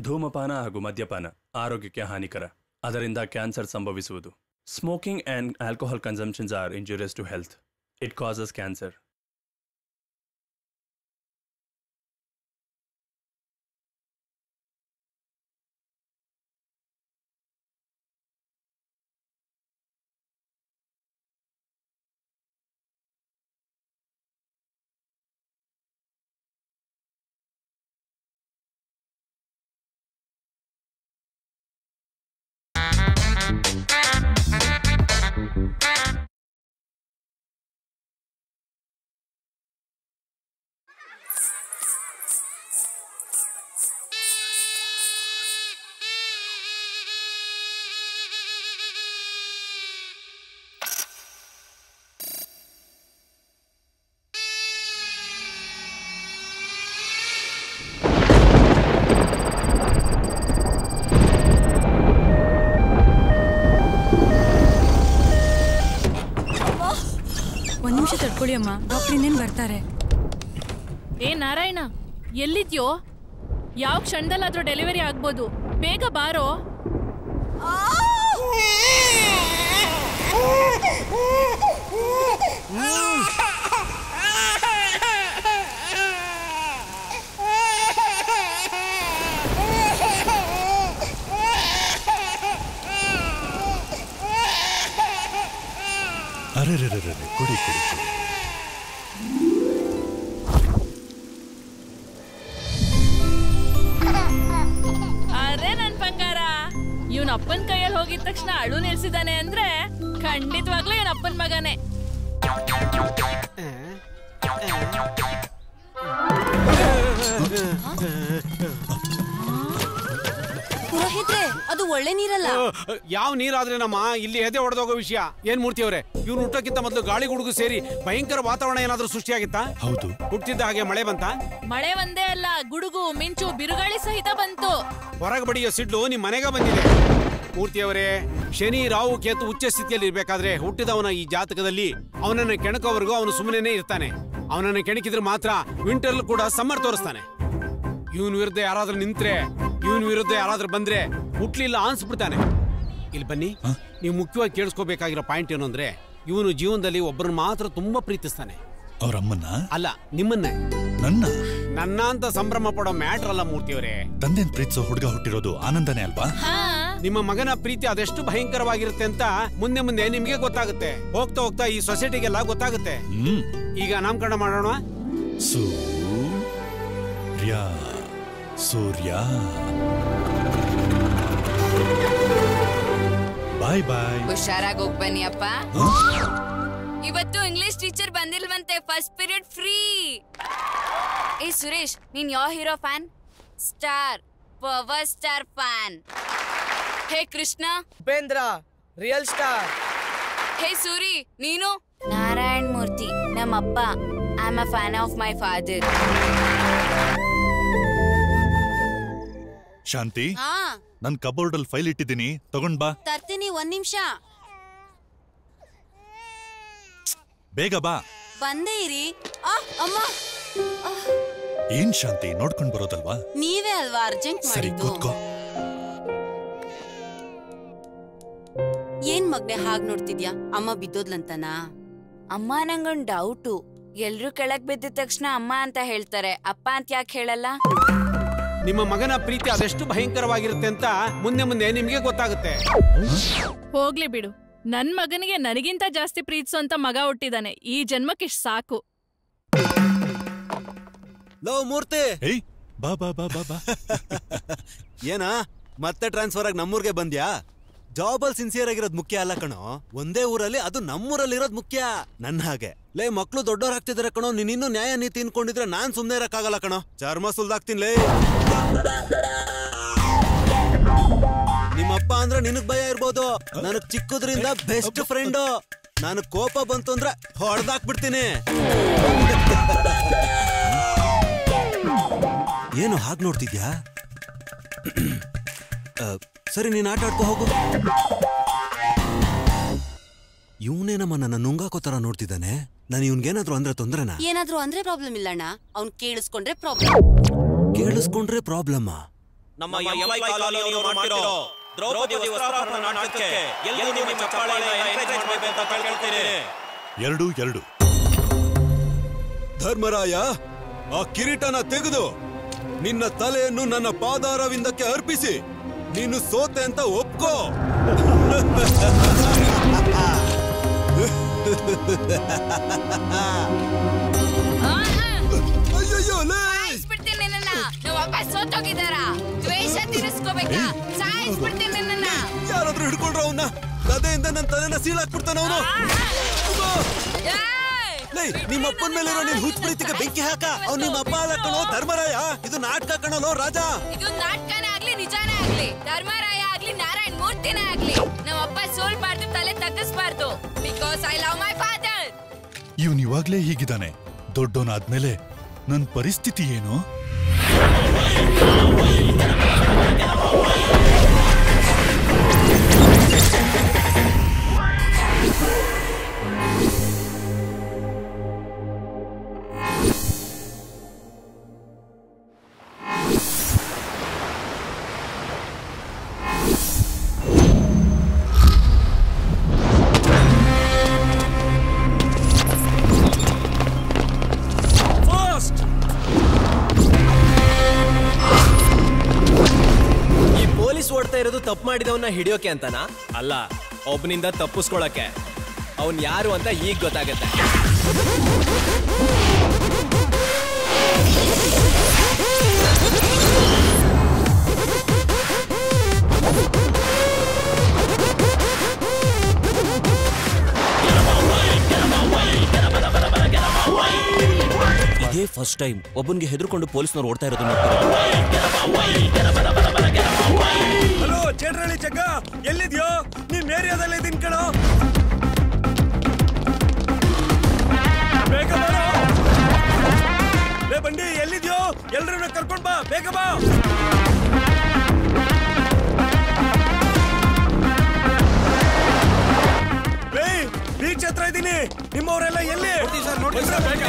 ಧೂಮಪಾನ ಹಾಗೂ ಮದ್ಯಪಾನ ಆರೋಗ್ಯಕ್ಕೆ ಹಾನಿಕರ ಅದರಿಂದ ಕ್ಯಾನ್ಸರ್ ಸಂಭವಿಸುವುದು smoking and alcohol consumptions are injurious to health it causes cancer ಒಂದ್ ನಿಮಿಷ ತಡ್ಕೊಳ್ಳಿ ಅಮ್ಮ ಡಾಕ್ಟರ್ ಇನ್ನೇನ್ ಬರ್ತಾರೆ ಏ ನಾರಾಯಣ ಎಲ್ಲಿದ್ಯೋ ಯಾವ ಕ್ಷಣದಲ್ಲಾದ್ರೂ ಡೆಲಿವರಿ ಆಗ್ಬೋದು ಬೇಗ ಬಾರೋ ಅರೆ ರೇ ರೇ ಕುಡಿ ಕುಡಿ ಕುಡಿ ಅರೆ ನನ್ ಬಂಗಾರ ಇವನ್ ಅಪ್ಪನ್ ಕೈಯಲ್ಲಿ ಹೋಗಿದ ತಕ್ಷಣ ಅಳು ನಿಲ್ಸಿದಾನೆ ಅಂದ್ರೆ ಖಂಡಿತವಾಗ್ಲೂ ಇವನ್ ಅಪ್ಪನ್ ಮಗನೇ ಪುರೋಹಿತ್ರೆ ಅದು ಒಳ್ಳೆ ನೀರಲ್ಲ ಯಾವ ನೀರಾದ್ರೇನಮ್ಮ ಇಲ್ಲಿ ಎದೆ ಹೊಡೆದೋಗೋ ವಿಷಯ ಏನ್ ಮೂರ್ತಿ ಅವರೇ ಇವ್ರು ಹುಟ್ಟಕ್ಕಿಂತ ಮೊದಲು ಗಾಳಿ ಗುಡುಗು ಸೇರಿ ಭಯಂಕರ ವಾತಾವರಣ ಏನಾದ್ರೂ ಸೃಷ್ಟಿಯಾಗಿತ್ತಾ ಹೌದು ಹುಟ್ಟಿದ್ದ ಹಾಗೆ ಮಳೆ ಬಂತ ಮಳೆ ಒಂದೇ ಅಲ್ಲ ಗುಡುಗು ಮಿಂಚು ಬಿರುಗಾಳಿ ಸಹಿತ ಬಂತು ಹೊರಗೆ ಬಡಿಯೋ ಸಿಡ್ಲು ನಿಮ್ ಮನೆಗ ಬಂದಿದೆ ಮೂರ್ತಿ ಅವರೇ ಶನಿ ರಾಹು ಕೇತು ಉಚ್ಚ ಸ್ಥಿತಿಯಲ್ಲಿ ಇರ್ಬೇಕಾದ್ರೆ ಹುಟ್ಟಿದವನ ಈ ಜಾತಕದಲ್ಲಿ ಅವನನ್ನ ಕೆಣಕೋವರೆಗೂ ಅವನು ಸುಮ್ಮನೆ ಇರ್ತಾನೆ ಅವನನ್ನ ಕೆಣಕಿದ್ರೆ ಮಾತ್ರ ವಿಂಟರ್ ಕೂಡ ಸಮ್ಮರ್ ತೋರಿಸ್ತಾನೆ ಇವನ್ ವಿರುದ್ಧ ಯಾರಾದ್ರೂ ನಿಂತ್ರೆ ಇವನ್ ವಿರುದ್ಧ ಯಾರಾದ್ರೂ ಬಂದ್ರೆ ಹುಟ್ಲಿಲ್ಲ ಅನ್ಸ್ಬಿಡ್ತಾನೆ ಇಲ್ಲಿ ಬನ್ನಿ ನೀವು ಮುಖ್ಯವಾಗಿ ಕೇಳಿಸ್ಕೋಬೇಕಾಗಿರೋ ಪಾಯಿಂಟ್ ಏನು ಅಂದ್ರೆ ಇವನು ಜೀವನದಲ್ಲಿ ಒಬ್ಬರನ್ನ ಮಾತ್ರ ತುಂಬಾ ಪ್ರೀತಿಸ್ತಾನೆ ಅವ್ರ ಅಮ್ಮನ್ನ ಅಲ್ಲ ನಿಮ್ಮನ್ನೇ ನನ್ನ ನನ್ನ ಅಂತ ಸಂಭ್ರಮ ಪಡೋ ಮ್ಯಾಟ್ರ್ ಅಲ್ಲ ಮೂರ್ತಿಯವರೇ ತಂದೆನ್ ಪ್ರೀತಿಸೋ ಹುಡುಗ ಹುಟ್ಟಿರೋದು ಆನಂದನೇ ಅಲ್ವಾ ಹಾ ನಿಮ್ಮ ಮಗನ ಪ್ರೀತಿ ಅದೆಷ್ಟು ಭಯಂಕರವಾಗಿರುತ್ತೆ ಅಂತ ಮುಂದೆ ಮುಂದೆ ನಿಮ್ಗೆ ಗೊತ್ತಾಗುತ್ತೆ ಹೋಗ್ತಾ ಹೋಗ್ತಾ ಈ ಸೊಸೈಟಿಗೆಲ್ಲ ಗೊತ್ತಾಗುತ್ತೆ ಹ್ಮ್ ಈಗ ನಾಮಕರಣ ಮಾಡೋಣ ಸೂರ್ಯ ಸೂರ್ಯ ಬಾಯ್ ಬಾಯ್ ಹುಷಾರಾಗಿ ಹೋಗ್ ಬನ್ನಿ ಅಪ್ಪ ಇವತ್ತು ಇಂಗ್ಲಿಷ್ ಟೀಚರ್ ಬಂದಿಲ್ವಂತೆ ಫಸ್ಟ್ ಪೀರಿಯಡ್ ಫ್ರೀ ಏ ಸುರೇಶ್ ನೀನ್ ಯಾವ hero fan star power star fan ಹೇ ಕೃಷ್ಣ ಉಪೇಂದ್ರ ರಿಯಲ್ ಸ್ಟಾರ್ ಹೇ ಸೂರಿ ನೀನು ನಾರಾಯಣ್ ಮೂರ್ತಿ ನಮ್ಮಪ್ಪ I am a fan of my father Shanti ಹಾ ನನ್ ಕಬೋರ್ಡ್ ಅಲ್ಲಿ ಫೈಲ್ ಇಟ್ಟಿದ್ದೀನಿ ತಗೊಂಡ್ ಬಾ ತರ್ತೀನಿ ಒಂದ್ ನಿಮಿಷ ಬೇಗ ಬಾ ಬಂದೇ ಇರಿ ಆ ಅಮ್ಮ ಏನ್ ಶಾಂತಿ ನೋಡ್ಕೊಂಡ್ ಬರೋದಲ್ವಾ ನೀವೇ ಅಲ್ವಾ ಅರ್ಜೆಂಟ್ ಸರಿ ಮಾಡಿದ್ದು ಕೂತ್ಕೋ ಏನ್ ಮಗ್ನೆ ಹಾಗ್ ನೋಡ್ತಿದ್ಯಾ ಅಮ್ಮ ಬಿದ್ದೋದ್ಲಂತನಾ ಅಮ್ಮ ನಂಗೊಂದ್ ಡೌಟು ಎಲ್ರು ಕೆಳಗ್ ಬಿದ್ದ ತಕ್ಷಣ ಅಮ್ಮ ಅಂತ ಹೇಳ್ತಾರೆ ಅಪ್ಪ ಅಂತ ಯಾಕೆ ಹೇಳಲ್ಲ ನಿಮ್ಮ ಮಗನ ಪ್ರೀತಿ ಅದೆಷ್ಟು ಭಯಂಕರವಾಗಿರುತ್ತೆ ಅಂತ ಮುಂದೆ ಮುಂದೆ ನಿಮ್ಗೆ ಗೊತ್ತಾಗುತ್ತೆ ಹೋಗ್ಲಿ ಬಿಡು ನನ್ ಮಗನಿಗೆ ನನಗಿಂತ ಜಾಸ್ತಿ ಪ್ರೀತಿಸೋಂತ ಮಗ ಹುಟ್ಟಿದಾನೆ ಈ ಜನ್ಮಕ್ಕಿಷ್ಟ್ ಸಾಕು ಲೋ ಮೂರ್ತಿ ಏಯ್ ಬಾ ಬಾ ಬಾ ಬಾ ಬಾ ಏನಾ ಮತ್ತೆ ಟ್ರಾನ್ಸ್ಫರ್ ಆಗಿ ನಮ್ಮೂರ್ಗೆ ಬಂದ್ಯಾ ಜಾಬಲ್ ಸಿನ್ಸಿಯರ್ ಆಗಿರೋದ್ ಮುಖ್ಯ ಅಲ್ಲ ಕಣೋ ಒಂದೇ ಊರಲ್ಲಿ ಅದು ನಮ್ಮೂರಲ್ಲಿ ಇರೋದ್ ಮುಖ್ಯ ನನ್ನ ಹಾಗೆ ಲೇ ಮಕ್ಳು ದೊಡ್ಡೋರ್ ಆಗ್ತಿದಾರೆ ಕಣೋ ನೀನ್ ಇನ್ನೂ ನ್ಯಾಯ ನೀತಿ ಇನ್ಕೊಂಡಿದ್ರೆ ನಾನ್ ಸುಮ್ನೆ ಇರಕ್ಕಾಗಲ್ಲ ಕಣೋ ಚರ್ಮ ಸುಲ್ದಾಕ್ತೀನಿ ಲೇ ನಿಮ್ಮಪ್ಪ ಅಂದ್ರೆ ನಿನಗ್ ಭಯ ಇರ್ಬೋದು ನನಗ್ ಚಿಕ್ಕದ್ರಿಂದ ಬೆಸ್ಟ್ ಫ್ರೆಂಡು ನಾನು ಕೋಪ ಬಂತು ಅಂದ್ರೆ ಹೊಡೆದಾಕ್ಬಿಡ್ತೀನಿ ಏನು ಹಾಗೆ ನೋಡ್ತಿದ್ಯಾ ಆ, ಸರಿ ನೀನ್ ಆಟ ಆಡ್ಕೊ ಹೋಗು ಇವನೇನಮ್ಮ ನನ್ನ ನುಂಗಾಕೋ ತರ ನೋಡ್ತಿದ್ದಾನೆ ನಾನು ಇವನ್ಗೇನಾದ್ರೂ ಅಂದ್ರೆ ತೊಂದ್ರೆನಾ ಏನಾದ್ರೂ ಅಂದ್ರೆ ಪ್ರಾಬ್ಲಮ್ ಇಲ್ಲಣ್ಣ ಅವ್ನ್ ಕೇಳಿಸ್ಕೊಂಡ್ರೆ ಪ್ರಾಬ್ಲಮ್ ಕೇಳಿಸ್ಕೊಂಡ್ರೆ ಪ್ರಾಬ್ಲಮ್ಮ ನಮ್ಮ ಎಂವೈ ಕಾಲೋನಿಯವರು ಮಾಡ್ತಿರೋ ದ್ರೌಪದಿ ವಸ್ತ್ರಾಪರಣ ನಾಟಕಕ್ಕೆ ಎಲ್ಲರೂ ನಿಮ್ಮ ಚಪ್ಪಾಳೆಯಿಂದ encourage ಮಾಡ್ಬೇಕು ಅಂತ ಕೇಳ್ಕೊಳ್ತೀನಿ ಎರಡು ಎರಡು ಧರ್ಮರಾಯ ಆ ಕಿರೀಟನ ತೆಗೆದು ನಿನ್ನ ತಲೆಯನ್ನು ನನ್ನ ಪಾದಾರವಿಂದಕ್ಕೆ ಅರ್ಪಿಸಿ ನೀನು ಸೋತೆ ಅಂತ ಒಪ್ಕೋ ಅಯ್ಯಯ್ಯೋ ಲೇ ಸಾಯಿಸ್ಬಿಡ್ತೀನಿ ನಿನ್ನನ್ನ ನೀವು ವಾಪಸ್ ಸೋತೋಗಿದ್ದಾರ ದ್ವೇಷ ತೀರಿಸ್ಕೋಬೇಕಾ ಸಾಯಿಸ್ಬಿಡ್ತೀನಿ ನಿನ್ನನ್ನ ಯಾರಾದ್ರೂ ಹಿಡ್ಕೊಂಡ್ರ ಅವನ್ನ ಗದೆಯಿಂದ ನನ್ನ ತಲೆನ ಸೀಳಾಕ್ಬಿಡ್ತಾನ ಅವನು ಲೇ ನಿಮ್ಮ ಅಪ್ಪನ ಮೇಲಿರೋ ನಿನ್ ಹುಚ್ಚ ಪ್ರೀತಿಗೆ ಬೆಂಕಿ ಹಾಕ ಅವ್ನು ನಿಮ್ಮ ಅಪ್ಪ ಅಲ್ಲ ಕಣೋ ಧರ್ಮರಾಯ ಇದು ನಾಟಕ ಕಣಲೋ ರಾಜ ಇದು ನಾಟಕನೇ ಆಗ್ಲಿ ನಿಜಾನೇ ಆಗ್ಲಿ ಧರ್ಮರಾಯ ಆಗ್ಲಿ ನಾರಾಯಣ್ ಮೂರ್ತಿನೇ ಆಗ್ಲಿ ನಮ್ಮ ಅಪ್ಪ ಸೋಲ್ಬಾರ್ದು ತಲೆ ತಗ್ಗಿಸ್ಬಾರ್ದು because I love my father ಇವನ್ ಇವಾಗ್ಲೇ ಹೀಗಿದ್ದಾನೆ ದೊಡ್ಡೋನಾದ್ಮೇಲೆ ನನ್ ಪರಿಸ್ಥಿತಿ ಏನು ಈ ಪೊಲೀಸ್ ಓಡ್ತಾ ಇರೋದು ತಪ್ಪು ಮಾಡಿದವನ್ನ ಹಿಡಿಯೋಕೆ ಅಂತನಾ ಅಲ್ಲ ಒಬ್ಬನಿಂದ ತಪ್ಪಿಸ್ಕೊಳಕ್ಕೆ ಅವನ್ ಯಾರು ಅಂತ ಈಗ ಗೊತ್ತಾಗತ್ತೆ ಇದೇ ಫಸ್ಟ್ ಟೈಮ್ ಒಬ್ಬನಿಗೆ ಹೆದರ್ಕೊಂಡು ಪೊಲೀಸ್ನವ್ರು ಓಡ್ತಾ ಇರೋದು ಹಲೋ ಚೇಟ್ರಳ್ಳಿ ಚಕ್ಕ ಎಲ್ಲಿದ್ಯೋ ನಿಮ್ ಏರಿಯಾದಲ್ಲಿ ಇದೀನಿ ಕಣೋ ಬೇಗ ಬಾರೋ ಲೇ ಬಂಡಿ ಎಲ್ಲಿದ್ಯೋ ಎಲ್ರನ್ನ ಕರ್ಕೊಂಡ್ ಬಾ ಬೇಗ ಬಾ ಏಯ್ ಬೀಚ್ ಹತ್ರ ಇದೀನಿ ನಿಮ್ಮವರೆಲ್ಲ ಎಲ್ಲಿ ಬಂದ್ರಾ ಬೇಗ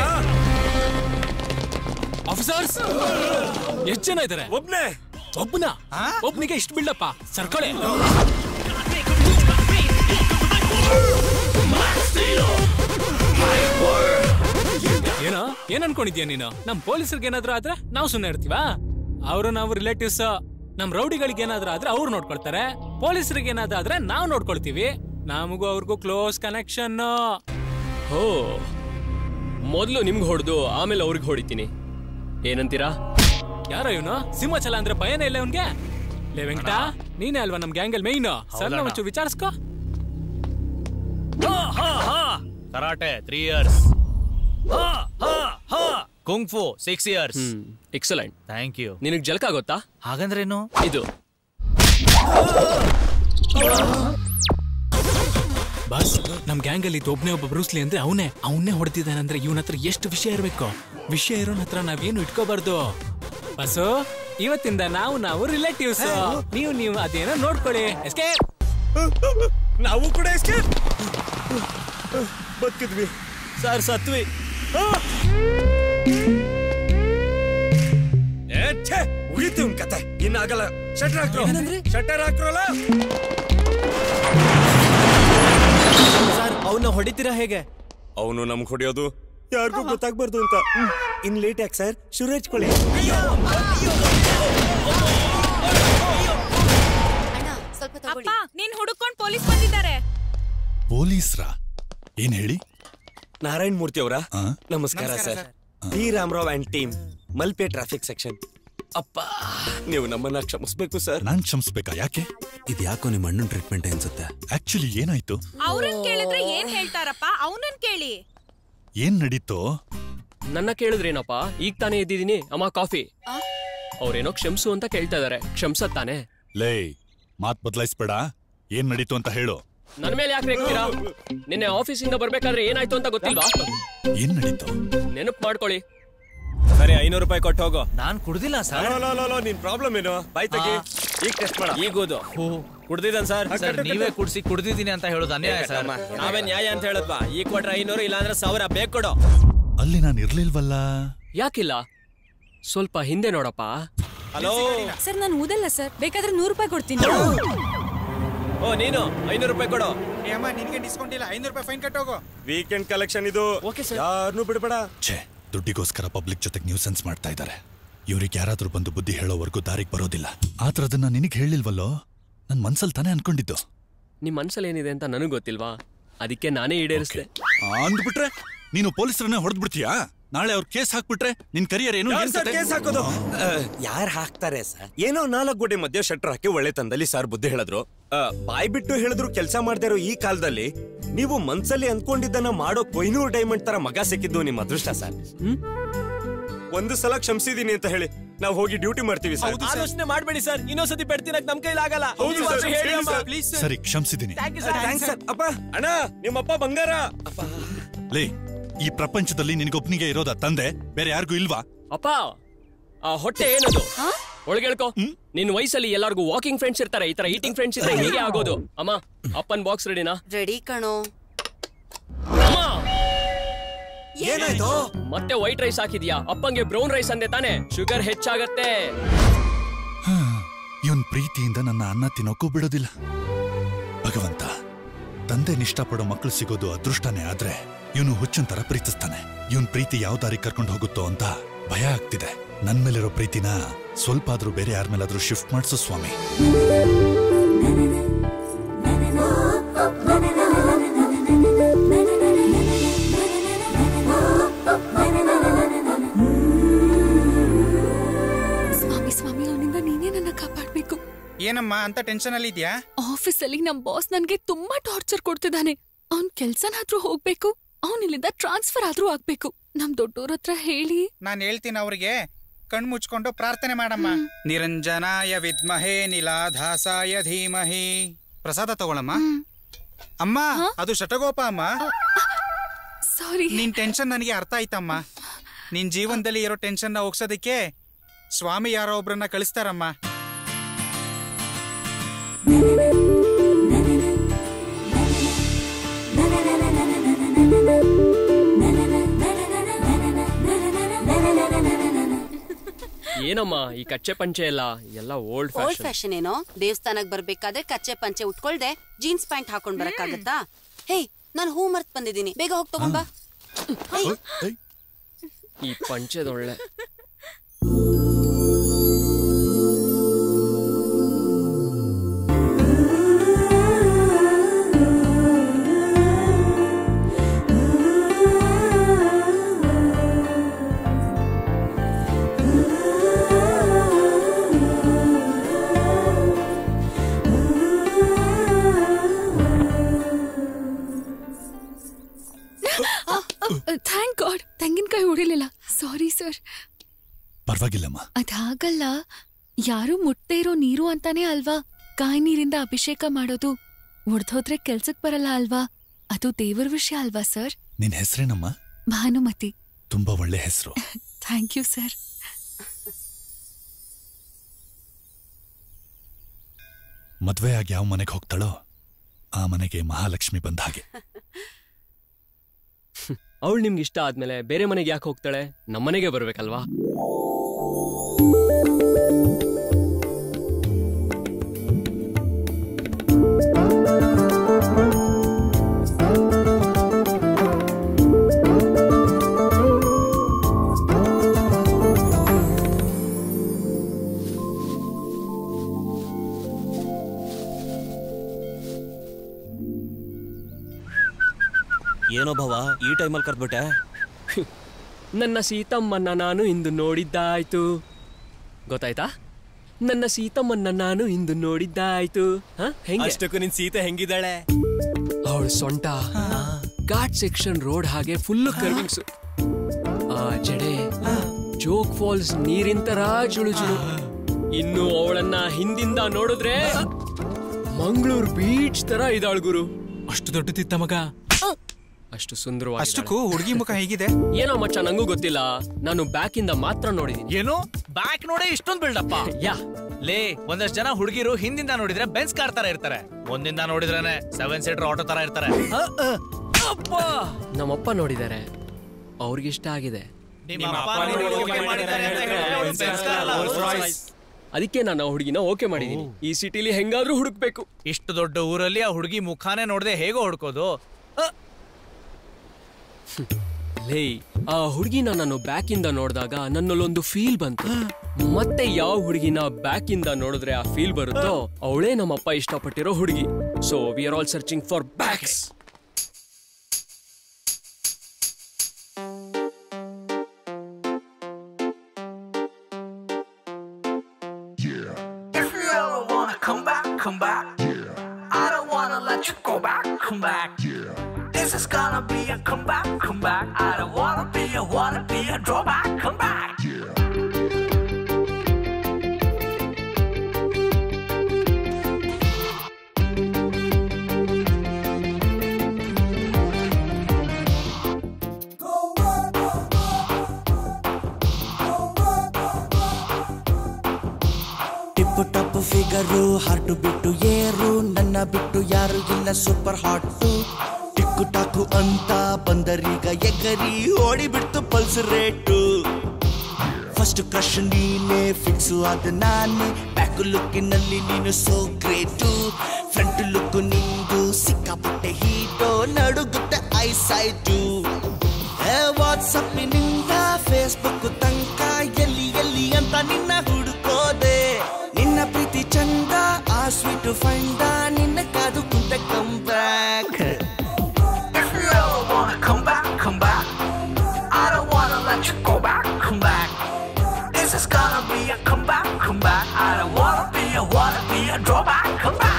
ಆಫೀಸರ್ಸ್ ಎಷ್ಟ್ ಜನ ಇದಾರೆ ಒಬ್ನೇ ಒಬ್ಬನ ಒಬ್ನಿಗೆ ಇಷ್ಟು ಬಿಲ್ಲಪ್ಪ ಸರ್ಕಳೆ ಏನೋ ಏನ್ ಅನ್ಕೊಂಡಿದ್ಯಾ ನೀನು ನಮ್ ಪೊಲೀಸರಿಗೆ ಏನಾದ್ರೂ ಆದ್ರೆ ನಾವು ಸುಮ್ಮನೆ ಇರ್ತೀವಾ ಅವರು ನಾವು ರಿಲೇಟಿವ್ಸ್ ನಮ್ ರೌಡಿಗಳಿಗೆ ಏನಾದ್ರೂ ಆದ್ರೆ ಅವ್ರು ನೋಡ್ಕೊಳ್ತಾರೆ ಪೊಲೀಸರಿಗೆ ಏನಾದ್ರೂ ಆದ್ರೆ ನಾವು ನೋಡ್ಕೊಳ್ತೀವಿ ನಮಗೂ ಅವ್ರಿಗೂ ಕ್ಲೋಸ್ ಕನೆಕ್ಷನ್ ಓ ಮೊದಲು ನಿಮ್ಗೆ ಹೊಡೆದು ಆಮೇಲೆ ಅವ್ರಿಗೆ ಹೊಡಿತೀನಿ ಏನಂತೀರಾ ಯಾರೋ ಇವನು ಸಿಂಹಚಲ ಅಂದ್ರೆ ಭಯನೇ ಇಲ್ಲ ಅವನ್ಗೆ ಲೇ ವೆಂಕಟ ನೀನೇ ಅಲ್ವಾ ನಮ್ ಗ್ಯಾಂಗಲ್ ಮೈನ್ ಸರ್ ಹೌದಣ್ಣ. ಒಂಚೂರು ವಿಚಾರಿಸ್ಕೋ karate three years kung fu six years excellent thank you ನಿನಗ್ ಜಲಕ ಗೊತ್ತಾ ಹಾಗಂದ್ರೇನು ಇದು ಬಾಸ್ ನಮ್ ಗ್ಯಾಂಗ್ ಅಲ್ಲಿ ಒಬ್ನೇ ಒಬ್ಬ ಬ್ರೂಸ್ಲಿ ಅಂದ್ರೆ ಅವನೇ ಅವನ್ನೇ ಹೊಡೆದಿದ್ದಾನಂದ್ರೆ ಇವನ ಹತ್ರ ಎಷ್ಟು ವಿಷಯ ಇರ್ಬೇಕು ವಿಷಯ ಇರೋನ್ ಹತ್ರ ನಾವೇನು ಇಟ್ಕೋಬಾರ್ದು ಬಸ್ಸು ಇವತ್ತಿಂದ ನಾವು ನಾವು ರಿಲೇಟಿವ್ಸ್ ನೀವು ನೀವು ಅದೇನೋ ನೋಡ್ಕೊಳ್ಳಿ ಎಸ್ಕೇಪ್ ನಾವು ಕೂಡ ಎಸ್ಕೇಪ್ ಬದುಕಿದ್ವಿ ಸರ್ ಸತ್ವಿ ಏ ಛೇ ಉಳಿತು ಉನ್ ಕತೆ ಇನ್ನಾಗಲ್ಲ ಶಟರ್ ಹಾಕ್ರೋ ಶಟರ್ ಹಾಕ್ರೋಲ್ಲ ಸರ್ ಅವನ್ನ ಹೊಡಿತೀರಾ ಹೇಗೆ ಅವನು ನಮ್ಗೆ ಹೊಡೆಯೋದು ಯಾರಿಗೂ ಗೊತ್ತಾಗ್ಬಾರ್ದು ಅಂತ ಇನ್ ಲೇಟ್ ಯಾಕೆ ಸರ್ ಶುರು ಹಚ್ಕೊಳ್ಳಿ ಸ್ವಲ್ಪ ಅಪ್ಪ ನೀನ್ ಹುಡುಕೊಂಡ್ ಪೊಲೀಸ್ ಬಂದಿದ್ದಾರೆ ಪೊಲೀಸ್ರ ಏನ್ ಹೇಳಿ ನಾರಾಯಣ್ ಮೂರ್ತಿ ಅವರ ಆ? ನಮಸ್ಕಾರ sir T Ramarao and team Malpe traffic section ಅಪ್ಪ ನೀವು ನಮ್ಮನ್ನ ಕ್ಷಮಿಸ್ಬೇಕು ಸರ್ ನಾನ್ ಕ್ಷಮಿಸ್ಬೇಕಾ ಯಾಕೆ ಇದು ಯಾಕೋ ನಿಮ್ಮ ಅಣ್ಣನ ಟ್ರೀಟ್ಮೆಂಟ್ ಅನ್ಸುತ್ತೆ ಆಕ್ಚುಲಿ ಏನಾಯ್ತು ಅವ್ರನ್ ಕೇಳಿದ್ರೆ ಏನ್ ಹೇಳ್ತಾರಪ್ಪ ಅವನನ್ ಕೇಳಿ ಏನ್ ನಡೀತೋ ನನ್ನ ಕೇಳಿದ್ರೇನಪ್ಪ ಈಗ ತಾನೇ ಎದ್ದಿದ್ದೀನಿ ಅಮ್ಮ ಕಾಫಿ ಅವ್ರೇನೋ ಕ್ಷಮಿಸು ಅಂತ ಕೇಳ್ತಾ ಇದಾರೆ ಕ್ಷಮ್ಸತ್ತಾನೆ ಲೇ ಮಾತ್ ಬದಲಾಯಿಸ್ಬೇಡ ಏನ್ ನಡೀತು ಅಂತ ಹೇಳು ನನ್ ಮೇಲೆ ಯಾಕೆ ರೇಗ್ತೀರಾ ನಿನ್ನೆ ಆಫೀಸಿಂದ ಬರ್ಬೇಕಾದ್ರೆ ಏನಾಯ್ತು ಅಂತ ಗೊತ್ತಿಲ್ವಾ ಏನ್ ನಡೀತು ನೆನಪು ಮಾಡ್ಕೊಳ್ಳಿ ಸರಿ ಐನೂರು ರೂಪಾಯಿ ಕೊಟ್ಟು ಹೋಗು ನಾನ್ ಕುಡ್ದಿಲ್ಲ ಸರ್ ಲೋ, ಲೋ, ಲೋ, ಲೋ, ನಿನ್ ಪ್ರಾಬ್ಲಮ್ ಏನು ಬಾಯ್ ತೆಗಿ ಈಗ ಟೆಸ್ಟ್ ಮಾಡ ಈಗೋದು ಕುಡ್ದಿದ್ದಾನೆ ಸರ್ ಸರ್ ನೀವೇ ಕುಡ್ಸಿ ಕುಡ್ದಿದ್ದೀನಿ ಅಂತ ಹೇಳೋದು ಅನ್ಯಾಯ ಸರ್ ನಾವೇ ನ್ಯಾಯ ಅಂತ ಹೇಳದ್ವಾ ಈಗ ಕೊಟ್ರೆ ಐನೂರು ಇಲ್ಲಾಂದ್ರೆ ಸಾವಿರ ಬೇಕು ಕೊಡು ಅಲ್ಲಿ ನಾನು ಇರ್ಲಿಲ್ವಲ್ಲ ಯಾಕಿಲ್ಲ ಸ್ವಲ್ಪ ಹಿಂದೆ ನೋಡಪ್ಪ ಹಲೋ ಸರ್ ನಾನು ಊದಲ್ಲ ಸರ್ ಬೇಕಾದ್ರೆ ನೂರು ರೂಪಾಯಿ ಕೊಡ್ತೀನಿ ಓ ನೀನು ಐನೂರು ರೂಪಾಯಿ ಕೊಡು ಅಮ್ಮ ನಿನ್ಗೆ ಡಿಸ್ಕೌಂಟ್ ಇಲ್ಲ ಐನೂರು ರೂಪಾಯಿ ಫೈನ್ ಕಟ್ಟೋಗು ವೀಕೆಂಡ್ ಕಲೆಕ್ಷನ್ ಇದು ಯಾರನ್ನೂ ಬಿಡಬೇಡ ಛೇ ದುಡ್ಡಿಗೋಸ್ಕರ ಪಬ್ಲಿಕ್ ಜೊತೆಗೆ ನ್ಯೂಸೆನ್ಸ್ ಮಾಡ್ತಾ ಇದ್ದಾರೆ ಇವ್ರಿಗೆ ಯಾರಾದ್ರೂ ಬಂದು ಬುದ್ಧಿ ಹೇಳೋವರೆಗೂ ದಾರಿಗೆ ಬರೋದಿಲ್ಲ ಆತರ ಅದನ್ನ ನಿನಗೆ ಹೇಳಿಲ್ವಲ್ಲೋ ನನ್ ಮನ್ಸಲ್ಲಿ ತಾನೇ ಅನ್ಕೊಂಡಿದ್ದು ನಿಮ್ ಮನ್ಸಲ್ಲಿ ಏನಿದೆ ಅಂತ ನನಗ್ ಗೊತ್ತಿಲ್ವಾ ಅದಕ್ಕೆ ನಾನೇ ಈಡೇರಿಸ್ದೆ ಅಂದ್ಬಿಟ್ರೆ ನೀನು ಪೊಲೀಸರನ್ನೇ ಹೊಡೆದ್ಬಿಡ್ತೀಯಾ ನಾಳೆ ಅವ್ರ ಕೇಸ್ ಹಾಕ್ಬಿಟ್ರೆ ನಿನ್ ಕರಿಯರ್ ಏನು ಯಾರ್ ಏನ್ ಸರ್ ಕತೆ? ಕೇಸ್ ಹಾಕೋದು ಯಾರು ಹಾಕ್ತಾರೆ ಸರ್ ಏನೋ ನಾಲ್ಕು ಗೋಡೆ ಮಧ್ಯೆ ಶಟ್ರ್ ಹಾಕಿ ಒಳ್ಳೆ ತಂದಲ್ಲಿ ಸರ್ ಬುದ್ಧಿ ಹೇಳಿದ್ರು ಆ, ಬಾಯ್ ಬಿಟ್ಟು ಹೇಳಿದ್ರು ಕೆಲಸ ಮಾಡ್ದೇ ಇರೋ ಈ ಕಾಲದಲ್ಲಿ ನೀವು ಮನ್ಸಲ್ಲಿ ಅನ್ಕೊಂಡಿದ್ದನ್ನ ಮಾಡೋ ಕೊಯ್ನೂರ್ ಡೈಮಂಡ್ ತರ ಮಗ ಸಿಕ್ಕಿದ್ದು ನಿಮ್ಮ ಅದೃಷ್ಟ ಸರ್ ಹ್ಮ್? ಒಂದು ಸಲ ಕ್ಷಮಿಸಿದೀನಿ ಅಂತ ಹೇಳಿ ನಾವು ಹೋಗಿ ಡ್ಯೂಟಿ ಮಾಡ್ತೀವಿ ಸರ್ ಆಲೋಚನೆ ಮಾಡ್ಬೇಡಿ ಸರ್ ಇನ್ನೊಂದ್ಸತಿ ಬೆಡ್ತಿನಕ್ ನಮ್ ಕೈಲಾಗಲ್ಲ ಹೌದು ಈ ವರ್ಷ ಸರ್, ಹೇಳಿ ಹೇಳಿ ಅಮ್ಮ, ಸರ್. please sir. ಸರಿ ಕ್ಷಮಿಸಿದ್ದೀನಿ Thank you sir, thanks thanks sir. Sir ಅಪ್ಪ ಅಣ್ಣ ನಿಮ್ಮಪ್ಪ ಬಂಗಾರ ಲೇ ಈ ಪ್ರಪಂಚದಲ್ಲಿ ನಿನಗೊಬ್ನಿಗೆ ಇರೋದ ತಂದೆ ಬೇರೆ ಯಾರಿಗೂ ಇಲ್ವಾ ಅಪ್ಪ ಆ ಹೊಟ್ಟೆ ಏನದು ಒಳಗೆಳ್ಕೊ ನಿನ್ ವಯಸ್ಸಲ್ಲಿ ಎಲ್ಲಾರ್ಗು ವಾಕಿಂಗ್ ಫ್ರೆಂಡ್ಸ್ ಇರ್ತಾರೆ ಈ ತರ ಈಟಿಂಗ್ ಫ್ರೆಂಡ್ಸ್ ಇದ್ರೆ ಹೀಗೆ ಆಗೋದು ಅಮ್ಮ ಅಪ್ಪನ್ ಬಾಕ್ಸ್ ರೆಡಿನಾ ರೆಡಿ ಕಣೋ ಏನಾಯ್ತು ಮತ್ತೆ ವೈಟ್ ರೈಸ್ ಹಾಕಿದ್ಯಾ ಅಪ್ಪಂಗೆ ಬ್ರೌನ್ ರೈಸ್ ಅಂದೆ ತಾನೆ ಶುಗರ್ ಹೆಚ್ಚಾಗತ್ತೆ ಇವನ್ ಪ್ರೀತಿಯಿಂದ ನನ್ನ ಅನ್ನ ತಿನ್ನೋಕ್ಕೂ ಬಿಡೋದಿಲ್ಲ ಭಗವಂತ ತಂದೆ ಇಷ್ಟಪಡೋ ಮಕ್ಕಳು ಸಿಗೋದು ಅದೃಷ್ಟನೇ ಆದ್ರೆ ಇವನು ಹುಚ್ಚನ್ ತರ ಪ್ರೀತಿಸ್ತಾನೆ ಇವನ್ ಪ್ರೀತಿ ಯಾವ ದಾರಿ ಕರ್ಕೊಂಡು ಹೋಗುತ್ತೋ ಅಂತ ಭಯ ಆಗ್ತಿದೆ ನನ್ ಮೇಲಿರೋ ಪ್ರೀತಿನ ಸ್ವಲ್ಪ ಆದ್ರೂ ಬೇರೆ ಯಾರ ಮೇಲಾದ್ರೂ ಶಿಫ್ಟ್ ಮಾಡ್ಸು ಸ್ವಾಮಿ ಸ್ವಾಮಿ ಸ್ವಾಮಿ ಅವನಿಂದ ನೀನೇ ನನ್ನ ಕಾಪಾಡ್ಬೇಕು ಏನಮ್ಮ ಅಂತ ಟೆನ್ಷನ್ ಅಲ್ಲಿ ಇದ್ಯಾ ಆಫೀಸಲ್ಲಿ ನಮ್ ಬಾಸ್ ನನ್ಗೆ ತುಂಬಾ ಟಾರ್ಚರ್ ಕೊಡ್ತಿದ್ದಾನೆ ಅವ್ನ್ ಕೆಲ್ಸನಾದ್ರೂ ಹೋಗ್ಬೇಕು ಅವ್ನ್ ಇಲ್ಲಿಂದ ಟ್ರಾನ್ಸ್ಫರ್ ಆದ್ರೂ ಆಗ್ಬೇಕು ನಮ್ ದೊಡ್ಡೋರ್ ಹತ್ರ ಹೇಳಿ ನಾನು ಹೇಳ್ತೀನಿ ಅವ್ರಿಗೆ ಕಣ್ ಮುಚ್ಕೊಂಡು ಪ್ರಾರ್ಥನೆ ಮಾಡಮ್ಮ ನಿರಂಜನಾಯ ವಿದ್ಮಹೇ ನಿಲಾಧಾಸಾಯ ಧೀಮಹಿ ಪ್ರಸಾದ ತಗೊಳಮ್ಮ ಅಮ್ಮ ಅದು ಶಟಗೋಪ ಅಮ್ಮ ಸಾರಿ ನಿನ್ ಟೆನ್ಷನ್ ನನಗೆ ಅರ್ಥ ಆಯ್ತಮ್ಮ ನಿನ್ ಜೀವನದಲ್ಲಿ ಇರೋ ಟೆನ್ಷನ್ ನ ಹೋಗ್ಸೋದಕ್ಕೆ ಸ್ವಾಮಿ ಯಾರೋ ಒಬ್ರನ್ನ ಕಳಿಸ್ತಾರಮ್ಮ ಏನಮ್ಮ ಈ ಕಚ್ಚೆ ಪಂಚೆ ಎಲ್ಲ ಎಲ್ಲ ಓಲ್ಡ್ ಓಲ್ಡ್ ಫ್ಯಾಷನ್ ಫ್ಯಾಷನ್ ಏನೋ ದೇವಸ್ಥಾನಕ್ ಬರ್ಬೇಕಾದ್ರೆ ಕಚ್ಚೆ ಪಂಚೆ ಉಟ್ಕೊಳ್ದೆ ಜೀನ್ಸ್ ಪ್ಯಾಂಟ್ ಹಾಕೊಂಡ್ ಬರಕ್ಕಾಗತ್ತಾ ಹೇ ನಾನು ಹೂ ಮರ್ತ್ ಬಂದಿದ್ದೀನಿ ಬೇಗ ಹೋಗ್ ತಗೊಂಡ್ ಬಾ ಈ ಪಂಚೆದೊಳ್ಳೆ ಥ್ಯಾಂಕ್ ಗಾಡ್ ತೆಂಗಿನಕಾಯಿ ಹೊಡಿಲಿಲ್ಲ ಸಾರಿ ಸರ್ ಪರವಾಗಿಲ್ಲಮ್ಮ ಅದಾಗಲ್ಲ ಯಾರು ಮುಟ್ದೇ ಇರೋ ನೀರು ಅಂತಾನೆ ಅಲ್ವಾ ಕಾಯಿ ನೀರಿಂದ ಅಭಿಷೇಕ ಮಾಡೋದು ಒಡ್ದೋದ್ರೆ ಕೆಲ್ಸಕ್ ಬರಲ್ಲ ಅಲ್ವಾ ಅದು ದೇವರ ವಿಷಯ ಅಲ್ವಾ ಸರ್ ನಿನ್ ಹೆಸರೇನಮ್ಮ ಭಾನುಮತಿ ತುಂಬಾ ಒಳ್ಳೆ ಹೆಸರು ಥ್ಯಾಂಕ್ ಯು ಸರ್ ಮದ್ವೆ ಆಗಿ ಯಾವ ಮನೆಗೆ ಹೋಗ್ತಾಳೋ ಆ ಮನೆಗೆ ಮಹಾಲಕ್ಷ್ಮಿ ಬಂದ ಹಾಗೆ ಅವಳು ನಿಮ್ಗೆ ಇಷ್ಟ ಆದ್ಮೇಲೆ ಬೇರೆ ಮನೆಗೆ ಯಾಕೆ ಹೋಗ್ತಾಳೆ ನಮ್ಮನೆಗೆ ಬರ್ಬೇಕಲ್ವಾ ಏನೋ ಭವ ಈ ಟೈಮಲ್ಲಿ ಕರ್ದ್ಬಿಟ್ಟೆ ನನ್ನ ಸೀತಮ್ಮನ್ನ ನಾನು ಇಂದು ನೋಡಿದ್ದಾಯ್ತು ಗೊತ್ತಾಯ್ತಾ ನನ್ನ ಸೀತಮ್ಮನ್ನ ನಾನು ಇಂದು ನೋಡಿದ್ದಾಯ್ತು ಹ? ಹೆಂಗೆ ಅಷ್ಟಕ್ಕೂ ನಿನ್ ಸೀತೆ ಹೆಂಗಿದ್ದಾಳೆ ಅವಳು ಸೊಂಟ ಘಾಟ್ ಸೆಕ್ಷನ್ ರೋಡ್ ಹಾಗೆ ಫುಲ್ ಕರ್ವಿಂಗ್ಸ್ ಆ ಜಡೆ ಜೋಗ್ ಫಾಲ್ಸ್ ನೀರಿನ ತರ ಜುಳು ಜುಳು ಇನ್ನು ಅವಳನ್ನ ಹಿಂದಿಂದ ನೋಡಿದ್ರೆ ಮಂಗಳೂರು ಬೀಚ್ ತರ ಇದಾಳ್ ಗುರು ಅಷ್ಟು ದೊಡ್ಡದಿತ್ತ ಮಗ ಅಷ್ಟು ಸುಂದರವಾಗಿ ಅಷ್ಟಕ್ಕೂ ಹುಡುಗಿ ಮುಖ ಹೇಗಿದೆ ಏನೋ ಮಚ್ಚ ನಂಗೂ ಗೊತ್ತಿಲ್ಲ ನಾನು ಬ್ಯಾಕ್ ಇಂದ ಮಾತ್ರ ನೋಡಿದೀನಿ ಏನು ಬ್ಯಾಕ್ ನೋಡೇ ಇಷ್ಟೊಂದ್ ಬಿಲ್ಡಪ್ಪ ಯಾ ಲೇ ಒಂದಷ್ಟು ಜನ ಹುಡುಗಿರು ಹಿಂದಿಂದ ನೋಡಿದ್ರೆ ಬೆನ್ಸ್ ಕಾರ್ ತರ ಇರ್ತಾರೆ ಮುಂದಿಂದ ನೋಡಿದ್ರೇನೆ ಸೆವೆನ್ ಸೀಟರ್ ಆಟೋ ತರ ಇರ್ತಾರೆ ಅಪ್ಪ ನಮ್ಮಪ್ಪ ನೋಡಿದ್ದಾರೆ ಅವ್ರಿಗಿಷ್ಟ ಆಗಿದೆ ಅದಕ್ಕೆ ನಾನು ಆ ಹುಡುಗಿನ ಓಕೆ ಮಾಡಿದೀನಿ ಈ ಸಿಟಿಲಿ ಹೆಂಗಾದ್ರೂ ಹುಡುಕ್ಬೇಕು ಇಷ್ಟು ದೊಡ್ಡ ಊರಲ್ಲಿ ಆ ಹುಡುಗಿ ಮುಖಾನೇ ನೋಡದೆ ಹೇಗೋ ಹುಡ್ಕೋದು ಲೇ ಆ ಹುಡುಗಿನ ನಾನು ಬ್ಯಾಕ್ ಇಂದ ನೋಡಿದಾಗ ನನ್ನಲ್ಲೊಂದು ಫೀಲ್ ಬಂತು ಮತ್ತೆ ಯಾವ ಹುಡುಗಿನ ಬ್ಯಾಕ್ ಇಂದ ನೋಡಿದ್ರೆ ಆ ಫೀಲ್ ಬರುತ್ತೋ ಅವಳೇ ನಮ್ಮಪ್ಪ ಇಷ್ಟಪಟ್ಟಿರೋ ಹುಡುಗಿ so we are all searching for backs If you ever wanna come back, come back. I don't wanna let you go back, come back. This is gonna be a comeback, come back. I don't wanna be a wanna be a drawback, come back. ಟಿಪ್ಪು ಟಪ್ಪು figure heart ಬಿಟ್ಟು ಏರು ನನ್ನ ಬಿಟ್ಟು ಯಾರು ಇಲ್ಲ super ಹಾಟು tick tock ಅಂತ ಬಂದರೀಗ ಎಗರಿ ಓಡಿಬಿಡ್ತು ಪಲ್ಸ್ ರೇಟು ಫಸ್ಟ್ ಕ್ರಶ್ ನೀನೆ ಫಿಕ್ಸ್ ಆದ ನಾನೇ ಬ್ಯಾಕ್ ಲುಕ್ಕಿನಲ್ಲಿ ನೀನು ಸೋ ಗ್ರೇಟು ಫ್ರಂಟ್ ಲುಕ್ ನಿಂದು ಸಿಕ್ಕಾಪಟ್ಟೆ ಹೀಟೋ ನಡುಗುತ್ತೆ ಐಸೈಟು ವಾಟ್ಸಪ್ಪಿನಿಂದ ಫೇಸ್ಬುಕ್ ತನಕ ಎಲ್ಲಿ ಎಲ್ಲಿ ಅಂತ ನಿನ್ನ ಹುಡುಕೋದೆ ನಿನ್ನ ಪ್ರೀತಿ ಚಂದ ಆ ಸ್ವೀಟ್ ಫಂಡ ನಿನ್ನ ಕಾದು ಕುಂತ come back If you ever wanna come back, come back. I don't wanna let you go back, come back. This is gonna be a comeback, come back. I don't wanna be a wanna be a drawback, come back.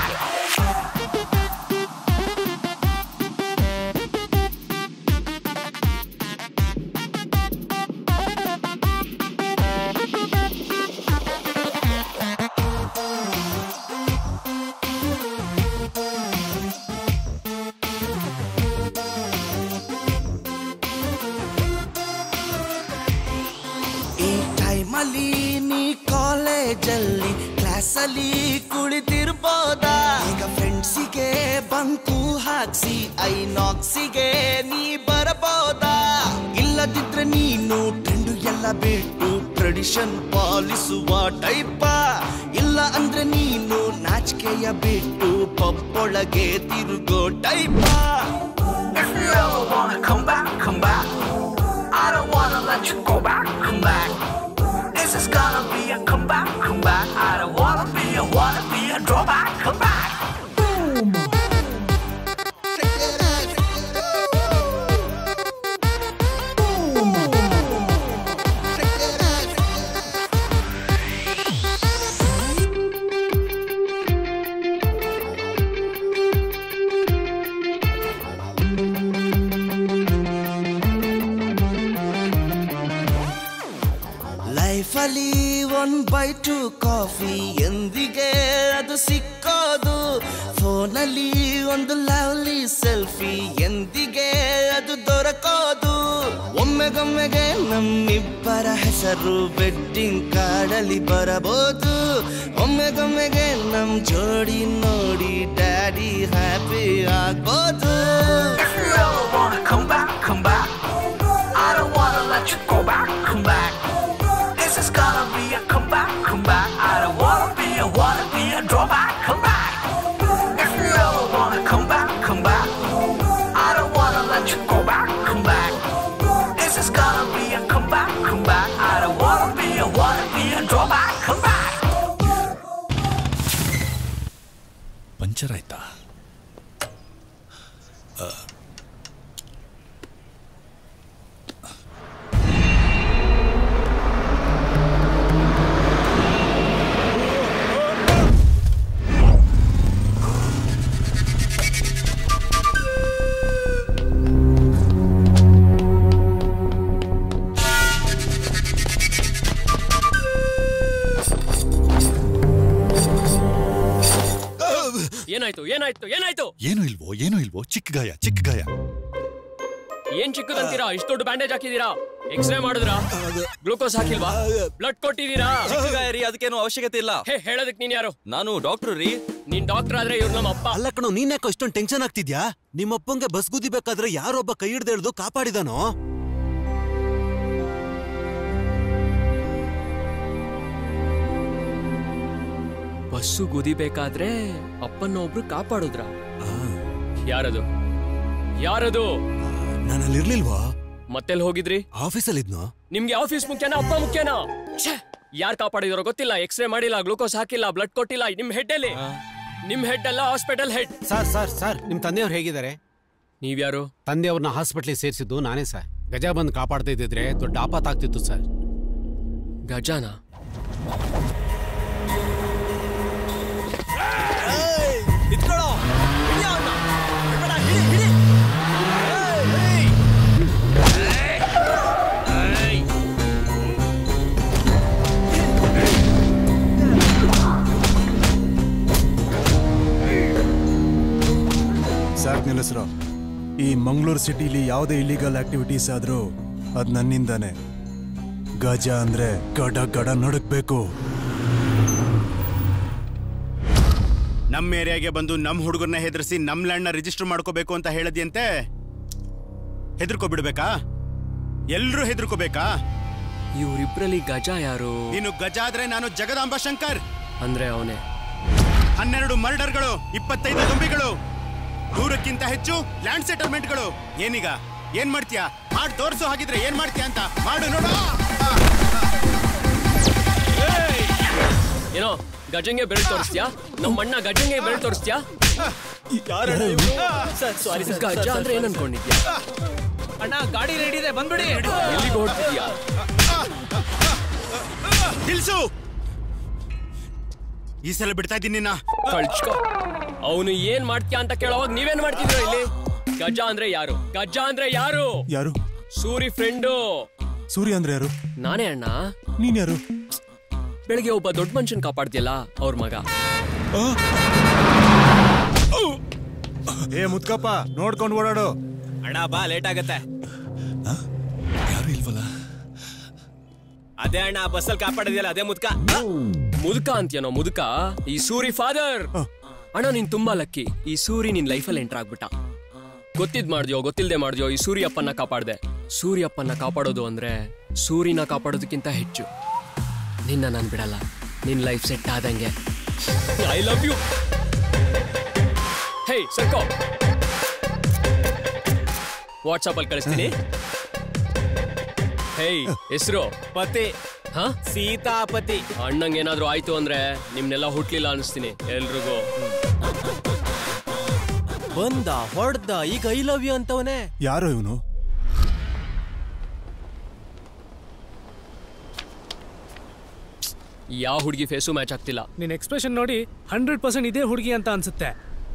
ಈ ಟೈಮಲ್ಲಿ ನೀ ಕಾಲೇಜಲ್ಲಿ ಕ್ಲಾಸಲ್ಲಿ ಕುಳಿತಿರ್ಬೋದಾ ಈಗ ಫ್ರೆಂಡ್ಸಿಗೆ bunk ಹಾಕ್ಸಿ ಐನಾಕ್ಸಿಗೆ ನೀ ಬರಬಹುದಾ ಇಲ್ಲದಿದ್ರೆ ನೀನು ಟ್ರೆಂಡು ಎಲ್ಲ ಬಿಟ್ಟು ಟ್ರೆಡಿಷನ್ ಪಾಲಿಸುವ ಟೈಪ ಇಲ್ಲ ಅಂದ್ರೆ ನೀನು ನಾಚಿಕೆಯ ಬಿಟ್ಟು ಪಪ್ಪೊಳಗೆ ತಿರುಗೋ ಟೈಪ If you ever wanna come back, come back. I don't wanna let you go back, come back. This is gonna be a comeback, come back. I don't wanna be a wanna be a drawback, come back. ಲೈಫಲ್ಲಿ one by two coffee ಎಂದಿಗೆ ಅದು ಸಿಕ್ಕೋದು ಫೋನಲ್ಲಿ ಒಂದು lovely selfie ಎಂದಿಗೆ ಅದು ದೊರಕೋದು ಒಮ್ಮೆಗೊಮ್ಮೆಗೆ ನಮ್ಮಿಬ್ಬರ ಹೆಸರು bedding ಕಾರ್ಡಲ್ಲಿ ಬರಬಹುದು ಒಮ್ಮೆಗೊಮ್ಮೆಗೆ ನಮ್ ಜೋಡಿ ನೋಡಿ ಡ್ಯಾಡಿ ಹ್ಯಾಪಿ ಆಗ್ಬೋದು If you ever wanna come back, come back. I don't wanna let you go back, come back. This is gonna be a comeback, come back. I don't wanna be a wanna be a drawback, come back. If you ever wanna come back, come back. I don't wanna let you go back, come back. This is gonna be a comeback, come back. I don't wanna be a wanna be a drawback, come back. Puncture ಆಯ್ತಾ ಆ, ಏನಾಯ್ತು ಏನಾಯ್ತು ಏನಾಯ್ತು ಏನೂ ಇಲ್ವೋ ಏನೂ ಇಲ್ವೋ ಚಿಕ್ಕ ಗಾಯ ಚಿಕ್ಕ ಗಾಯ ಏನ್ ಚಿಕ್ಕದಂತೀರಾ ಇಷ್ಟು ದೊಡ್ಡ ಬ್ಯಾಂಡೇಜ್ ಹಾಕಿದೀರಾ ಎಕ್ಸ್ರೇ ಮಾಡಿದ್ರಾ ಗ್ಲೂಕೋಸ್ ಹಾಕಿಲ್ವಾ ಬ್ಲಡ್ ಕೊಟ್ಟಿದೀರಾ ಚಿಕ್ಕಗಾಯ ರೀ ಅದಕ್ಕೇನು ಅವಶ್ಯಕತೆ ಇಲ್ಲ ಹೇ ಹೇಳೋದಕ್ ನೀನ್ ಯಾರು ನಾನು ಡಾಕ್ಟರ್ ರೀ ನೀನ್ ಡಾಕ್ಟರ್ ಆದ್ರೆ ಇವ್ರು ನಮ್ಮ ಅಪ್ಪ ಅಲ್ಲ ಕಣೋ ನೀನ್ ಯಾಕೋ ಇಷ್ಟೊಂದು ಟೆನ್ಷನ್ ಆಗ್ತಿದ್ಯಾ ನಿಮ್ಮಪ್ಪಂಗೆ ಬಸ್ ಗುದಿಬೇಕಾದ್ರೆ ಯಾರೊಬ್ಬ ಕೈ ಹಿಡ್ದು ಎಳ್ದು ಕಾಪಾಡಿದಾನೋ ಬಸ್ಸು ಗುದಿಬೇಕಾದ್ರೆ ಅಪ್ಪನ್ನ ಒಬ್ರು ಕಾಪಾಡುದ್ರ ಯಾರದು ಯಾರದು ನಾನು ಅಲ್ಲಿರ್ಲಿಲ್ವಾ ಮತ್ತೆಲ್ಲಿ ಹೋಗಿದ್ರಿ ಆಫೀಸಲ್ಲಿದ್ನೋ ನಿಮ್ಗೆ ಆಫೀಸ್ ಮುಖ್ಯನಾ ಅಪ್ಪ ಮುಖ್ಯನಾ ಯಾರು ಕಾಪಾಡಿದಾರೋ ಗೊತ್ತಿಲ್ಲ ಎಕ್ಸ್ರೇ ಮಾಡಿಲ್ಲ ಗ್ಲೂಕೋಸ್ ಹಾಕಿಲ್ಲ ಬ್ಲಡ್ ಕೊಟ್ಟಿಲ್ಲ ನಿಮ್ ಹೆಡ್ ಅಲ್ಲಿ ನಿಮ್ ಹೆಡ್ ಅಲ್ಲ hospital head sir sir sir ನಿಮ್ ತಂದೆಯವ್ರು ಹೇಗಿದ್ದಾರೆ ನೀವ್ಯಾರು ತಂದೆಯವ್ರನ್ನ ಹಾಸ್ಪಿಟ್ಲಿಗೆ ಸೇರಿಸಿದ್ದು ನಾನೇ ಸರ್ ಗಜ ಬಂದು ಕಾಪಾಡ್ತಾ ಇದ್ದಿದ್ರೆ ದೊಡ್ಡ ಆಪಾತ್ ಆಗ್ತಿತ್ತು ಸರ್ ಗಜಾನ ನಿಂತ್ಕೊಳ್ಳೋ ಹಿಡಿ ಅವ್ನ. ಬಿಡ್ಬೇಡ, ಹಿಡಿ, ಹಿಡಿ. ಏಯ್, ಏಯ್. ಏಯ್. ಸಾಕ್ ನಿಲ್ಲಿಸ್ರು ಈ ಮಂಗಳೂರು ಸಿಟಿಲಿ ಯಾವುದೇ ಇಲ್ಲಿಗಲ್ ಆಕ್ಟಿವಿಟೀಸ್ ಆದ್ರೂ ಅದ್ ನನ್ನಿಂದಾನೆ ಗಜ ಅಂದ್ರೆ ಗಡ ಗಡ ನಡುಕ್ಬೇಕು ನಮ್ಮ ಏರಿಯಾಗೆ ಬಂದು ನಮ್ಮ ಹುಡುಗರನ್ನ ಹೆದರ್ಸಿ ನಮ್ಮ ಲ್ಯಾಂಡ್ನ ರಿಜಿಸ್ಟರ್ ಮಾಡ್ಕೋಬೇಕು ಅಂತ ಹೇಳದ್ಯಂತೆ ಹೆದರ್ಕೋಬಿಡ್ಬೇಕಾ ಎಲ್ರೂ ಹೆದರ್ಕೋಬೇಕಾ ಇವ್ರಿಬ್ರಲ್ಲಿ ಗಜ ಯಾರು ನೀನು ಗಜ ಆದ್ರೆ ನಾನು ಜಗದಾಂಬ ಶಂಕರ್ ಅಂದ್ರೆ ಅವನೇ ಹನ್ನೆರಡು ಮರ್ಡರ್ಗಳು ಇಪ್ಪತ್ತೈದು ಗೊಂಬಿಗಳು ನೂರಕ್ಕಿಂತ ಹೆಚ್ಚು ಲ್ಯಾಂಡ್ ಸೆಟಲ್ಮೆಂಟ್ಗಳು ಏನೀಗ ಏನ್ ಮಾಡ್ತೀಯಾ ಮಾಡಿ ತೋರ್ಸು ಹಾಗಿದ್ರೆ ಏನ್ ಮಾಡ್ತೀಯಾ ಅಂತ ಮಾಡು ನೋಡು ಏನೋ ಗಜಂಗೆ ಬೆರಳು ತೋರಿಸ್ತ್ಯಾ ನಮ್ಮ ಅಣ್ಣ ಗಜಂಗೆ ಬೆರಳು ತೋರಿಸ್ತ್ಯಾ ಗಜ ಅಂದ್ರೆ ಏನ್ ಅನ್ಕೊಂಡಿದ್ಯಾ ಅಣ್ಣ ಗಾಡಿ ರೆಡಿ ಇದೆ ಬಂದ್ಬಿಡಿ ಎಲ್ಲಿಗೆ ಹೊಡ್ತಿದ್ಯಾ ನಿಲ್ಸು ಈ ಸಲ ಬಿಡ್ತಾ ಇದ್ದೀನಿ ನಿನ್ನ ಕಳ್ಚ್ಕೊ ಅವನು ಏನ್ ಮಾಡ್ತ್ಯಾ ಅಂತ ಕೇಳೋವಾಗ ನೀವೇನ್ ಮಾಡ್ತಿದ್ರ ಇಲ್ಲಿ ಗಜ ಅಂದ್ರೆ ಯಾರು ಗಜ ಅಂದ್ರೆ ಯಾರು ಯಾರು ಸೂರಿ ಫ್ರೆಂಡು ಸೂರ್ಯ ಅಂದ್ರೆ ಯಾರು ನಾನೇ ಅಣ್ಣ ನೀನ್ ಯಾರು ಬೆಳಗ್ಗೆ ಒಬ್ಬ ದೊಡ್ಡ ಮನುಷ್ಯನ್ ಕಾಪಾಡ್ತಿಯಲ್ಲ ಅವ್ರ ಮಗ ಏ ಮುದ್ಕಪ್ಪ ನೋಡ್ಕೊಂಡು ಓಡಾಡು ಅಣ್ಣ ಬಾ ಲೇಟ್ ಆಗತ್ತೆ ಯಾರು ಇಲ್ವಲ್ಲ ಅದೇ ಅಣ್ಣ ಬಸ್ಸಲ್ಲಿ ಕಾಪಾಡಿದ್ಯಲ್ಲ ಅದೇ ಮುದ್ಕ ಮುದುಕ ಅಂತ್ಯನೋ ಮುದುಕ ಈ ಸೂರಿ ಫಾದರ್ ಅಣ್ಣ ನೀನ್ ತುಂಬಾ ಲಕ್ಕಿ ಈ ಸೂರಿ ನಿನ್ ಲೈಫಲ್ಲಿ ಎಂಟರ್ ಆಗ್ಬಿಟ್ಟ ಗೊತ್ತಿದ್ ಮಾಡ್ದ್ಯೋ ಗೊತ್ತಿಲ್ದೆ ಮಾಡ್ದ್ಯೋ ಈ ಸೂರ್ಯಪ್ಪನ್ನ ಕಾಪಾಡ್ದೆ ಸೂರ್ಯಪ್ಪನ್ನ ಕಾಪಾಡೋದು ಅಂದ್ರೆ ಸೂರಿನ ಕಾಪಾಡೋದಕ್ಕಿಂತ ಹೆಚ್ಚು ನಿನ್ನ ನಾನ್ ಬಿಡಲ್ಲ ನಿನ್ ಲೈಫ್ ಸೆಟ್ ಆದಂಗೆ ಐ ಲವ್ ಯು ಹೇ ಸರ್ಕೋ ವಾಟ್ಸಪ್ ಅಲ್ಲಿ ಕಳಿಸ್ತೀನಿ ಹೇಯ್ ಹೆಸರು ಪತಿ ಹಾ ಸೀತಾಪತಿ ಅಣ್ಣಂಗೆ ಏನಾದ್ರೂ ಆಯ್ತು ಅಂದ್ರೆ ನಿಮ್ನೆಲ್ಲ ಹುಟ್ಲಿಲ್ಲ ಅನಿಸ್ತೀನಿ ಎಲ್ರಿಗೂ ಬಂದ ಹೊಡ್ದ ಈಗ ಐ ಲವ್ ಯು ಅಂತವನೇ ಯಾರೋ ಇವನು ಯಾವ ಹುಡುಗಿ ಫೇಸು ಮ್ಯಾಚ್ ಆಗ್ತಿಲ್ಲ ನಿನ್ ಎಕ್ಸ್ಪ್ರೆಷನ್ ನೋಡಿ ಹಂಡ್ರೆಡ್ ಪರ್ಸೆಂಟ್ ಇದೇ ಹುಡುಗಿ ಅಂತ ಅನ್ಸುತ್ತೆ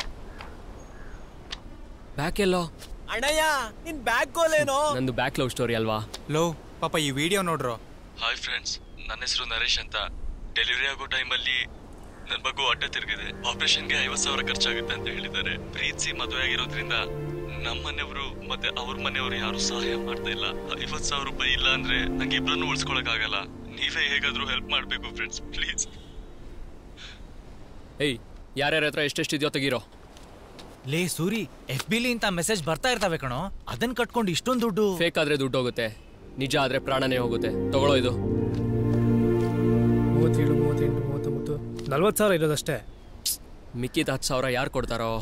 ಬ್ಯಾಕ್ ಎಲ್ಲೋ ಅಣ್ಣಯ್ಯ ನಿನ್ ಬ್ಯಾಗ್ ಗೋಲೇನೋ ನಂದು ಬ್ಯಾಕ್ ಲವ್ ಸ್ಟೋರಿ ಅಲ್ವಾ ಲೋ ಪಾಪ ಈ ವಿಡಿಯೋ ನೋಡ್ರು ಹಾಯ್ ಫ್ರೆಂಡ್ಸ್ ನನ್ನ ಹೆಸರು ನರೇಶ್ ಅಂತ ಡೆಲಿವರಿ ಆಗೋ ಟೈಮಲ್ಲಿ ನನ್ನ ಮಗು ಅಡ್ಡ ತಿರುಗಿದೆ ಆಪರೇಷನ್ಗೆ ಐವತ್ ಸಾವಿರ ಖರ್ಚಾಗುತ್ತೆ ಅಂತ ಹೇಳಿದ್ದಾರೆ ಪ್ರೀತಿಸಿ ಮದುವೆ ಆಗಿರೋದ್ರಿಂದ ನಮ್ಮ ಮನೆಯವರು ಮತ್ತೆ ಅವ್ರ ಮನೆಯವರು ಯಾರು ಸಹಾಯ ಮಾಡ್ತಾ ಇಲ್ಲ ಐವತ್ ಸಾವಿರ ರೂಪಾಯಿ ಇಲ್ಲ ಅಂದ್ರೆ ನಂಗೆ ಇಬ್ಬರನ್ನು ಉಳಿಸ್ಕೊಳಕ್ ಆಗಲ್ಲ ನೀವೇ ಹೇಗಾದ್ರೂ ಹೆಲ್ಪ್ ಮಾಡ್ಬೇಕು ಫ್ರೆಂಡ್ಸ್ ಪ್ಲೀಸ್ ಏಯ್ ಯಾರ್ಯಾರ ಹತ್ರ ಎಷ್ಟೆಷ್ಟಿದ್ಯೋ ತೆಗೀರೋ ಲೇ ಸೂರಿ ಎಫ್ ಬಿಲಿ ಇಂತ ಮೆಸೇಜ್ ಬರ್ತಾ ಇರ್ತಾವೆ ಕಣೋ ಅದನ್ನ ಕಟ್ಕೊಂಡು ಇಷ್ಟೊಂದು ದುಡ್ಡು ಫೇಕ್ ಆದ್ರೆ ದುಡ್ಡು ಹೋಗುತ್ತೆ ನಿಜ ಆದ್ರೆ ಪ್ರಾಣನೇ ಹೋಗುತ್ತೆ ತಗೊಳ್ಳೋ ಇದು ಮೂವತ್ತೇಳು ಮೂವತ್ತೆಂಟು ಮೂವತ್ತೊಂಬತ್ತು ನಲ್ವತ್ತು ಸಾವಿರ ಇರೋದಷ್ಟೇ ಮಿಕ್ಕಿದ ಹತ್ತು ಸಾವಿರ ಯಾರು ಕೊಡ್ತಾರೋ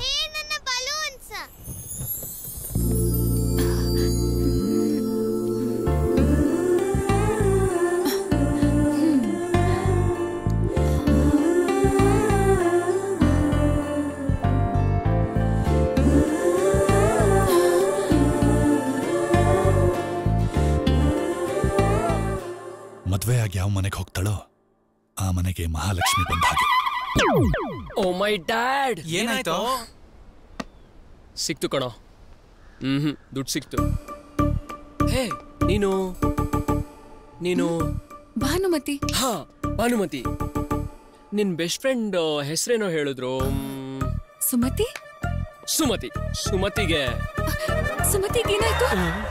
ಮದ್ವೆ ಆಗಿ ಯಾವ ಮನೆಗೆ ಹೋಗ್ತಾಳೋ ಆ ಮನೆಗೆ ಮಹಾಲಕ್ಷ್ಮಿ ಬಂದ ಹಾಗೆ ಓ ಮೈ ಡ್ಯಾಡ್ ಏನಾಯ್ತು ಸಿಕ್ತು ಕಣೋ ಹ್ಮ್ ಹ್ಮ್ ದುಡ್ಡು ಸಿಕ್ತು ಹೇ ನೀನು ನೀನು ಭಾನುಮತಿ ಹಾ ಭಾನುಮತಿ ನಿನ್ ಬೆಸ್ಟ್ ಫ್ರೆಂಡ್ ಹೆಸರೇನೋ ಹೇಳಿದ್ರು ಮ್, ಸುಮತಿ ಸುಮತಿ ಸುಮತಿಗೆ ಸುಮತಿಗೆ ಏನಾಯ್ತು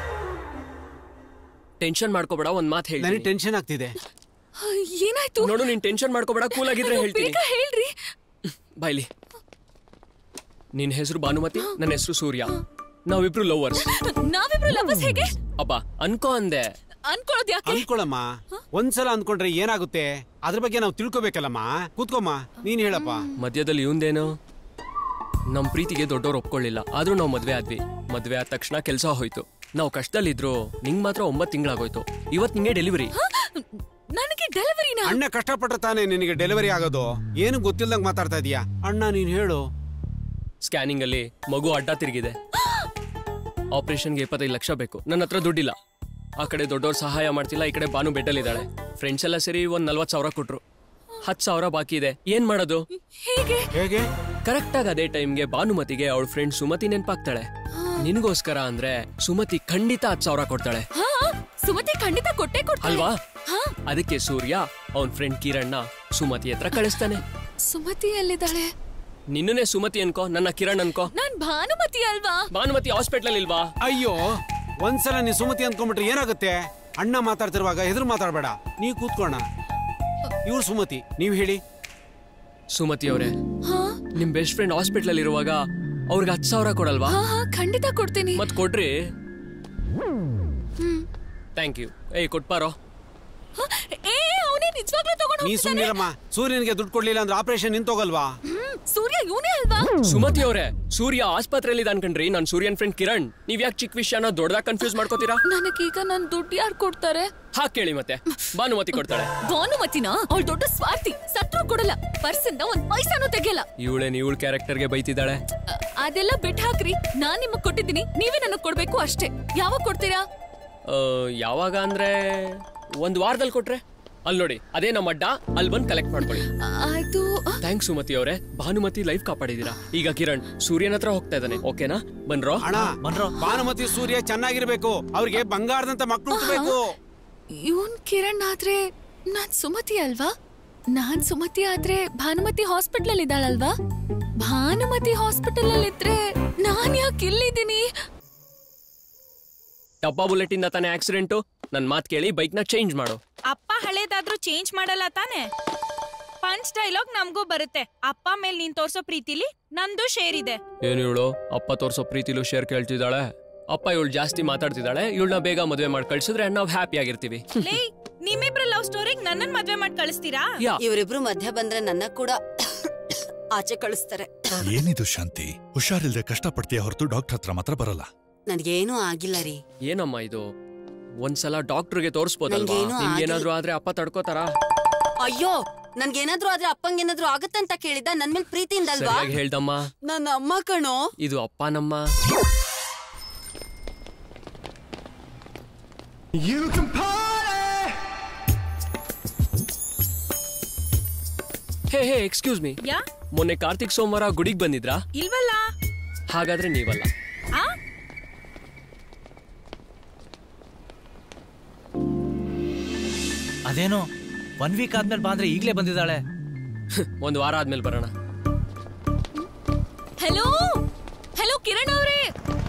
ಟೆನ್ಷನ್ ಮಾಡ್ಕೋಬೇಡ ಒಂದ್ ಮಾತು ಹೇಳಿ ನನಗೆ ಟೆನ್ಷನ್ ಆಗ್ತಿದೆ ಏನಾಯ್ತು ನೋಡು ನೀನ್ ಟೆನ್ಷನ್ ಮಾಡ್ಕೋಬೇಡ ಕೂಲ್ ಆಗಿದ್ರೆ ಹೇಳ್ತೀನಿ ಬೇಗ ಹೇಳ್ರಿ ಬಾಯ್ಲಿ ನಿನ್ ಹೆಸರು ಭಾನುಮತಿ ನನ್ನ ಹೆಸರು ಸೂರ್ಯ ನಾವಿಬ್ರು ಲವರ್ಸ್ ನಾವಿಬ್ರು ಲವರ್ಸ್ ಹೇಗೆ ಅಬ್ಬ ಅನ್ಕೋ ಅಂದೆ ಅನ್ಕೊಳ್ಳೋದ್ ಯಾಕೆ ಅನ್ಕೊಳಮ್ಮ ಒಂದ್ಸಲ ಅನ್ಕೊಂಡ್ರೆ ಏನಾಗುತ್ತೆ ಅದ್ರ ಬಗ್ಗೆ ನಾವು ತಿಳ್ಕೊಬೇಕಲ್ಲಮ್ಮ ಕೂತ್ಕೊಮ್ಮ ನೀನ್ ಹೇಳಪ್ಪ ಮಧ್ಯದಲ್ಲಿ ಇವಂದೇನು ನಮ್ ಪ್ರೀತಿಗೆ ದೊಡ್ಡವ್ರು ಒಪ್ಕೊಳ್ಳಿಲ್ಲ ಆದ್ರೂ ನಾವು ಮದ್ವೆ ಆದ್ವಿ ಮದ್ವೆ ಆದ ತಕ್ಷಣ ಕೆಲಸ ಹೋಯ್ತು ನಾವು ಕಷ್ಟದಲ್ಲಿದ್ರು ನಿಂಗ್ ಮಾತ್ರ ಒಂಬತ್ತು ತಿಂಗಳಾಗೋಯ್ತು ಇವತ್ ನಿಂಗೆ ಡೆಲಿವರಿ ನನಗೆ ಡೆಲಿವರಿನಾ ಅಣ್ಣ ಕಷ್ಟಪಟ್ರೆ ತಾನೇ ನಿನಗೆ ಡೆಲಿವರಿ ಆಗೋದು ಏನು ಗೊತ್ತಿಲ್ದಂಗ್ ಮಾತಾಡ್ತಾ ಇದೀಯಾ ಅಣ್ಣ ನೀನ್ ಹೇಳು ಸ್ಕ್ಯಾನಿಂಗ್ ಅಲ್ಲಿ ಮಗು ಅಡ್ಡ ತಿರುಗಿದೆ ಆಪರೇಷನ್ಗೆ ಇಪ್ಪತ್ತೈದು ಲಕ್ಷ ಬೇಕು ನನ್ನ ಹತ್ರ ದುಡ್ಡಿಲ್ಲ ಆ ಕಡೆ ದೊಡ್ಡವ್ರು ಸಹಾಯ ಮಾಡ್ತಿಲ್ಲ ಈ ಕಡೆ ಬಾನು ಬೆಡ್ಡಲ್ಲಿದ್ದಾಳೆ ಫ್ರೆಂಡ್ಸ್ ಎಲ್ಲ ಸೇರಿ ಒಂದ್ ನಲ್ವತ್ ಸಾವಿರ ಕೊಟ್ರು ಹತ್ತು ಸಾವಿರ ಬಾಕಿ ಇದೆ ಏನ್ ಮಾಡೋದು ಹೇಗೆ ಹೇಗೆ ಕರೆಕ್ಟ್ ಆಗಿ ಅದೇ ಟೈಮ್ಗೆ ಭಾನುಮತಿಗೆ ಅವಳ ಫ್ರೆಂಡ್ ಸುಮತಿ ನೆನ್ಪಾಗ್ತಾಳೆ ನಿನಗೋಸ್ಕರ ಅಂದ್ರೆ ಸುಮತಿ ಖಂಡಿತ ಹತ್ತು ಸಾವಿರ ಕೊಡ್ತಾಳೆ ಹಾ ಸುಮತಿ ಖಂಡಿತ ಕೊಟ್ಟೆ ಕೊಡ್ತಾಳೆ ಅಲ್ವಾ ಹಾ ಅದಕ್ಕೆ ಸೂರ್ಯ ಅವನ್ ಫ್ರೆಂಡ್ ಕಿರಣ್ಣ ಸುಮತಿ ಹತ್ರ ಕಳಿಸ್ತಾನೆ ಸುಮತಿ ಎಲ್ಲಿದ್ದಾಳೆ ನಿನ್ನನೇ ಸುಮತಿ ಅನ್ಕೋ ನನ್ನ ಕಿರಣ್ ಅನ್ಕೋ ನಾನ್ ಭಾನುಮತಿ ಅಲ್ವಾ ಭಾನುಮತಿ ಹಾಸ್ಪಿಟಲ್ ಇಲ್ವಾ ಅಯ್ಯೋ ಒಂದ್ಸಲ ನೀ ಸುಮತಿ ಅಂದ್ಕೊಂಡ್ಬಿಟ್ರೆ ಏನಾಗುತ್ತೆ ಅಣ್ಣ ಮಾತಾಡ್ತಿರುವಾಗ ಎದುರು ಮಾತಾಡ್ಬೇಡ ನೀ ಕೂತ್ಕೋಣ ಇವ್ರು ಸುಮತಿ ನೀವ್ ಹೇಳಿ ಸುಮತಿ ಅವರೇ ನಿಮ್ ಬೆಸ್ಟ್ ಫ್ರೆಂಡ್ ಹಾಸ್ಪಿಟಲ್ ಇರುವಾಗ ಅವ್ರಿಗೆ ಹತ್ತು ಸಾವಿರ ಕೊಡಲ್ವಾ ಹಾ ಹಾ ಖಂಡಿತ ಕೊಡ್ತೀನಿ ಮತ್ ಕೊಡ್ರಿ ಹ್ಮ್ ಥ್ಯಾಂಕ್ ಯು ಏಯ್ ಕೊಟ್ಪಾರೋ ಏ ಅವನೇ ನಿಜವಾಗ್ಲೂ ತಗೊಂಡು ನೀ ಸುಮ್ನಿರಮ್ಮ ಸೂರ್ಯನಿಗೆ ದುಡ್ಡು ಕೊಡ್ಲಿಲ್ಲ ಅಂದ್ರೆ ಆಪರೇಷನ್ ನಿಂತೋಗಲ್ವಾ ಹ್ಮ್ ಸೂರ್ಯ ಇವನೇ ಅಲ್ವಾ ಸುಮತಿ ಅವರೇ ಸೂರ್ಯ ಆಸ್ಪತ್ರೆಯಲ್ಲಿ ಅನ್ಕಂಡ್ರಿ ನಾನ್ ಸೂರ್ಯನ್ ಫ್ರೆಂಡ್ ಕಿರಣ್ ನೀವ್ ಯಾಕೆ ಚಿಕ್ಕ ವಿಷಯನ ದೊಡ್ಡದಾಗ ಕನ್ಫ್ಯೂಸ್ ಮಾಡ್ಕೋತೀರಾ ನನಗೀಗ ನನ್ ದುಡ್ಡು ಯಾರು ಕೊಡ್ತಾರೆ ಹಾಕ್ ಕೇಳಿ ಮತ್ತೆ ಭಾನುಮತಿ ಕೊಡ್ತಾಳೆ ಭಾನುಮತಿನ ಅವಳು ದೊಡ್ಡ ಸ್ವಾರ್ಥಿ ಸತ್ರು ಕೊಡಲ್ಲ ಪರ್ಸಿಂದ ಒಂದ್ ಪೈಸಾನು ತೆಗಿಯಲ್ಲ ಇವಳೇನ್ ಇವಳ ಕ್ಯಾರೆಕ್ಟರ್ಗೆ ಬೈತಿದ್ದಾಳೆ ಅ- ಅದೆಲ್ಲ ಬಿಟ್ಟು ಹಾಕ್ರಿ ನಾನ್ ನಿಮಗ್ ಕೊಟ್ಟಿದ್ದೀನಿ ನೀವೇ ನನಗ್ ಕೊಡ್ಬೇಕು ಅಷ್ಟೇ ಯಾವಾಗ ಕೊಡ್ತೀರಾ ಆ, ಯಾವಾಗ ಅಂದ್ರೆ ಒಂದ್ ವಾರದಲ್ಲಿ ಕೊಟ್ರೆ ಅಲ್ಲಿ ನೋಡಿ ಅದೇ ನಮ್ಮ ಅಡ್ಡ ಅಲ್ಲಿ ಬಂದು ಕಲೆಕ್ಟ್ ಮಾಡ್ಕೊಳ್ಳಿ ಆಯ್ತು ಥ್ಯಾಂಕ್ಸ್ ಸುಮತಿ ಅವರೇ ಭಾನುಮತಿ ಲೈಫ್ ಕಾಪಾಡಿದೀರಾ ಈಗ ಕಿರಣ್ ಸೂರ್ಯನ ಹತ್ರ ಹೋಗ್ತಾ ಇದ್ದಾನೆ ಓಕೆನಾ ಬನ್ರೋ ಅಣ್ಣ ಭಾನುಮತಿ ಸೂರ್ಯ ಚೆನ್ನಾಗಿರ್ಬೇಕು ಅವ್ರಿಗೆ ಬಂಗಾರದಂತ ಮಕ್ಳು ಹುಟ್ಟಬೇಕು ಇವನ್ ಕಿರಣ್ ಆದ್ರೆ ನಾನ್ ಸುಮತಿ ಅಲ್ವಾ ನಾನ್ ಸುಮತಿ ಆದ್ರೆ ಭಾನುಮತಿ ಹಾಸ್ಪಿಟಲ್ ಅಲ್ಲಿ ಇದ್ದಾಳಲ್ವಾ ಭಾನುಮತಿ ಹಾಸ್ಪಿಟಲ್ ಅಲ್ಲಿ ಇದ್ರೆ ನಾನ್ ಯಾಕೆ ಇಲ್ಲಿದ್ದೀನಿ ಡಬ್ಬಾ ಬುಲೆಟ್ ಇಂದ ತಾನೇ ಆಕ್ಸಿಡೆಂಟು ನನ್ ಮಾತ್ ಕೇಳಿ ಬೈಕ್ ನ ಚೇಂಜ್ ಮಾಡು ಅಪ್ಪ ಹಳೇದಾದ್ರೂ ಚೇಂಜ್ ಮಾಡಲ್ಲ ತಾನೆ ಪಂಚ್ ಡೈಲಾಗ್ ನಮಗೂ ಬರುತ್ತೆ ಅಪ್ಪ ಮೇಲ್ ನೀನ್ ತೋರ್ಸೋ ಪ್ರೀತಿಲಿ ನಂದು ಶೇರ್ ಇದೆ ಏನು ಇವಳು ಅಪ್ಪ ತೋರ್ಸೋ ಪ್ರೀತಿಲೂ ಶೇರ್ ಕೇಳ್ತಿದ್ದಾಳೆ ಅಪ್ಪ ಇವಳು ಜಾಸ್ತಿ ಮಾತಾಡ್ತಿದ್ದಾಳೆ ಇವಳನ್ನ ಬೇಗ ಮದುವೆ ಮಾಡಿ ಕಳ್ಸಿದ್ರೆ ನಾವು ಹ್ಯಾಪಿ ಆಗಿರ್ತೀವಿ ಲೇ ನಿಮ್ಮಿಬ್ರ ಲವ್ ಸ್ಟೋರಿಗೆ ನನ್ನನ್ ಮದ್ವೆ ಮಾಡಿ ಕಳಿಸ್ತೀರಾ ಇವರಿಬ್ರು ಮಧ್ಯ ಬಂದ್ರೆ ನನ್ನ ಕೂಡ ಆಚೆ ಕಳಿಸ್ತಾರೆ ಏನಿದು ಶಾಂತಿ ಹುಷಾರಿಲ್ದೆ ಕಷ್ಟಪಡ್ತೀಯ ಹೊರತು ಡಾಕ್ಟರ್ ಹತ್ರ ಮಾತ್ರ ಬರಲ್ಲ ನನ್ಗೇನೂ ಆಗಿಲ್ಲ ರೀ ಏನಮ್ಮ ಇದು ಒಂದ್ಸಲ ಡಾಕ್ಟರ್ಗೆ ತೋರಿಸ್ಬೋದಲ್ವಾ ನಂಗೇನೂ ನಿಮ್ಗೇನಾದ್ರೂ ಆದ್ರೆ ಅಪ್ಪ ತಡ್ಕೋತಾರಾ ಅಯ್ಯೋ ನನ್ಗೇನಾದ್ರೂ ಆದ್ರೆ ಅಪ್ಪಂಗೇನಾದ್ರೂ ಆಗತ್ತಂತ ಕೇಳಿದ ನನ್ ಮೇಲೆ ಪ್ರೀತಿಯಿಂದ ಅಲ್ವಾ ಸರಿಯಾಗಿ ಹೇಳ್ದಮ್ಮ ನನ್ನ ಅಮ್ಮ ಕಣೋ ಇದು ಅಪ್ಪ ನಮ್ಮ ಹೇ ಹೇ ಎಕ್ಸ್ಕ್ಯೂಸ್ ಮೀ ಯಾ ಮೊನ್ನೆ ಕಾರ್ತಿಕ್ ಸೋಮವಾರ ಗುಡಿಗೆ ಬಂದಿದ್ರಾ ಇಲ್ವಲ್ಲ ಹಾಗಾದ್ರೆ ನೀವಲ್ಲ ಆ ಅದೇನೋ ಒನ್ ವೀಕ್ ಆದ್ಮೇಲೆ ಬಾ ಅಂದ್ರೆ ಈಗ್ಲೇ ಬಂದಿದ್ದಾಳೆ ಒಂದ್ ವಾರ ಆದ್ಮೇಲೆ ಬರೋಣ ಹೆಲೋ ಹೆಲೋ ಕಿರಣ್ ಅವರೇ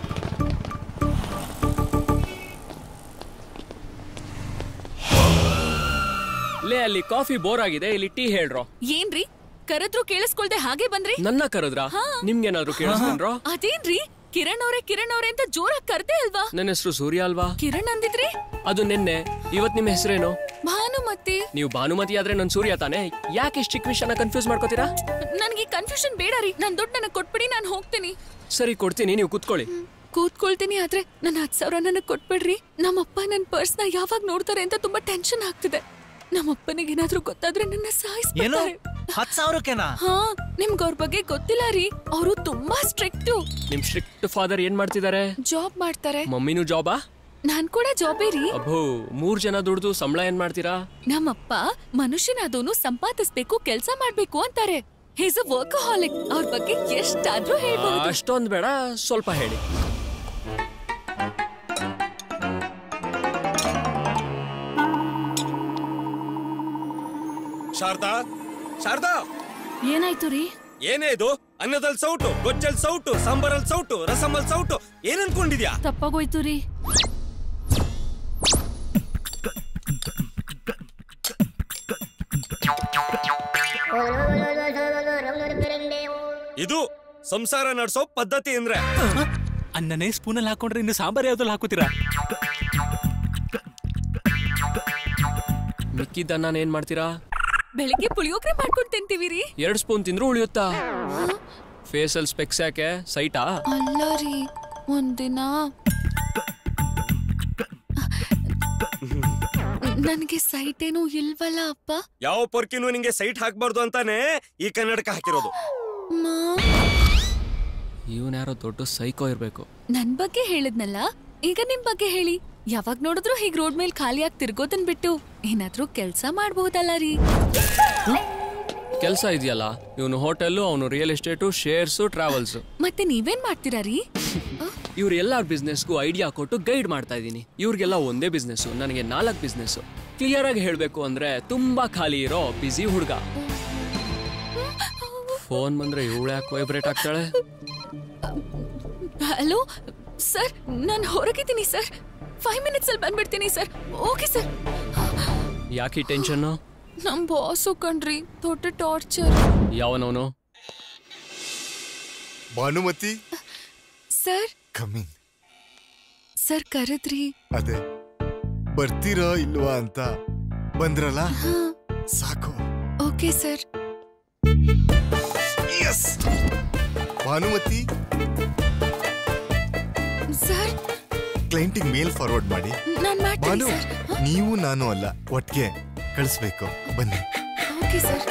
ಲೇ ಅಲ್ಲಿ ಕಾಫಿ ಬೋರ್ ಆಗಿದೆ ಇಲ್ಲಿ ಟೀ ಹೇಳ್ರೋ ಏನ್ರಿ ಕರೆದ್ರು ಕೇಳಿಸ್ಕೊಳ್ದೆ ಹಾಗೆ ಬಂದ್ರಿ ನನ್ನ ಕರೆದ್ರಾ ಹಾ. ನಿಮ್ಗೇನಾದ್ರು ಕೇಳಿಸ್ತೇನ್ರೋ ಅದೇನ್ರಿ ಕಿರಣ್ ಅವ್ರೆ ಕಿರಣ್ ಅವ್ರೆ ಅಂತ ಜೋರಾಗಿ ಕರ್ದೆ ಅಲ್ವಾ ನನ್ನ ಹೆಸರು ಸೂರ್ಯ ಅಲ್ವಾ ಕಿರಣ್ ಅಂದಿದ್ರಿ ಅದು ನಿನ್ನೆ ಇವತ್ ನಿಮ್ಮ ಹೆಸರೇನು ಭಾನುಮತಿ ನೀವು ಭಾನುಮತಿ ಆದ್ರೆ ನನ್ ಸೂರ್ಯ ತಾನೆ ಯಾಕೆ ಇಷ್ಟು ಚಿಕ್ಕ ವಿಷಯನ ಕನ್ಫ್ಯೂಸ್ ಮಾಡ್ಕೋತೀರಾ ನನ್ಗೆ ಕನ್ಫ್ಯೂಷನ್ ಬೇಡ ರೀ ನನ್ ದುಡ್ಡು ನನಗ್ ಕೊಟ್ಬಿಡಿ ನಾನು ಹೋಗ್ತೀನಿ ಸರಿ ಕೊಡ್ತೀನಿ ನೀವು ಕೂತ್ಕೊಳ್ಳಿ ಕೂತ್ಕೊಳ್ತೀನಿ ಆದ್ರೆ ನನ್ನ ಹತ್ತು ಸಾವಿರ ನನಗ್ ಕೊಟ್ಬಿಡ್ರಿ ನಮ್ಮಪ್ಪ ನನ್ನ ಪರ್ಸ್ನ ಯಾವಾಗ ನೋಡ್ತಾರೆ ಅಂತ ತುಂಬಾ ಟೆನ್ಷನ್ ಆಗ್ತಿದೆ ನಮ್ಮಪ್ಪನಿಗೆ ಏನಾದ್ರೂ ಗೊತ್ತಾದ್ರೆ ನನ್ನ ಏನು ಸಾಯಿಸ್ಬಿಡ್ತಾರೆ ಹತ್ ಸಾವಿರಕ್ಕೆನಾ ಹಾ ನಿಮ್ಗೆ ಅವ್ರ ಬಗ್ಗೆ ಗೊತ್ತಿಲ್ಲ ರೀ ಅವರು ತುಂಬಾ ಸ್ಟ್ರಿಕ್ಟ್ ನಿಮ್ ಸ್ಟ್ರಿಕ್ಟ್ ಫಾದರ್ ಏನ್ ಮಾಡ್ತಿದ್ದಾರೆ ಜಾಬ್ ಮಾಡ್ತಾರೆ ಮಮ್ಮಿನೂ ಜಾಬಾ ನಾನ್ ಕೂಡ ಜಾಬೇ ರೀ ಅಬ್ಬೋ ಮೂರ್ ಜನ ದುಡ್ದು ಸಂಬಳ ಏನ್ ಮಾಡ್ತೀರಾ ನಮ್ಮಪ್ಪ ಮನುಷ್ಯನಾದವನು ಸಂಪಾದಿಸ್ಬೇಕು ಕೆಲ್ಸ ಮಾಡ್ಬೇಕು ಅಂತಾರೆ ಹೇಸ್ ಅ ವರ್ಕಹಾಲಿಕ್ ಅವ್ರ ಬಗ್ಗೆ ಎಷ್ಟಾದ್ರೂ ಹೇಳ್ಬಹುದು ಅಷ್ಟೊಂದ್ ಬೇಡ ಸ್ವಲ್ಪ ಹೇಳಿ ಶಾರದಾ ಶಾರದಾ ಏನಾಯ್ತು ರೀ ಏನೇ ಇದು ಅನ್ನದಲ್ಲಿ ಸೌಟು ಗೊಜ್ಜಲ್ ಸೌಟು ಸಾಂಬಾರಲ್ ಸೌಟು ರಸಮಲ್ ಸೌಟು ಏನ್ ಅನ್ಕೊಂಡಿದ್ಯಾ ತಪ್ಪಾಗೋಯ್ತು ರೀ ಇದು ಸಂಸಾರ ನಡ್ಸೋ ಪದ್ಧತಿ ಅಂದ್ರೆ ಅನ್ನನೇ ಸ್ಪೂನಲ್ಲಿ ಹಾಕೊಂಡ್ರೆ ಇನ್ನು ಸಾಂಬಾರ್ ಯಾವ್ದ್ರಲ್ಲಿ ಹಾಕೋತೀರಾ ಮಿಕ್ಕಿದ್ದನ್ನ ಏನ್ ಮಾಡ್ತೀರಾ ಬೆಳಿಗ್ಗೆ ಪುಳಿಯೋಗ್ರೆ ಮಾಡ್ಕೊಂಡು ತಿಂತೀವಿ ರೀ ಎರಡ್ ಸ್ಪೂನ್ ತಿಂದ್ರೂ ಉಳಿಯುತ್ತಾ ಫೇಸಲ್ ಸ್ಪೆಕ್ಸ್ ಯಾಕೆ ಸೈಟಾ ಅಲ್ಲ ರೀ ಒಂದಿನ ನನಗೆ ಸೈಟ್ ಏನೂ ಇಲ್ವಲ್ಲ ಅಪ್ಪ ಯಾವ ಪೊರ್ಕಿನೂ ನಿಂಗೆ ಸೈಟ್ ಹಾಕ್ಬಾರ್ದು ಅಂತಾನೆ ಈ ಕನ್ನಡಕ ಹಾಕಿರೋದು ಮಾ ಇವನ್ ಯಾರೋ ದೊಡ್ಡ ಸೈಕೋ ಇರ್ಬೇಕು ನನ್ ಬಗ್ಗೆ ಹೇಳಿದ್ನಲ್ಲ ಈಗ ನಿಮ್ ಬಗ್ಗೆ ಹೇಳಿ ಯಾವಾಗ ನೋಡಿದ್ರು ಹೀಗ್ ರೋಡ್ ಮೇಲೆ ಖಾಲಿಯಾಗಿ ತಿರ್ಗೋದನ್ ಬಿಟ್ಟು ಏನಾದ್ರೂ ಕೆಲ್ಸ ಮಾಡ್ಬೋದಲ್ಲ ರೀ ಕೆಲ್ಸ ಇದೆಯಲ್ಲ ಇವನು ಹೋಟೆಲ್ಲು ಅವನು ರಿಯಲ್ ಎಸ್ಟೇಟು ಶೇರ್ಸು ಟ್ರಾವೆಲ್ಸ್ ಮತ್ತೆ ನೀವೇನ್ ಮಾಡ್ತೀರಾ ರೀ ಇವ್ರ ಎಲ್ಲಾರ್ ಬಿಸ್ನೆಸ್ಗೂ ಐಡಿಯಾ ಕೊಟ್ಟು ಗೈಡ್ ಮಾಡ್ತಾ ಇದ್ದೀನಿ ಇವ್ರಿಗೆಲ್ಲ ಒಂದೇ ಬಿಸ್ನೆಸ್ ನನಗೆ ನಾಲ್ಕು ಬಿಸ್ನೆಸ್ ಕ್ಲಿಯರ್ ಆಗಿ ಹೇಳ್ಬೇಕು ಅಂದ್ರೆ ತುಂಬಾ ಖಾಲಿ ಇರೋ ಬಿಸಿ ಹುಡುಗ ಫೋನ್ ಬಂದ್ರೆ ಇವಳು ಯಾಕೆ ವೈಬ್ರೇಟ್ ಆಗ್ತಾಳೆ ಹಲೋ ಸರ್ ನಾನು ಹೊರಗಿದ್ದೀನಿ ಸರ್ ಫೈವ್ ಮಿನಿಟ್ಸ್ ಅಲ್ಲಿ ಬಂದ್ಬಿಡ್ತೀನಿ ಸರ್ ಓಕೆ ಸರ್ ಯಾಕೆ ಟೆನ್ಷನ್ ನಮ್ ಬಾಸು ಕಣ್ರಿ ದೊಡ್ಡ ಟಾರ್ಚರ್ ಯಾವನವನು ಭಾನುಮತಿ ಸರ್ ಕಮ್ಮಿಂಗ್ ಸರ್ ಕರೆದ್ರಿ ಅದೇ ಬರ್ತೀರಾ ಇಲ್ವಾ ಅಂತ ಬಂದ್ರಲ್ಲ ಸಾಕು okay sir yes Bhanumathi sir ಕ್ಲೈಂಟಿಗೆ ಮೇಲ್ ಫಾರ್ವರ್ಡ್ ಮಾಡಿ ನಾನ್ ಮಾಡ್ತೀನಿ ಭಾನು ಸರ್ ನೀವು ನಾನು ಅಲ್ಲ ಒಟ್ಟಿಗೆ ಕಳಿಸ್ಬೇಕು ಬನ್ನಿ ಓಕೆ ಸರ್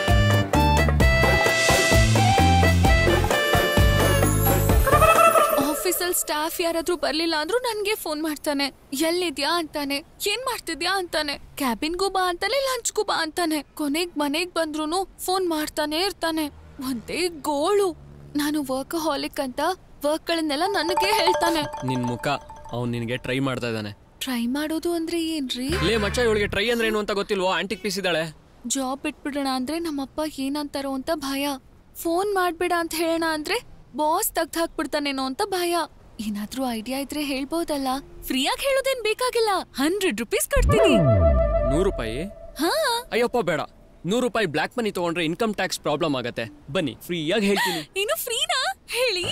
ಆಫೀಸಲ್ ಸ್ಟಾಫ್ ಯಾರಾದ್ರೂ ಬರ್ಲಿಲ್ಲ ಅಂದ್ರೂ ನನ್ಗೆ ಫೋನ್ ಮಾಡ್ತಾನೆ ಎಲ್ಲಿದ್ಯಾ ಅಂತಾನೆ ಏನ್ ಮಾಡ್ತಿದ್ಯಾ ಅಂತಾನೆ ಕ್ಯಾಬಿನ್ಗೂ ಬಾ ಅಂತಾನೆ ಲಂಚ್ಗೂ ಬಾ ಅಂತಾನೆ ಕೊನೆಗ್ ಮನೆಗ್ ಬಂದ್ರೂನು ಫೋನ್ ಮಾಡ್ತಾನೆ ಇರ್ತಾನೆ ಒಂದೇ ಗೋಳು ನಾನು ವರ್ಕ್ ಹಾಲಿಕ್ ಅಂತ ವರ್ಕ್ ಗಳನ್ನೆಲ್ಲ ನನಗೆ ಹೇಳ್ತಾನೆ ನಿನ್ ಮುಖ ಅವ್ನು ನಿನಗೆ ಟ್ರೈ ಮಾಡ್ತಾ ಇದ್ದಾನೆ ಟ್ರೈ ಮಾಡೋದು ಅಂದ್ರೆ ಏನ್ರಿ ಲೇ ಮಚ್ಚ ಇವಳಿಗೆ ಟ್ರೈ ಅಂದ್ರೆ ಏನು ಅಂತ ಗೊತ್ತಿಲ್ವೋ ಆಂಟಿಕ್ ಪೀಸ್ ಇದ್ದಾಳೆ ಜಾಬ್ ಬಿಟ್ಬಿಡೋಣ ಅಂದ್ರೆ ನಮ್ಮಪ್ಪ ಏನಂತಾರೋ ಅಂತ ಭಯ ಫೋನ್ ಮಾಡ್ಬೇಡ ಅಂತ ಹೇಳೋಣ ಅಂದ್ರೆ ಬಾಸ್ ತೆಗ್ದು ಹಾಕ್ಬಿಡ್ತಾನೇನೋ ಅಂತ ಭಯ ಏನಾದ್ರೂ ಐಡಿಯಾ ಇದ್ರೆ ಹೇಳ್ಬೋದಲ್ಲ ಫ್ರೀಯಾಗಿ ಹೇಳೋದೇನ್ ಬೇಕಾಗಿಲ್ಲ ಹಂಡ್ರೆಡ್ ರುಪೀಸ್ ಕೊಡ್ತೀನಿ ನೂರು ರೂಪಾಯಿ ಹಾ ಅಯ್ಯಪ್ಪ ಬೇಡ ನೂರು ರೂಪಾಯಿ ಬ್ಲ್ಯಾಕ್ ಮನಿ ತಗೊಂಡ್ರೆ ಇನ್ಕಮ್ ಟ್ಯಾಕ್ಸ್ ಪ್ರಾಬ್ಲಮ್ ಆಗತ್ತೆ ಬನ್ನಿ ಫ್ರೀಯಾಗಿ ಹೇಳ್ತೀನಿ ಇನ್ನು ಫ್ರೀನಾ ಹೇಳಿ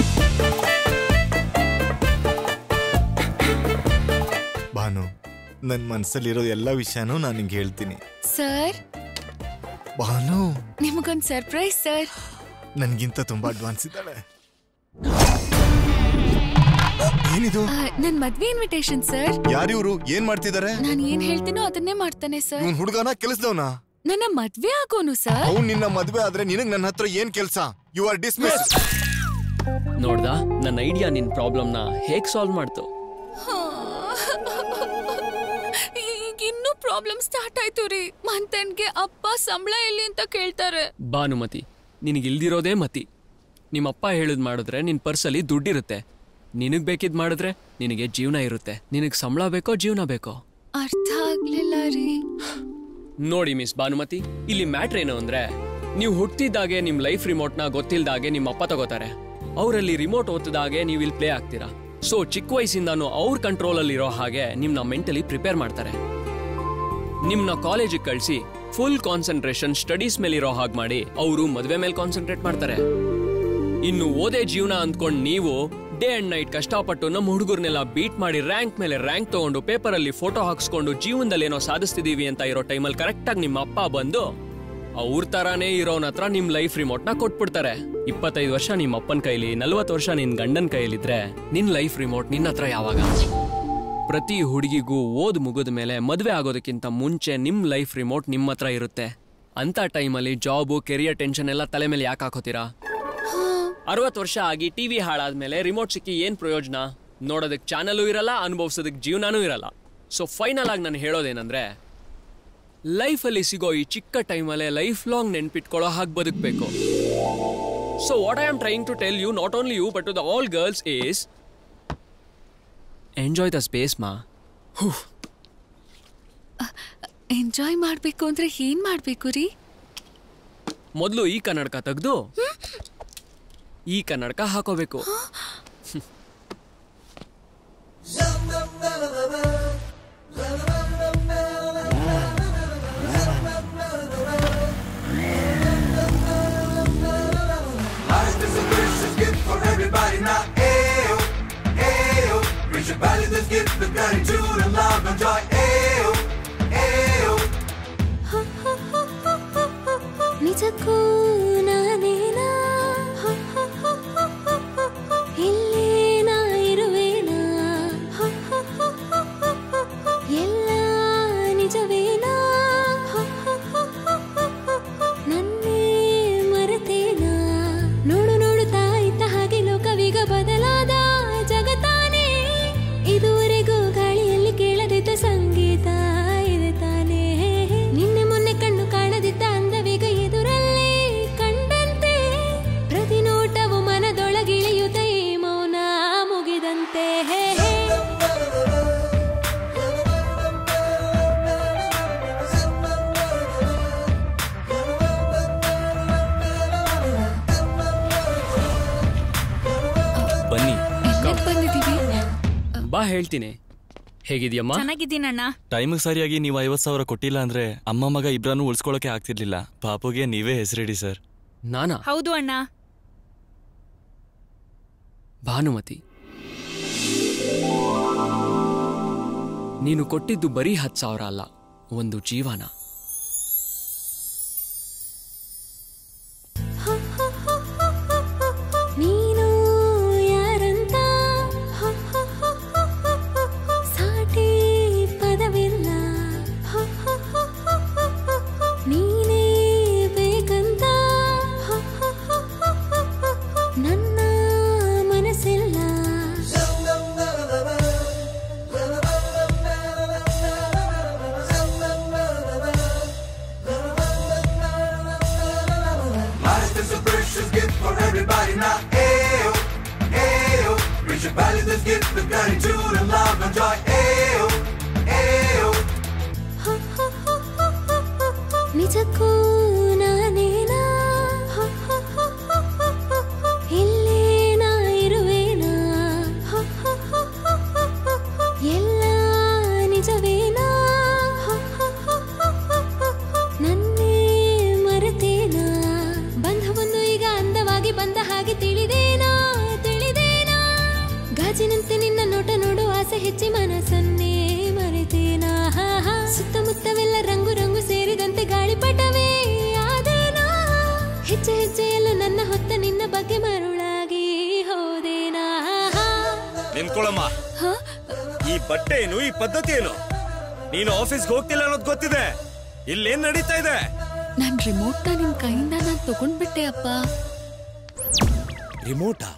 ಭಾನು ನನ್ನ ಮನಸ್ಸಲ್ಲಿರೋ ಎಲ್ಲ ವಿಷಯನೂ ನಾನು ನಿಂಗೆ ಹೇಳ್ತೀನಿ ಸರ್ ಭಾನು ನಿಮಗೊಂದ್ ಸರ್ಪ್ರೈಸ್ ಸರ್ ನನ್ಗಿಂತ ತುಂಬಾ ಅಡ್ವಾನ್ಸ್ ಇದ್ದಾಳೆ ಏನಿದು ಆ, ನನ್ ಮದ್ವೆ ಇನ್ವಿಟೇಷನ್ ಸರ್ ಯಾರಿವ್ರು ಏನ್ ಮಾಡ್ತಿದ್ದಾರೆ ನಾನ್ ಏನ್ ಹೇಳ್ತೀನೋ ಅದನ್ನೇ ಮಾಡ್ತಾನೆ ಸರ್ ಇವನ್ ಹುಡುಗನ ಕೆಲಸದವನ ನನ್ನ ಮದ್ವೆ ಆಗೋನು ಸರ್ ಅವ್ನ್ ನಿನ್ನ ಮದ್ವೆ ಆದ್ರೆ ನಿನಗ್ ನನ್ನ ಹತ್ರ ಏನ್ ಕೆಲ್ಸ ಯು ಆರ್ ಡಿಸ್ಮಿಸ್ ನೋಡ್ದಾ ನನ್ನ ಐಡಿಯಾ ನಿನ್ ಪ್ರಾಬ್ಲಮ್ನ ಹೇಗ್ ಸಾಲ್ವ್ ಮಾಡ್ತು ಈಗ ಇನ್ನೂ ಪ್ರಾಬ್ಲಮ್ ಸ್ಟಾರ್ಟ್ ಆಯ್ತು ರೀ ಮಂತ್ ಎಂಡ್ಗೆ ಅಪ್ಪ ಸಂಬಳ ಎಲ್ಲಿ ಅಂತ ಕೇಳ್ತಾರೆ ಭಾನುಮತಿ ನಿನಗಿಲ್ದಿರೋದೇ ಮತಿ ನಿಮ್ಮಪ್ಪ ಹೇಳಿದ್ ಮಾಡಿದ್ರೆ ನಿನ್ ಪರ್ಸಲ್ಲಿ ದುಡ್ಡಿರುತ್ತೆ ನಿನಗ್ ಬೇಕಿದ್ ಮಾಡಿದ್ರೆ ನಿನಗೆ ಜೀವನ ಇರುತ್ತೆ ನಿನಗ್ ಸಂಬಳ ಬೇಕೋ ಜೀವನ ಬೇಕೋ ಅರ್ಥ ಆಗ್ಲಿಲ್ಲ ರೀ ನೋಡಿ ಮಿಸ್ ಭಾನುಮತಿ ಇಲ್ಲಿ ಮ್ಯಾಟ್ರ್ ಏನು ಅಂದ್ರೆ ನೀವು ಹುಟ್ಟಿದಾಗೆ ನಿಮ್ ಲೈಫ್ ರಿಮೋಟ್ನ ಗೊತ್ತಿಲ್ದಾಗೆ ನಿಮ್ಮ ಅಪ್ಪ ತಗೋತಾರೆ ಅವರಲ್ಲಿ ರಿಮೋಟ್ ಒತ್ತದಾಗೆ ನೀವು ಇಲ್ಲಿ ಪ್ಲೇ ಆಗ್ತೀರಾ ಸೊ ಚಿಕ್ಕ ವಯಸ್ಸಿಂದಾನು ಅವ್ರ ಕಂಟ್ರೋಲ್ ಅಲ್ಲಿ ಇರೋ ಹಾಗೆ ನಿಮ್ನ ಮೆಂಟಲಿ ಪ್ರಿಪೇರ್ ಮಾಡ್ತಾರೆ ನಿಮ್ನ ಕಾಲೇಜಿಗೆ ಕಳಿಸಿ ಫುಲ್ ಕಾನ್ಸಂಟ್ರೇಷನ್ ಸ್ಟಡೀಸ್ ಮೇಲೆ ಇರೋ ಹಾಗೆ ಮಾಡಿ ಅವರು ಮದುವೆ ಮೇಲೆ ಕಾನ್ಸಂಟ್ರೇಟ್ ಮಾಡ್ತಾರೆ ಇನ್ನು ಓದೇ ಜೀವನ ಅಂದ್ಕೊಂಡ್ ನೀವು ಡೇ ಅಂಡ್ ನೈಟ್ ಕಷ್ಟಪಟ್ಟು ನಮ್ಮ ಹುಡುಗರ್ನೆಲ್ಲ ಬೀಟ್ ಮಾಡಿ ರ್ಯಾಂಕ್ ಮೇಲೆ ರ್ಯಾಂಕ್ ತಗೊಂಡು ಪೇಪರ್ ಅಲ್ಲಿ ಫೋಟೋ ಹಾಕ್ಸ್ಕೊಂಡು ಜೀವನದಲ್ಲಿ ಏನೋ ಸಾಧಿಸ್ತಿದೀವಿ ಅಂತ ಇರೋ ಟೈಮಲ್ಲಿ ಕರೆಕ್ಟ್ ಆಗಿ ನಿಮ್ಮ ಅಪ್ಪ ಬಂದು ಅವ್ರ ತರಾನೇ ಇರೋನ್ ಹತ್ರ ನಿಮ್ ಲೈಫ್ ರಿಮೋಟ್ ನ ಕೊಟ್ಬಿಡ್ತಾರೆ ಇಪ್ಪತ್ತೈದು ವರ್ಷ ನಿಮ್ ಅಪ್ಪನ ಕೈಲಿ ನಲ್ವತ್ತು ವರ್ಷ ನಿನ್ ಗಂಡನ್ ಕೈಲಿದ್ರೆ ನಿನ್ ಲೈಫ್ ರಿಮೋಟ್ ನಿನ್ನ ಹತ್ರ ಯಾವಾಗ ಪ್ರತಿ ಹುಡುಗಿಗೂ ಓದ್ ಮುಗಿದ ಮೇಲೆ ಮದ್ವೆ ಆಗೋದಕ್ಕಿಂತ ಮುಂಚೆ ನಿಮ್ ಲೈಫ್ ರಿಮೋಟ್ ನಿಮ್ಮ ಹತ್ರ ಇರುತ್ತೆ ಅಂತ ಟೈಮಲ್ಲಿ ಜಾಬು ಕೆರಿಯರ್ ಟೆನ್ಷನ್ ಎಲ್ಲ ತಲೆ ಮೇಲೆ ಯಾಕೆ ಹಾಕೋತೀರಾ ಅರವತ್ತು ವರ್ಷ ಆಗಿ ಟಿವಿ ಹಾಳಾದ್ಮೇಲೆ ರಿಮೋಟ್ ಸಿಕ್ಕಿ ಏನ್ ಪ್ರಯೋಜನ ನೋಡೋದಕ್ ಚಾನಲು ಇರಲ್ಲ ಅನುಭವಿಸೋದಕ್ ಜೀವನನೂ ಇರಲ್ಲ ಸೊ ಫೈನಲ್ ಆಗಿ ನಾನು ಹೇಳೋದೇನಂದ್ರೆ ಲೈಫಲ್ಲಿ ಸಿಗೋ ಈ ಚಿಕ್ಕ ಟೈಮಲ್ಲೇ ಲೈಫ್ ಲಾಂಗ್ ನೆನ್ಪಿಟ್ಕೊಳ್ಳೋ ಹಾಗೆ ಬದುಕಬೇಕು so what I am trying to tell you not only you but to the all girls is enjoy the space ಮಾ ಎಂಜಾಯ್ ಮಾಡ್ಬೇಕು ಅಂದ್ರೆ ಏನ್ ಮಾಡ್ಬೇಕು ರೀ ಮೊದಲು ಈ ಕನ್ನಡಕ ತೆಗೆದು ಈ ಕನ್ನಡಕ ಹಾಕೋಬೇಕು Life is a wish, it's good for everybody now. Ayo, ayo. Reach your belly, this gift, the gratitude and love and joy. Ayo, ayo. ನಿಜಕ್ಕೂ ನಾನೇನಾ ಹೊ, ಹೊ, ಹೊ, ಹೊ, ಹೊ, ಹೊ, ಹೊ. ಇಲ್ಲೇ ನಾ ಇರುವೇನಾ ಹೊ, ಹೊ, ಹೊ, ಹೊ, ಹೊ, ಹೊ, ಹೊ. ಎಲ್ಲ ನಿಜವೇನಾ ಹೊ, ಹೊ, ಹೊ, ಹೊ, ಹೊ, ಹೊ, ಹೊ. ನನ್ನೇ ಮರೆತೇನಾ ನೋಡು ನೋಡುತ್ತಾ ಇದ್ದ ಹಾಗೆ ಲೋಕವೀಗ ಬದಲಾದ ಜಗತ್ತಾನೇ ಇದುವರೆಗೂ ಗಾಳಿಯಲ್ಲಿ ಕೇಳದಿದ್ದ ಸಂಗೀತ ಇದೆ ತಾನೇ ನಿನ್ನೆ ಮೊನ್ನೆ ಕಣ್ಣು ಕಾಣದಿದ್ದ ಅಂದವೀಗ ಎದುರಲ್ಲೇ ಕಂಡಂತೆ ಪ್ರತಿ ನೋಟವು ಮನದೊಳಗಿಳಿಯುತ್ತ ಈ ಮೌನ ಮುಗಿದಂತೆ ಬನ್ನಿ ಎಲ್ಲಿಗ್ ಬಂದಿದೀವಿ ಬಾ ಹೇಳ್ತೀನಿ ಹೇಗಿದ್ಯಮ್ಮ ಚೆನ್ನಾಗಿದ್ದೀನಣ್ಣ ಟೈಮಿಗೆ ಸರಿಯಾಗಿ ನೀವು ಐವತ್ ಸಾವಿರ ಕೊಟ್ಟಿಲ್ಲ ಅಂದ್ರೆ ಅಮ್ಮ ಮಗ ಇಬ್ರನ್ನು ಉಳಿಸ್ಕೊಳಕ್ಕೆ ಆಗ್ತಿರ್ಲಿಲ್ಲ ಪಾಪುಗೆ ನೀವೇ ಹೆಸರಿಡಿ ಸರ್ ನಾನಾ ಹೌದು ಅಣ್ಣ ಭಾನುಮತಿ ನೀನು ಕೊಟ್ಟಿದ್ದು ಬರೀ ಹತ್ತು ಸಾವಿರ ಅಲ್ಲ ಒಂದು ಜೀವನ ನೀನು ಯಾರಂತ ಹೊ, ಹೊ, ಹೊ, ಹೊ, ಹೊ, ಹೊ, ಹೊ. ಸಾಟಿ ಪದವಿಲ್ಲ ಹೊ, ಹೊ, ಹೊ, ಹೊ, ಹೊ, ಹೊ, ಹೊ. ನೀನೇ ಬೇಕಂತ ಹೊ, ಹೊ, ಹೊ, ಹೊ, ಹೊ, ಹೊ, ಹೊ. ನನ್ನ ಮನಸ್ಸಿಲ್ಲ Life is a precious gift for everybody now. Ayo, ayo. Reach your value this gift with gratitude and love and joy. Ayo, ayo. ನಿಜಕ್ಕೂ ನಾನೇನಾ ಹೊ, ಹೊ, ಹೊ, ಹೊ, ಹೊ, ಹೊ, ಹೊ. ಇಲ್ಲೇ ನಾ ಇರುವೇನಾ ಹೊ, ಹೊ, ಹೊ, ಹೊ, ಹೊ, ಹೊ, ಹೊ. ಎಲ್ಲ ನಿಜವೇನಾ ಹೊ, ಹೊ, ಹೊ, ಹೊ, ಹೊ, ಹೊ, ಹೊ. ನನ್ನೇ ಮರೆತೇನಾ ಬಂಧವೊಂದು ಈಗ ಅಂದವಾಗಿ ಬಂದ ಹಾಗೆ ತಿಳಿದೇನಾ ತಿಳಿದೇನಾ ಗಾಜಿನಂತೆ ನಿನ್ನ ನೋಟ ನೋಡು ಆಸೆ ಹೆಚ್ಚಿ ಮನಸ್ಸನ್ನೇ ಮರೆತೇನಾ ಹಾ, ಹಾ. ಸುತ್ತಮುತ್ತವೆಲ್ಲ ರಂಗು ರಂಗು ಸೇರಿದಂತೆ ಗಾಳಿಪಟವೇ ಆದೇನಾ ಹೆಜ್ಜೆ ಹೆಜ್ಜೆಯಲ್ಲೂ ನನ್ನ ಹೊತ್ತ ನಿನ್ನ ಬಗ್ಗೆ ಮರುಳಾಗಿ ಹೋದೇನಾ ಹಾ, ಹಾ. ನಿಂತ್ಕೊಳಮ್ಮ ಹಾ? ಈ ಬಟ್ಟೆ ಏನು ಈ ಪದ್ಧತಿ ಏನು ನೀನು ಆಫೀಸ್ಗೆ ಹೋಗ್ತಿಲ್ಲ ಅನ್ನೋದು ಗೊತ್ತಿದೆ ಇಲ್ಲೇನ್ ನಡೀತಾ ಇದೆ ನನ್ ರಿಮೋಟ್ನ ನಿಮ್ ಕೈಯಿಂದ ನಾನ್ ತಗೊಂಡ್ಬಿಟ್ಟೆ ಅಪ್ಪ ರಿಮೋಟಾ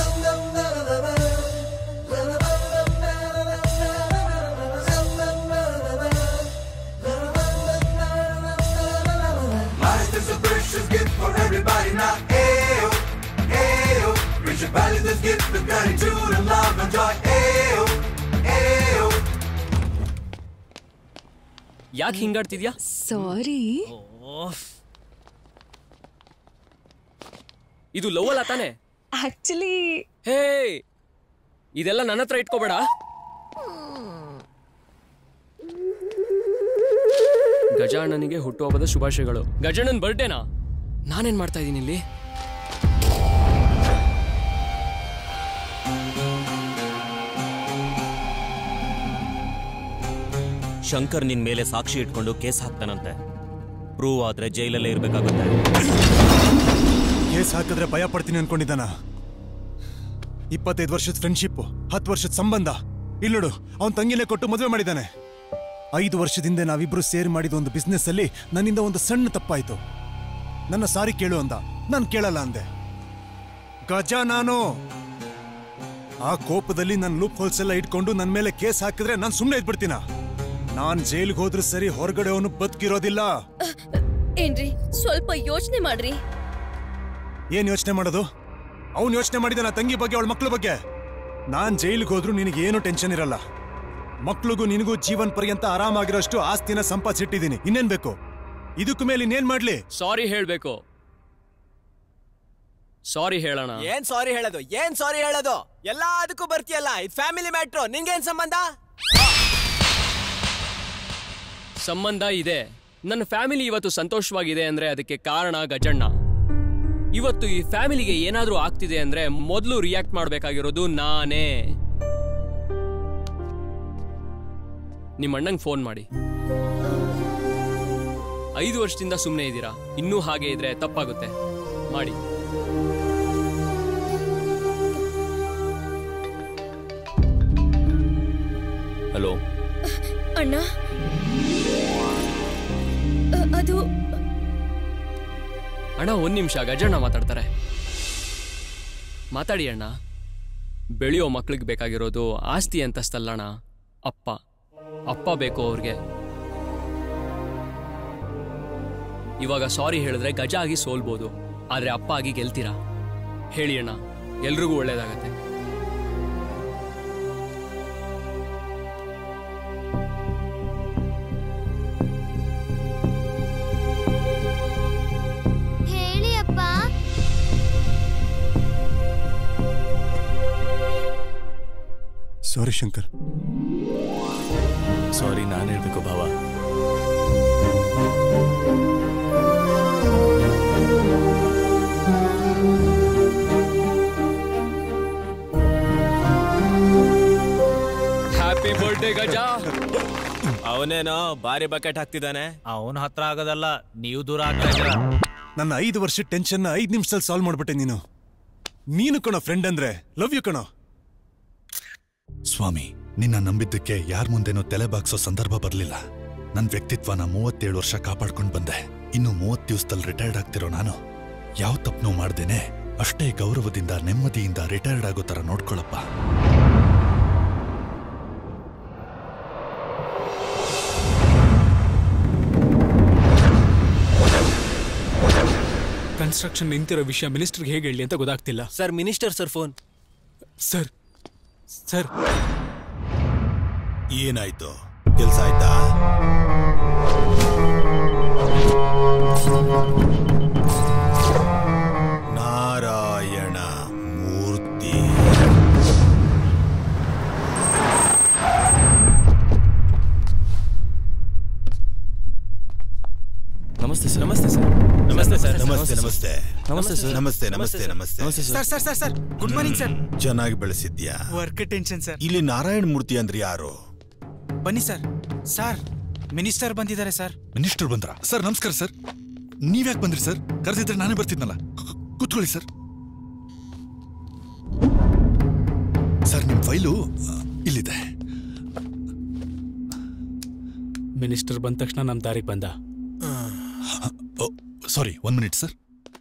Life is a precious gift for everybody now. Ayo, ayo. Reach your value this gift with gratitude and love and joy. Ayo, ayo. ಯಾಕೆ ಹಿಂಗಾಡ್ತಿದ್ಯಾ ಸಾರಿ ಇದು ಲವ್ ಅಲ್ಲ ತಾನೆ ಆಕ್ಚುಲಿ ಹೇ ಇದೆಲ್ಲ ನನ್ನ ಹತ್ರ ಇಟ್ಕೋಬೇಡ ಗಜಾಣ್ಣನಿಗೆ ಹುಟ್ಟುಹಬ್ಬದ ಶುಭಾಶಯಗಳು ಗಜಾಣ್ಣನ್ ಬರ್ಡೇನಾ ನಾನೇನ್ ಮಾಡ್ತಾ ಇದ್ದೀನಿ ಇಲ್ಲಿ ಶಂಕರ್ ನಿನ್ ಮೇಲೆ ಸಾಕ್ಷಿ ಇಟ್ಕೊಂಡು ಕೇಸ್ ಹಾಕ್ತಾನಂತೆ ಪ್ರೂವ್ ಆದ್ರೆ ಜೈಲಲ್ಲೇ ಇರ್ಬೇಕಾಗುತ್ತೆ ಕೇಸ್ ಹಾಕಿದ್ರೆ ಭಯ ಪಡ್ತೀನಿ ಅನ್ಕೊಂಡಿದ್ದಾನ ಇಪ್ಪತ್ತೈದು ವರ್ಷದ ಫ್ರೆಂಡ್ಶಿಪ್ ಹತ್ತು ವರ್ಷದ ಸಂಬಂಧ ಇಲ್ಲೋಡು ಅವನ್ ತಂಗಿನೇ ಕೊಟ್ಟು ಮದುವೆ ಮಾಡಿದ್ದಾನೆ ಐದು ವರ್ಷದಿಂದ ನಾವಿಬ್ರು ಸೇರಿ ಮಾಡಿದ ಒಂದು ಬಿಸ್ನೆಸ್ ಅಲ್ಲಿ ನನ್ನಿಂದ ಒಂದು ಸಣ್ಣ ತಪ್ಪಾಯ್ತು ನನ್ನ ಸಾರಿ ಕೇಳು ಅಂದ ನಾನು ಕೇಳಲ್ಲ ಅಂದೆ ಗಜ ನಾನು ಆ ಕೋಪದಲ್ಲಿ ನನ್ನ ಲೂಪ್ ಹೋಲ್ಸ್ ಎಲ್ಲ ಇಟ್ಕೊಂಡು ನನ್ನ ಮೇಲೆ ಕೇಸ್ ಹಾಕಿದ್ರೆ ನಾನು ಸುಮ್ಮನೆ ಇದ್ಬಿಡ್ತೀನ ನಾನ್ ಜೈಲ್ಗೆ ಹೋದ್ರೂ ಸರಿ ಹೊರಗಡೆ ಅವನು ಬದುಕಿರೋದಿಲ್ಲ ಏನ್ರಿ ಸ್ವಲ್ಪ ಯೋಚನೆ ಮಾಡ್ರಿ ಏನ್ ಯೋಚನೆ ಮಾಡೋದು ಅವ್ನು ಯೋಚನೆ ಮಾಡಿದ ನಾ ತಂಗಿ ಬಗ್ಗೆ ಅವಳ ಮಕ್ಳ ಬಗ್ಗೆ ನಾನ್ ಜೈಲಿಗೆ ಹೋದ್ರೂ ನಿನಗೆ ಏನು ಟೆನ್ಷನ್ ಇರಲ್ಲ ಮಕ್ಳಿಗೂ ನಿನಗೂ ಜೀವನ್ ಪರ್ಯಂತ ಆರಾಮಾಗಿರೋಷ್ಟು ಆಸ್ತಿನ ಸಂಪಾದಿಸಿಟ್ಟಿದ್ದೀನಿ ಇನ್ನೇನ್ ಬೇಕು ಇದಕ್ಕೂ ಮೇಲೆ ಇನ್ನೇನ್ ಮಾಡ್ಲಿ ಸಾರಿ ಹೇಳ್ಬೇಕು ಸಾರಿ ಹೇಳೋಣ ಏನ್ ಸಾರಿ ಹೇಳೋದು ಏನ್ ಸಾರಿ ಹೇಳೋದು ಎಲ್ಲದಕ್ಕೂ ಬರ್ತೀಯಲ್ಲ ಇದು ಫ್ಯಾಮಿಲಿ ಮ್ಯಾಟ್ರು ನಿಂಗೇನ್ ಸಂಬಂಧ ಸಂಬಂಧ ಇದೆ ನನ್ನ ಫ್ಯಾಮಿಲಿ ಇವತ್ತು ಸಂತೋಷವಾಗಿದೆ ಅಂದ್ರೆ ಅದಕ್ಕೆ ಕಾರಣ ಗಜಣ್ಣ ಇವತ್ತು ಈ ಫ್ಯಾಮಿಲಿಗೆ ಏನಾದ್ರೂ ಆಗ್ತಿದೆ ಅಂದ್ರೆ ಮೊದಲು ರಿಯಾಕ್ಟ್ ಮಾಡ್ಬೇಕಾಗಿರೋದು ನಾನೇ ನಿಮ್ಮ ಅಣ್ಣಂಗೆ ಫೋನ್ ಮಾಡಿ ಐದು ವರ್ಷದಿಂದ ಸುಮ್ಮನೆ ಇದ್ದೀರಾ ಇನ್ನೂ ಹಾಗೆ ಇದ್ರೆ ತಪ್ಪಾಗುತ್ತೆ ಮಾಡಿ ಹಲೋ ಅಣ್ಣ ಅ- ಅದು ಅಣ್ಣ ಒಂದ್ ನಿಮಿಷ ಗಜಣ್ಣ ಮಾತಾಡ್ತಾರೆ ಮಾತಾಡಿ ಅಣ್ಣ ಬೆಳೆಯೋ ಮಕ್ಳಿಗೆ ಬೇಕಾಗಿರೋದು ಆಸ್ತಿ ಅಂತಸ್ತಲ್ಲಣ್ಣ ಅಪ್ಪ ಅಪ್ಪ ಬೇಕು ಅವ್ರಿಗೆ ಇವಾಗ ಸಾರಿ ಹೇಳಿದ್ರೆ ಗಜ ಆಗಿ ಸೋಲ್ಬೋದು ಆದ್ರೆ ಅಪ್ಪ ಆಗಿ ಗೆಲ್ತೀರಾ ಹೇಳಿ ಅಣ್ಣ ಎಲ್ರಿಗೂ ಒಳ್ಳೇದಾಗತ್ತೆ ಹೇಳಿ ಅಪ್ಪ ಸಾರಿ ಶಂಕರ್ ಸಾರಿ ನಾನು ಹೇಳ್ಬೇಕು ಭಾವ ಹ್ಯಾಪಿ ಬರ್ಡೇ ಗಜ ಅವನೇನೋ ಬಾರಿ ಬಕೆಟ್ ಹಾಕ್ತಿದ್ದಾನೆ ಅವನ ಹತ್ರ ಆಗೋದಲ್ಲ ನೀವು ದೂರ ಆಗ್ತಾ ಇದ್ದೀರಾ ನನ್ನ ಐದು ವರ್ಷ ಟೆನ್ಷನ್ ಐದು ನಿಮಿಷದಲ್ಲಿ ಸಾಲ್ವ್ ಮಾಡ್ಬಿಟ್ಟೆ ನೀನು ನೀನು ಕಣೋ ಫ್ರೆಂಡ್ ಅಂದ್ರೆ ಲವ್ ಯು ಕಣೋ ಸ್ವಾಮಿ ನಿನ್ನ ನಂಬಿದ್ದಕ್ಕೆ ಯಾರ ಮುಂದೆನೂ ತಲೆ ಬಾಗ್ಸೋ ಸಂದರ್ಭ ಬರಲಿಲ್ಲ ನನ್ನ ವ್ಯಕ್ತಿತ್ವನ ಮೂವತ್ತೇಳು ವರ್ಷ ಕಾಪಾಡ್ಕೊಂಡು ಬಂದೆ ಇನ್ನು ಮೂವತ್ತು ದಿವಸದಲ್ಲಿ ರಿಟೈರ್ಡ್ ಆಗ್ತಿರೋ ನಾನು ಯಾವ ತಪ್ಪನೂ ಮಾಡ್ದೇನೆ ಅಷ್ಟೇ ಗೌರವದಿಂದ ನೆಮ್ಮದಿಯಿಂದ ರಿಟೈರ್ಡ್ ಆಗೋ ಥರ ನೋಡ್ಕೊಳಪ್ಪ ಕನ್ಸ್ಟ್ರಕ್ಷನ್ ನಿಂತಿರೋ ವಿಷಯ ಮಿನಿಸ್ಟರ್ಗೆ ಹೇಗೆ ಹೇಳಿ ಅಂತ ಗೊತ್ತಾಗ್ತಿಲ್ಲ sir minister sir phone sir sir ಏನಾಯ್ತು ಕೆಲ್ಸ ಆಯ್ತಾ ನಾರಾಯಣ ಮೂರ್ತಿ ನಮಸ್ತೆ ಸರ್ ನಮಸ್ತೆ ಸರ್ ನಮಸ್ತೆ ಸರ್ ನಮಸ್ತೆ ನಮಸ್ತೆ ನಮಸ್ತೆ ಸರ್ ನಮಸ್ತೆ ನಮಸ್ತೆ ನಮಸ್ತೆ ನಮಸ್ತೆ sir sir sir sir good morning sir ಚೆನ್ನಾಗಿ ಬೆಳೆಸಿದ್ಯಾ ವರ್ಕ್ ಟೆನ್ಷನ್ ಸರ್ ಇಲ್ಲಿ ನಾರಾಯಣ ಮೂರ್ತಿ ಅಂದ್ರೆ ಯಾರು ಬನ್ನಿ ಸರ್ ಸರ್ ಮಿನಿಸ್ಟರ್ ಬಂದಿದ್ದಾರೆ ಸರ್ ಮಿನಿಸ್ಟರ್ ಬಂದ್ರ ಸರ್ ನಮಸ್ಕಾರ ಸರ್ ನೀವ್ಯಾಕೆ ಬಂದ್ರಿ ಸರ್ ಕರೆದಿದ್ರೆ ನಾನೇ ಬರ್ತಿದ್ನಲ್ಲ ಕು- ಕೂತ್ಕೊಳ್ಳಿ ಸರ್ ಸರ್ ನಿಮ್ ಫೈಲು ಆ, ಇಲ್ಲಿದೆ ಮಿನಿಸ್ಟರ್ ಬಂದ ತಕ್ಷಣ ನಮ್ಮ ದಾರಿಗೆ ಬಂದ sorry one minute sir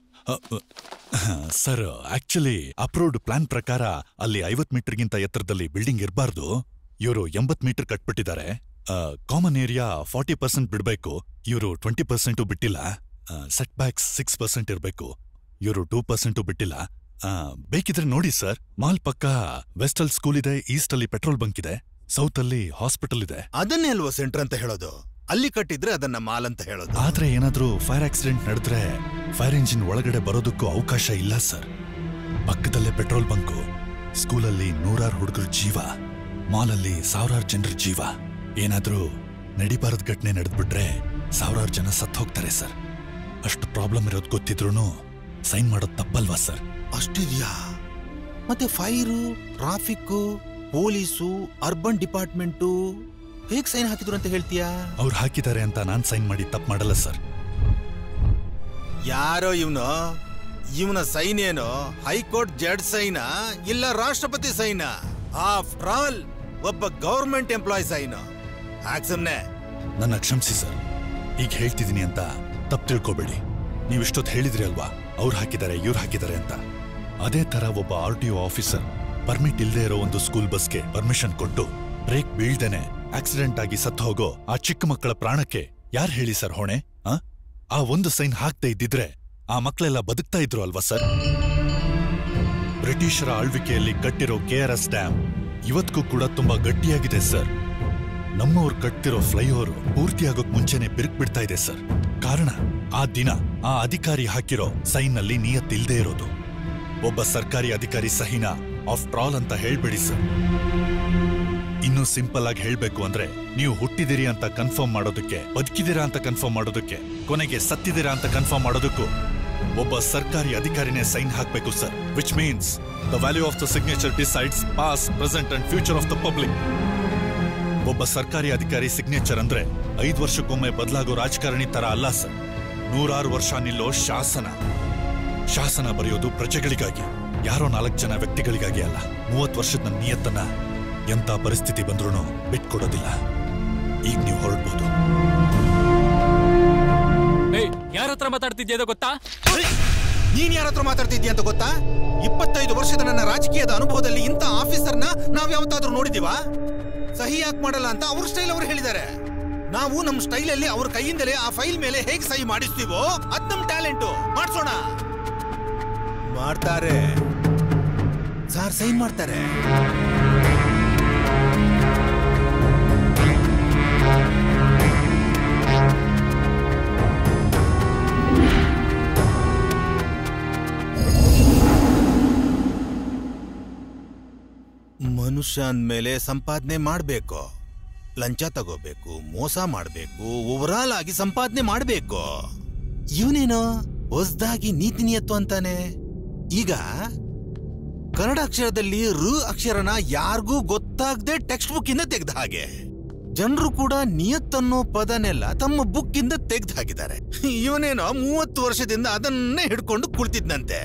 sir actually approved plan ಪ್ರಕಾರ ಅಲ್ಲಿ ಐವತ್ ಮೀಟರ್ಗಿಂತ ಎತ್ತರದಲ್ಲಿ ಬಿಲ್ಡಿಂಗ್ ಇರಬಾರ್ದು ಇವರು ಎಂಬತ್ ಮೀಟರ್ ಕಟ್ಬಿಟ್ಟಿದ್ದಾರೆ ಕಾಮನ್ ಏರಿಯಾ ಫಾರ್ಟಿ ಪರ್ಸೆಂಟ್ ಬಿಡಬೇಕು ಇವರು ಟ್ವೆಂಟಿ ಪರ್ಸೆಂಟು ಬಿಟ್ಟಿಲ್ಲ ಸೆಟ್ ಬ್ಯಾಕ್ಸ್ ಸಿಕ್ಸ್ ಪರ್ಸೆಂಟ್ ಇರಬೇಕು ಇವರು ಟೂ ಪರ್ಸೆಂಟು ಬಿಟ್ಟಿಲ್ಲ ಆ, ಬೇಕಿದ್ರೆ ನೋಡಿ ಸರ್ ಮಾಲ್ ಪಕ್ಕ ವೆಸ್ಟ್ ಅಲ್ಲಿ ಸ್ಕೂಲ್ ಇದೆ ಈಸ್ಟ್ ಅಲ್ಲಿ ಪೆಟ್ರೋಲ್ ಬಂಕ್ ಇದೆ ಸೌತ್ ಅಲ್ಲಿ ಹಾಸ್ಪಿಟಲ್ ಇದೆ ಅದನ್ನೇ ಅಲ್ವಾ ಸೆಂಟರ್ ಅಂತ ಹೇಳೋದು ಅಲ್ಲಿ ಕಟ್ಟಿದ್ರೆ ಅದನ್ನ ಮಾಲ್ ಅಂತ ಹೇಳೋದು ಆದ್ರೆ ಏನಾದ್ರೂ ಫೈರ್ ಆಕ್ಸಿಡೆಂಟ್ ನಡೆದ್ರೆ ಫೈರ್ ಇಂಜಿನ್ ಒಳಗಡೆ ಬರೋದಕ್ಕೂ ಅವಕಾಶ ಇಲ್ಲ ಸರ್ ಪಕ್ಕದಲ್ಲೇ ಪೆಟ್ರೋಲ್ ಬಂಕು ಸ್ಕೂಲಲ್ಲಿ ನೂರಾರು ಹುಡುಗರ ಜೀವ ಮಾಲಲ್ಲಿ ಸಾವಿರಾರು ಜನರ ಜೀವ ಏನಾದ್ರೂ ನಡಿಬಾರದ ಘಟನೆ ನಡೆದ್ಬಿಟ್ರೆ ಸಾವಿರಾರು ಜನ ಸತ್ತು ಹೋಗ್ತಾರೆ ಸರ್ ಅಷ್ಟು ಪ್ರಾಬ್ಲಮ್ ಇರೋದು ಗೊತ್ತಿದ್ರೂ ಸೈನ್ ಮಾಡೋದು ತಪ್ಪಲ್ವಾ ಸರ್ ಅಷ್ಟಿದ್ಯಾ ಮತ್ತೆ fire traffic police urban department ಹೇಗ್ ಸೈನ್ ಹಾಕಿದ್ರು ಅಂತ ಹೇಳ್ತೀಯಾ ಅವ್ರು ಹಾಕಿದ್ದಾರೆ ಅಂತ ನಾನ್ ಸೈನ್ ಮಾಡಿ ತಪ್ಪು ಮಾಡಲ್ಲ ಸರ್ ಯಾರೋ ಇವನು ಇವನ ಸೈನ್ ಏನು ಹೈಕೋರ್ಟ್ ಜಡ್ಜ್ ಸೈನಾ ಇಲ್ಲ ರಾಷ್ಟ್ರಪತಿ ಸೈನಾ ಆಫ್ಟರ್ ಆಲ್ ಒಬ್ಬ ಗೌರ್ಮೆಂಟ್ ಎಂಪ್ಲಾಯ್ ಸೈನು ಹಾಕ್ ಸುಮ್ನೆ ನನ್ನ ಕ್ಷಮಿಸಿ ಸರ್ ಈಗ ಹೇಳ್ತಿದ್ದೀನಿ ಅಂತ ತಪ್ಪು ತಿಳ್ಕೊಬೇಡಿ ನೀವಿಷ್ಟೊತ್ತು ಹೇಳಿದ್ರಿ ಅಲ್ವಾ ಅವ್ರು ಹಾಕಿದ್ದಾರೆ ಇವ್ರು ಹಾಕಿದ್ದಾರೆ ಅಂತ ಅದೇ ತರ ಒಬ್ಬ R T O officer permit ಇಲ್ಲದೆ ಇರೋ ಒಂದು ಸ್ಕೂಲ್ ಬಸ್ಗೆ ಪರ್ಮಿಷನ್ ಕೊಟ್ಟು ಬ್ರೇಕ್ ಬೀಳ್ದೇನೆ ಆಕ್ಸಿಡೆಂಟ್ ಆಗಿ ಸತ್ತು ಹೋಗೋ ಆ ಚಿಕ್ಕ ಮಕ್ಕಳ ಪ್ರಾಣಕ್ಕೆ ಯಾರು ಹೇಳಿ ಸರ್ ಹೊಣೆ ಆ? ಆ ಒಂದು ಸೈನ್ ಹಾಕ್ದೇ ಇದ್ದಿದ್ರೆ ಆ ಮಕ್ಕಳೆಲ್ಲ ಬದುಕ್ತಾ ಇದ್ರು ಅಲ್ವಾ ಸರ್ ಬ್ರಿಟಿಷರ ಆಳ್ವಿಕೆಯಲ್ಲಿ ಕಟ್ಟಿರೋ ಕೆ ಆರ್ ಎಸ್ ಡ್ಯಾಮ್ ಇವತ್ತಿಗೂ ಕೂಡ ತುಂಬಾ ಗಟ್ಟಿಯಾಗಿದೆ ಸರ್ ನಮ್ಮವ್ರು ಕಟ್ತಿರೋ ಫ್ಲೈಓವರ್ ಪೂರ್ತಿಯಾಗೋಕ್ ಮುಂಚೆನೆ ಬಿರುಕ್ ಬಿಡ್ತಾ ಇದೆ ಸರ್ ಕಾರಣ ಆ ದಿನ ಆ ಅಧಿಕಾರಿ ಹಾಕಿರೋ ಸೈನ್ನಲ್ಲಿ ನಿಯತ್ತಿಲ್ದೇ ಇರೋದು ಒಬ್ಬ ಸರ್ಕಾರಿ ಅಧಿಕಾರಿ ಸಹಿನ ಆಫ್ಟರ್ ಆಲ್ ಅಂತ ಹೇಳ್ಬೇಡಿ ಸರ್ ಇನ್ನು ಸಿಂಪಲ್ ಆಗಿ ಹೇಳ್ಬೇಕು ಅಂದ್ರೆ ನೀವು ಹುಟ್ಟಿದಿರಿ ಅಂತ ಕನ್ಫರ್ಮ್ ಮಾಡೋದಕ್ಕೆ ಬದುಕಿದಿರಾ ಅಂತ ಕನ್ಫರ್ಮ್ ಮಾಡೋದಕ್ಕೆ ಕೊನೆಗೆ ಸತ್ತಿದಿರಾ ಅಂತ ಕನ್ಫರ್ಮ್ ಮಾಡೋದಕ್ಕೂ ಒಬ್ಬ ಸರ್ಕಾರಿ ಅಧಿಕಾರಿನೇ ಸೈನ್ ಹಾಕ್ಬೇಕು sir which means the value of the signature decides past present and future of the public ಒಬ್ಬ ಸರ್ಕಾರಿ ಅಧಿಕಾರಿ ಸಿಗ್ನೇಚರ್ ಅಂದ್ರೆ ಐದು ವರ್ಷಕ್ಕೊಮ್ಮೆ ಬದಲಾಗೋ ರಾಜಕಾರಣಿ ತರ ಅಲ್ಲ ಸರ್ ನೂರಾರು ವರ್ಷ ನಿಲ್ಲೋ ಶಾಸನ ಶಾಸನ ಬರೆಯೋದು ಪ್ರಜೆಗಳಿಗಾಗಿ ಯಾರೋ ನಾಲ್ಕು ಜನ ವ್ಯಕ್ತಿಗಳಿಗಾಗಿ ಅಲ್ಲ ಮೂವತ್ತು ವರ್ಷದ ನನ್ನ ನಿಯತ್ತನ್ನ ಎಂತ ಪರಿಸ್ಥಿತಿ ಬಂದ್ರೂ ಬಿಟ್ಕೊಡೋದಿಲ್ಲ ಈಗ ನೀವು ಹೊರಡ್ಬೋದು ಏಯ್ ಯಾರ ಹತ್ರ ಮಾತಾಡ್ತಿದ್ಯಾ ಗೊತ್ತಾ ನೀನ್ ಯಾರ ಹತ್ರ ಮಾತಾಡ್ತಿದ್ಯಾ ಅಂತ ಗೊತ್ತಾ ಇಪ್ಪತ್ತೈದು ವರ್ಷದ ನನ್ನ ರಾಜಕೀಯದ ಅನುಭವದಲ್ಲಿ ಇಂಥ ಆಫೀಸರ್ನ ನಾವ್ ಯಾವತ್ತಾದ್ರೂ ನೋಡಿದೀವಾ ಸಹಿ ಯಾಕೆ ಮಾಡಲ್ಲ ಅಂತ ಅವ್ರ ಸ್ಟೈಲ್ ಅವರು ಹೇಳಿದ್ದಾರೆ ನಾವು ನಮ್ ಸ್ಟೈಲ್ ಅಲ್ಲಿ ಅವ್ರ ಕೈಯಿಂದಲೇ ಆ ಫೈಲ್ ಮೇಲೆ ಹೇಗೆ ಸಹಿ ಮಾಡಿಸ್ತೀವೋ ಅದ್ ನಮ್ ಟ್ಯಾಲೆಂಟು ಮಾಡ್ಸೋಣ ಮಾಡ್ತಾರೆ ಸಾರ್ ಸೈನ್ ಮಾಡ್ತಾರೆ ಮನುಷ್ಯ ಅಂದ್ಮೇಲೆ ಸಂಪಾದನೆ ಮಾಡ್ಬೇಕು ಲಂಚ ತಗೋಬೇಕು ಮೋಸ ಮಾಡ್ಬೇಕು ಓವರಾಲ್ ಆಗಿ ಸಂಪಾದನೆ ಮಾಡ್ಬೇಕು ಇವನೇನೋ ಹೊಸ್ದಾಗಿ ನೀತಿ ನಿಯತ್ತು ಅಂತಾನೆ ಈಗ ಕನ್ನಡ ಅಕ್ಷರದಲ್ಲಿ ಋ ಅಕ್ಷರನ ಯಾರಿಗೂ ಗೊತ್ತಾಗದೆ ಟೆಕ್ಸ್ಟ್ ಬುಕ್ ಇಂದ ತೆಗ್ದ ಹಾಗೆ ಜನರು ಕೂಡ ನಿಯತ್ತನ್ನೋ ಪದನೆಲ್ಲ ತಮ್ಮ ಬುಕ್ ಇಂದ ತೆಗ್ದು ಹಾಕಿದ್ದಾರೆ ಇವನೇನೋ ಮೂವತ್ತು ವರ್ಷದಿಂದ ಅದನ್ನೇ ಹಿಡ್ಕೊಂಡು ಕುಳಿತಿದ್ನಂತೆ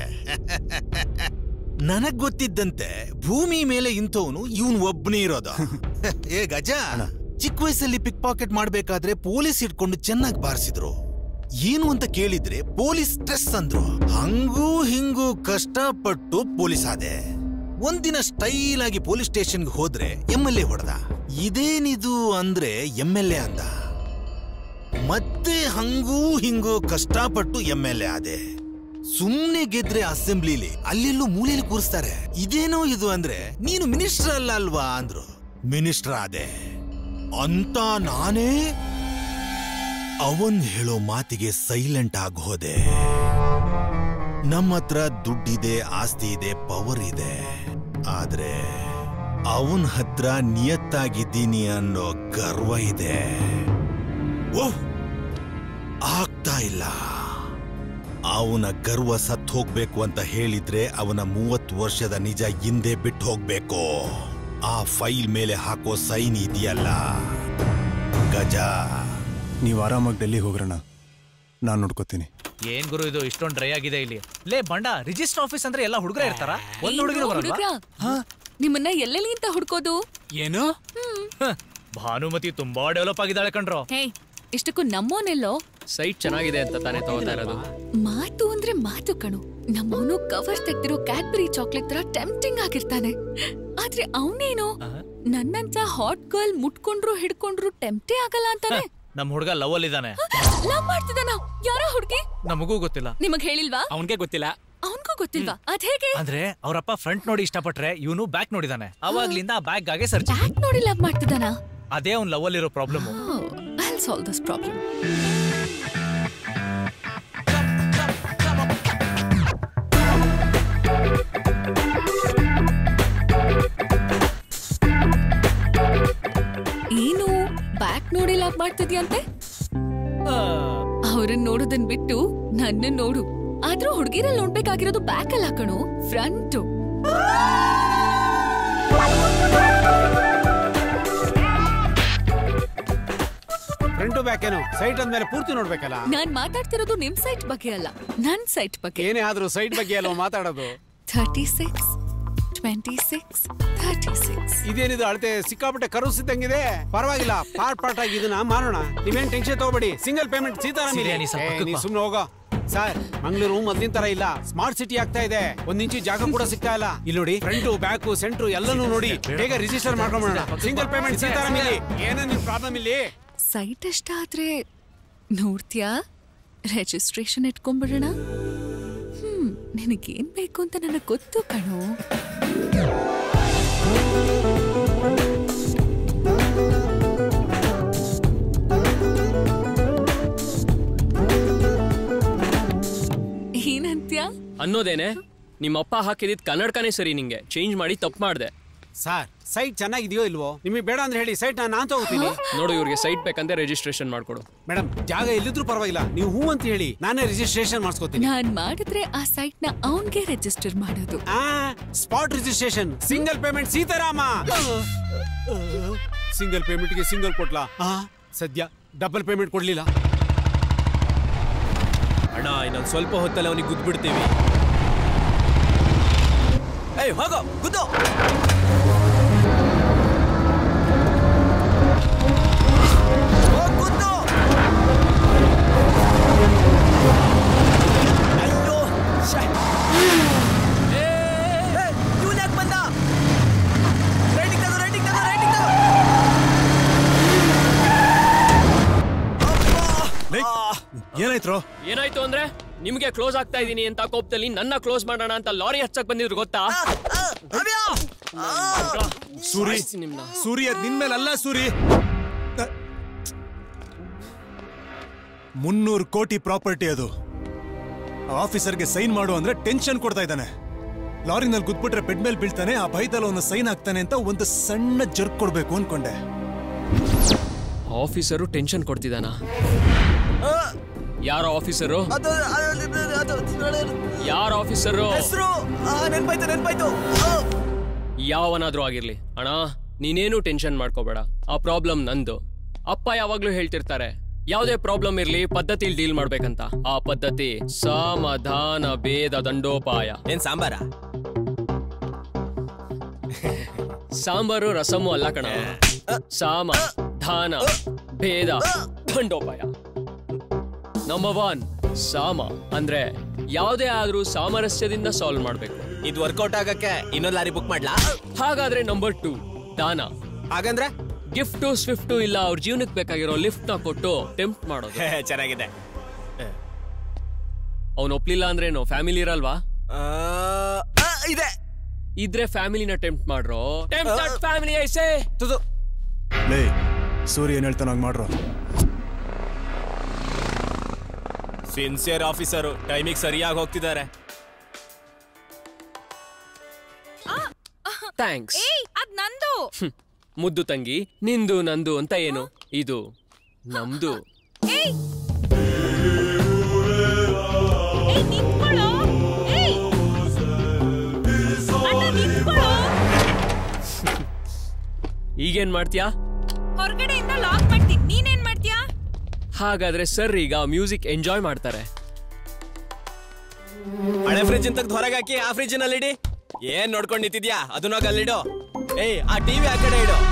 ನನಗ್ ಗೊತ್ತಿದ್ದಂತೆ ಭೂಮಿ ಮೇಲೆ ಇಂಥವನು ಇವನ್ ಒಬ್ಬನೇ ಇರೋದು ಏ ಗಜ ಚಿಕ್ಕ ವಯಸ್ಸಲ್ಲಿ ಪಿಕ್ ಪಾಕೆಟ್ ಮಾಡ್ಬೇಕಾದ್ರೆ ಪೊಲೀಸ್ ಇಟ್ಕೊಂಡು ಚೆನ್ನಾಗಿ ಬಾರಿಸಿದ್ರು ಏನು ಅಂತ ಕೇಳಿದ್ರೆ ಪೊಲೀಸ್ ಸ್ಟ್ರೆಸ್ ಅಂದ್ರು ಹಂಗೂ ಹಿಂಗೂ ಕಷ್ಟಪಟ್ಟು ಪೊಲೀಸ್ ಆದೆ ಒಂದಿನ ಸ್ಟೈಲ್ ಆಗಿ ಪೊಲೀಸ್ ಸ್ಟೇಷನ್ಗೆ ಹೋದ್ರೆ ಎಂ ಎಲ್ ಎ ಹೊಡೆದ ಇದೇನಿದು ಅಂದ್ರೆ ಎಂ ಎಲ್ ಎ ಅಂದ ಮತ್ತೆ ಹಂಗೂ ಹಿಂಗೂ ಕಷ್ಟಪಟ್ಟು ಎಂ ಎಲ್ ಎ ಆದೆ ಸುಮ್ನೆ ಗೆದ್ರೆ ಅಸೆಂಬ್ಲಿಲಿ ಅಲ್ಲೆಲ್ಲೂ ಮೂಲೆಯಲ್ಲಿ ಕೂರಿಸ್ತಾರೆ ಇದೇನೋ ಇದು ಅಂದ್ರೆ ನೀನು ಮಿನಿಸ್ಟರ್ ಅಲ್ಲ ಅಲ್ವಾ ಅಂದ್ರು ಮಿನಿಸ್ಟರ್ ಆದೆ ಅಂತ ನಾನೇ ಅವನ್ ಹೇಳೋ ಮಾತಿಗೆ ಸೈಲೆಂಟ್ ಆಗಿ ಹೋದೆ ನಮ್ಮ ಹತ್ರ ದುಡ್ಡಿದೆ ಆಸ್ತಿ ಇದೆ ಪವರ್ ಇದೆ ಆದ್ರೆ ಅವನ್ ಹತ್ರ ನಿಯತ್ತಾಗಿದ್ದೀನಿ ಅನ್ನೋ ಗರ್ವ ಇದೆ ಓಹ್ ಆಗ್ತಾ ಇಲ್ಲ ಅವನ ಗರ್ವ ಸತ್ ಹೋಗ್ಬೇಕು ಅಂತ ಹೇಳಿದ್ರೆ ಅವನ ಮೂವತ್ತು ವರ್ಷದ ನಿಜ ಹಿಂದೆ ಬಿಟ್ಟು ಹೋಗ್ಬೇಕು ಆ ಫೈಲ್ ಮೇಲೆ ಹಾಕೋ ಸೈನ್ ಇದೆಯಲ್ಲ ಗಜ ನೀವು ಆರಾಮಾಗಿ ಡೆಲ್ಲಿಗೆ ಹೋಗ್ರಣ ನಾನು ನೋಡ್ಕೋತೀನಿ ಏನ್ ಗುರು ಇದು ಇಷ್ಟೊಂದ್ ಡ್ರೈ ಆಗಿದೆ ಇಲ್ಲಿ ಲೇ ಬಂಡ ರಿಜಿಸ್ಟರ್ ಆಫೀಸ್ ಅಂದ್ರೆ ಎಲ್ಲ ಹುಡುಗರ ಇರ್ತಾರ ಒಂದ್ ಹುಡುಗಿನ ಬರಲ್ವಾ ಹುಡುಗ್ರ ನಿಮ್ಮನ್ನ ಎಲ್ಲೆಲ್ಲಿ ಅಂತ ಹುಡ್ಕೋದು ಏನು ಹ, ಭಾನುಮತಿ ತುಂಬಾ ಡೆವಲಪ್ ಆಗಿದ್ದಾಳೆ ಕಣ್ರೋ ಹೇ ಇಷ್ಟಕ್ಕೂ ನಮ್ಮೋನೆಲ್ಲೋ ಸೈಟ್ ಚೆನ್ನಾಗಿದೆ ಅಂತ ತಾನೇ ತಗೋತಾ ಇರೋದು ಮಾತು ಅಂದ್ರೆ ಮಾತು ಕಣು ನಮ್ಮವನು ಕವರ್ ತೆಗ್ದಿರೋ ಕ್ಯಾಡ್ಬರಿ ಚಾಕ್ಲೇಟ್ ತರ ಟೆಂಪ್ಟಿಂಗ್ ಆಗಿರ್ತಾನೆ ಆದ್ರೆ ಅವನೇನೋ ನನ್ನಂತ ಹಾಟ್ ಗರ್ಲ್ ಮುಟ್ಕೊಂಡ್ರು ಹಿಡ್ಕೊಂಡ್ರು ಟೆಂಪ್ಟೇ ಆಗಲ್ಲ ಅಂತಾನೆ ನಮ್ ಹುಡುಗ ಲವ್ ಅಲ್ಲಿ ಇದ್ದಾನೆ ಲವ್ ಮಾಡ್ತಿದ್ದಾನ ಯಾರ ಹುಡ್ಗಿ ನಮಗೂ ಗೊತ್ತಿಲ್ಲ ನಿಮಗ್ ಹೇಳಿಲ್ವಾ ಅವನ್ಗೆ ಗೊತ್ತಿಲ್ಲ ಅವನ್ಗೂ ಗೊತ್ತಿಲ್ವಾ ಅದ್ ಹೇಗೆ ಅಂದ್ರೆ ಅವರಪ್ಪ ಫ್ರಂಟ್ ನೋಡಿ ಇಷ್ಟಪಟ್ರೆ ಇವನು ಬ್ಯಾಕ್ ನೋಡಿದಾನೆ ಅವಾಗ್ಲಿಂದ ಆ ಬ್ಯಾಗ್ ಗಾಗೆ ಸರ್ಚ್ ಬ್ಯಾಕ್ ನೋಡಿ ಲವ್ ಮಾಡ್ತಿದ್ದಾನ ಅದೇ ಅವ್ನ್ ಲವ್ ಅಲ್ಲಿರೋ problem I solve this problem ಏನು ಬ್ಯಾಕ್ ನೋಡಿ ಲವ್ ಮಾಡ್ತಿದ್ಯಂತೆ ಅವ್ರನ್ನ ನೋಡೋದನ್ ಬಿಟ್ಟು ನನ್ನ ನೋಡು ಆದ್ರೂ ಹುಡ್ಗಿರಲ್ಲಿ ನೋಡ್ಬೇಕಾಗಿರೋದು ಬ್ಯಾಕ್ ಅಲ್ಲ ಕಣು ಫ್ರಂಟ್ ಫ್ರಂಟು ಬ್ಯಾಕ್ ಏನು ಸೈಟ್ ಅಂದ್ಮೇಲೆ ಪೂರ್ತಿ ನೋಡ್ಬೇಕಲ್ಲ ನಾನ್ ಮಾತಾಡ್ತಿರೋದು ನಿಮ್ ಸೈಟ್ ಬಗ್ಗೆ ಅಲ್ಲ ನನ್ ಸೈಟ್ ಬಗ್ಗೆ ಏನೇ ಆದ್ರೂ ಸೈಟ್ ಬಗ್ಗೆ ಅಲ್ವಾ ಮಾತಾಡೋದು thirty six twenty six thirty six ಇದೇನಿದು ಅಳತೆ ಸಿಕ್ಕಾಪಟ್ಟೆ ಕರುಸಿದ್ದಂಗಿದೆ ಪರವಾಗಿಲ್ಲ ಪಾರ್ಟ್ ಪಾರ್ಟ್ ಆಗಿ ಇದನ್ನ ಮಾರೋಣ ನೀವೇನ್ ಟೆನ್ಷನ್ ತಗೋಬೇಡಿ ಸಿಂಗಲ್ ಪೇಮೆಂಟ್ ಸೀತಾರಾಮ್ ಸಿರಿಯ, ನೀ ಸ್ವಲ್ಪ ಪಕ್ಕಕ್ಕೆ ಬಾ. ಸುಮ್ನೆ ಹೋಗೋ ಸರ್ ಮಂಗಳೂರು ಮೊದ್ಲಿನ ತರ ಇಲ್ಲ ಸ್ಮಾರ್ಟ್ ಸಿಟಿ ಆಗ್ತಾ ಇದೆ ಒಂದ್ ಇಂಚು ಜಾಗ ಕೂಡ ಸಿಗ್ತಾ ಇಲ್ಲ ಇಲ್ಲಿ ನೋಡಿ ಫ್ರಂಟ್ ಬ್ಯಾಕ್ ಸೆಂಟ್ರು ಎಲ್ಲನೂ ನೋಡಿ ಬೇಗ ರಿಜಿಸ್ಟರ್ ಮಾಡ್ಕೊಂಡ್ಬಿಡೋಣ ಸಿಂಗಲ್ ಪೇಮೆಂಟ್ ಸೀತಾರಾಮ್ ಇಲ್ಲಿ ಏನೇ ನಿಮ್ ಪ್ರಾಬ್ಲಮ್ ಇಲ್ಲಿ ಸೈಟ್ ಎಷ್ಟ ಆದ್ರೆ ನೋಡ್ತೀಯಾ ರಿಜಿಸ್ಟ್ರೇಷನ್ ಇಟ್ಕೊಂಡ್ಬಿಡೋಣ ಹ್ಮ್ ನಿನಗೇನ್ ಬೇಕು ಅಂತ ನನಗ್ ಗೊತ್ತು ಕಣೋ ಏನಂತ್ಯ ಅನ್ನೋದೇನೆ ನಿಮ್ಮಪ್ಪ ಹಾಕಿದಿದ್ ಕನ್ನಡಕನೇ ಸರಿ ನಿಂಗೆ ಚೇಂಜ್ ಮಾಡಿ ತಪ್ಪು ಮಾಡ್ದೆ ಸರ್ ಸೈಟ್ ಚೆನ್ನಾಗಿದೆಯೋ ಇಲ್ವೋ ನಿಮಗೆ ಬೇಡ ಅಂದ್ರೆ ಹೇಳಿ ಸೈಟ್ ನಾನು ತಗೋತೀನಿ ನೋಡು ಇವ್ರಿಗೆ ಸೈಟ್ ಬೇಕಂದ್ರೆ ರಿಜಿಸ್ಟ್ರೇಷನ್ ಮಾಡ್ಕೊಡು ಮೇಡಮ್ ಜಾಗ ಎಲ್ಲಿದ್ರು ಪರವಾಗಿಲ್ಲ ನೀವು ಹೂ ಅಂತ ಹೇಳಿ ನಾನೇ ರಿಜಿಸ್ಟ್ರೇಷನ್ ಮಾಡಿಸ್ಕೋತೀನಿ ನಾನ್ ಮಾಡಿದ್ರೆ ಆ ಸೈಟ್ ನ ಅವನ್ಗೆ ರಿಜಿಸ್ಟರ್ ಮಾಡೋದು spot registration single payment Seetharama single ಪೇಮೆಂಟ್ಗೆ ಸಿಂಗಲ್ ಕೊಟ್ಲಾ ಆ, ಸದ್ಯ ಡಬಲ್ ಪೇಮೆಂಟ್ ಕೊಡ್ಲಿಲ್ಲ ಅಣ್ಣ ಇನ್ನೊಂದು ಸ್ವಲ್ಪ ಹೊತ್ತಲ್ಲಿ ಅವನಿಗೆ ಗುದ್ಬಿಡ್ತೀವಿ ಏಯ್ ಹೋಗೋ ಗುದ್ದು ಹೋಗ್ ಗುದ್ದು. ಅಯ್ಯೋ ಶ್ಯೆ. ಏ, ಏ, ಇವ್ನ್ ಯಾಕ್ ಬಂದ ರೈಟಿಂಗ್ ತಗೋ ರೈಟಿಂಗ್ ತಗೋ ರೈಟಿಂಗ್ ತಗೋ ಏನಾಯ್ತ್ರೋ ಏನಾಯ್ತು ಅಂದ್ರೆ ನಿಮ್ಗೆ ಕ್ಲೋಸ್ ಆಗ್ತಾ ಇದೀನಿ ಅಂತ ಕೋಪದಲ್ಲಿ ನನ್ನ ಕ್ಲೋಸ್ ಮಾಡೋಣ ಅಂತ ಲಾರಿ ಹಚ್ಚಕ್ ಬಂದಿದ್ರು ಗೊತ್ತಾ ಸೂರಿ ಸಾಯ್ಸಿ ನಿಮ್ನ. ಸೂರಿ ಅದ್ ನಿನ್ ಮೇಲೆ ಅಲ್ಲ ಸೂರಿ ಅ- ಮುನ್ನೂರು ಕೋಟಿ ಪ್ರಾಪರ್ಟಿ ಅದು ಆ ಆಫೀಸರ್ಗೆ ಸೈನ್ ಮಾಡು ಅಂದ್ರೆ ಟೆನ್ಷನ್ ಕೊಡ್ತಾ ಇದ್ದಾನೆ ಲಾರಿನಲ್ಲಿ ಗುದ್ಬಿಟ್ರೆ ಬೆಡ್ ಮೇಲೆ ಬೀಳ್ತಾನೆ ಆ ಭಯದಲ್ಲಿ ಅವನು ಸೈನ್ ಹಾಕ್ತಾನೆ ಅಂತ ಒಂದು ಸಣ್ಣ ಜರ್ಕ್ ಕೊಡ್ಬೇಕು ಅನ್ಕೊಂಡೆ ಆಫೀಸರು ಟೆನ್ಷನ್ ಕೊಡ್ತಿದ್ದಾನ ಯಾರ ಆಫೀಸರು ಅದು ಅದು- ಅದು ಯಾರ ಆಫೀಸರು ಹೆಸರು ನೆನ್ಪಾಯ್ತು ನೆನ್ಪಾಯ್ತು ಯಾವನಾದ್ರೂ ಆಗಿರ್ಲಿ ಅಣ್ಣ ನೀನೇನು ಟೆನ್ಷನ್ ಮಾಡ್ಕೋಬೇಡ ಆ ಪ್ರಾಬ್ಲಮ್ ನಂದು ಅಪ್ಪ ಯಾವಾಗ್ಲೂ ಹೇಳ್ತಿರ್ತಾರೆ ಯಾವುದೇ ಪ್ರಾಬ್ಲಮ್ ಇರ್ಲಿ ಪದ್ಧತಿಲಿ ಡೀಲ್ ಮಾಡ್ಬೇಕಂತ ಆ ಪದ್ಧತಿ ಸಮಾಧಾನ ಭೇದ ದಂಡೋಪಾಯ ಏನ್ ಸಾಂಬಾರ ಸಾಂಬಾರು ರಸಮು ಅಲ್ಲ ಕಣ ಸಾಮ ಧಾನ ಭೇದ ದಂಡೋಪಾಯ ನಂಬರ್ ಒನ್ ಸಾಮ ಅಂದ್ರೆ ಯಾವುದೇ ಆದ್ರೂ ಸಾಮರಸ್ಯದಿಂದ ಸಾಲ್ವ್ ಮಾಡ್ಬೇಕು ಇದು ವರ್ಕೌಟ್ ಆಗಕ್ಕೆ ಇನ್ನೊಂದು ಲಾರಿ ಬುಕ್ ಮಾಡ್ಲಾ ಹಾಗಾದ್ರೆ ನಂಬರ್ ಟು ದಾನ ಹಾಗಂದ್ರೆ ಗಿಫ್ಟು ಸ್ವಿಫ್ಟು ಇಲ್ಲ ಅವ್ರ ಜೀವನಕ್ಕೆ ಬೇಕಾಗಿರೋ ಲಿಫ್ಟ್ ನ ಕೊಟ್ಟು ಟೆಂಪ್ಟ್ ಮಾಡೋದು ಚೆನ್ನಾಗಿದೆ ಅವ್ನು ಒಪ್ಲಿಲ್ಲ ಅಂದ್ರೇನು ಫ್ಯಾಮಿಲಿ ಇರಲ್ವಾ ಇದೆ ಇದ್ರೆ ಫ್ಯಾಮಿಲಿನ ಟೆಂಪ್ಟ್ ಮಾಡ್ರೋ ಟೆಂಪ್ಟ್ ಫ್ಯಾಮಿಲಿ ಐಸೆ ಲೇ ಸೂರಿ ಏನ್ ಹೇಳ್ತಾನ ಹಂಗ್ ಮಾಡ್ರೋ ಸಿನ್ಸಿಯರ್ ಆಫೀಸರು ಟೈಮಿಗೆ ಸರಿಯಾಗಿ ಹೋಗ್ತಿದ್ದಾರೆ ಥ್ಯಾಂಕ್ಸ್ ಏಯ್ ಅದ್ ನಂದು ಮುದ್ದು ತಂಗಿ ನಿಂದು ನಂದು ಅಂತ ಏನು ಇದು ನಮ್ದು ಏಯ್ ಏಯ್ ನಿಂತ್ಕೊಳ್ಳೋ ಏಯ್ ಅಣ್ಣ ನಿಂತ್ಕೊಳ್ಳೋ ಈಗೇನ್ ಮಾಡ್ತೀಯಾ ಹೊರಗಡೆಯಿಂದ ಲಾಕ್ ಮಾಡ್ತೀನಿ ನೀನೇನ್ ಮಾಡ್ತೀಯಾ ಹಾಗಾದ್ರೆ ಸರ್ ಈಗ ಮ್ಯೂಸಿಕ್ ಎಂಜಾಯ್ ಮಾಡ್ತಾರೆ ಹಳೆ ಫ್ರಿಜ್ ತೆಗ್ದು ಹೊರಗೆ ಹಾಕಿ ಆ ಫ್ರಿಜ್ ನಲ್ಲಿ ಇಡಿ ಏನ್ ನೋಡ್ಕೊಂಡ್ ನಿಂತಿದ್ಯಾ ಅದನ್ನ ಹೋಗಿ ಅಲ್ಲಿಡು ಏಯ್ ಆ ಟಿವಿ ಆ ಕಡೆ ಇಡು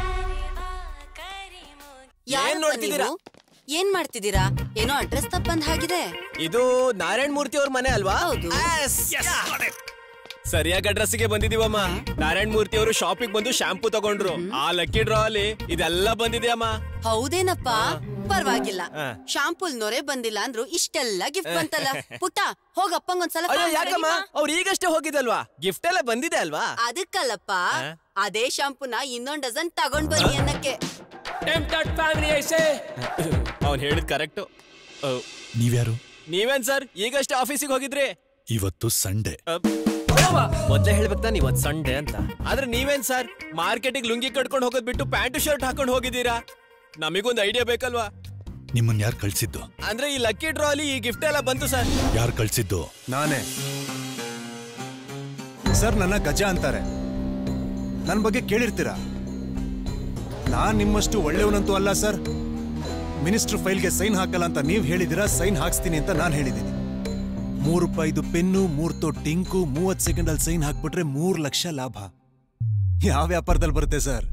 ಯಾರಪ್ಪ ಏನ್ ನೋಡ್ತಿದ್ದೀರಾ ನೀವು? ಏನ್ ಮಾಡ್ತಿದ್ದೀರಾ ಏನೋ ಅಡ್ರೆಸ್ ತಪ್ಪಂದ್ ಹಾಗಿದೆ ಇದು ನಾರಾಯಣ್ ಮೂರ್ತಿ ಅವ್ರ ಮನೆ ಅಲ್ವಾ Yes, got it. ಸರಿಯಾಗಿ ಅಡ್ರೆಸ್ಗೆ ಬಂದಿದೀವಮ್ಮ ನಾರಾಯಣ್ ಮೂರ್ತಿ ಅವರು ಶಾಪಿಗೆ ಬಂದು ಶಾಂಪೂ ತಗೊಂಡ್ರು ಆ ಲಕ್ಕಿ ಡ್ರಾ ಅಲ್ಲಿ ಇದೆಲ್ಲ ಬಂದಿದೆ ಅಮ್ಮ ಹೌದೇನಪ್ಪ ಪರವಾಗಿಲ್ಲ ಹಾ. ಶಾಂಪೂಲ್ ನೊರೆ ಬಂದಿಲ್ಲ ಅಂದ್ರು ಇಷ್ಟೆಲ್ಲ ಗಿಫ್ಟ್ ಬಂತಲ್ಲ ಪುಟ್ಟ ಹೋಗಪ್ಪಂಗೊಂದ್ಸಲ ಅಯ್ಯೋ phone ಯಾಕಮ್ಮ ಮಾಡಿ ಬಾ. ಅವ್ರು ಈಗಷ್ಟೇ ಹೋಗಿದಲ್ವಾ ಗಿಫ್ಟ್ ಎಲ್ಲ ಬಂದಿದೆ ಅಲ್ವಾ ಅದಕ್ಕಲ್ಲಪ್ಪ ಹಾ? ಅದೇ ಶಾಂಪೂನ ಇನ್ನೊಂದ್ ಡಜನ್ ತಗೊಂಡ್ ಬನ್ನಿ ಅನ್ನಕ್ಕೆ ಫ್ಯಾಮಿಲಿ ಐಸೆ ಅವ್ನು ಹೇಳಿದ್ ಕರೆಕ್ಟ್ ನೀವ್ಯಾರು ನೀವೇನ್ ಸರ್ ಈಗಷ್ಟೇ ಆಫೀಸಿಗೆ ಹೋಗಿದ್ರಿ ಇವತ್ತು ಸಂಡೇ ಮೊದ್ಲೇ ಹೇಳ್ಬೇಕು ತಾನೆ ಇವತ್ ಸಂಡೆ ಅಂತ ಆದ್ರೆ ನೀವೇನ್ ಸರ್ ಮಾರ್ಕೆಟಿಗೆ ಲುಂಗಿ ಕಟ್ಕೊಂಡು ಹೋಗೋದ್ ಬಿಟ್ಟು ಪ್ಯಾಂಟ್ ಶರ್ಟ್ ಹಾಕೊಂಡು ಹೋಗಿದ್ದೀರಾ ನಮಿಗೊಂದು ಐಡಿಯಾ ಬೇಕಲ್ವಾ ನಿಮ್ಮನ್ ಯಾರು ಕಳ್ಸಿದ್ದು ಅಂದ್ರೆ ಈ ಲಕ್ಕಿ ಡ್ರಾ ಅಲ್ಲಿ ಈ ಗಿಫ್ಟ್ ಎಲ್ಲ ಬಂತು ಸರ್ ಯಾರು ಕಳ್ಸಿದ್ದು ನಾನೇ ಸರ್ ನನ್ನ ಗಜ ಅಂತಾರೆ ನನ್ನ ಬಗ್ಗೆ ಕೇಳಿರ್ತೀರಾ ನಾನ್ ನಿಮ್ಮಷ್ಟು ಒಳ್ಳೆಯವನಂತೂ ಅಲ್ಲ ಸರ್ ಮಿನಿಸ್ಟರ್ ಫೈಲ್ಗೆ ಸೈನ್ ಹಾಕಲ್ಲ ಅಂತ ನೀವು ಹೇಳಿದಿರಾ ಸೈನ್ ಹಾಕ್ಸ್ತೀನಿ ಅಂತ ನಾನು ಹೇಳಿದ್ದೀನಿ ಮೂರು ರೂಪಾಯಿದು ಪೆನ್ನು ಮೂರ್ ತೋ ಟಿಂಕು ಮೂವತ್ ಸೆಕೆಂಡ್ ಅಲ್ಲಿ ಸೈನ್ ಹಾಕ್ಬಿಟ್ರೆ ಮೂರ್ ಲಕ್ಷ ಲಾಭ ಯಾವ ವ್ಯಾಪಾರದಲ್ಲಿ ಬರುತ್ತೆ ಸರ್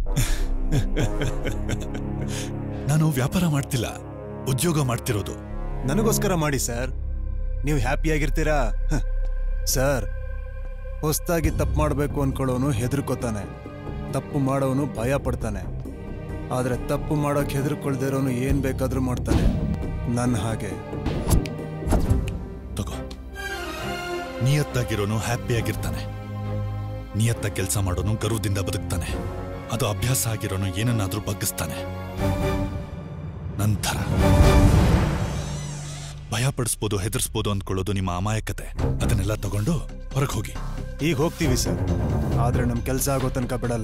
ನಾನು ವ್ಯಾಪಾರ ಮಾಡ್ತಿಲ್ಲ ಉದ್ಯೋಗ ಮಾಡ್ತಿರೋದು ನನಗೋಸ್ಕರ ಮಾಡಿ ಸರ್ ನೀವು ಹ್ಯಾಪಿಯಾಗಿರ್ತೀರಾ ಹ. ಸರ್ ಹೊಸ್ದಾಗಿ ತಪ್ಪು ಮಾಡಬೇಕು ಅನ್ಕೊಳ್ಳೋನು ಹೆದರ್ಕೋತಾನೆ ತಪ್ಪು ಮಾಡೋನು ಭಯ ಪಡ್ತಾನೆ ಆದ್ರೆ ತಪ್ಪು ಮಾಡೋಕೆ ಹೆದರ್ಕೊಳ್ದೇ ಇರೋನು ಏನ್ ಬೇಕಾದ್ರೂ ಮಾಡ್ತಾನೆ ನನ್ನ ಹಾಗೆ ತಗೋ ನಿಯತ್ತಾಗಿರೋನು ಹ್ಯಾಪಿಯಾಗಿರ್ತಾನೆ ನಿಯತ್ತ ಕೆಲಸ ಮಾಡೋನು ಗರ್ವದಿಂದ ಬದುಕ್ತಾನೆ ಅದು ಅಭ್ಯಾಸ ಆಗಿರೋನು ಏನನ್ನಾದ್ರೂ ಬಗ್ಗಿಸ್ತಾನೆ ನಂತರ ಭಯ ಪಡಿಸ್ಬೋದು ಹೆದರ್ಸ್ಬೋದು ಅಂದ್ಕೊಳ್ಳೋದು ನಿಮ್ಮ ಅಮಾಯಕತೆ ಅದನ್ನೆಲ್ಲ ತಗೊಂಡು ಹೊರಗೆ ಹೋಗಿ ಈಗ ಹೋಗ್ತೀವಿ ಸರ್ ಆದ್ರೆ ನಮ್ ಕೆಲಸ ಆಗೋ ತನಕ ಬಿಡಲ್ಲ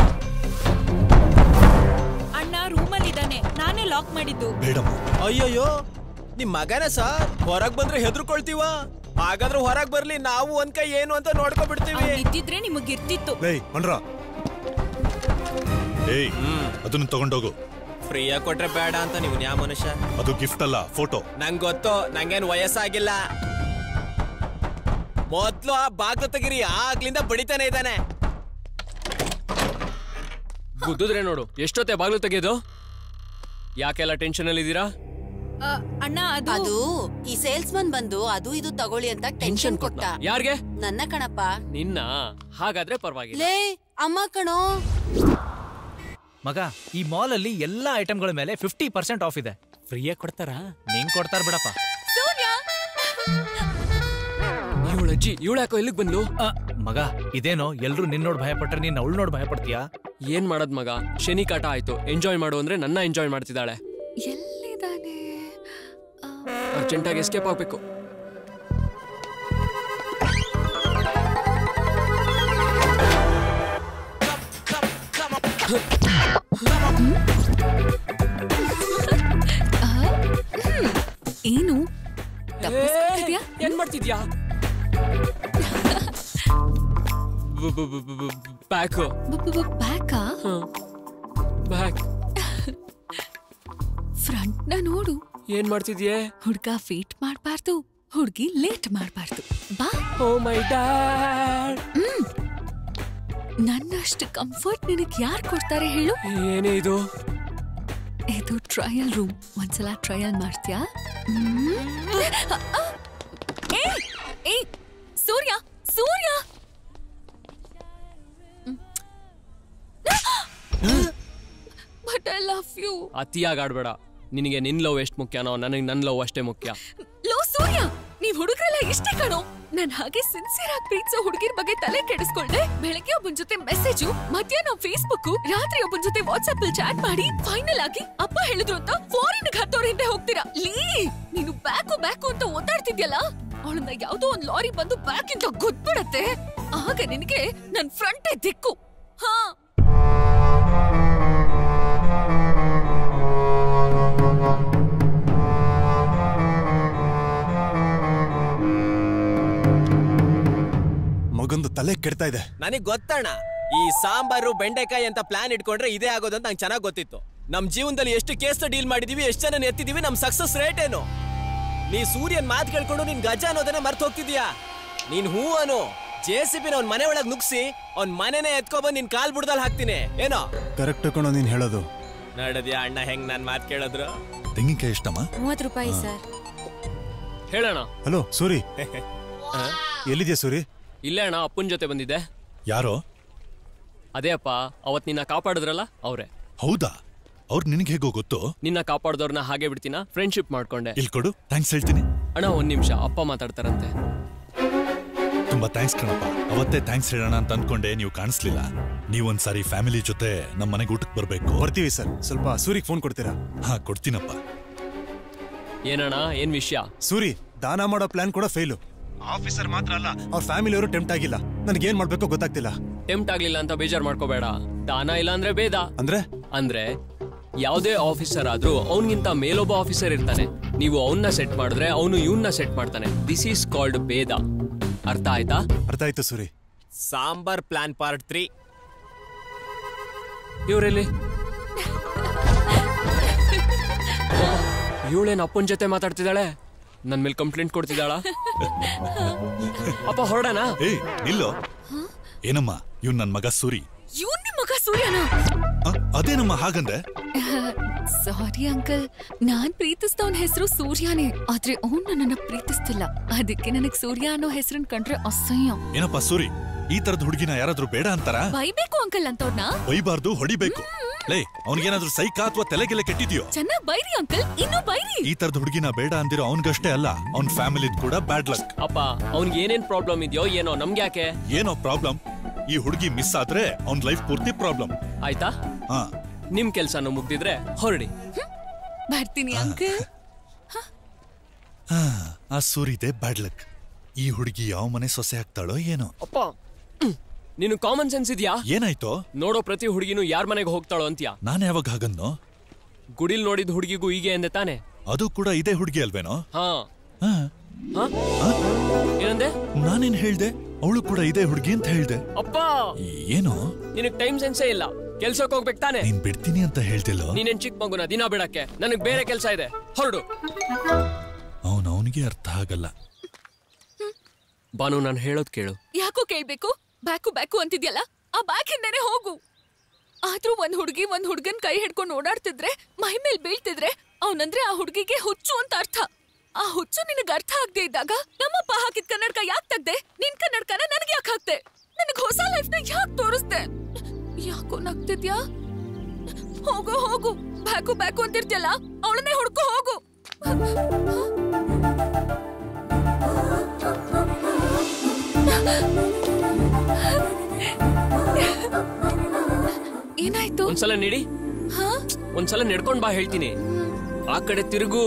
ಅಣ್ಣ ರೂಮಲ್ಲಿ ಇದ್ದಾನೆ ನಾನೇ ಲಾಕ್ ಮಾಡಿದ್ದು ಬೇಡಮ್ಮ ಅಯ್ಯಯ್ಯೋ ನಿಮ್ ಮಗನ ಸರ್ ಹೊರಗ್ ಬಂದ್ರೆ ಹೆದರ್ಕೊಳ್ತೀವ ಹಾಗಾದ್ರೆ ಹೊರಗ್ ಬರ್ಲಿ ನಾವು ಒಂದ್ ಕೈ ಏನು ಅಂತ ನೋಡ್ಕೊಬಿಡ್ತೀವಿ ಇದ್ದಿದ್ರೆ ನಿಮಗಿರ್ತಿತ್ತು ಲೈ ಮನ್ರ ಏಯ್ ಅದನ್ನು ತಗೊಂಡೋಗು ಫ್ರೀಯಾಗಿ ಕೊಟ್ರೆ ಬೇಡ ಅಂತ ನೀವು ಯಾವ ಮನುಷ್ಯ ಅದು ಗಿಫ್ಟ್ ಅಲ್ಲ ಫೋಟೋ ನಂಗ್ ಗೊತ್ತು ನಂಗೇನ್ ವಯಸ್ಸಾಗಿಲ್ಲ ಮೊದ್ಲು ಆ ಬಾಗ್ಲು ತೆಗಿರಿ ಆಗ್ಲಿಂದ ಬಡಿತಾನೆ ಇದ್ದಾನೆ ಗುದ್ದಿದ್ರೆ ನೋಡು ಎಷ್ಟೊತ್ತೆ ಬಾಗ್ಲು ತೆಗೆಯೋದು ಯಾಕೆಲ್ಲ ಟೆನ್ಷನ್ ಅಲ್ಲಿ ಇದ್ದೀರಾ ಆ, ಅಣ್ಣ ಅದು ಅದು ಈ ಸೇಲ್ಸ್ ಮನ್ ಬಂದು ಅದು ಇದು ತಗೊಳ್ಳಿ ಅಂತ ಟೆನ್ಷನ್ ಕೊಟ್ಟ ಯಾರ್ಗೆ ನನ್ನ ಕಣಪ್ಪ ನಿನ್ನ ಹಾಗಾದ್ರೆ ಪರವಾಗಿಲ್ಲ ಲೇ ಅಮ್ಮ ಕಣೋ ಮಗ ಈ ಮಾಲ್ ಅಲ್ಲಿ ಎಲ್ಲಾ ಐಟಮ್ಗಳ ಮೇಲೆ ಫಿಫ್ಟಿ ಪರ್ಸೆಂಟ್ ಆಫ್ ಇದೆ ಫ್ರೀಯಾಗಿ ಕೊಡ್ತಾರಾ ನಿಂಗ್ ಕೊಡ್ತಾರ ಬಿಡಪ್ಪ ಇವಳ ಅಜ್ಜಿ ಇವಳು ಯಾಕೋ ಎಲ್ಲಿಗೆ ಬಂದ್ಲು ಮಗ ಇದೇನೋ ಎಲ್ರು ನಿನ್ ನೋಡ್ ಭಯ ಪಟ್ರೆ ನೀನ್ ಅವಳು ನೋಡ್ ಭಯ ಪಡ್ತೀಯಾ ಏನ್ ಮಾಡದ್ ಮಗ ಶನಿ ಕಾಟ ಆಯ್ತು ಎಂಜಾಯ್ ಮಾಡು ಅಂದ್ರೆ ನನ್ನ ಎಂಜಾಯ್ ಮಾಡ್ತಿದ್ದಾಳೆ ಎಲ್ಲಿದ್ದಾನೆ ಅರ್ಜೆಂಟಾಗಿ ಎಸ್ಕೇಪ್ ಆಗ್ಬೇಕು ಏನು ತಪ್ಪಿಸ್ಕೊತಿದ್ಯಾ? ಏನ್ ಮಾಡ್ತಿದ್ಯಾ ಬ್ಯಾಕ್ ಬ್ಯಾಕಾ ಬ್ಯಾಕ್ ಫ್ರಂಟ್ ನ ನೋಡು ಏನ್ ಮಾಡ್ತಿದ್ಯೆ ಹುಡ್ಗ ವೇಟ್ ಮಾಡ್ಬಾರ್ದು ಹುಡ್ಗಿ ಲೇಟ್ ಮಾಡ್ಬಾರ್ದು ಬಾ ಓ ಮೈ ಡ್ಯಾಡ್ ನನ್ನಷ್ಟು ಕಂಫರ್ಟ್ ನಿನಗ್ ಯಾರು ಕೊಡ್ತಾರೆ ಹೇಳು ಏನೇ ಇದು ಇದು ಟ್ರಯಲ್ ರೂಮ್ ಒಂದ್ಸಲ ಟ್ರಯಲ್ ಮಾಡ್ತೀಯಾ ಏಯ್ ಏಯ್ Surya Surya but I love you ಅತಿಯಾಗಿ ಆಡ್ಬೇಡ ನಿನಗೆ ನಿನ್ ಲವ್ ಎಷ್ಟು ಮುಖ್ಯನೋ ನನಗೆ ನನ್ ಲವ್ ಅಷ್ಟೇ ಮುಖ್ಯ ಲೋ ಸೂರ್ಯ ನೀವ್ ಹುಡುಗರೆಲ್ಲ ಇಷ್ಟೇ ಕಣೋ ನಾನ್ ಹಾಗೆ ಸಿನ್ಸಿಯರ್ ಆಗಿ ಪ್ರೀತಿಸೋ ಹುಡುಗಿರ್ ಬಗ್ಗೆ ತಲೆ ಕೆಡಿಸ್ಕೊಳ್ದೆ ಬೆಳಗ್ಗೆ ಒಬ್ಬನ್ ಜೊತೆ ಮೆಸೇಜು ಮಧ್ಯಾಹ್ನ ಫೇಸ್ಬುಕ್ ರಾತ್ರಿ ಒಬ್ಬನ್ ಜೊತೆ ವಾಟ್ಸ್ಆಪ್ ಅಲ್ಲಿ ಚಾಟ್ ಮಾಡಿ ಫೈನಲ್ ಆಗಿ ಅಪ್ಪ ಹೇಳಿದ್ರು ಅಂತ ಫಾರಿನ್ ಹತ್ತೋರ್ ಹಿಂದೆ ಹೋಗ್ತೀರಾ ಲೀ ನೀನು ಬ್ಯಾಕು ಬ್ಯಾಕು ಅಂತ ಒತ್ತಾಡ್ತಿದ್ಯಲ್ಲ ಅವಳನ್ನ ಯಾವ್ದೋ ಒಂದ್ ಲಾರಿ ಬಂದು ಬ್ಯಾಕ್ ಇಂದ ಗೊತ್ಬಿಡತ್ತೆ ಆಗ ನಿನಗೆ ನನ್ ಫ್ರಂಟೇ ದಿಕ್ಕು ಹಾ ಮಗಂದು ತಲೆ ಕೆಡ್ತಾ ಇದೆ ನನಗ್ ಗೊತ್ತಣ್ಣ ಈ ಸಾಂಬಾರು ಬೆಂಡೆಕಾಯಿ ಅಂತ ಪ್ಲಾನ್ ಇಟ್ಕೊಂಡ್ರೆ ಇದೇ ಆಗೋದಂತ ನಂಗೆ ಚೆನ್ನಾಗ್ ಗೊತ್ತಿತ್ತು ನಮ್ ಜೀವನದಲ್ಲಿ ಎಷ್ಟು ಕೇಸ್ ಡೀಲ್ ಮಾಡಿದೀವಿ ಎಷ್ಟು ಜನ ಎತ್ತಿದೀವಿ ನಮ್ ಸಕ್ಸಸ್ ರೇಟ್ ಏನು ನೀ ಸೂರ್ಯನ್ ಮಾತು ಕೇಳ್ಕೊಂಡು ನಿನ್ ಗಜ ಅನ್ನೋದನ್ನ ಮರ್ತು ಹೋಗ್ತಿದ್ಯಾ ನೀನ್ ಹೂ ಅನು ಜೆ ಸಿ ಬಿನ ಅವ್ನ್ ಮನೆ ಒಳಗ್ ನುಗ್ಸಿ ಅವ್ನ್ ಮನೆನೇ ಎತ್ಕೊಬಂದ್ ನಿನ್ ಕಾಲ್ ಬುಡ್ದಲ್ಲಿ ಹಾಕ್ತೀನಿ ಏನೋ ಕರೆಕ್ಟ್ ಕಣೋ ನೀನ್ ಹೇಳೋದು ನಡದ್ಯಾ ಅಣ್ಣ ಹೆಂಗ್ ನನ್ ಮಾತ್ ಕೇಳಿದ್ರು ತೆಂಗಿನಕಾಯಿ ಎಷ್ಟಮ್ಮ ಮೂವತ್ ರೂಪಾಯಿ ಸರ್ ಹೇಳೋಣ ಹಲೋ ಸೂರಿ ಎಲ್ಲಿದ್ಯಾ ಸೂರಿ ಇಲ್ಲೇ ಅಣ್ಣ ಅಪ್ಪನ ಜೊತೆ ಬಂದಿದ್ದೆ ಯಾರೋ ಅದೇ ಅಪ್ಪ ಅವತ್ ನಿನ್ನ ಕಾಪಾಡಿದ್ರಲ್ಲ ಅವ್ರೆ ಹೌದಾ ಅವ್ರು ನಿನಗೆ ಹೇಗೋ ಗೊತ್ತು ನಿನ್ನ ಕಾಪಾಡ್ದವ್ರನ್ನ ಹಾಗೆ ಬಿಡ್ತೀನ ಫ್ರೆಂಡ್ಶಿಪ್ ಮಾಡ್ಕೊಂಡೆ ಇಲ್ಲಿ ಕೊಡು ಥ್ಯಾಂಕ್ಸ್ ಹೇಳ್ತೀನಿ ಅಣ್ಣ ಒಂದ್ ನಿಮಿಷ ಅಪ್ಪ ಮಾತಾಡ್ತಾರಂತೆ ತುಂಬಾ ಥ್ಯಾಂಕ್ಸ್ ಕಣಪ್ಪ ಅವತ್ತೇ ಥ್ಯಾಂಕ್ಸ್ ಹೇಳೋಣ ಅಂತ ಅನ್ಕೊಂಡೆ ನೀವು ಕಾಣಿಸ್ಲಿಲ್ಲ ನೀವೊಂದ್ಸಾರಿ ಫ್ಯಾಮಿಲಿ ಜೊತೆ ನಮ್ಮ ಮನೆಗೆ ಊಟಕ್ಕೆ ಬರ್ಬೇಕು ಬರ್ತೀವಿ ಸರ್ ಸ್ವಲ್ಪ ಸೂರಿಗೆ ಫೋನ್ ಕೊಡ್ತೀರಾ ಹಾ ಕೊಡ್ತೀನಪ್ಪ ಏನಣ್ಣ ಏನ್ ವಿಷಯ ಸೂರಿ ದಾನ ಮಾಡೋ ಪ್ಲಾನ್ ಕೂಡ ಫೇಲು ಆಫೀಸರ್ ಮಾತ್ರ ಅಲ್ಲ ಅವ್ರ ಫ್ಯಾಮಿಲಿ ಅವರು ಟೆಂಪ್ಟ್ ಆಗಿಲ್ಲ ನನಗೆ ಏನ್ ಮಾಡ್ಬೇಕೋ ಗೊತ್ತಾಗ್ತಿಲ್ಲ ಟೆಂಪ್ಟ್ ಆಗ್ಲಿಲ್ಲ ಅಂತ ಬೇಜಾರ್ ಮಾಡ್ಕೋಬೇಡ ದಾನ ಇಲ್ಲ ಅಂದ್ರೆ ಬೇದ ಅಂದ್ರೆ ಅಂದ್ರೆ ಯಾವುದೇ ಆಫೀಸರ್ ಆದ್ರೂ ಅವನ್ಗಿಂತ ಮೇಲೊಬ್ಬ ಆಫೀಸರ್ ಇರ್ತಾನೆ ನೀವು ಅವನ್ನ ಸೆಟ್ ಮಾಡಿದ್ರೆ ಅವನು ಇವನ್ನ ಸೆಟ್ ಮಾಡ್ತಾನೆ ದಿಸ್ ಈಸ್ ಕಾಲ್ಡ್ ಭೇದ ಅರ್ಥ ಆಯ್ತಾ ಅರ್ಥ ಆಯ್ತು Soori sambar plan part three ಇವ್ರೆಲ್ಲಿ ಇವಳೇನ್ ಅಪ್ಪನ ಜೊತೆ ಮಾತಾಡ್ತಿದ್ದಾಳೆ ನನ್ ಮೇಲೆ ಕಂಪ್ಲೇಂಟ್ ಕೊಡ್ತಿದ್ದಾಳ ಅಪ್ಪ ಹೊರಡಣ ಏಯ್ ನಿಲ್ಲೋ ಏನಮ್ಮ ಇವ್ನ್ ನನ್ ಮಗ ಸೂರಿ ಇವನ್ ನಿಮ್ ಮಗ ಸೂರ್ಯನ ಆ, ಅದೇನಮ್ಮ ಹಾಗಂದ್ರೆ ಸಾರಿ ಅಂಕಲ್ ನಾನ್ ಪ್ರೀತಿಸ್ದವನ್ ಹೆಸರು ಸೂರ್ಯನೇ ಆದ್ರೆ ಅವ್ನು ನನ್ನನ್ನ ಪ್ರೀತಿಸ್ತಿಲ್ಲ ಅದಕ್ಕೆ ನನಗ್ ಸೂರ್ಯ ಅನ್ನೋ ಹೆಸರನ್ ಕಂಡ್ರೆ ಅಸಹ್ಯ ಏನಪ್ಪ ಸೂರಿ ಈ ತರದ ಹುಡುಗಿನ ಯಾರಾದ್ರೂ ಬೇಡ ಅಂತಾರ ಬೈಬೇಕು ಅಂಕಲ್ ಅಂತವ್ರನ್ನ ಬೈಬಾರ್ದು ಹೊಡಿಬೇಕು ಲೇ ಅವನಿಗೇನಾದ್ರೂ ಸೈಕ ಅಥವಾ ತಲೆಗೆಲೆ ಕೆಟ್ಟಿದ್ಯೋ ಚೆನ್ನಾಗ್ ಬೈರಿ ಅಂಕಲ್ ಇನ್ನು ಬೈರಿ ಈ ತರದ ಹುಡುಗಿನ ಬೇಡ ಅಂದಿರೋ ಅವನ್ಗಷ್ಟೇ ಅಲ್ಲ ಅವ್ನ್ ಫ್ಯಾಮಿಲಿದ್ ಕೂಡ ಬ್ಯಾಡ್ ಲಕ್ ಅಪ್ಪ ಅವ್ನಿಗೆ ಏನೇನ್ ಪ್ರಾಬ್ಲಮ್ ಇದೆಯೋ ಏನೋ ನಮ್ಗೆ ಯಾಕೆ ಏನೋ ಪ್ರಾಬ್ಲಮ್ ಈ ಹುಡುಗಿ ಮಿಸ್ ಆದ್ರೆ ಅವ್ನ್ ಲೈಫ್ ಪೂರ್ತಿ ಪ್ರಾಬ್ಲಮ್ ಆಯ್ತಾ ಹಾ ನಿಮ್ ಕೆಲ್ಸನು ಮುಗ್ದಿದ್ರೆ ಹೊರಡಿ ಬರ್ತೀನಿ ಅಂಕಲ್ ಹಾ, ಆ ಸೂರಿದೆ ಬ್ಯಾಡ್ ಲಕ್ ಈ ಹುಡುಗಿ ಯಾವ ಮನೆ ಸೊಸೆ ಆಗ್ತಾಳೋ ಏನೋ ಅಪ್ಪ ಹ್ಮ್. ನೀನು ಕಾಮನ್ ಸೆನ್ಸ್ ಇದೆಯಾ ಏನಾಯ್ತು ನೋಡೋ ಪ್ರತಿ ಹುಡುಗಿನೂ ಯಾರ್ ಮನೆಗೆ ಹೋಗ್ತಾಳೋ ಅಂತ್ಯಾ ನಾನ್ ಯಾವಾಗ ಹಾಗನ್ನೋ ಗುಡಿಲ್ ನೋಡಿದ ಹುಡುಗಿಗೂ ಹೀಗೆ ಅಂದೆ ತಾನೆ ಅದು ಕೂಡ ಇದೇ ಹುಡುಗಿ ಅಲ್ವೇನೋ ಹಾ ಹಾ ಹಾ? ಏನಂದೆ ನಾನೇನ್ ಹೇಳ್ದೆ ಅವಳು ಕೂಡ ಇದೇ ಹುಡುಗಿ ಅಂತ ಹೇಳ್ದೆ ಅಪ್ಪ ಏನು ನಿನಗ್ ಟೈಮ್ ಸೆನ್ಸೇ ಇಲ್ಲ ಕೆಲ್ಸಕ್ಕೆ ಹೋಗ್ಬೇಕು ತಾನೆ ನೀನ್ ಬಿಡ್ತೀನಿ ಅಂತ ಹೇಳ್ತಿಲ್ಲೋ ನೀನೇನ್ ಚಿಕ್ಕ ಮಗುನ ದಿನ ಬಿಡಕ್ಕೆ ನನಗ್ ಬೇರೆ ಕೆಲ್ಸ ಇದೆ ಹೊರಡು ಅವನು ಅವನಿಗೆ ಅರ್ಥ ಆಗಲ್ಲ ಬಾನು ನಾನು ಹೇಳೋದ್ ಕೇಳು ಯಾಕೋ ಕೇಳ್ಬೇಕು ಬ್ಯಾಕು ಬ್ಯಾಕು ಅಂತಿದ್ಯಲ್ಲ ಆ ಬ್ಯಾಕ್ ಹಿಂದೆನೆ ಹೋಗು ಆದ್ರೂ ಒಂದ್ ಹುಡ್ಗಿ ಒಂದ್ ಹುಡ್ಗನ್ ಕೈ ಹಿಡ್ಕೊಂಡು ಓಡಾಡ್ತಿದ್ರೆ ಮೈ ಮೇಲ್ ಬೀಳ್ತಿದ್ರೆ ಅವನಂದ್ರೆ ಆ ಹುಡ್ಗಿಗೆ ಹುಚ್ಚು ಅಂತ ಅರ್ಥ ಆ ಹುಚ್ಚು ನಿನಗ್ ಅರ್ಥ ಆಗದೆ ಇದ್ದಾಗ ನಮ್ಮಪ್ಪ ಹಾಕಿದ ಕನ್ನಡಕ ಯಾಕ್ ತೆಗ್ದೆ ನಿನ್ ಕನ್ನಡಕನ ನನಗೆ ಯಾಕೆ ಹಾಕ್ದೆ ನನಗ್ ಹೊಸ ಲೈಫ್ ನ ಯಾಕೆ ತೋರಿಸ್ದೆ ಯಾಕೋ ನಗ್ತಿದ್ಯಾ ಹೋಗು ಹೋಗು ಬ್ಯಾಕು ಬ್ಯಾಕು ಅಂತಿರ್ತಿಯಲ್ಲ ಅವಳನ್ನೇ ಹುಡ್ಕೋ ಹೋಗು ಏನಾಯ್ತು ಒಂದ್ಸಲ ನೀಡಿ ಹಾ ಒಂದ್ಸಲ ನಡ್ಕೊಂಡ್ ಬಾ ಹೇಳ್ತೀನಿ ಆ ಕಡೆ ತಿರುಗು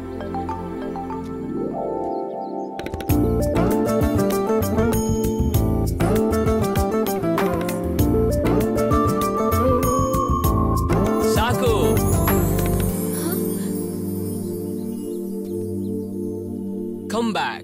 ಸಾಕು ಕಮ್ ಬ್ಯಾಕ್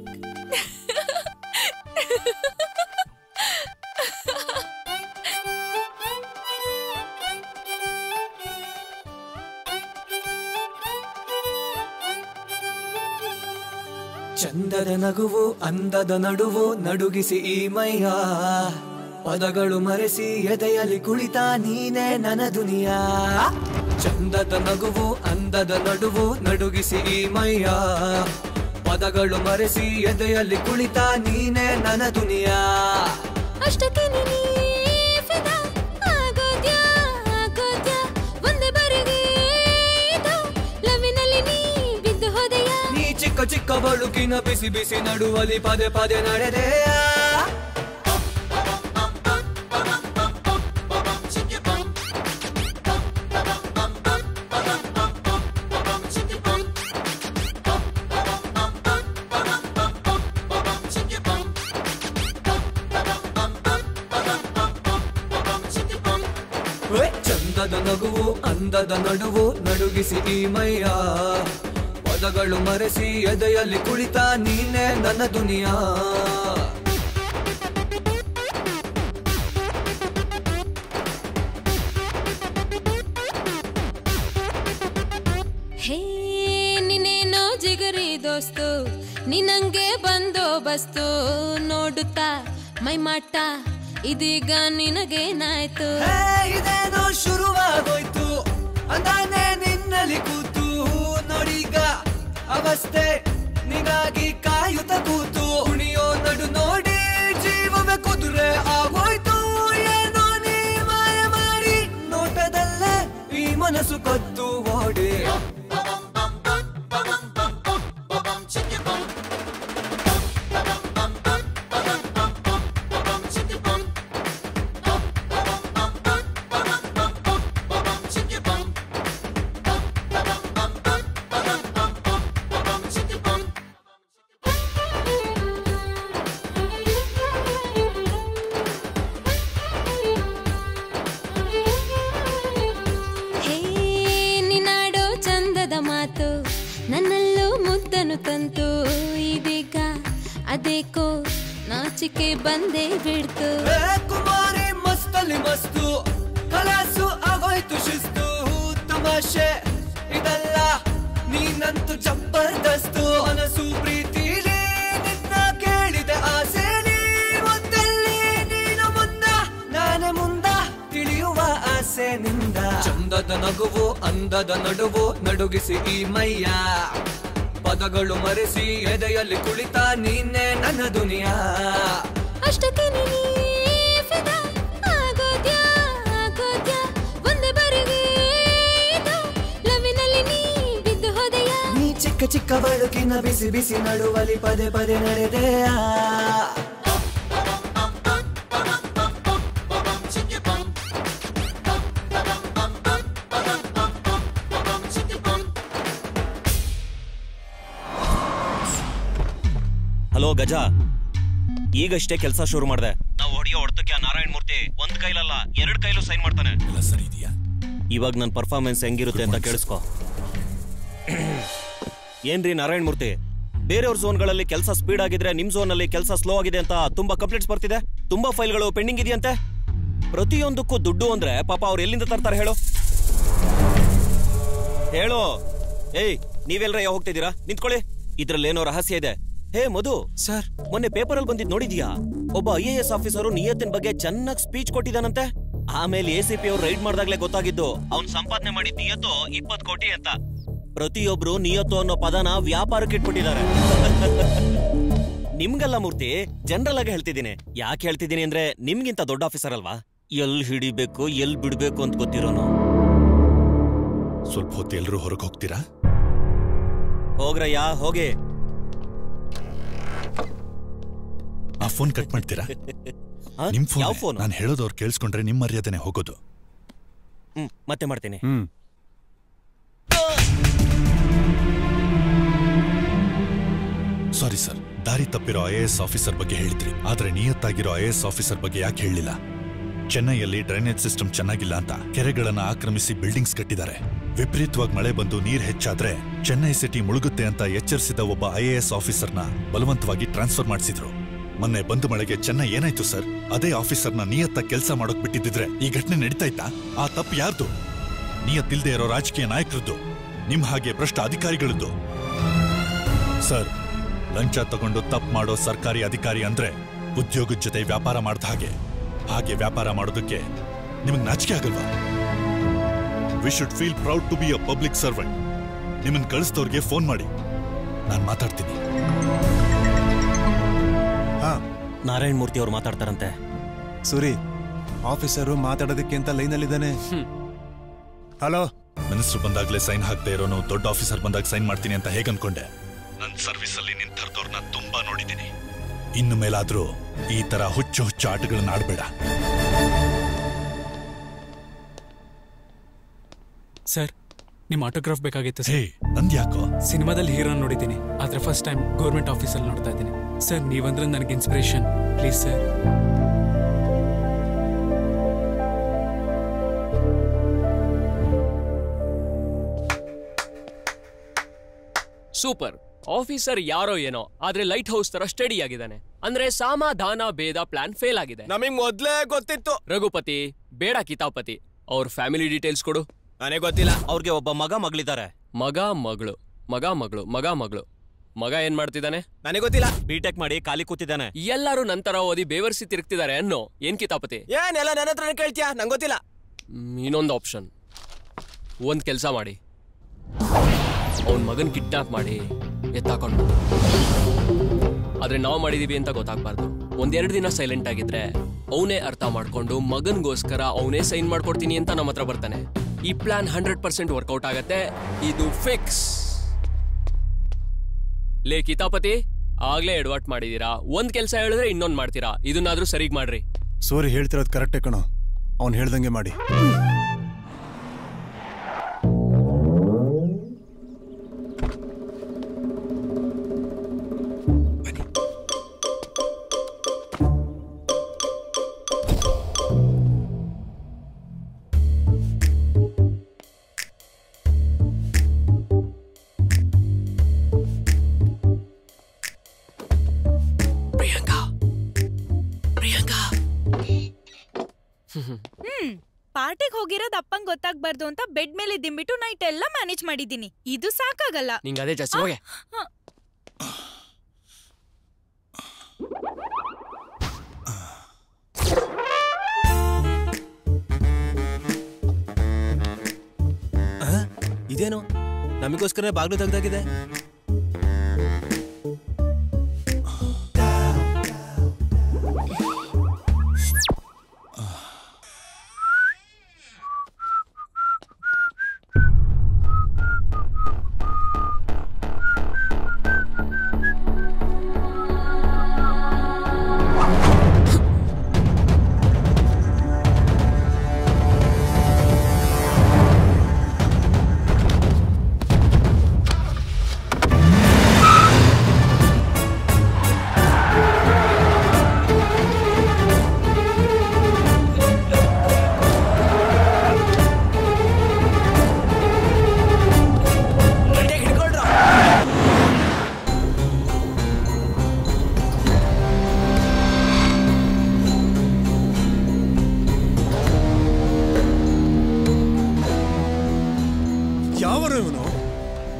ಚಂದದ ನಗುವು ಅಂದದ ನಡುವು ನಡುಗಿಸಿ ಈ ಮೈಯ ಪದಗಳು ಮರೆಸಿ ಎದೆಯಲ್ಲಿ ಕುಳಿತ ನೀನೇ ನನ್ನ ದುನಿಯಾ ಚಂದದ ನಗುವು ಅಂದದ ನಡುವು ನಡುಗಿಸಿ ಈ ಮೈಯ ಪದಗಳು ಮರೆಸಿ ಎದೆಯಲ್ಲಿ ಕುಳಿತ ನೀನೇ ನನ್ನ ದುನಿಯಾ ಅಷ್ಟಕ್ಕೆ ನೀನೇ ಫಿದಾ ಆಗೋದ್ಯಾ ಆಗೋದ್ಯಾ ಒಂದೇ ಬಾರಿಗೆ ಇದು ಲವ್ವಿನಲ್ಲಿ ನೀ ಬಿದ್ದು ಹೋದೆಯಾ ನೀ ಚಿಕ್ಕ ಚಿಕ್ಕ ಬಳುಕಿನ ಬಿಸಿ ಬಿಸಿ ನಡುವಲ್ಲಿ ಪದೇ ಪದೇ ನಡೆದೆಯಾ ಹೇ, ಚಂದದ ನಗುವು ಅಂದದ ನಡುವು ನಡುಗಿಸಿ ಈ ಮೈಯ ಪದಗಳು ಮರೆಸಿ ಎದೆಯಲ್ಲಿ ಕುಳಿತ ನೀನೇ ನನ್ನ ದುನಿಯಾ ಹೇ ನೀನೇನೋ ಜಿಗರಿ ದೋಸ್ತು ನಿನಂಗೆ ಬಂದೋ ಬಸ್ತು ನೋಡುತ್ತಾ ಮೈ ಮಾಟ ಇದೀಗ ನಿನಗೇನಾಯ್ತು ಹೇ, ಇದೇನೋ ಶುರುವಾಗೋಯ್ತು ಅಂದಾನೆ ನಿನ್ನಲ್ಲಿ ಕೂತು ನೋಡೀಗ ಅವಸ್ಥೆ ನಿಗಾಗಿ ಕಾಯುತ್ತ ಕೂತು ಕುಣಿಯೋ ನಡು ನೋಡಿ ಜೀವವೇ ಕುದುರೆ ಆಗೋಯ್ತು ಏನೋ ನೀ ಮಾಯ ಮಾಡಿ ನೋಟದಲ್ಲೇ ಈ ಮನಸ್ಸು ಕದ್ದು ಓಡಿ ಹೇ ನಿನಾಡೋ ಚಂದದ ಮಾತು ನನ್ನಲ್ಲೂ ಮುದ್ದನು ತಂತು ಇದೀಗ ಅದೇಕೋ ನಾಚಿಕೆ ಬಂದೇ ಬಿಡ್ತು ಏ ಕುಮಾರಿ ಮಸ್ತಲ್ಲಿ ಮಸ್ತು ಕಲಾಸು ಆಗೋಯ್ತು ಶಿಸ್ತು ತಮಾಷೆ ಇದಲ್ಲ ನೀನಂತೂ ಜಬರ್ದಸ್ತು ಮನಸ್ಸು ಪ್ರೀತಿಲಿ ನಿನ್ನ ಕೇಳಿದೆ ಆಸೆ ನೀ ಒಂದಲ್ಲಿ ನೀನು ಮುಂದ ನಾನೇ ಮುಂದ ತಿಳಿಯುವ ಆಸೆ ನಿಂದ ಚಂದದ ನಗುವು ಅಂದದ ನಡುವು ನಡುಗಿಸಿ ಈ ಮೈಯ ಪದಗಳು ಮರೆಸಿ ಎದೆಯಲ್ಲಿ ಕುಳಿತ ನೀನೇ ನನ್ನ ದುನಿಯಾ ಅಷ್ಟಕ್ಕೆ ನೀನೇ ಫಿದಾ ಆಗೋದ್ಯಾ ಆಗೋದ್ಯಾ ಒಂದೇ ಬಾರಿಗೆ ಇದು ಲವ್ವಿನಲ್ಲಿ ನೀ ಬಿದ್ದು ಹೋದೆಯಾ ನೀ ಚಿಕ್ಕ ಚಿಕ್ಕ ಬಳುಕಿನ ಬಿಸಿ ಬಿಸಿ ನಡುವಲಿ ಪದೇ ಪದೇ ನಡೆದೆಯಾ ಹಲೋ ಗಜ ಈಗಷ್ಟೇ ಕೆಲಸ ಶುರು ಮಾಡಿದೆ ನಾವು ಹೊಡೆಯೋ ಹೊಡೆತಕ್ಕೆ ಆ ನಾರಾಯಣ ಮೂರ್ತಿ ಒಂದ್ ಕೈಲಲ್ಲ ಎರಡ್ ಕೈಲೂ ಸೈನ್ ಮಾಡ್ತಾನೆ ಎಲ್ಲ ಸರಿ ಇದೆಯಾ ಇವಾಗ ನನ್ನ ಪರ್ಫಾರ್ಮೆನ್ಸ್ ಹೆಂಗಿರುತ್ತೆ ಅಂತ ಕೇಳಿಸ್ಕೊ ಏನ್ರಿ ನಾರಾಯಣ ಮೂರ್ತಿ ಬೇರೆಯವ್ರ ಝೋನ್ಗಳಲ್ಲಿ ಕೆಲಸ ಸ್ಪೀಡ್ ಆಗಿದ್ರೆ ನಿಮ್ ಝೋನ್ ಅಲ್ಲಿ ಕೆಲಸ ಸ್ಲೋ ಆಗಿದೆ ಅಂತ ತುಂಬಾ ಕಂಪ್ಲೇಂಟ್ಸ್ ಬರ್ತಿದೆ ತುಂಬಾ ಫೈಲ್ಗಳು ಪೆಂಡಿಂಗ್ ಇದೆಯಂತೆ ಪ್ರತಿಯೊಂದಕ್ಕೂ ದುಡ್ಡು ಅಂದ್ರೆ ಪಾಪ ಅವ್ರು ಎಲ್ಲಿಂದ ತರ್ತಾರೆ ಹೇಳು ಹೇಳು ಏಯ್ ನೀವೆಲ್ರ ಹೋಗ್ತಿದ್ದೀರಾ ನಿಂತ್ಕೊಳ್ಳಿ ಇದ್ರಲ್ಲೇನೋ ರಹಸ್ಯ ಇದೆ ಹೇ ಮಧು ಸರ್ ಮೊನ್ನೆ ಪೇಪರ್ ಅಲ್ಲಿ ಬಂದಿದ್ ನೋಡಿದ್ಯಾ ಒಬ್ಬ ಐ ಎ ಎಸ್ ಆಫೀಸರು ನಿಯತ್ತಿನ ಬಗ್ಗೆ ಚೆನ್ನಾಗಿ ಸ್ಪೀಚ್ ಕೊಟ್ಟಿದ್ದಾನಂತೆ ಆಮೇಲೆ ಎ ಸಿ ಪಿ ಅವ್ರು ರೈಡ್ ಮಾಡ್ದಾಗ್ಲೇ ಗೊತ್ತಾಗಿದ್ದು ಅವ್ನ್ ಸಂಪಾದನೆ ಮಾಡಿದ ನಿಯತ್ತು ಇಪ್ಪತ್ ಕೋಟಿ ಅಂತ ಪ್ರತಿಯೊಬ್ರು ನಿಯತ್ತು ಅನ್ನೋ ಪದನ ವ್ಯಾಪಾರಕ್ಕೆ ಇಟ್ಬಿಟ್ಟಿದ್ದಾರೆ ನಿಮ್ಗಲ್ಲ ಮೂರ್ತಿ ಜನರಲ್ ಆಗಿ ಹೇಳ್ತಿದ್ದೀನಿ ಯಾಕೆ ಹೇಳ್ತಿದ್ದೀನಿ ಅಂದ್ರೆ ನಿಮ್ಗಿಂತ ದೊಡ್ಡ ಆಫೀಸರ್ ಅಲ್ವಾ ಎಲ್ ಹಿಡಿಬೇಕು ಎಲ್ ಬಿಡ್ಬೇಕು ಅಂತ ಗೊತ್ತಿರೋನು ಸ್ವಲ್ಪ ಹೊತ್ತು ಎಲ್ರೂ ಹೊರಗೆ ಹೋಗ್ತೀರಾ ಹೋಗ್ರಯ್ಯ ಹೋಗಿ ಆ ಫೋನ್ ಕಟ್ ಮಾಡ್ತೀರಾ ಆ? ನಿಮ್ ಯಾವ ಫೋನ್ phone? ನಾನು ಹೇಳೋದು ಅವ್ರು ಕೇಳಿಸ್ಕೊಂಡ್ರೆ ನಿಮ್ ಮರ್ಯಾದೆನೆ ಹೋಗೋದು ಹ್ಮ್ ಮತ್ತೆ ಮಾಡ್ತೀನಿ ಹ್ಮ್ ಸಾರಿ ಸರ್ ದಾರಿ ತಪ್ಪಿರೋ ಐ ಎಸ್ ಆಫೀಸರ್ ಬಗ್ಗೆ ಹೇಳಿದ್ರಿ ಆದ್ರೆ ನಿಯತ್ತಾಗಿರೋ ಐ ಎಸ್ ಆಫೀಸರ್ ಬಗ್ಗೆ ಯಾಕೆ ಹೇಳಿಲ್ಲ ಚೆನ್ನೈಯಲ್ಲಿ ಡ್ರೈನೇಜ್ ಸಿಸ್ಟಮ್ ಚೆನ್ನಾಗಿಲ್ಲ ಅಂತ ಕೆರೆಗಳನ್ನ ಆಕ್ರಮಿಸಿ ಬಿಲ್ಡಿಂಗ್ಸ್ ಕಟ್ಟಿದ್ದಾರೆ ವಿಪರೀತವಾಗಿ ಮಳೆ ಬಂದು ನೀರ್ ಹೆಚ್ಚಾದ್ರೆ ಚೆನ್ನೈ ಸಿಟಿ ಮುಳುಗುತ್ತೆ ಅಂತ ಎಚ್ಚರಿಸಿದ ಒಬ್ಬ ಐ ಎಸ್ ಆಫೀಸರ್ನ ಬಲವಂತವಾಗಿ ಟ್ರಾನ್ಸ್ಫರ್ ಮಾಡಿಸಿದ್ರು ಮೊನ್ನೆ ಬಂದು ಮಳೆಗೆ ಚೆನ್ನೈ ಏನಾಯ್ತು ಸರ್ ಅದೇ ಆಫೀಸರ್ನ ನಿಯತ್ತ ಕೆಲಸ ಮಾಡೋಕ್ ಬಿಟ್ಟಿದ್ರೆ ಈ ಘಟನೆ ನಡೀತಾ ಇತ್ತಾ ಆ ತಪ್ಪು ಯಾರ್ದು ನಿಯತ್ತಿಲ್ದೇ ಇರೋ ರಾಜಕೀಯ ನಾಯಕರದ್ದು ನಿಮ್ ಹಾಗೆ ಭ್ರಷ್ಟ ಅಧಿಕಾರಿಗಳದ್ದು ಸರ್ ಲಂಚ ತಗೊಂಡು ತಪ್ಪು ಮಾಡೋ ಸರ್ಕಾರಿ ಅಧಿಕಾರಿ ಅಂದ್ರೆ ಉದ್ಯೋಗದ ಜೊತೆ ವ್ಯಾಪಾರ ಮಾಡ್ದ ಹಾಗೆ ಹಾಗೆ ವ್ಯಾಪಾರ ಮಾಡೋದಕ್ಕೆ ನಿಮಗೆ ನಾಚಿಕೆ ಆಗಲ್ವಾ we should feel proud to be a public servant ನಿಮ್ಮನ್ನ ಕಳಿಸಿದವ್ರಿಗೆ ಫೋನ್ ಮಾಡಿ ನಾನು ಮಾತಾಡ್ತೀನಿ ನಾರಾಯಣ್ ಮೂರ್ತಿ ಅವ್ರು ಮಾತಾಡ್ತಾರಂತೆ ಸೂರಿ ಆಫೀಸರು ಮಾತಾಡೋದಕ್ಕೆ ಅಂತ ಲೈನಲ್ಲಿದ್ದಾನೆ ಹಲೋ ಮಿನಿಸ್ಟರ್ ಬಂದಾಗ್ಲೇ ಸೈನ್ ಹಾಕ್ತಾ ಇರೋನು ದೊಡ್ಡ ಆಫೀಸರ್ ಬಂದಾಗ ಸೈನ್ ಮಾಡ್ತೀನಿ ಅಂತ ಹೇಗೆ ಅನ್ಕೊಂಡೆ ನನ್ನ ಸರ್ವಿಸ್ ಅಲ್ಲಿ ನಿಂತರ್ದವ್ರನ್ನ ತುಂಬಾ ನೋಡಿದ್ದೀನಿ ಇನ್ನು ಮೇಲಾದ್ರೂ ಈ ತರ ಹುಚ್ಚು ಹುಚ್ಚು ಆಟಗಳನ್ನ ಆಡ್ಬೇಡ ಸರ್ ನಿಮ್ ಆಟೋಗ್ರಾಫ್ ಬೇಕಾಗಿತ್ತು ಹೇ ನಂದ್ಯಾಕೋ ಸಿನಿಮಾದಲ್ಲಿ ಹೀರೋ ನೋಡಿದ್ದೀನಿ ಆದ್ರೆ ಫಸ್ಟ್ ಟೈಮ್ ಗೌರ್ಮೆಂಟ್ ಆಫೀಸಲ್ಲಿ ನೋಡ್ತಾ ಇದ್ದೀನಿ ಸರ್ ನೀವಂದ್ರೆ ನನಗೆ inspiration please sir super officer ಯಾರೋ ಏನೋ ಆದ್ರೆ ಲೈಟ್ ಹೌಸ್ ತರ ಸ್ಟಡಿ ಆಗಿದ್ದಾನೆ ಅಂದ್ರೆ ಸಮಾಧಾನ ಭೇದ ಪ್ಲಾನ್ ಫೇಲ್ ಆಗಿದೆ ನಮಗ್ ಮೊದ್ಲೇ ಗೊತ್ತಿತ್ತು ರಘುಪತಿ ಬೇಡ ಕಿತಾಪತಿ ಅವ್ರ ಫ್ಯಾಮಿಲಿ ಡೀಟೇಲ್ಸ್ ಕೊಡು ನನಗೆ ಗೊತ್ತಿಲ್ಲ ಅವ್ರಿಗೆ ಒಬ್ಬ ಮಗ ಮಗಳಿದ್ದಾರೆ ಮಗ ಮಗಳು ಮಗ ಮಗಳು ಮಗ ಮಗಳು ಮಗ ಏನ್ ಮಾಡ್ತಿದ್ದಾನೆ ನನಗೆ ಗೊತ್ತಿಲ್ಲ ಬಿಟೆಕ್ ಮಾಡಿ ಖಾಲಿ ಕೂತಿದ್ದಾನೆ ಎಲ್ಲರೂ ನಂತರ ಓದಿ ಬೇವರ್ಸಿ ತಿರುಗ್ತಿದ್ದಾರೆ ಅನ್ನೋ ಏನ್ ಕಿತಾಪತಿ ಏನೆಲ್ಲ ನನ್ನ ಹತ್ರನೇ ಕೇಳ್ತೀಯಾ ನಂಗೆ ಗೊತ್ತಿಲ್ಲ ಮ್, ಇನ್ನೊಂದು ಆಪ್ಷನ್ ಒಂದ್ ಕೆಲಸ ಮಾಡಿ ಅವನ್ ಮಗನ್ ಕಿಡ್ನಾಪ್ ಮಾಡಿ ಎತ್ತಾಕೊಂಡು ಆದ್ರೆ ನಾವು ಮಾಡಿದೀವಿ ಅಂತ ಗೊತ್ತಾಗ್ಬಾರ್ದು ಒಂದೆರಡು ದಿನ ಸೈಲೆಂಟ್ ಆಗಿದ್ರೆ ಅವನೇ ಅರ್ಥ ಮಾಡ್ಕೊಂಡು ಮಗನ್ಗೋಸ್ಕರ ಅವನೇ ಸೈನ್ ಮಾಡ್ಕೊಡ್ತೀನಿ ಅಂತ ನಮ್ಮ ಹತ್ರ ಬರ್ತಾನೆ ಈ ಪ್ಲಾನ್ ಹಂಡ್ರೆಡ್ ಪರ್ಸೆಂಟ್ ವರ್ಕೌಟ್ ಆಗತ್ತೆ ಇದು ಫಿಕ್ಸ್ ಲೇ ಕಿತಾಪತಿ ಆಗ್ಲೇ ಎಡವಟ್ ಮಾಡಿದೀರಾ ಒಂದ್ ಕೆಲಸ ಹೇಳಿದ್ರೆ ಇನ್ನೊಂದ್ ಮಾಡ್ತೀರಾ ಇದನ್ನಾದ್ರೂ ಸರಿಗ್ ಮಾಡ್ರಿ ಸೂರಿ ಹೇಳ್ತಿರೋದು ಕರೆಕ್ಟೇ ಕಣೋ ಅವ್ನು ಹೇಳ್ದಂಗೆ ಮಾಡಿ ಪ್ರಿಯಾಂಕಾ ಪ್ರಿಯಾಂಕಾ ಹ್ಮ್ ಪಾರ್ಟಿಗೆ ಹೋಗಿರೋದ್ ಅಪ್ಪಂಗ್ ಗೊತ್ತಾಗ್ಬಾರ್ದು ಅಂತ ಬೆಡ್ ಮೇಲೆ ದಿಂಬಿಟ್ಟು ನೈಟ್ ಎಲ್ಲ ಮ್ಯಾನೇಜ್ ಮಾಡಿದೀನಿ ಇದು ಸಾಕಾಗಲ್ಲ ನಿಂಗೆ ಅದೇ ಜಾಸ್ತಿ ಹೋಗೆ ಇದೇನು ನಮಗೋಸ್ಕರ ಬಾಗ್ಲು ತೆಗ್ದಾಗಿದೆ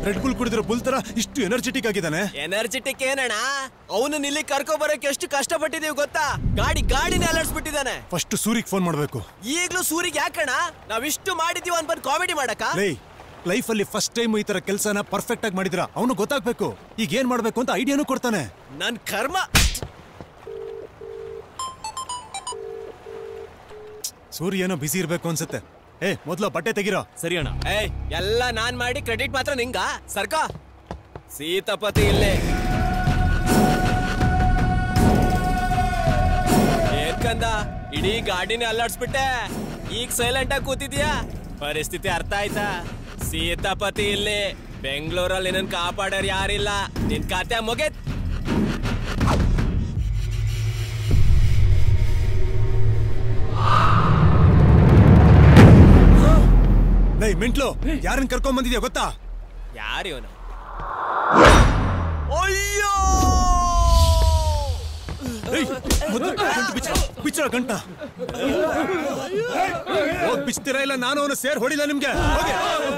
ರೆಡ್ ಬುಲ್ ಕುಡಿದಿರೋ ಬುಲ್ ತರ ಇಷ್ಟು ಎನರ್ಜೆಟಿಕ್ ಆಗಿದ್ದಾನೆ ಎನರ್ಜೆಟಿಕ್ ಏನಣ್ಣ ಅವನು ಇಲ್ಲಿ ಕರ್ಕೊ ಬರಕ್ಕೆ ಎಷ್ಟು ಕಷ್ಟಪಟ್ಟಿದೀವಿ ಗೊತ್ತಾ ಗಾಡಿ ಗಾಡಿನೇ ಅಲರ್ಸ್ಬಿಟ್ಟಿದ್ದಾನೆ ಫಸ್ಟ್ ಸೂರಿಗೆ ಫೋನ್ ಮಾಡ್ಬೇಕು ಈಗ್ಲೂ ಸೂರಿಗೆ ಯಾಕಣ್ಣ ನಾವಿಷ್ಟು ಮಾಡಿದೀವಿ ಅಂತ ಬಂದು ಕಾಮಿಡಿ ಮಾಡಕ ಲೈ ಲೈಫ್ ಅಲ್ಲಿ ಫಸ್ಟ್ ಟೈಮ್ ಈ ತರ ಕೆಲಸನ ಪರ್ಫೆಕ್ಟ್ ಆಗಿ ಮಾಡಿದ್ರ ಅವನು ಗೊತ್ತಾಗ್ಬೇಕು ಈಗ ಏನ್ ಮಾಡ್ಬೇಕು ಅಂತ ಐಡಿಯಾನು ಕೊಡ್ತಾನೆ ನನ್ ಕರ್ಮ ಸೂರ್ಯ ಏನೋ ಬಿಸಿ ಇರ್ಬೇಕು ಅನ್ಸುತ್ತೆ ಏ ಮೊದ್ಲು ಬಟ್ಟೆ ತೆಗಿರೋ ಸರಿ ಅಣ್ಣ ಏಯ್ ಎಲ್ಲ ನಾನ್ ಮಾಡಿ ಕ್ರೆಡಿಟ್ ಮಾತ್ರ ನಿಂಗ ಸರ್ಕ ಸೀತಾಪತಿ ಇಲ್ಲೇ ಏನ್ಕಂದ ಇಡೀ ಗಾಡಿನೇ ಅಲ್ಲಾಡ್ಸ್ಬಿಟ್ಟೆ ಈಗ ಸೈಲೆಂಟ್ ಆಗಿ ಕೂತಿದ್ಯಾ ಪರಿಸ್ಥಿತಿ ಅರ್ಥ ಆಯ್ತಾ ಸೀತಾಪತಿ ಇಲ್ಲಿ ಬೆಂಗಳೂರಲ್ಲಿ ನನ್ ಕಾಪಾಡೋರ್ ಯಾರಿಲ್ಲ ನಿನ್ ಖಾತೆ ಮುಗಿತ್ ಲೈ ಮಿಂಟ್ಲು ಯಾರನ್ನ ಕರ್ಕೊಂಡ್ ಬಂದಿದ್ಯಾ ಗೊತ್ತಾ ಯಾರು ಇವನು ಅಯ್ಯೋ ಏಯ್, ಮೊದ್ಲು ಗಂಟು ಬಿಚ್ಚ ಬಿಚ್ಚರ ಗಂಟ ಹೋಗ್ ಬಿಚ್ತೀರಾ ಇಲ್ಲ ನಾನು ಅವನು ಸೇರ್ ಹೊಡಿಲ್ಲ ನಿಮ್ಗೆ ಹೋಗಿ.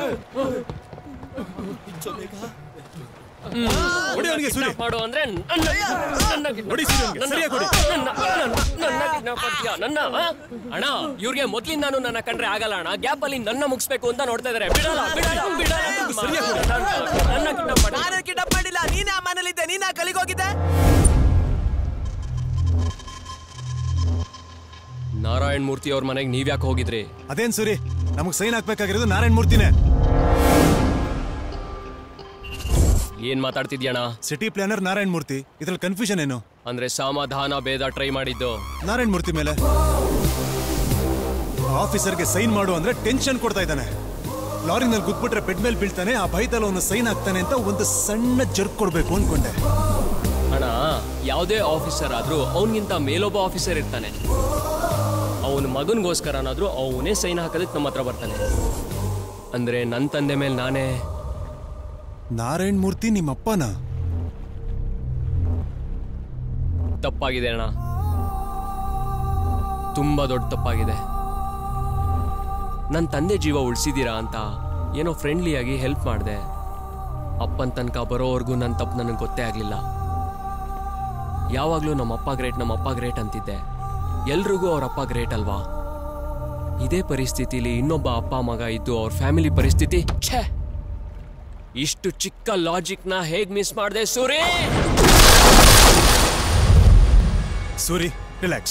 ಹೊಡಿ ಅವನಿಗೆ ಸೂರ್ಯ ಮಾಡು ಅಂದ್ರೆ ನನ್ನ- ನನ್ನ kidnap- ಹೊಡಿ ಸೂರ್ಯ ಅವ್ನಿಗೆ, ನನ್ನ- ಸರಿಯಾಗಿ ಹೊಡಿ. ನನ್ನ- ನನ್ನ- ನನ್ನ kidnap ಮಾಡ್ತೀಯಾ? ನನ್ನ ಆ? ಅಣ್ಣ ಇವ್ರಿಗೆ ಮೊದ್ಲಿಂದಾನು ನನ್ನ ಕಂಡ್ರೆ ಆಗಲ್ಲ ಅಣ್ಣ ಗ್ಯಾಪ್ ಅಲ್ಲಿ ನನ್ನ ಮುಗಿಸ್ಬೇಕು ಅಂತ ನೋಡ್ತಾ ಇದಾರೆ ಬಿಡಲ್ಲ ಬಿಡಲ್ಲ ಬಿಡಲ್ಲ ನನ್ನ- ನನ್ನ kidnap ಮಾಡಿ ನಾನೇ ಕಿಡಪ್ ಮಾಡಿಲ್ಲ ನೀನೇ ಆ ಮನೇಲಿದ್ದೆ ನೀನೇ ಕಲಿಗೋಗಿದ್ದೆ ನಾರಾಯಣ್ ಮೂರ್ತಿ ಅವ್ರ ಮನೆಗೆ ನೀವ್ಯಾಕೆ ಹೋಗಿದ್ರಿ ಅದೇನ್ ಸೂರಿ ನಮಗ್ ಸೈನ್ ಹಾಕ್ಬೇಕಾಗಿರೋದು ನಾರಾಯಣ್ ಮೂರ್ತಿನೇ ಏನ್ ಮಾತಾಡ್ತಿದ್ಯಣ್ಣ ಸಿಟಿ ಪ್ಲಾನರ್ ನಾರಾಯಣ್ ಮೂರ್ತಿ ಇದ್ರಲ್ಲಿ ಕನ್ಫ್ಯೂಷನ್ ಏನು ಅಂದ್ರೆ ಸಮಾಧಾನ ಭೇದ ಟ್ರೈ ಮಾಡಿದ್ದು ನಾರಾಯಣ್ ಮೂರ್ತಿ ಮೇಲೆ ಆಫೀಸರ್ಗೆ ಸೈನ್ ಮಾಡು ಅಂದ್ರೆ ಟೆನ್ಷನ್ ಕೊಡ್ತಾ ಇದ್ದಾನೆ ಲಾರಿನಲ್ಲಿ ಗುದ್ಬಿಟ್ರೆ ಬೆಡ್ ಮೇಲೆ ಬೀಳ್ತಾನೆ ಆ ಭಯದಲ್ಲಿ ಅವನು ಸೈನ್ ಹಾಕ್ತಾನೆ ಅಂತ ಒಂದು ಸಣ್ಣ ಜರ್ಕ್ ಕೊಡ್ಬೇಕು ಅನ್ಕೊಂಡೆ ಅಣ್ಣ ಯಾವುದೇ ಆಫೀಸರ್ ಆದ್ರೂ ಅವನಿಗಿಂತ ಮೇಲೊಬ್ಬ ಆಫೀಸರ್ ಇರ್ತಾನೆ ಅವನ ಮಗನಿಗೋಸ್ಕರನಾದ್ರೂ ಅವನೇ ಸೈನ್ ಹಾಕೋದಕ್ಕೆ ನಮ್ಮ ಹತ್ರ ಬರ್ತಾನೆ ಅಂದ್ರೆ ನನ್ನ ತಂದೆ ಮೇಲೆ ನಾನೇ ನಾರಾಯಣ್ ಮೂರ್ತಿ ನಿಮ್ಮ ಅಪ್ಪನ ತಪ್ಪಾಗಿದೆ ಅಣ್ಣ ತುಂಬಾ ದೊಡ್ಡ ತಪ್ಪಾಗಿದೆ ನನ್ನ ತಂದೆ ಜೀವ ಉಳಿಸಿದೀರಾ ಅಂತ ಏನೋ ಫ್ರೆಂಡ್ಲಿಯಾಗಿ ಹೆಲ್ಪ್ ಮಾಡಿದೆ ಅಪ್ಪನ ತನಕ ಬರೋವರೆಗೂ ನನ್ನ ತಪ್ಪು ನನಗೆ ಗೊತ್ತೇ ಆಗಲಿಲ್ಲ ಯಾವಾಗಲೂ ನಮ್ಮ ಅಪ್ಪ ಗ್ರೇಟ್ ನಮ್ಮ ಅಪ್ಪ ಗ್ರೇಟ್ ಅಂತಿದ್ದೆ ಎಲ್ರಿಗೂ ಅವ್ರ ಅಪ್ಪ ಗ್ರೇಟ್ ಅಲ್ವಾ ಇದೇ ಪರಿಸ್ಥಿತಿಲಿ ಇನ್ನೊಬ್ಬ ಅಪ್ಪ ಮಗ ಇದ್ದು ಅವ್ರ ಫ್ಯಾಮಿಲಿ ಪರಿಸ್ಥಿತಿ ಛೇ ಇಷ್ಟು ಚಿಕ್ಕ ಲಾಜಿಕ್ನ ಹೇಗ್ ಮಿಸ್ ಮಾಡಿದೆ ಸೂರಿ ಸೂರಿ ರಿಲ್ಯಾಕ್ಸ್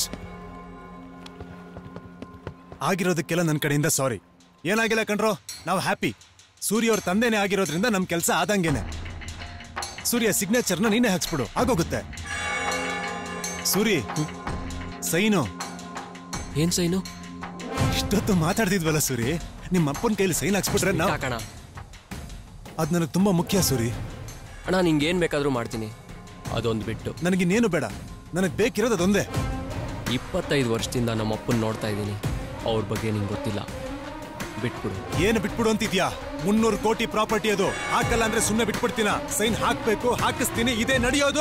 ಆಗಿರೋದಕ್ಕೆಲ್ಲ ನನ್ನ ಕಡೆಯಿಂದ ಸಾರಿ ಏನಾಗಿಲ್ಲ ಕಣ್ರೋ ನಾವು ಹ್ಯಾಪಿ ಸೂರ್ಯ ಅವ್ರ ತಂದೆನೇ ಆಗಿರೋದ್ರಿಂದ ನಮ್ಮ ಕೆಲಸ ಆದಂಗೆನೆ ಸೂರ್ಯ ಸಿಗ್ನೇಚರ್ನ ನೀನೇ ಹಾಕ್ಸ್ಬಿಡು ಆಗೋಗುತ್ತೆ ಸೂರಿ ಸೈನು ಏನ್ ಸೈನು ಇಷ್ಟೊತ್ತು ಮಾತಾಡ್ತಿದ್ವಲ್ಲ ಸೂರಿ ನಿಮ್ಮ ಅಪ್ಪನ ಕೈಲಿ ಸೈನ್ ಹಾಕ್ಸ್ಬಿಟ್ರೆ ನಾವು ಕಣ ಅದು ನನಗೆ ತುಂಬಾ ಮುಖ್ಯ ಸೂರಿ ಅಣ್ಣ ನಿಂಗೆ ಏನ್ ಬೇಕಾದ್ರೂ ಮಾಡ್ತೀನಿ ಅದೊಂದು ಬಿಟ್ಟು ನನಗಿನ್ನೇನು ಬೇಡ ನನಗೆ ಬೇಕಿರೋದು ಅದೊಂದೇ ಇಪ್ಪತ್ತೈದು ವರ್ಷದಿಂದ ನಮ್ಮ ಅಪ್ಪನ ನೋಡ್ತಾ ಇದ್ದೀನಿ ಅವ್ರ ಬಗ್ಗೆ ನಿಂಗೆ ಗೊತ್ತಿಲ್ಲ ಬಿಟ್ಬಿಡು ಏನು ಬಿಟ್ಬಿಡು ಅಂತಿದ್ಯಾ ಮುನ್ನೂರು ಕೋಟಿ ಪ್ರಾಪರ್ಟಿ ಅದು ಹಾಕಲ್ಲ ಅಂದ್ರೆ ಸುಮ್ಮನೆ ಬಿಟ್ಬಿಡ್ತೀನ ಸೈನ್ ಹಾಕ್ಬೇಕು ಹಾಕಿಸ್ತೀನಿ ಇದೇ ನಡೆಯೋದು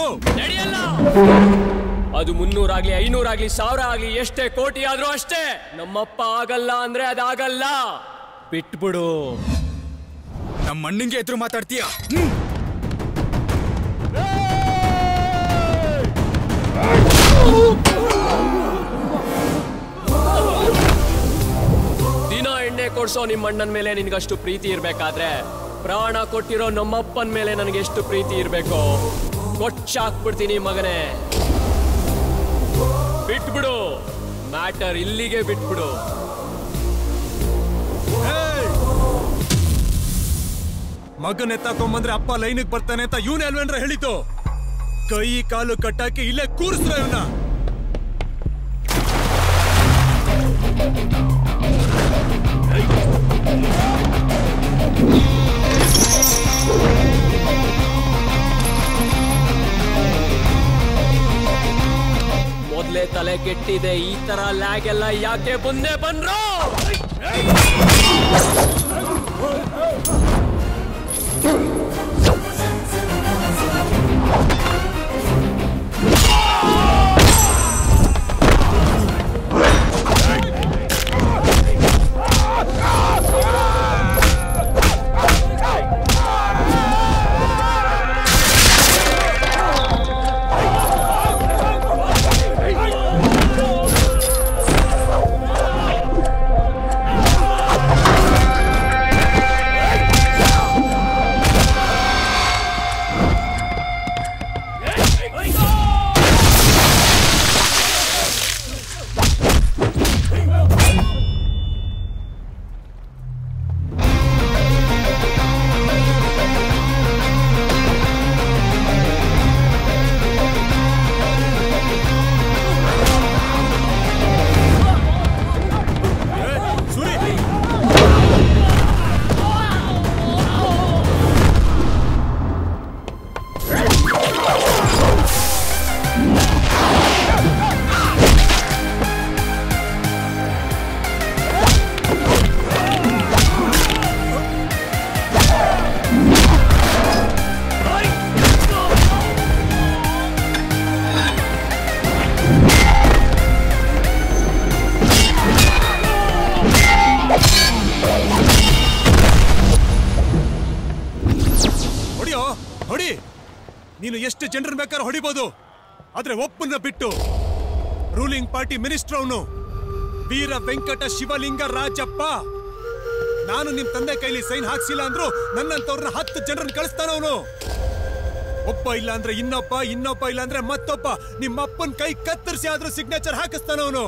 ಅದು ಮುನ್ನೂರಾಗ್ಲಿ ಐನೂರಾಗ್ಲಿ ಸಾವಿರ ಆಗ್ಲಿ ಎಷ್ಟೇ ಕೋಟಿ ಆದ್ರೂ ಅಷ್ಟೇ ನಮ್ಮಪ್ಪ ಆಗಲ್ಲ ಅಂದ್ರೆ ಅದಾಗಲ್ಲ ಬಿಟ್ಬಿಡು ನಮ್ಮ ಮಣ್ಣಿಗೆ ಎದುರು ಮಾತಾಡ್ತೀಯ ದಿನ ಎಣ್ಣೆ ಕೊಡ್ಸೋ ನಿಮ್ಮ ಅಣ್ಣನ ಮೇಲೆ ನಿನ್ಗಷ್ಟು ಪ್ರೀತಿ ಇರ್ಬೇಕಾದ್ರೆ ಪ್ರಾಣ ಕೊಟ್ಟಿರೋ ನಮ್ಮಪ್ಪನ ಮೇಲೆ ನನಗೆ ಎಷ್ಟು ಪ್ರೀತಿ ಇರ್ಬೇಕು ಕೊಚ್ಚಾಕ್ಬಿಡ್ತೀನಿ ಮಗನೇ ಬಿಟ್ಬಿಡು ಮ್ಯಾಟರ್ ಇಲ್ಲಿಗೆ ಬಿಟ್ಬಿಡು ಮಗನ್ ಎತ್ತಾಕೊಂಬಂದ್ರೆ ಅಪ್ಪ ಲೈನಿಗೆ ಬರ್ತಾನೆ ಅಂತ ಇವನೇ ಅಲ್ವೇನ್ರ ಹೇಳಿತು ಕೈ ಕಾಲು ಕಟ್ಟಾಕಿ ಇಲ್ಲೇ ಕೂರಿಸ್ರ ಇವನ್ನ ಮೊದ್ಲೇ ತಲೆ ಕೆಟ್ಟಿದೆ ಈ ತರ ಲ್ಯಾಗ್ ಎಲ್ಲ ಯಾಕೆ ಮುಂದೆ ಬಂದ್ರು Ah! ಎಷ್ಟು ಜನರನ್ನ ಬೇಕಾದ್ರೆ ಹೊಡಿಬೋದು ಆದ್ರೆ ಒಪ್ಪನ್ನ ಬಿಟ್ಟು ರೂಲಿಂಗ್ ಪಾರ್ಟಿ ಮಿನಿಸ್ಟರ್ ಅವನು ವೀರ ವೆಂಕಟ ಶಿವಲಿಂಗ ರಾಜಪ್ಪ ನಾನು ನಿಮ್ ತಂದೆ ಕೈಲಿ ಸೈನ್ ಹಾಕ್ಸಿಲ್ಲ ಅಂದ್ರು ನನ್ನಂತವ್ರನ್ನ ಹತ್ತು ಜನರನ್ನ ಕಳಿಸ್ತಾನ ಅವನು ಒಬ್ಬ ಇಲ್ಲ ಅಂದ್ರೆ ಇನ್ನೊಬ್ಬ ಇನ್ನೊಬ್ಬ ಇಲ್ಲ ಅಂದ್ರೆ ಮತ್ತೊಬ್ಬ ನಿಮ್ಮ ಅಪ್ಪನ್ ಕೈ ಕತ್ತರಿಸಿ ಆದ್ರೂ ಸಿಗ್ನೇಚರ್ ಹಾಕಿಸ್ತಾನ ಅವನು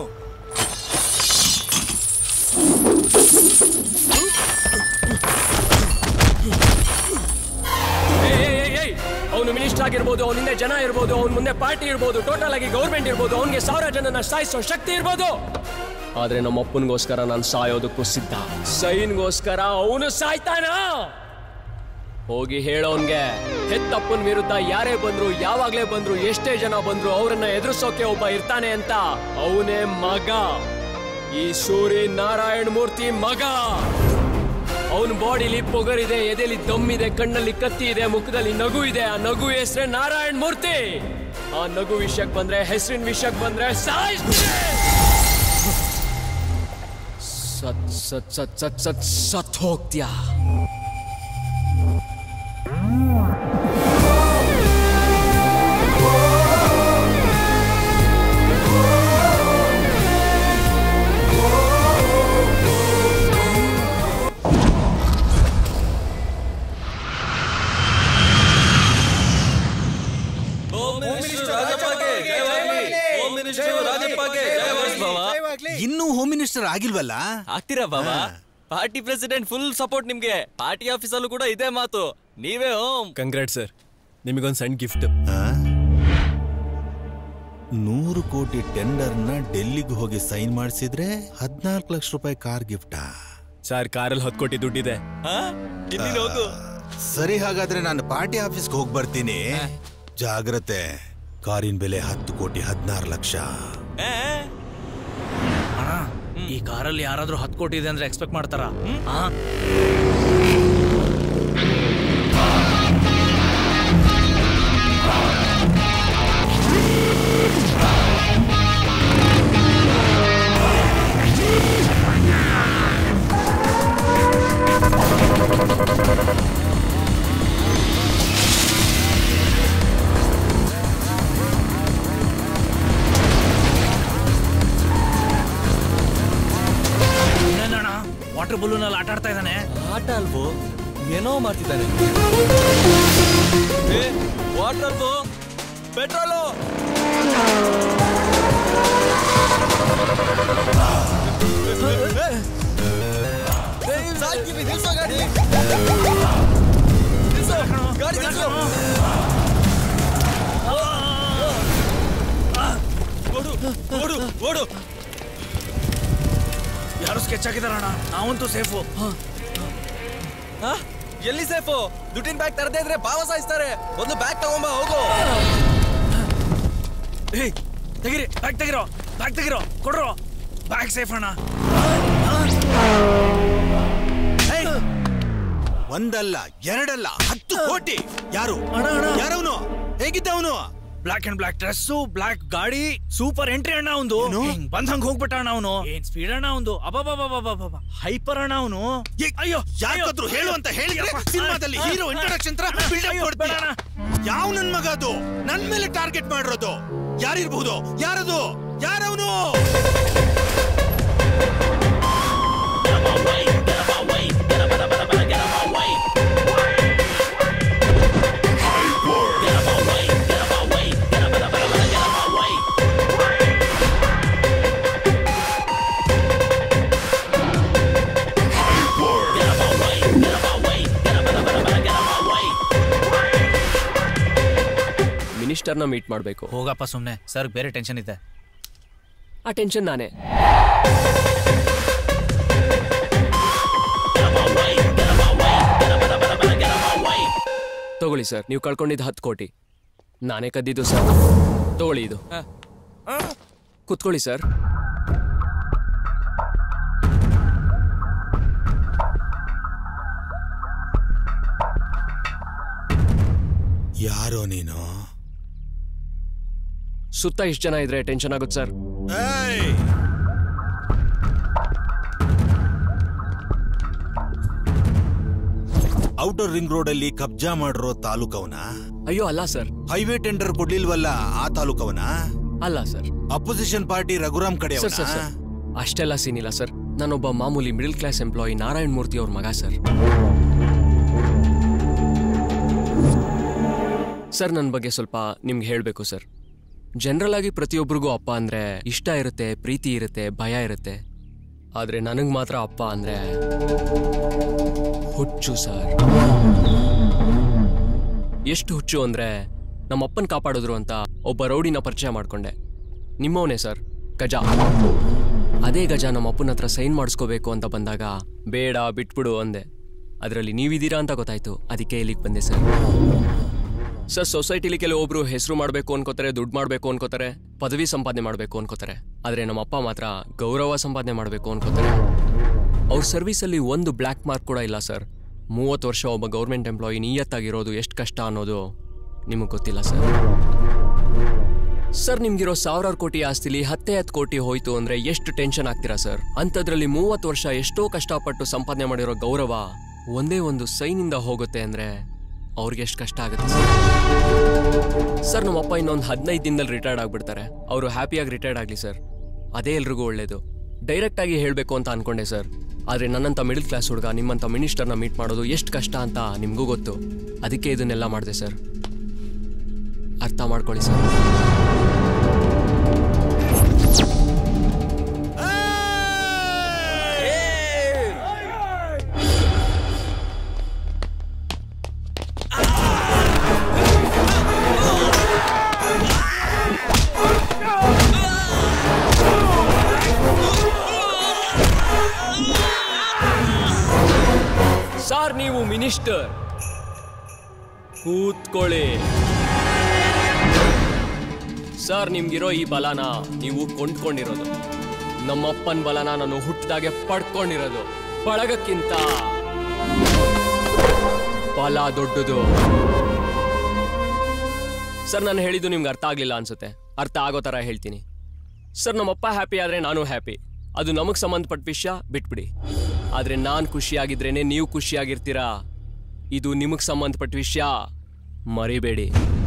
ಅವನು ಮಿನಿಸ್ಟರ್ ಆಗಿರ್ಬೋದು ಅವನ ಹಿಂದೆ ಜನ ಇರ್ಬೋದು ಅವನ ಮುಂದೆ ಪಾರ್ಟಿ ಇರ್ಬೋದು ಟೋಟಲ್ ಆಗಿ ಗೌರ್ಮೆಂಟ್ ಇರ್ಬೋದು ಅವನಿಗೆ ಸಾವಿರ ಜನನ ಸಾಯಿಸೋ ಶಕ್ತಿ ಇರ್ಬೋದು ಆದ್ರೆ ನಮ್ಮ ಅಪ್ಪನಿಗೋಸ್ಕರ ನಾನು ಸಾಯೋದಕ್ಕೂ ಸಿದ್ಧ ಸೈನ್ಗೋಸ್ಕರ ಅವನು ಸಾಯ್ತಾನ ಹೋಗಿ ಹೇಳೋನ್ಗೆ ಹೆತ್ತಪ್ಪನ ವಿರುದ್ಧ ಯಾರೇ ಬಂದ್ರು ಯಾವಾಗ್ಲೇ ಬಂದ್ರು ಎಷ್ಟೇ ಜನ ಬಂದ್ರು ಅವರನ್ನ ಎದುರಿಸೋಕೆ ಒಬ್ಬ ಇರ್ತಾನೆ ಅಂತ ಅವನೇ ಮಗ ಈ ಸೂರ್ಯ ನಾರಾಯಣ ಮೂರ್ತಿ ಮಗ ಅವನ ಬಾಡಿಲಿ ಪೊಗರಿದೆ ಎದೆಲಿ ದಮ್ಮಿದೆ ಕಣ್ಣಲ್ಲಿ ಕತ್ತಿ ಇದೆ ಮುಖದಲ್ಲಿ ನಗು ಇದೆ ಆ ನಗು ಹೆಸರೇ ನಾರಾಯಣ ಮೂರ್ತಿ ಆ ನಗು ವಿಷಯಕ್ಕೆ ಬಂದ್ರೆ ಹೆಸರಿನ ವಿಷಯಕ್ಕೆ ಬಂದ್ರೆ ಸಾಯಿಸ್ತೀನಿ. ಸತ್ ಸತ್ ಸತ್ ಸತ್ ಸತ್ ಸತ್ ಹೋಗ್ತ್ಯಾ ಇನ್ನೂ ಹೋಮ್ ಮಿನಿಸ್ಟರ್ ಆಗಿಲ್ವಲ್ಲ ಆಗ್ತೀರಾ ಬಾಬಾ ಪಾರ್ಟಿ ಪ್ರೆಸಿಡೆಂಟ್ ಫುಲ್ ಸಪೋರ್ಟ್ ನಿಮ್ಗೆ ಪಾರ್ಟಿ ಆಫೀಸಲ್ಲೂ ಕೂಡ ಇದೇ ಮಾತು ನೀವೇ ಹೋಮ್ ಕಂಗ್ರಾಟ್ ಸರ್ ನಿಮಗೊಂದು ಸಣ್ಣ ಗಿಫ್ಟ್ ನೂರು ಕೋಟಿ ಟೆಂಡರ್ನ ಡೆಲ್ಲಿಗೆ ಹೋಗಿ ಸೈನ್ ಮಾಡಿಸಿದ್ರೆ ಹದಿನಾಲ್ಕು ಲಕ್ಷ ರೂಪಾಯಿ ಕಾರ್ ಗಿಫ್ಟಾ ಸರ್ ಕಾರಲ್ಲಿ ಹತ್ತು ಕೋಟಿ ದುಡ್ಡಿದೆ ಹೋಗು ಸರಿ ಹಾಗಾದ್ರೆ ನಾನು ಪಾರ್ಟಿ ಆಫೀಸ್ಗೆ ಹೋಗಿ ಬರ್ತೀನಿ ಜಾಗ್ರತೆ ಕಾರಿನ ಬೆಲೆ ಹತ್ತು ಕೋಟಿ ಹದಿನಾರು ಲಕ್ಷ ಅಣ್ಣ ಈ ಕಾರಲ್ಲಿ ಯಾರಾದ್ರೂ ಹತ್ತು ಕೋಟಿ ಇದೆ ಅಂದ್ರೆ ಎಕ್ಸ್ಪೆಕ್ಟ್ ಮಾಡ್ತಾರ ಇನ್ನೇನಣ್ಣ ವಾಟರ್ ಬಲೂನ್ ಅಲ್ಲಿ ಆಟ ಆಡ್ತಾ ಇದ್ದಾನೆ ಆಟ ಅಲ್ವೋ ಏನೋ ಮಾಡ್ತಿದ್ದಾನೆ ವಾಟರ್ ಅಲ್ವೋ ಪೆಟ್ರೋಲು ಸಾಯ್ತೀವಿ ನಿಲ್ಸೋ ಗಾಡಿ ನಿಲ್ಸೋ ಗಾಡಿ ನಿಲ್ಸೋ ಓಡು ಓಡು ಓಡು ಯಾರು ಸ್ಕೆಚ್ ಹಾಕಿದಾರಣ್ಣ ನಾವಂತೂ ಸೇಫು ಆ? ಎಲ್ಲಿ ಸೇಫು ದುಡ್ಡಿನ ಬ್ಯಾಗ್ ತರದೇ ಇದ್ರೆ ಭಾವ ಸಾಯಿಸ್ತಾರೆ ಒಂದು ಬ್ಯಾಗ್ ತಗೊಂಬ ಹೋಗು ಏಯ್ ತೆಗಿರಿ ಬ್ಯಾಗ್ ತೆಗಿರೋ ಬ್ಯಾಗ್ ತೆಗಿರೋ ಕೊಡ್ರೋ ಬ್ಯಾಗ್ ಸೇಫ್ ಅಣ್ಣ ಒಂದಲ್ಲ ಎರಡಲ್ಲ ಹತ್ತು ಕೋಟಿ ಯಾರು ಯಾರವನು ಹೇಗಿದ್ದ ಅವನು black and black dress black ಗಾಡಿ ಸೂಪರ್ ಎಂಟ್ರಿ ಅಣ್ಣ ಅವನು ಬಂದಂಗ್ ಹೋಗ್ಬಿಟ್ಟ ಅಣ್ಣ ಅವನು ಏನ್ ಸ್ಪೀಡ್ ಅಣ್ಣ ಅವನು ಅಬಾಬಾಬಾಬಾಬಾಬಾ ಹೈಪರ್ ಅಣ್ಣ ಅವನು ಅಯ್ಯೋ ಯಾಕಾದ್ರೂ ಹೇಳು ಅಂತ ಹೇಳಿದ್ರೆ ಸಿನಿಮಾದಲ್ಲಿ ಹೀರೋ ಇಂಟ್ರಡಕ್ಷನ್ ತರ ಬಿಲ್ಡಪ್ ಕೊಡ್ತೀಯ ಯಾವ ನನ್ ಮಗ ಅದು ನನ್ ಮೇಲೆ ಟಾರ್ಗೆಟ್ ಮಾಡಿರೋದು ಯಾರಿರ್ಬಹುದು ಯಾರದು ಯಾರವನು ಮಿನಿಸ್ಟರ್ನ ಮೀಟ್ ಮಾಡಬೇಕು ಹೋಗಪ್ಪ ಸುಮ್ನೆ ಸರ್ ಬೇರೆ ಟೆನ್ಷನ್ ಇದೆ ಆ ಟೆನ್ಷನ್ ನಾನೇ ತಗೊಳ್ಳಿ ಸರ್ ನೀವು ಕಳ್ಕೊಂಡಿದ್ದು ಹತ್ತು ಕೋಟಿ ನಾನೇ ಕದ್ದಿದ್ದು ಸರ್ ತಗೊಳ್ಳಿ ಇದು ಕುತ್ಕೊಳ್ಳಿ ಸರ್ ಯಾರೋ ನೀನು ಸುತ್ತ ಇಷ್ಟು ಜನ ಇದ್ರೆ ಟೆನ್ಷನ್ ಆಗುತ್ತೆ ಸರ್ ಏಯ್! ಔಟರ್ ರಿಂಗ್ ರೋಡ್ ಅಲ್ಲಿ ಕಬ್ಜಾ ಮಾಡಿರೋ ತಾಲೂಕವನ ಅಯ್ಯೋ ಅಲ್ಲ ಸರ್ ಹೈವೇ ಟೆಂಡರ್ ಕೊಡ್ಲಿಲ್ವಲ್ಲ ಆ ತಾಲೂಕವನ ಅಲ್ಲ ಸರ್ ಅಪೋಸಿಷನ್ ಪಾರ್ಟಿ ರಘುರಾಮ್ ಕಡೆ ಸರ್ ಸರ್ ಸರ್ ಅಷ್ಟೆಲ್ಲ ಸೀನ್ ಇಲ್ಲ ಸರ್ ನಾನೊಬ್ಬ ಮಾಮೂಲಿ middle class employee Narayan Murthy ಅವ್ರ ಮಗ ಸರ್ ಸರ್ ನನ್ನ ಬಗ್ಗೆ ಸ್ವಲ್ಪ ನಿಮ್ಗೆ ಹೇಳಬೇಕು ಸರ್ ಜನರಲ್ ಆಗಿ ಪ್ರತಿಯೊಬ್ಬರಿಗೂ ಅಪ್ಪ ಅಂದ್ರೆ ಇಷ್ಟ ಇರುತ್ತೆ ಪ್ರೀತಿ ಇರುತ್ತೆ ಭಯ ಇರುತ್ತೆ ಆದ್ರೆ ನನಗೆ ಮಾತ್ರ ಅಪ್ಪ ಅಂದ್ರೆ ಹುಚ್ಚು ಸರ್ ಎಷ್ಟು ಹುಚ್ಚು ಅಂದ್ರೆ ನಮ್ಮ ಅಪ್ಪನ್ ಕಾಪಾಡಿದ್ರು ಅಂತ ಒಬ್ಬ ರೌಡಿನ ಪರಿಚಯ ಮಾಡ್ಕೊಂಡೆ ನಿಮ್ಮವನೇ ಸರ್ ಗಜ ಅದೇ ಗಜ ನಮ್ಮ ಅಪ್ಪನ ಹತ್ರ ಸೈನ್ ಮಾಡಿಸ್ಕೋಬೇಕು ಅಂತ ಬಂದಾಗ ಬೇಡ ಬಿಟ್ಬಿಡು ಅಂದೆ ಅದರಲ್ಲಿ ನೀವಿದ್ದೀರಾ ಅಂತ ಗೊತ್ತಾಯ್ತು ಅದಕ್ಕೆ ಇಲ್ಲಿಗೆ ಬಂದೆ ಸರ್ ಸರ್ ಸೊಸೈಟಿಲಿ ಕೆಲವೊಬ್ರು ಹೆಸರು ಮಾಡಬೇಕು ಅನ್ಕೋತಾರೆ ದುಡ್ಡು ಮಾಡಬೇಕು ಅನ್ಕೋತಾರೆ ಪದವಿ ಸಂಪಾದನೆ ಮಾಡಬೇಕು ಅನ್ಕೋತಾರೆ ಆದರೆ ನಮ್ಮ ಅಪ್ಪ ಮಾತ್ರ ಗೌರವ ಸಂಪಾದನೆ ಮಾಡಬೇಕು ಅನ್ಕೋತಾರೆ ಅವ್ರ ಸರ್ವಿಸಲ್ಲಿ ಒಂದು ಬ್ಲ್ಯಾಕ್ ಮಾರ್ಕ್ ಕೂಡ ಇಲ್ಲ ಸರ್ ಮೂವತ್ತು ವರ್ಷ ಒಬ್ಬ ಗೌರ್ಮೆಂಟ್ ಎಂಪ್ಲಾಯಿ ನಿಯತ್ತಾಗಿರೋದು ಎಷ್ಟು ಕಷ್ಟ ಅನ್ನೋದು ನಿಮಗೆ ಗೊತ್ತಿಲ್ಲ ಸರ್ ಸರ್ ನಿಮ್ಗಿರೋ ಸಾವಿರಾರು ಕೋಟಿ ಆಸ್ತಿಲಿ ಹತ್ತೇ ಹತ್ತು ಕೋಟಿ ಹೋಯ್ತು ಅಂದ್ರೆ ಎಷ್ಟು ಟೆನ್ಷನ್ ಆಗ್ತೀರಾ ಸರ್ ಅಂಥದ್ರಲ್ಲಿ ಮೂವತ್ತು ವರ್ಷ ಎಷ್ಟೋ ಕಷ್ಟಪಟ್ಟು ಸಂಪಾದನೆ ಮಾಡಿರೋ ಗೌರವ ಒಂದೇ ಒಂದು ಸೈನಿಂದ ಹೋಗುತ್ತೆ ಅಂದ್ರೆ ಅವ್ರಿಗೆ ಎಷ್ಟು ಕಷ್ಟ ಆಗುತ್ತೆ ಸರ್ ಸರ್ ನಮ್ಮಪ್ಪ ಇನ್ನೊಂದು ಹದಿನೈದು ದಿನದಲ್ಲಿ ರಿಟೈರ್ಡ್ ಆಗ್ಬಿಡ್ತಾರೆ ಅವರು ಹ್ಯಾಪಿಯಾಗಿ ರಿಟೈರ್ಡ್ ಆಗಲಿ ಸರ್ ಅದೇ ಎಲ್ರಿಗೂ ಒಳ್ಳೇದು ಡೈರೆಕ್ಟ್ ಆಗಿ ಹೇಳಬೇಕು ಅಂತ ಅನ್ಕೊಂಡೆ ಸರ್ ಆದರೆ ನನ್ನಂಥ ಮಿಡಲ್ ಕ್ಲಾಸ್ ಹುಡುಗ ನಿಮ್ಮಂಥ ಮಿನಿಸ್ಟರ್ನ ಮೀಟ್ ಮಾಡೋದು ಎಷ್ಟು ಕಷ್ಟ ಅಂತ ನಿಮಗೂ ಗೊತ್ತು ಅದಕ್ಕೆ ಇದನ್ನೆಲ್ಲ ಮಾಡಿದೆ ಸರ್ ಅರ್ಥ ಮಾಡ್ಕೊಳ್ಳಿ ಸರ್ ಸಾರ್ ನೀವು ಮಿನಿಸ್ಟರ್ ಕೂತ್ಕೊಳ್ಳಿ ಸರ್ ನಿಮ್ಗಿರೋ ಈ ಬಲನ ನೀವು ಕೊಂಡ್ಕೊಂಡಿರೋದು ನಮ್ಮಪ್ಪನ ಬಲನ ನಾನು ಹುಟ್ಟಿದಾಗೆ ಪಡ್ಕೊಂಡಿರೋದು ಬಳಗಕ್ಕಿಂತ ಬಲ ದೊಡ್ಡದು ಸರ್ ನಾನು ಹೇಳಿದ್ದು ನಿಮ್ಗೆ ಅರ್ಥ ಆಗ್ಲಿಲ್ಲ ಅನ್ಸುತ್ತೆ ಅರ್ಥ ಆಗೋ ಥರ ಹೇಳ್ತೀನಿ ಸರ್ ನಮ್ಮಪ್ಪ ಹ್ಯಾಪಿ ಆದ್ರೆ ನಾನು ಹ್ಯಾಪಿ ಅದು ನಮಗ್ ಸಂಬಂಧಪಟ್ಟ ವಿಷಯ ಬಿಟ್ಬಿಡಿ ಆದ್ರೆ ನಾನ್ ಖುಷಿಯಾಗಿದ್ರೇನೆ ನೀವು ಖುಷಿಯಾಗಿರ್ತೀರಾ ಇದು ನಿಮಗ್ ಸಂಬಂಧಪಟ್ಟ ವಿಷಯ ಮರಿಬೇಡಿ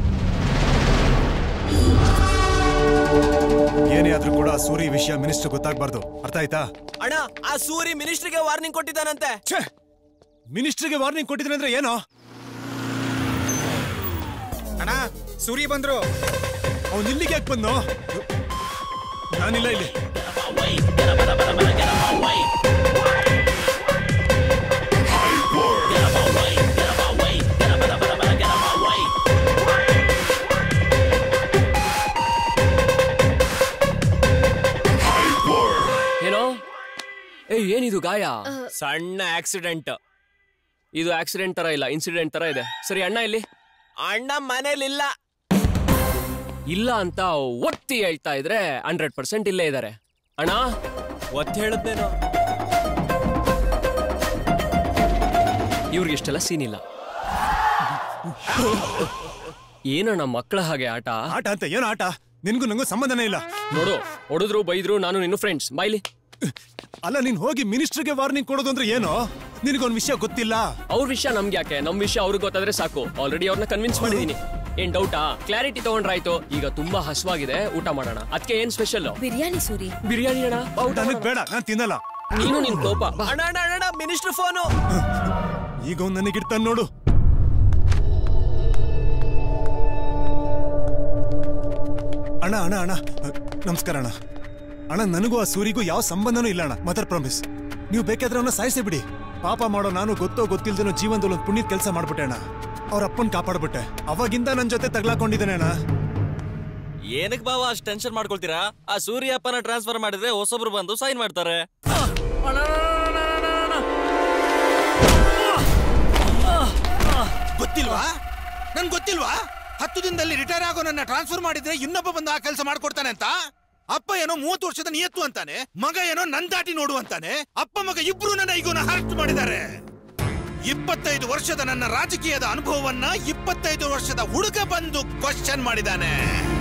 ಏನೇ ಆದ್ರೂ ಕೂಡ ಸೂರಿ ವಿಷಯ ಮಿನಿಸ್ಟರ್ ಗೊತ್ತಾಗ್ಬಾರ್ದು ಅರ್ಥ ಆಯ್ತಾ ಅಣ್ಣ ಆ ಸೂರಿ ಮಿನಿಸ್ಟ್ರಿಗೆ ವಾರ್ನಿಂಗ್ ಕೊಟ್ಟಿದ್ದಾನಂತೆ ಮಿನಿಸ್ಟರ್ಗೆ ವಾರ್ನಿಂಗ್ ಕೊಟ್ಟಿದ್ರೆ ಅಂದ್ರೆ ಏನೋ ಅಣ್ಣ ಸೂರಿ ಬಂದ್ರು ಅವ್ನು ಇಲ್ಲಿಗೆ ಯಾಕೆ ಬಂದು ನಾನಿಲ್ಲ ಇಲ್ಲಿ ಏನೋ ಏಯ್ ಏನಿದು ಗಾಯ ಸಣ್ಣ ಆಕ್ಸಿಡೆಂಟ್ ಇದು ಆಕ್ಸಿಡೆಂಟ್ ತರ ಇಲ್ಲ ಇನ್ಸಿಡೆಂಟ್ ತರ ಇದೆ ಸರಿ ಅಣ್ಣ ಇಲ್ಲಿ ಅಣ್ಣ ಮನೇಲಿಲ್ಲ ಇಲ್ಲ ಅಂತ ಒತ್ತಿ ಹೇಳ್ತಾ ಇದ್ರೆ ಹಂಡ್ರೆಡ್ ಪರ್ಸೆಂಟ್ ಇಲ್ಲೇ ಇದ್ದಾರೆ ಅಣ್ಣ ಒತ್ತಿ ಹೇಳುತ್ತೇನೋ ಇವ್ರಿಗೆ ಇಷ್ಟೆಲ್ಲ ಸೀನ್ ಇಲ್ಲ ಏನಣ್ಣ ಮಕ್ಕಳ ಹಾಗೆ ಆಟ ಆಟ ಅಂತ ಏನು ಆಟ ನಿನ್ಗೂ ನಂಗೂ ಸಂಬಂಧನೇ ಇಲ್ಲ ನೋಡು ಹೊಡೆದ್ರು ಬೈದ್ರು ನಾನು ನಿನ್ನ ಫ್ರೆಂಡ್ಸ್ ಬಾಯ್ಲಿ ಅಲ್ಲ ನೀನ್ ಹೋಗಿ ಮಿನಿಸ್ಟರ್ಗೆ ವಾರ್ನಿಂಗ್ ಕೊಡೋದು ಅಂದ್ರೆ ಏನು ನಿನಗೊಂದ್ ವಿಷಯ ಗೊತ್ತಿಲ್ಲ ಅವ್ರ ವಿಷಯ ನಮ್ಗೆ ಯಾಕೆ ನಮ್ ವಿಷಯ ಅವ್ರಿಗೆ ಗೊತ್ತಾದ್ರೆ ಸಾಕು ಆಲ್ರೆಡಿ ಅವ್ರನ್ನ ಕನ್ವಿನ್ಸ್ ಮಾಡಿದೀನಿ ಏನ್ ಡೌಟಾ ಕ್ಲಾರಿಟಿ ತಗೊಂಡ್ರಾಯ್ತು ಈಗ ತುಂಬಾ ಹಸ್ವಾಗಿದೆ ಊಟ ಮಾಡೋಣ ಅದಕ್ಕೆ ಏನ್ ಸ್ಪೆಷಲ್ ಬಿರಿಯಾನಿ ಸೂರಿ ಬಿರಿಯಾನಿ ಅಣ್ಣ ಬಾ ಊಟ ನನಗ್ ಬೇಡ ನಾನ್ ತಿನ್ನಲ್ಲ ನೀನು ನಿನ್ ಕೋಪ ಬಾ. ಅಣ್ಣ ಅಣ್ಣ ಅಣ್ಣ ಮಿನಿಸ್ಟರ್ ಫೋನು ಈಗ ಅವ್ನು ನನಗಿಡ್ತಾನೆ ನೋಡು ಅಣ್ಣ ಅಣ್ಣ ಅಣ್ಣ ಅಹ್, ನಮಸ್ಕಾರ ಅಣ್ಣ ಅಣ್ಣ ನನಗೂ ಆ ಸೂರಿಗೂ ಯಾವ ಸಂಬಂಧನೂ ಇಲ್ಲ ಅಣ್ಣ ಮದರ್ ಪ್ರಾಮಿಸ್ ನೀವು ಬೇಕಾದ್ರೆ ಅವನ್ನ ಸಾಯಿಸೇ ಬಿಡಿ ಪಾಪ ಮಾಡೋ ನಾನು ಗೊತ್ತೋ ಗೊತ್ತಿಲ್ದೇನೋ ಜೀವನದಲ್ಲಿ ಒಂದು ಪುಣ್ಯದ ಕೆಲಸ ಮಾಡ್ಬಿಟ್ಟೆ ಅಣ್ಣ ಅವ್ರ ಅಪ್ಪನ್ ಕಾಪಾಡ್ಬಿಟ್ಟೆ ಅವಾಗಿಂದ ನನ್ನ ಜೊತೆ ತಗ್ಲಾಕೊಂಡಿದ್ದಾನೆ ಅಣ್ಣ ಏನಕ್ ಬಾವ ಅಷ್ಟು ಟೆನ್ಷನ್ ಮಾಡ್ಕೊಳ್ತೀರಾ ಆ ಸೂರ್ಯಪ್ಪನ ಟ್ರಾನ್ಸ್ಫರ್ ಮಾಡಿದ್ರೆ ಹೊಸೊಬ್ರು ಬಂದು ಸೈನ್ ಮಾಡ್ತಾರೆ ಗೊತ್ತಿಲ್ವಾ ನನ್ ಗೊತ್ತಿಲ್ವಾ ಹತ್ತು ದಿನದಲ್ಲಿ ರಿಟೈರ್ ಆಗೋ ನನ್ನ ಟ್ರಾನ್ಸ್ಫರ್ ಮಾಡಿದ್ರೆ ಇನ್ನೊಬ್ಬ ಬಂದು ಆ ಕೆಲಸ ಮಾಡ್ಕೊಡ್ತಾನೆ ಅಂತ ಅಪ್ಪ ಏನೋ ಮೂವತ್ತು ವರ್ಷದ ನಿಯತ್ತು ಅಂತಾನೆ ಮಗ ಏನೋ ನನ್ ದಾಟಿ ನೋಡು ಅಂತಾನೆ ಅಪ್ಪ ಮಗ ಇಬ್ರು ನನ್ನ ಈಗೋನ ಅರೆಸ್ಟ್ ಮಾಡಿದ್ದಾರೆ ಇಪ್ಪತ್ತೈದು ವರ್ಷದ ನನ್ನ ರಾಜಕೀಯದ ಅನುಭವವನ್ನ ಇಪ್ಪತ್ತೈದು ವರ್ಷದ ಹುಡುಗ ಬಂದು ಕ್ವಶನ್ ಮಾಡಿದಾನೆ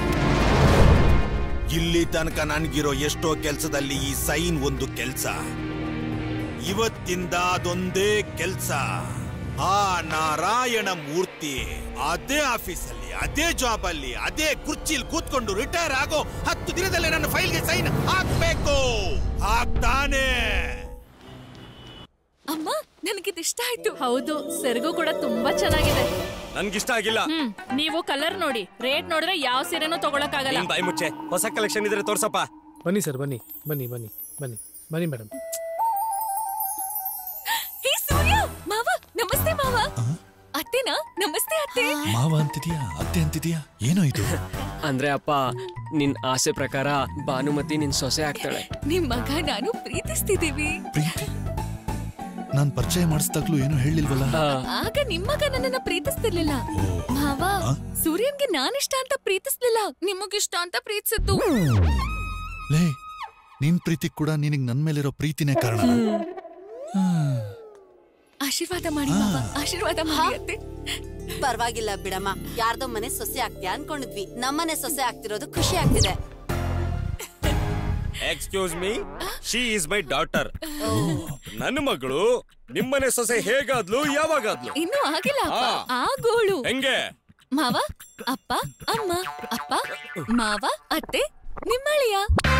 ಇಲ್ಲಿ ತನಕ ನನ್ಗಿರೋ ಎಷ್ಟೋ ಕೆಲ್ಸದಲ್ಲಿ ಈ ಸೈನ್ ಒಂದು ಕೆಲ್ಸ ಇವತ್ತಿಂದ ಅದೊಂದೇ ಕೆಲ್ಸ ಆ ನಾರಾಯಣ ಮೂರ್ತಿ ಅದೇ ಆಫೀಸಲ್ಲಿ ಅದೇ ಜಾಬ್ ಅಲ್ಲಿ ಅದೇ ಕುರ್ಚಿಲ್ ಕೂತ್ಕೊಂಡು ರಿಟೈರ್ ಆಗೋ ಹತ್ತು ದಿನದಲ್ಲಿ ನನ್ನ ಫೈಲ್ಗೆ ಸೈನ್ ಹಾಕ್ಬೇಕು ಹಾಕ್ತಾನೆ ಅಮ್ಮ ನನಗಿದಿಷ್ಟ ಆಯ್ತು ಹೌದು ಸೆರಗು ಕೂಡ ತುಂಬಾ ಚೆನ್ನಾಗಿದೆ ನನ್ಗಿಷ್ಟ ಆಗಿಲ್ಲ ಹ್ಮ್ ನೀವು ಕಲರ್ ನೋಡಿ ರೇಟ್ ನೋಡಿದ್ರೆ ಯಾವ ಸೀರೆನೂ ತಗೊಳಕ್ಕಾಗಲ್ಲ ನಿನ್ ಬಾಯಿ ಮುಚ್ಚೆ ಹೊಸ ಕಲೆಕ್ಷನ್ ಇದ್ರೆ ತೋರ್ಸಪ್ಪ ಬನ್ನಿ ಸರ್ ಬನ್ನಿ ಬನ್ನಿ ಬನ್ನಿ ಬನ್ನಿ ಬನ್ನಿ ಮೇಡಮ್ ಹೇ ಸೂರ್ಯ ಮಾವ ನಮಸ್ತೆ ಮಾವ ಅತ್ತೆನಾ ನಮಸ್ತೆ ಅತ್ತೆ ಮಾವ ಅಂತಿದ್ಯಾ ಅತ್ತೆ ಅಂತಿದ್ಯಾ ಏನೋ ಇದು ಅಂದ್ರೆ ಅಪ್ಪ ನಿನ್ ಆಸೆ ಪ್ರಕಾರ ಭಾನುಮತಿ ನಿನ್ ಸೊಸೆ ಆಗ್ತಾಳೆ ನಿಮ್ ಮಗ ನಾನು ಪ್ರೀತಿಸ್ತಿದೀವಿ ನಾನ್ ಪರಿಚಯ ಮಾಡಿಸ್ದಾಗ್ಲೂ ಏನೋ ಹೇಳಿಲ್ವಲ್ಲ ಆಗ ನಿಮ್ ಮಗ ನನ್ನನ್ನ ಪ್ರೀತಿಸ್ತಿರ್ಲಿಲ್ಲ ಮಾವ ಸೂರ್ಯನ್ಗೆ ನಾನಿಷ್ಟ ಅಂತ ಪ್ರೀತಿಸ್ಲಿಲ್ಲ ನಿಮಗಿಷ್ಟ ಅಂತ ಪ್ರೀತಿಸಿದ್ದು ಲೇ ನಿನ್ ಪ್ರೀತಿ ಕೂಡ ನಿನಗ್ ನನ್ ಮೇಲಿರೋ ಪ್ರೀತಿನೇ ಕಾರಣ ಆಶೀರ್ವಾದ ಮಾಡಿ ಮಾವ ಆಶೀರ್ವಾದ ಮಾಡಿ ಅತ್ತೆ ಪರವಾಗಿಲ್ಲ ಬಿಡಮ್ಮ ಯಾರ್ದೋ ಮನೆ ಸೊಸೆ ಆಗ್ತೀಯಾ ಅನ್ಕೊಂಡಿದ್ವಿ ನಮ್ಮನೆ ಸೊಸೆ ಆಗ್ತಿರೋದು ಖುಷಿ ಆಗ್ತಿದೆ excuse me she is my daughter ನನ್ನ ಮಗಳು ನಿಮ್ಮನೆ ಸೊಸೆ ಹೇಗಾದ್ಲು ಯಾವಾಗಾದ್ಲು ಇನ್ನೂ ಆಗಿಲ್ಲ ಅಪ್ಪ ಆ. ಆಗೋಳು ಹೆಂಗೆ ಮಾವ ಅಪ್ಪ ಅಮ್ಮ ಅಪ್ಪ ಮಾವ ಅತ್ತೆ ನಿಮ್ಮಳಿಯ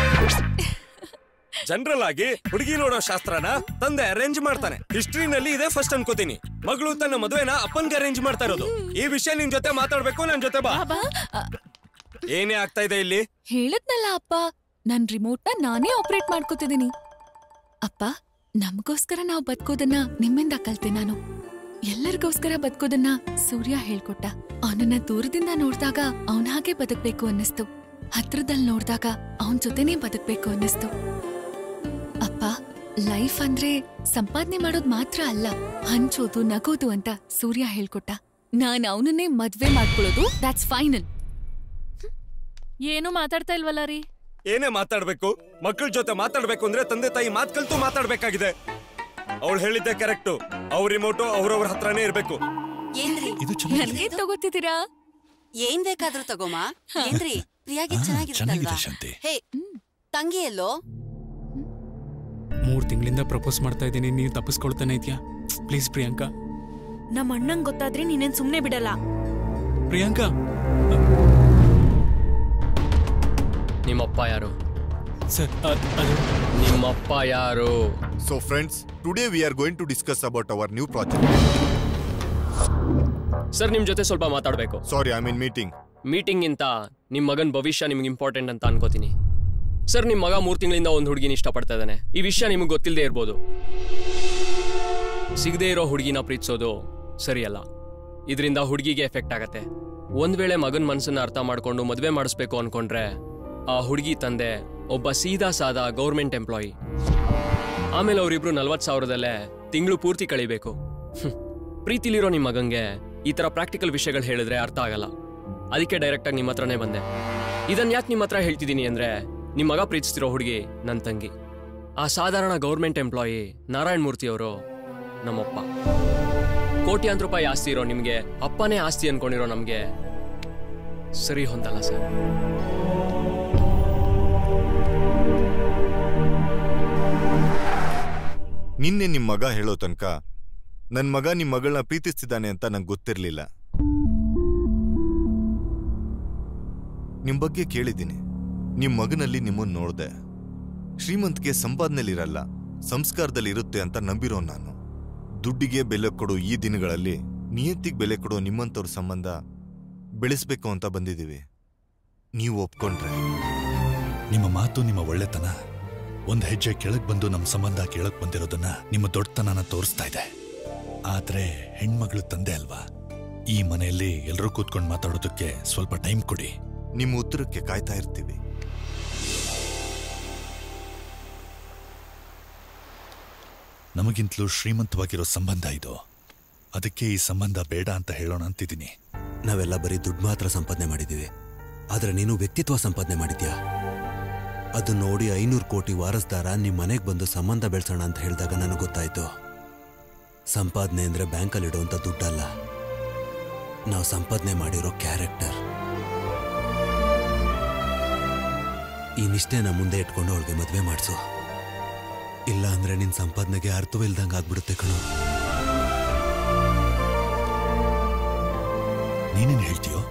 ಜನರಲ್ ಆಗಿ ಹುಡುಗಿ ನೋಡೋ ಶಾಸ್ತ್ರನ ತಂದೆ ಅರೇಂಜ್ ಮಾಡ್ತಾನೆ ಹಿಸ್ಟ್ರಿನಲ್ಲಿ ಇದೆ ಫಸ್ಟ್ ಅನ್ಕೋತೀನಿ ಮಗಳು ತನ್ನ ಮದುವೆನ ಅಪ್ಪನ್ಗೆ ಅರೇಂಜ್ ಮಾಡ್ತಾ ಇರೋದು ಈ ವಿಷಯ ನಿನ್ ಜೊತೆ ಮಾತಾಡ್ಬೇಕು ನನ್ ಜೊತೆ ಬಾ ಏನೇ ಆಗ್ತಾ ಇದೆ ಇಲ್ಲಿ ಹೇಳದ್ನಲ್ಲ ಅಪ್ಪ ನನ್ ರಿಮೋಟ್ ನ ನಾನೇ ಆಪರೇಟ್ ಮಾಡ್ಕೋತಿದ್ದೀನಿ ಅಪ್ಪ ನಮಗೋಸ್ಕರ ನಾವು ಬದುಕೋದನ್ನ ನಿಮ್ಮಿಂದ ಕಲ್ತೆ ನಾನು ಎಲ್ಲರಿಗೋಸ್ಕರ ಬದುಕೋದನ್ನ ಸೂರ್ಯ ಹೇಳ್ಕೊಟ್ಟ ಅವನನ್ನ ದೂರದಿಂದ ನೋಡ್ದಾಗ ಅವನ ಹಾಗೆ ಬದುಕ್ಬೇಕು ಅನ್ನಿಸ್ತು ಹತ್ರದಲ್ಲಿ ನೋಡ್ದಾಗ ಅವನ್ ಜೊತೆನೇ ಬದುಕ್ಬೇಕು ಅನ್ನಿಸ್ತು ಅಪ್ಪ ಲೈಫ್ ಅಂದ್ರೆ ಸಂಪಾದನೆ ಮಾಡೋದ್ ಮಾತ್ರ ಅಲ್ಲ ಹಂಚೋದು ನಗೋದು ಅಂತ ಸೂರ್ಯ ಹೇಳ್ಕೊಟ್ಟ ನಾನ್ ಅವನನ್ನೇ ಮದ್ವೆ ಮಾಡ್ಕೊಳ್ಳೋದು ದಟ್ಸ್ ಫೈನಲ್ ಏನು ಮಾತಾಡ್ತಾ ಇಲ್ವಲ್ಲ ರೀ ಏನೇ ಮಾತಾಡ್ಬೇಕು ಮಕ್ಕಳ ಜೊತೆ ಮಾತಾಡ್ಬೇಕು ಅಂದ್ರೆ ತಂದೆ ತಾಯಿ ಮಾತ್ ಕಲ್ತು ಮಾತಾಡ್ಬೇಕಾಗಿದೆ ಅವಳು ಹೇಳಿದ್ದೆ ಕರೆಕ್ಟು ಅವ್ರ ರಿಮೋಟು ಅವ್ರವ್ರ ಹತ್ರನೇ ಇರ್ಬೇಕು ಏನ್ರಿ ನನ್ಗೆ ತಗೋತಿದ್ದೀರಾ ಏನ್ ಬೇಕಾದ್ರೂ ತಗೋಮ ಏನ್ರಿ ಪ್ರಿಯಾಗಿ ಚೆನ್ನಾಗಿರುತ್ತಲ್ವಾ ಹೇ ತಂಗಿ ಎಲ್ಲೋ ಮೂರ್ ತಿಂಗಳಿಂದ ಪ್ರಪೋಸ್ ಮಾಡ್ತಾ ಇದ್ದೀನಿ ನೀವು ತಪ್ಪಿಸ್ಕೊಳ್ತಾನೆ ಇದೆಯಾ ಪ್ಲೀಸ್ ಪ್ರಿಯಾಂಕಾ ನಮ್ಮ ಅಣ್ಣಂಗ್ ಗೊತ್ತಾದ್ರೆ ನೀನೇನ್ ಸುಮ್ನೆ ಬಿಡಲ್ಲ ಪ್ರಿಯಾಂಕಾ ನಿಮ್ಮಪ್ಪ ಯಾರು ಸರ್ ಅದು ನಿಮ್ಮಪ್ಪ ಯಾರು so friends today we are going to discuss about our new project sir ನಿಮ್ ಜೊತೆ ಸ್ವಲ್ಪ ಮಾತಾಡ್ಬೇಕು sorry I mean meeting meeting ಇಂತ ನಿಮ್ ಮಗನ್ ಭವಿಷ್ಯ ನಿಮ್ಗೆ ಇಂಪಾರ್ಟೆಂಟ್ ಅಂತ ಅನ್ಕೋತೀನಿ ಸರ್ ನಿಮ್ ಮಗ ಮೂರ್ ತಿಂಗಳಿಂದ ಒಂದ್ ಹುಡುಗಿನ ಇಷ್ಟಪಡ್ತಾ ಇದ್ದಾನೆ ಈ ವಿಷಯ ನಿಮ್ಗೆ ಗೊತ್ತಿಲ್ಲದೆ ಇರ್ಬೋದು ಸಿಗದೆ ಇರೋ ಹುಡುಗಿನ ಪ್ರೀತಿಸೋದು ಸರಿಯಲ್ಲ ಇದರಿಂದ ಹುಡುಗಿಗೆ ಎಫೆಕ್ಟ್ ಆಗತ್ತೆ ಒಂದ್ ವೇಳೆ ಮಗನ್ ಮನಸ್ಸನ್ನ ಅರ್ಥ ಮಾಡ್ಕೊಂಡು ಮದ್ವೆ ಮಾಡಿಸ್ಬೇಕು ಅನ್ಕೊಂಡ್ರೆ ಆ ಹುಡುಗಿ ತಂದೆ ಒಬ್ಬ ಸೀದಾ ಸಾದಾ ಗೌರ್ಮೆಂಟ್ ಎಂಪ್ಲಾಯಿ ಆಮೇಲೆ ಅವರಿಬ್ರು ನಲ್ವತ್ ಸಾವಿರದಲ್ಲೇ ತಿಂಗಳು ಪೂರ್ತಿ ಕಳಿಬೇಕು ಹ್ಮ್. ಪ್ರೀತಿಲಿರೋ ನಿಮ್ ಮಗಂಗೆ ಈ ತರ ಪ್ರಾಕ್ಟಿಕಲ್ ವಿಷಯಗಳು ಹೇಳಿದ್ರೆ ಅರ್ಥ ಆಗಲ್ಲ ಅದಕ್ಕೆ ಡೈರೆಕ್ಟ್ ಆಗಿ ನಿಮ್ಮ ಹತ್ರನೇ ಬಂದೆ ಇದನ್ ಯಾಕೆ ನಿಮ್ಮ ಹತ್ರ ಹೇಳ್ತಿದ್ದೀನಿ ಅಂದ್ರೆ ನಿಮ್ ಮಗ ಪ್ರೀತಿಸ್ತಿರೋ ಹುಡುಗಿ ನನ್ ತಂಗಿ ಆ ಸಾಧಾರಣ ಗೌರ್ಮೆಂಟ್ ಎಂಪ್ಲಾಯಿ ನಾರಾಯಣ ಮೂರ್ತಿ ಅವರು ನಮ್ಮಪ್ಪ ಕೋಟ್ಯಾಂತರ ರೂಪಾಯಿ ಆಸ್ತಿ ಇರೋ ನಿಮ್ಗೆ ಅಪ್ಪನೇ ಆಸ್ತಿ ಅನ್ಕೊಂಡಿರೋ ನಮ್ಗೆ ಸರಿ ಹೊಂದಲ್ಲ ಸರ್ ನಿನ್ನೆ ನಿಮ್ ಮಗ ಹೇಳೋ ತನಕ ನನ್ ಮಗ ನಿಮ್ ಮಗಳನ್ನ ಪ್ರೀತಿಸ್ತಿದ್ದಾನೆ ಅಂತ ನಂಗೆ ಗೊತ್ತಿರ್ಲಿಲ್ಲ ನಿಮ್ ಬಗ್ಗೆ ಕೇಳಿದ್ದೀನಿ ನಿಮ್ ಮಗನಲ್ಲಿ ನಿಮ್ಮನ್ ನೋಡ್ದೆ ಶ್ರೀಮಂತಿಗೆ ಸಂಪಾದನೆಲಿರಲ್ಲ ಸಂಸ್ಕಾರದಲ್ಲಿ ಇರುತ್ತೆ ಅಂತ ನಂಬಿರೋ ನಾನು ದುಡ್ಡಿಗೆ ಬೆಲೆ ಕೊಡೋ ಈ ದಿನಗಳಲ್ಲಿ ನಿಯತ್ತಿಗೆ ಬೆಲೆ ಕೊಡೋ ನಿಮ್ಮಂತವ್ರ ಸಂಬಂಧ ಬೆಳೆಸ್ಬೇಕು ಅಂತ ಬಂದಿದ್ದೀವಿ ನೀವು ಒಪ್ಕೊಂಡ್ರೆ ನಿಮ್ಮ ಮಾತು ನಿಮ್ಮ ಒಳ್ಳೆತನ ಒಂದ್ ಹೆಜ್ಜೆ ಕೆಳಗ್ ಬಂದು ನಮ್ಮ ಸಂಬಂಧ ಕೇಳಕ್ ಬಂದಿರೋದನ್ನ ನಿಮ್ಮ ದೊಡ್ಡತನನ ತೋರಿಸ್ತಾ ಇದೆ ಆದ್ರೆ ಹೆಣ್ಮಗಳು ತಂದೆ ಅಲ್ವಾ ಈ ಮನೆಯಲ್ಲಿ ಎಲ್ಲರೂ ಕೂತ್ಕೊಂಡು ಮಾತಾಡೋದಕ್ಕೆ ಸ್ವಲ್ಪ ಟೈಮ್ ಕೊಡಿ ನಿಮ್ಮ ಉತ್ತರಕ್ಕೆ ಕಾಯ್ತಾ ಇರ್ತೀವಿ ನಮಗಿಂತಲೂ ಶ್ರೀಮಂತವಾಗಿರೋ ಸಂಬಂಧ ಇದು ಅದಕ್ಕೆ ಈ ಸಂಬಂಧ ಬೇಡ ಅಂತ ಹೇಳೋಣ ಅಂತಿದ್ದೀನಿ ನಾವೆಲ್ಲ ಬರೀ ದುಡ್ಡು ಮಾತ್ರ ಸಂಪಾದನೆ ಮಾಡಿದ್ದೀವಿ ಆದ್ರೆ ನೀನು ವ್ಯಕ್ತಿತ್ವ ಸಂಪಾದನೆ ಮಾಡಿದ್ಯಾ ಅದು ನೋಡಿ ಐನೂರು ಕೋಟಿ ವಾರಸ್ದಾರ ನಿಮ್ಮ ಮನೆಗೆ ಬಂದು ಸಂಬಂಧ ಬೆಳೆಸೋಣ ಅಂತ ಹೇಳಿದಾಗ ನನಗೆ ಗೊತ್ತಾಯ್ತು ಸಂಪಾದನೆ ಅಂದ್ರೆ ಬ್ಯಾಂಕಲ್ಲಿ ಇಡುವಂಥ ದುಡ್ಡಲ್ಲ ನಾವು ಸಂಪಾದನೆ ಮಾಡಿರೋ ಕ್ಯಾರೆಕ್ಟರ್ ಈ ನಿಷ್ಠೆನ ಮುಂದೆ ಇಟ್ಕೊಂಡು ಅವಳಿಗೆ ಮದುವೆ ಮಾಡಿಸು ಇಲ್ಲ ಅಂದ್ರೆ ನಿನ್ ಸಂಪಾದನೆಗೆ ಅರ್ಥವಿಲ್ದಂಗೆ ಆಗ್ಬಿಡುತ್ತೆ ಕಣೋ ನೀನೇನ್ ಹೇಳ್ತೀಯೋ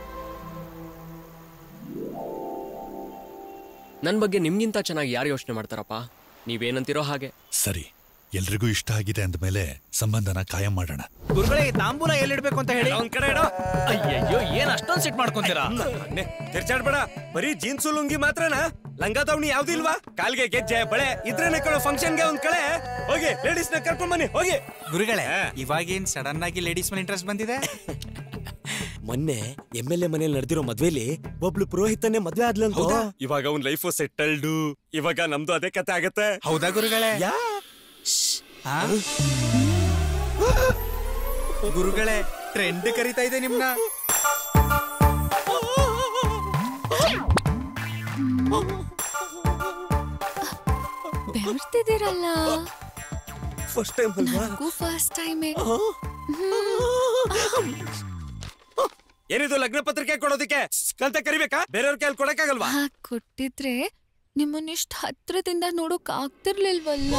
ನನ್ ಬಗ್ಗೆ ನಿಮ್ಗಿಂತ ಚೆನ್ನಾಗಿ ಯಾರು ಯೋಚನೆ ಮಾಡ್ತಾರಪ್ಪ ನೀವೇನಂತಿರೋ ಹಾಗೆ ಸರಿ ಎಲ್ರಿಗೂ ಇಷ್ಟ ಆಗಿದೆ ಅಂದ್ಮೇಲೆ ಸಂಬಂಧನ ಕಾಯಂ ಮಾಡೋಣ ಗುರುಗಳೇ ಈ ತಾಂಬೂಲ ಎಲ್ಲಿಡ್ಬೇಕು ಅಂತ ಹೇಳಿ ಒಂದ್ ಕಡೆ ಇಡೋ ಅಯ್ಯಯ್ಯೋ ಏನ್ ಅಷ್ಟೊಂದ್ ಸಿಟ್ ಮಾಡ್ಕೊಂತೀರಾ ತಿರ್ಚಾಡ್ಬೇಡ ಬರೀ ಜೀನ್ಸು ಲುಂಗಿ ಮಾತ್ರನಾ ಲಂಗ ದಾವಣಿ ಯಾವ್ದು ಇಲ್ವಾ ಕಾಲ್ಗೆ ಗೆಜ್ಜೆ ಬಳೆ ಇದ್ರೇನೆ ಕಣೋ ಫಂಕ್ಷನ್ಗೆ ಒಂದ್ ಕಡೆ ಹೋಗಿ ಲೇಡೀಸ್ ನ ಕರ್ಕೊಂಡ್ ಬನ್ನಿ ಹೋಗಿ ಗುರುಗಳೇ ಇವಾಗೇನ್ ಸಡನ್ ಆಗಿ ಲೇಡೀಸ್ ಮೇಲೆ ಇಂಟ್ರೆಸ್ಟ್ ಬಂದಿದೆ ಮೊನ್ನೆ ಎಂ ಎಲ್ ಎ ಮನೇಲಿ ನಡೆದಿರೋ ಮದ್ವೆಲಿ ಒಬ್ಳು ಪುರೋಹಿತನೇ ಮದ್ವೆ ಆದ್ಲಂತ ಹೌದಾ? ಇವಾಗ ಅವ್ನ್ ಲೈಫ್ ಸೆಟಲ್ಡ್ ಇವಾಗ ನಮ್ದು ಅದೇ ಕತೆ ಆಗತ್ತೆ ಹೌದಾ ಗುರುಗಳೇ ಯಾ ಆ? ಗುರುಗಳೇ ಟ್ರೆಂಡ್ ಕರಿತಾ ಇದೆ ನಿಮ್ನ ಬೆವರ್ತಿದ್ದೀರಲ್ಲ ಫಸ್ಟ್ ಟೈಮ್ ಅಲ್ವಾ ನನಗೂ ಫಸ್ಟ್ ಟೈಮೇ ಏನಿದು ಲಗ್ನ ಪತ್ರಿಕೆ ಕೊಡೋದಕ್ಕೆ ಕಂತ ಕರಿಬೇಕಾ ಬೇರೆಯವ್ರ ಕೈಯಲ್ಲಿ ಕೊಡಕ್ಕಾಗಲ್ವಾ ಹಾಗ್ ಕೊಟ್ಟಿದ್ರೆ ನಿಮ್ಮನ್ನಿಷ್ಟ್ ಹತ್ರದಿಂದ ನೋಡೋಕ್ ಆಗ್ತಿರ್ಲಿಲ್ವಲ್ಲ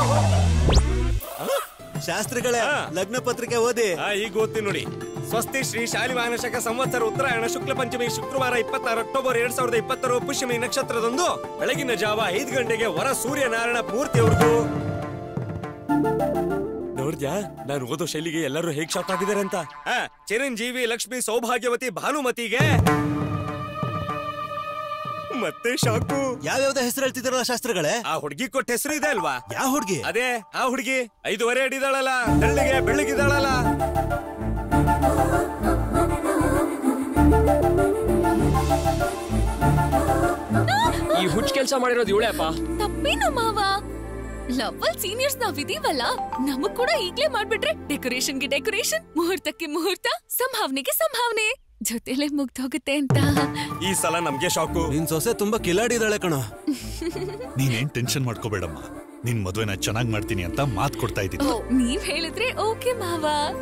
ಶಾಸ್ತ್ರಿಗಳೇ ಲಗ್ನ ಪತ್ರಿಕೆ ಓದಿ ಈಗ ಓದ್ತೀನಿ ನೋಡಿ ಸ್ವಸ್ತಿ ಶ್ರೀ ಶಾಲಿವಾನಶಕ ಸಂವತ್ಸರ ಉತ್ತರಾಯಣ ಶುಕ್ಲ ಪಂಚಮಿ ಶುಕ್ರವಾರ ಇಪ್ಪತ್ತಾರು ಅಕ್ಟೋಬರ್ ಎರಡ್ ಸಾವಿರದ ಇಪ್ಪತ್ತರ ಪುಷ್ಯಮಿ ನಕ್ಷತ್ರದಂದು ಬೆಳಗಿನ ಜಾವ ಐದು ಗಂಟೆಗೆ ವರ ಸೂರ್ಯನಾರಾಯಣ ಮೂರ್ತಿಯವ್ರದ್ದು ನೋಡ್ದ್ಯಾ ನಾನು ಓದೋ ಶೈಲಿಗೆ ಎಲ್ಲರೂ ಹೇಗ್ ಶಾಕ್ ಆಗಿದ್ದಾರೆ ಅಂತ ಆ, ಚಿರಂಜೀವಿ ಲಕ್ಷ್ಮಿ ಸೌಭಾಗ್ಯವತಿ ಭಾನುಮತಿಗೆ ಮತ್ತೆ ಶಾಕು ಯಾವ್ಯಾವ್ದ ಹೆಸರು ಹೇಳ್ತಿದಾರಲ್ಲ ಶಾಸ್ತ್ರಗಳೇ ಆ ಹುಡುಗಿ ಕೊಟ್ಟ ಹೆಸರು ಇದೆ ಅಲ್ವಾ ಯಾವ ಹುಡುಗಿ ಅದೇ ಆ ಹುಡುಗಿ ಐದುವರೆ ಅಡಿದಾಳಲ್ಲ ತೆಳ್ಳಿಗೆ ಬೆಳ್ಳಗಿದಾಳಲ್ಲ ಈ ಹುಚ್ಚ ಕೆಲಸ ಮಾಡಿರೋದು ಇವಳೇ ಅಪ್ಪ ತಪ್ಪೇನು ಮಾವ ಲವ್ವಲ್ ಸೀನಿಯರ್ಸ್ ನಾವಿದೀವಲ್ಲ ನಮಗ್ ಕೂಡ ಈಗ್ಲೇ ಮಾಡ್ಬಿಟ್ರೆ ಡೆಕೋರೇಷನ್ಗೆ ಡೆಕೋರೇಷನ್ ಮುಹೂರ್ತಕ್ಕೆ ಮುಹೂರ್ತ ಸಂಭಾವನೆಗೆ ಸಂಭಾವನೆ ಜೊತೆಲೆ ಮುಗ್ದೋಗುತ್ತೆ ಅಂತ ಈ ಸಲ ನಮ್ಗೆ ಶಾಕು ನಿನ್ ಸೊಸೆ ತುಂಬಾ ಕಿಲಾಡಿದಾಳೆ ಕಣ ನೀನೇನ್ ಟೆನ್ಷನ್ ಮಾಡ್ಕೋಬೇಡಮ್ಮ ನಿನ್ ಮದ್ವೆನ ಚೆನ್ನಾಗ್ ಮಾಡ್ತೀನಿ ಅಂತ ಮಾತ್ ಕೊಡ್ತಾ ಇದ್ದೀನಿ ಓ, ನೀವ್ ಹೇಳಿದ್ರೆ ಓಕೆ ಮಾವ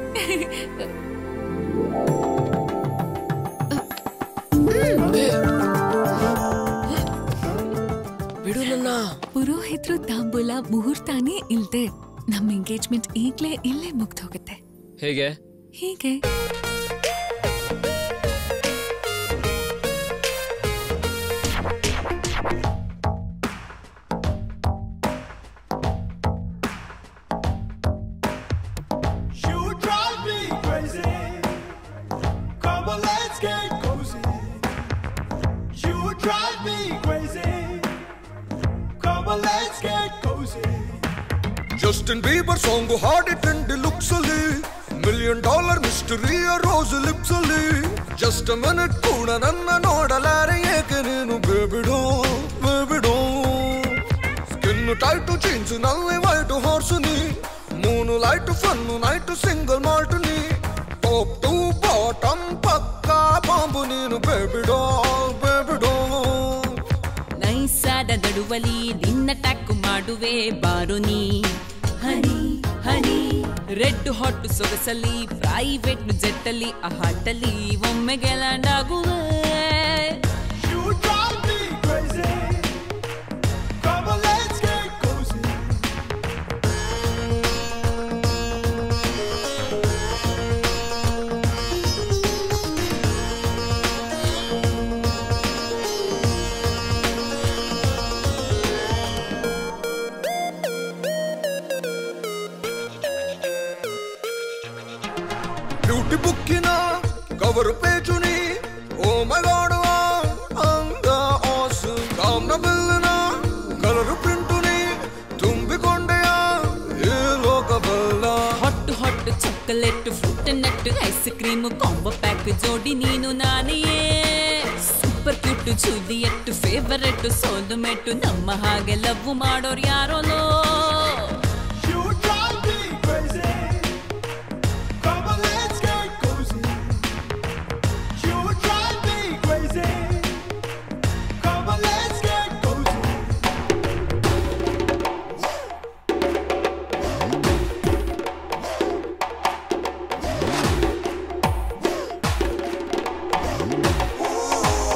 ಬಿಡು ನನ್ನ ಪುರೋಹಿತರು ತಾಂಬೂಲ ಮುಹೂರ್ತಾನೇ ಇಲ್ದೆ ನಮ್ ಎಂಗೇಜ್ಮೆಂಟ್ ಈಗ್ಲೇ ಇಲ್ಲೇ ಮುಗ್ದೋಗುತ್ತೆ ಹೇಗೆ ಹೀಗೆ You drive me crazy. Come on, let's get cozy. You drive me crazy. Come on, let's get cozy. Justin Bieber song ಹಾಡಿಟ್ಟಂಡಿ ಲುಕ್ಸ್ ಅಲ್ಲಿ ಮಿಲಿಯನ್ ಡಾಲರ್ ಮಿಸ್ಟರಿಯ ರೋಸ್ ಲಿಪ್ಸ್ ಅಲ್ಲಿ ಜಸ್ಟ್ ಮಿನಿಟ್ ಕೂಡ ನನ್ನ ನೋಡಲಾರೆ ಏಕೆ ನೀನು ಬೇಬಿಡೋ ಬೇಬಿಡೋ ಸ್ಕಿನ್ ಟೈಟು ಜೀನ್ಸ್ ನಲ್ಲಿ ವೈಟ್ ಹಾರ್ಸ್ ನೀ moon light fun night single malt ನೀ ಟಾಪ್ ಟು ಬಾಟಮ್ ಪಕ್ಕಾ ಬಾಂಬು ನೀನು ಬೇಬಿಡೋ ಬೇಬಿಡೋ ನೈಸಾದ ನಡುವಲಿ ನಿನ್ನ ಟ್ಯಾಕ್ ಮಾಡುವೆ ಬಾರು ನೀ ಹನಿ ಹನಿ ರೆಡ್ ಹಾಟ್ ಸೊಗಸಲಿ ಪ್ರೈವೇಟ್ ಜೆಟ್ಟಲ್ಲಿ ಆ ಹಾಟಲ್ಲಿ ಒಮ್ಮೆಗೆ ಲ್ಯಾಂಡ್ ಆಗುವೆ You drive me crazy. Come on, let's get cozy. Beauty ಬುಕ್ಕಿನ ಕವರ್ ಪೇಜುನಿ ಓ ಮೈ ಗಾಡ್ ಅಂಗ ಆಸು ಕಾಮ್ನ ಬಿಲ್ಲಿನ ಕಲರ್ ಪ್ರಿಂಟುನಿ ತುಂಬಿಕೊಂಡೆಯ ಈ ಲೋಕವಲ್ಲ ಹೊಟ್ಟು ಹೊಟ್ಟು chocolate fruit nut ice cream combo pack ಜೋಡಿ ನೀನು ನಾನೇ ಸೂಪರ್ ಕ್ಯೂಟ್ ಜೂಲಿಯಟ್ ಫೇವರೆಟ್ ಸೋಲು ಮೆಟ್ಟು ನಮ್ಮ ಹಾಗೆ ಲವ್ ಮಾಡೋರು ಯಾರೋಲೋ You drive me crazy. Come on, let's get cozy. You drive me crazy. Come on, let's get cozy.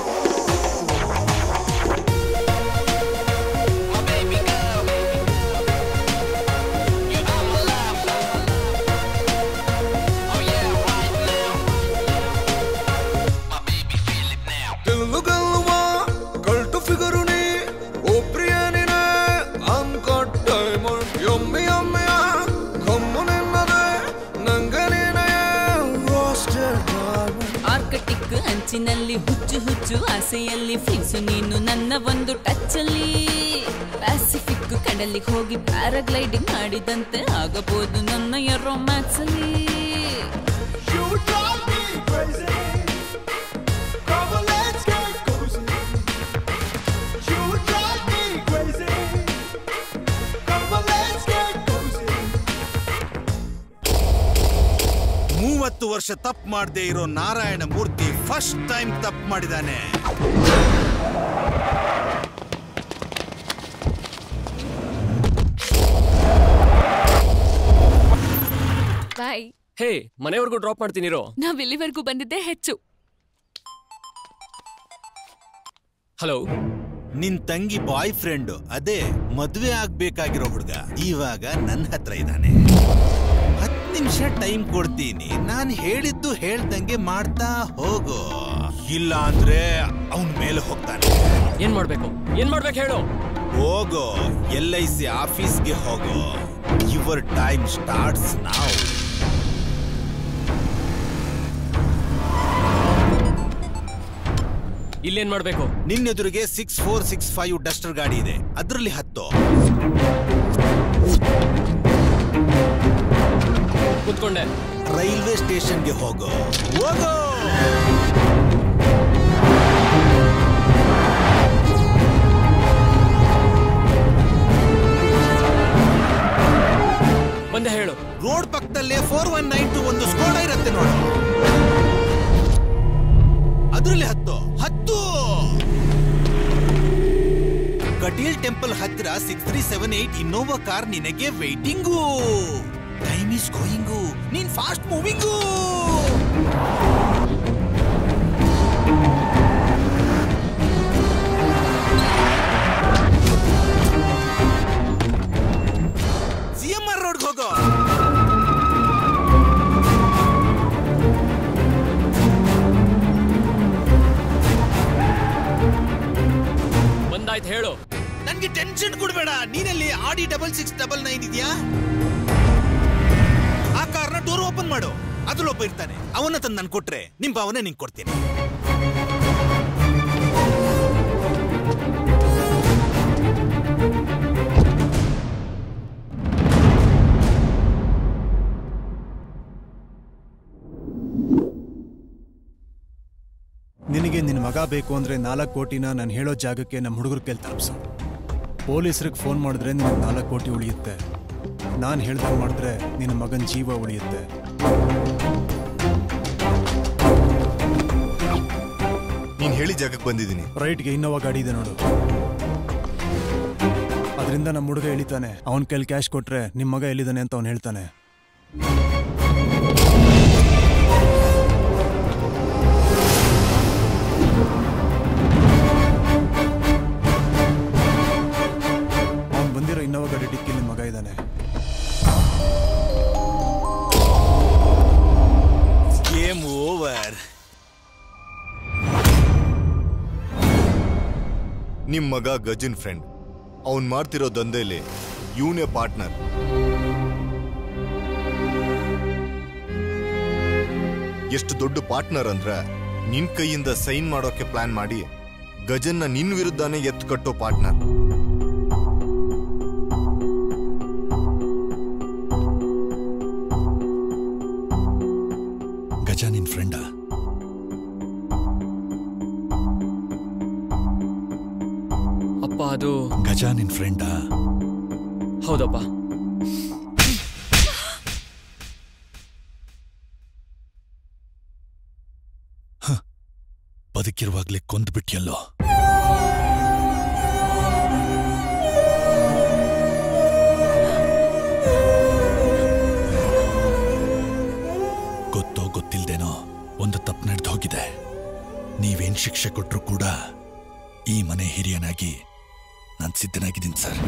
Oh, baby girl. ಟಚ್ಚಿನಲ್ಲಿ ಹುಚ್ಚು ಹುಚ್ಚು ಆಸೆಯಲ್ಲಿ fix ನೀನು ನನ್ನ ಒಂದು ಟಚ್ಚಲ್ಲಿ ಪ್ಯಾಸಿಫಿಕ್ ಕಡಲಿಗೆ ಹೋಗಿ ಪ್ಯಾರಾಗ್ಲೈಡಿಂಗ್ ಮಾಡಿದಂತೆ ಆಗಬಹುದು ನನ್ನ ರೊಮ್ಯಾನ್ಸ್ ಅಲ್ಲಿ ಮೂವತ್ತು ವರ್ಷ ತಪ್ಪು ಮಾಡದೆ ಇರೋ ನಾರಾಯಣ ಮೂರ್ತಿ ಫಸ್ಟ್ ಟೈಮ್ ತಪ್ಪು ಮಾಡಿದಾನೆ ಬಾಯ್ ಹೇ ಮನೆವರೆಗೂ ಡ್ರಾಪ್ ಮಾಡ್ತೀನಿರೋ ನಾವ್ ಇಲ್ಲಿವರೆಗೂ ಬಂದಿದ್ದೆ ಹೆಚ್ಚು ಹಲೋ ನಿನ್ ತಂಗಿ ಬಾಯ್ ಫ್ರೆಂಡ್ ಅದೇ ಮದ್ವೆ ಆಗ್ಬೇಕಾಗಿರೋ ಹುಡುಗ ಇವಾಗ ನನ್ನ ಹತ್ರ ಇದ್ದಾನೆ ಹತ್ತು ನಿಮಿಷ ಟೈಮ್ ಕೊಡ್ತೀನಿ ನಾನ್ ಹೇಳಿದ್ದು ಹೇಳ್ದಂಗೆ ಮಾಡ್ತಾ ಹೋಗು ಇಲ್ಲ ಅಂದ್ರೆ ಅವನ್ ಮೇಲೆ ಹೋಗ್ತಾನೆ ಏನ್ ಮಾಡ್ಬೇಕು ಏನ್ ಮಾಡ್ಬೇಕು ಹೇಳು ಹೋಗೋ ಎಲ್ ಐ ಸಿ ಆಫೀಸ್ಗೆ ಹೋಗೋ ಯುವರ್ ಟೈಮ್ ಸ್ಟಾರ್ಟ್ಸ್ ನಾವ್ ಇಲ್ಲೇನ್ ಮಾಡ್ಬೇಕು ನಿನ್ನೆದುರಿಗೆ six four six five Duster ಗಾಡಿ ಇದೆ ಅದರಲ್ಲಿ ಹತ್ತು ಕುತ್ಕೊಂಡೆ ರೈಲ್ವೆ ಸ್ಟೇಷನ್ಗೆ ಹೋಗೋ ಹೋಗೋ ಬಂದೆ ಹೇಳು ರೋಡ್ ಪಕ್ಕದಲ್ಲೇ ಫೋರ್ ಒನ್ ನೈನ್ ಟು ಒಂದು ಸ್ಕೋಡ ಇರುತ್ತೆ ನೋಡು ಅದರಲ್ಲಿ ಹತ್ತು ಹತ್ತು ಕಟೀಲ್ ಟೆಂಪಲ್ ಹತ್ತಿರ six three seven eight Innova car ನಿನಗೆ ವೇಟಿಂಗು ಟೈಮ್ ಇಸ್ ಗೋಯಿಂಗು ನೀನ್ fast moving C M R ರೋಡ್ಗೆ ಹೋಗೋ ಬಂದಾಯ್ತು ಹೇಳು ನನ್ಗೆ ಟೆನ್ಷನ್ ಕೊಡ್ಬೇಡ ನೀನಲ್ಲಿ ಆಡಿ ಡಬಲ್ ಸಿಕ್ಸ್ ಡಬಲ್ ನೈನ್ ಇದೆಯಾ ಆ ಕಾರ್ನ ಡೋರ್ ಓಪನ್ ಮಾಡು ಅದ್ರಲ್ಲೊಬ್ಬ ಇರ್ತಾನೆ ಅವನ ತಂದು ನನ್ ಕೊಟ್ರೆ ನಿಮ್ ಭಾವನೆ ನಿಂಗೆ ಕೊಡ್ತೀನಿ ನಿನಗೆ ನಿನ್ನ ಮಗ ಬೇಕು ಅಂದ್ರೆ ನಾಲ್ಕು ಕೋಟಿನ ನಾನು ಹೇಳೋ ಜಾಗಕ್ಕೆ ನಮ್ಮ ಹುಡುಗರ ಕೈಲಿ ತಲುಪಿಸು ಪೊಲೀಸರಿಗೆ ಫೋನ್ ಮಾಡಿದ್ರೆ ನಿನಗೆ ನಾಲ್ಕು ಕೋಟಿ ಉಳಿಯುತ್ತೆ ನಾನು ಹೇಳ್ದಂಗೆ ಮಾಡಿದ್ರೆ ನಿನ್ನ ಮಗನ ಜೀವ ಉಳಿಯುತ್ತೆ ನೀನ್ ಹೇಳಿ ಜಾಗಕ್ಕೆ ಬಂದಿದ್ದೀನಿ ರೈಟ್ಗೆ ಇನ್ನೋವಾ ಗಾಡಿ ಇದೆ ನೋಡು ಅದರಿಂದ ನಮ್ಮ ಹುಡುಗ ಇಳಿತಾನೆ ಅವನ ಕೈಲಿ ಕ್ಯಾಶ್ ಕೊಟ್ರೆ ನಿಮ್ಮ ಮಗ ಎಲ್ಲಿದ್ದಾನೆ ಅಂತ ಅವ್ನು ಹೇಳ್ತಾನೆ ಅವ್ನು ಬಂದಿರೋ ಇನ್ನೋವಾ ಗಾಡಿ ಡಿಕ್ಕಿ ನಿಮ್ಮ ಮಗ ಇದ್ದಾನೆ ಗೇಮ್ ಓವರ್ ನಿಮ್ ಮಗ ಗಜಿನ್ ಫ್ರೆಂಡ್ ಅವನ್ ಮಾಡ್ತಿರೋ ದಂಧೆಲಿ ಇವನೇ ಪಾರ್ಟ್ನರ್ ಎಷ್ಟು ದೊಡ್ಡ ಪಾರ್ಟ್ನರ್ ಅಂದ್ರ ನಿನ್ ಕೈಯಿಂದ ಸೈನ್ ಮಾಡೋಕೆ ಪ್ಲಾನ್ ಮಾಡಿ ಗಜನ್ನ ನಿನ್ ವಿರುದ್ಧನೇ ಎತ್ತು ಕಟ್ಟೋ ಪಾರ್ಟ್ನರ್ ಗಜ ನಿನ್ ಫ್ರೆಂಡಾ ಅಪ್ಪ ಅದು ಗಜ ನಿನ್ ಫ್ರೆಂಡಾ ಹೌದಪ್ಪ ಬದುಕಿರುವಾಗ್ಲೇ ಕೊಂದ್ಬಿಟ್ಯಲ್ಲೋ ಗೊತ್ತೋ ಗೊತ್ತಿಲ್ದೇನೋ ಒಂದು ತಪ್ಪು ನಡೆದು ಹೋಗಿದೆ ನೀವೇನ್ ಶಿಕ್ಷೆ ಕೊಟ್ರು ಕೂಡ ಈ ಮನೆ ಹಿರಿಯನಾಗಿ ನಾನು ಸಿದ್ಧನಾಗಿದ್ದೀನಿ ಸರ್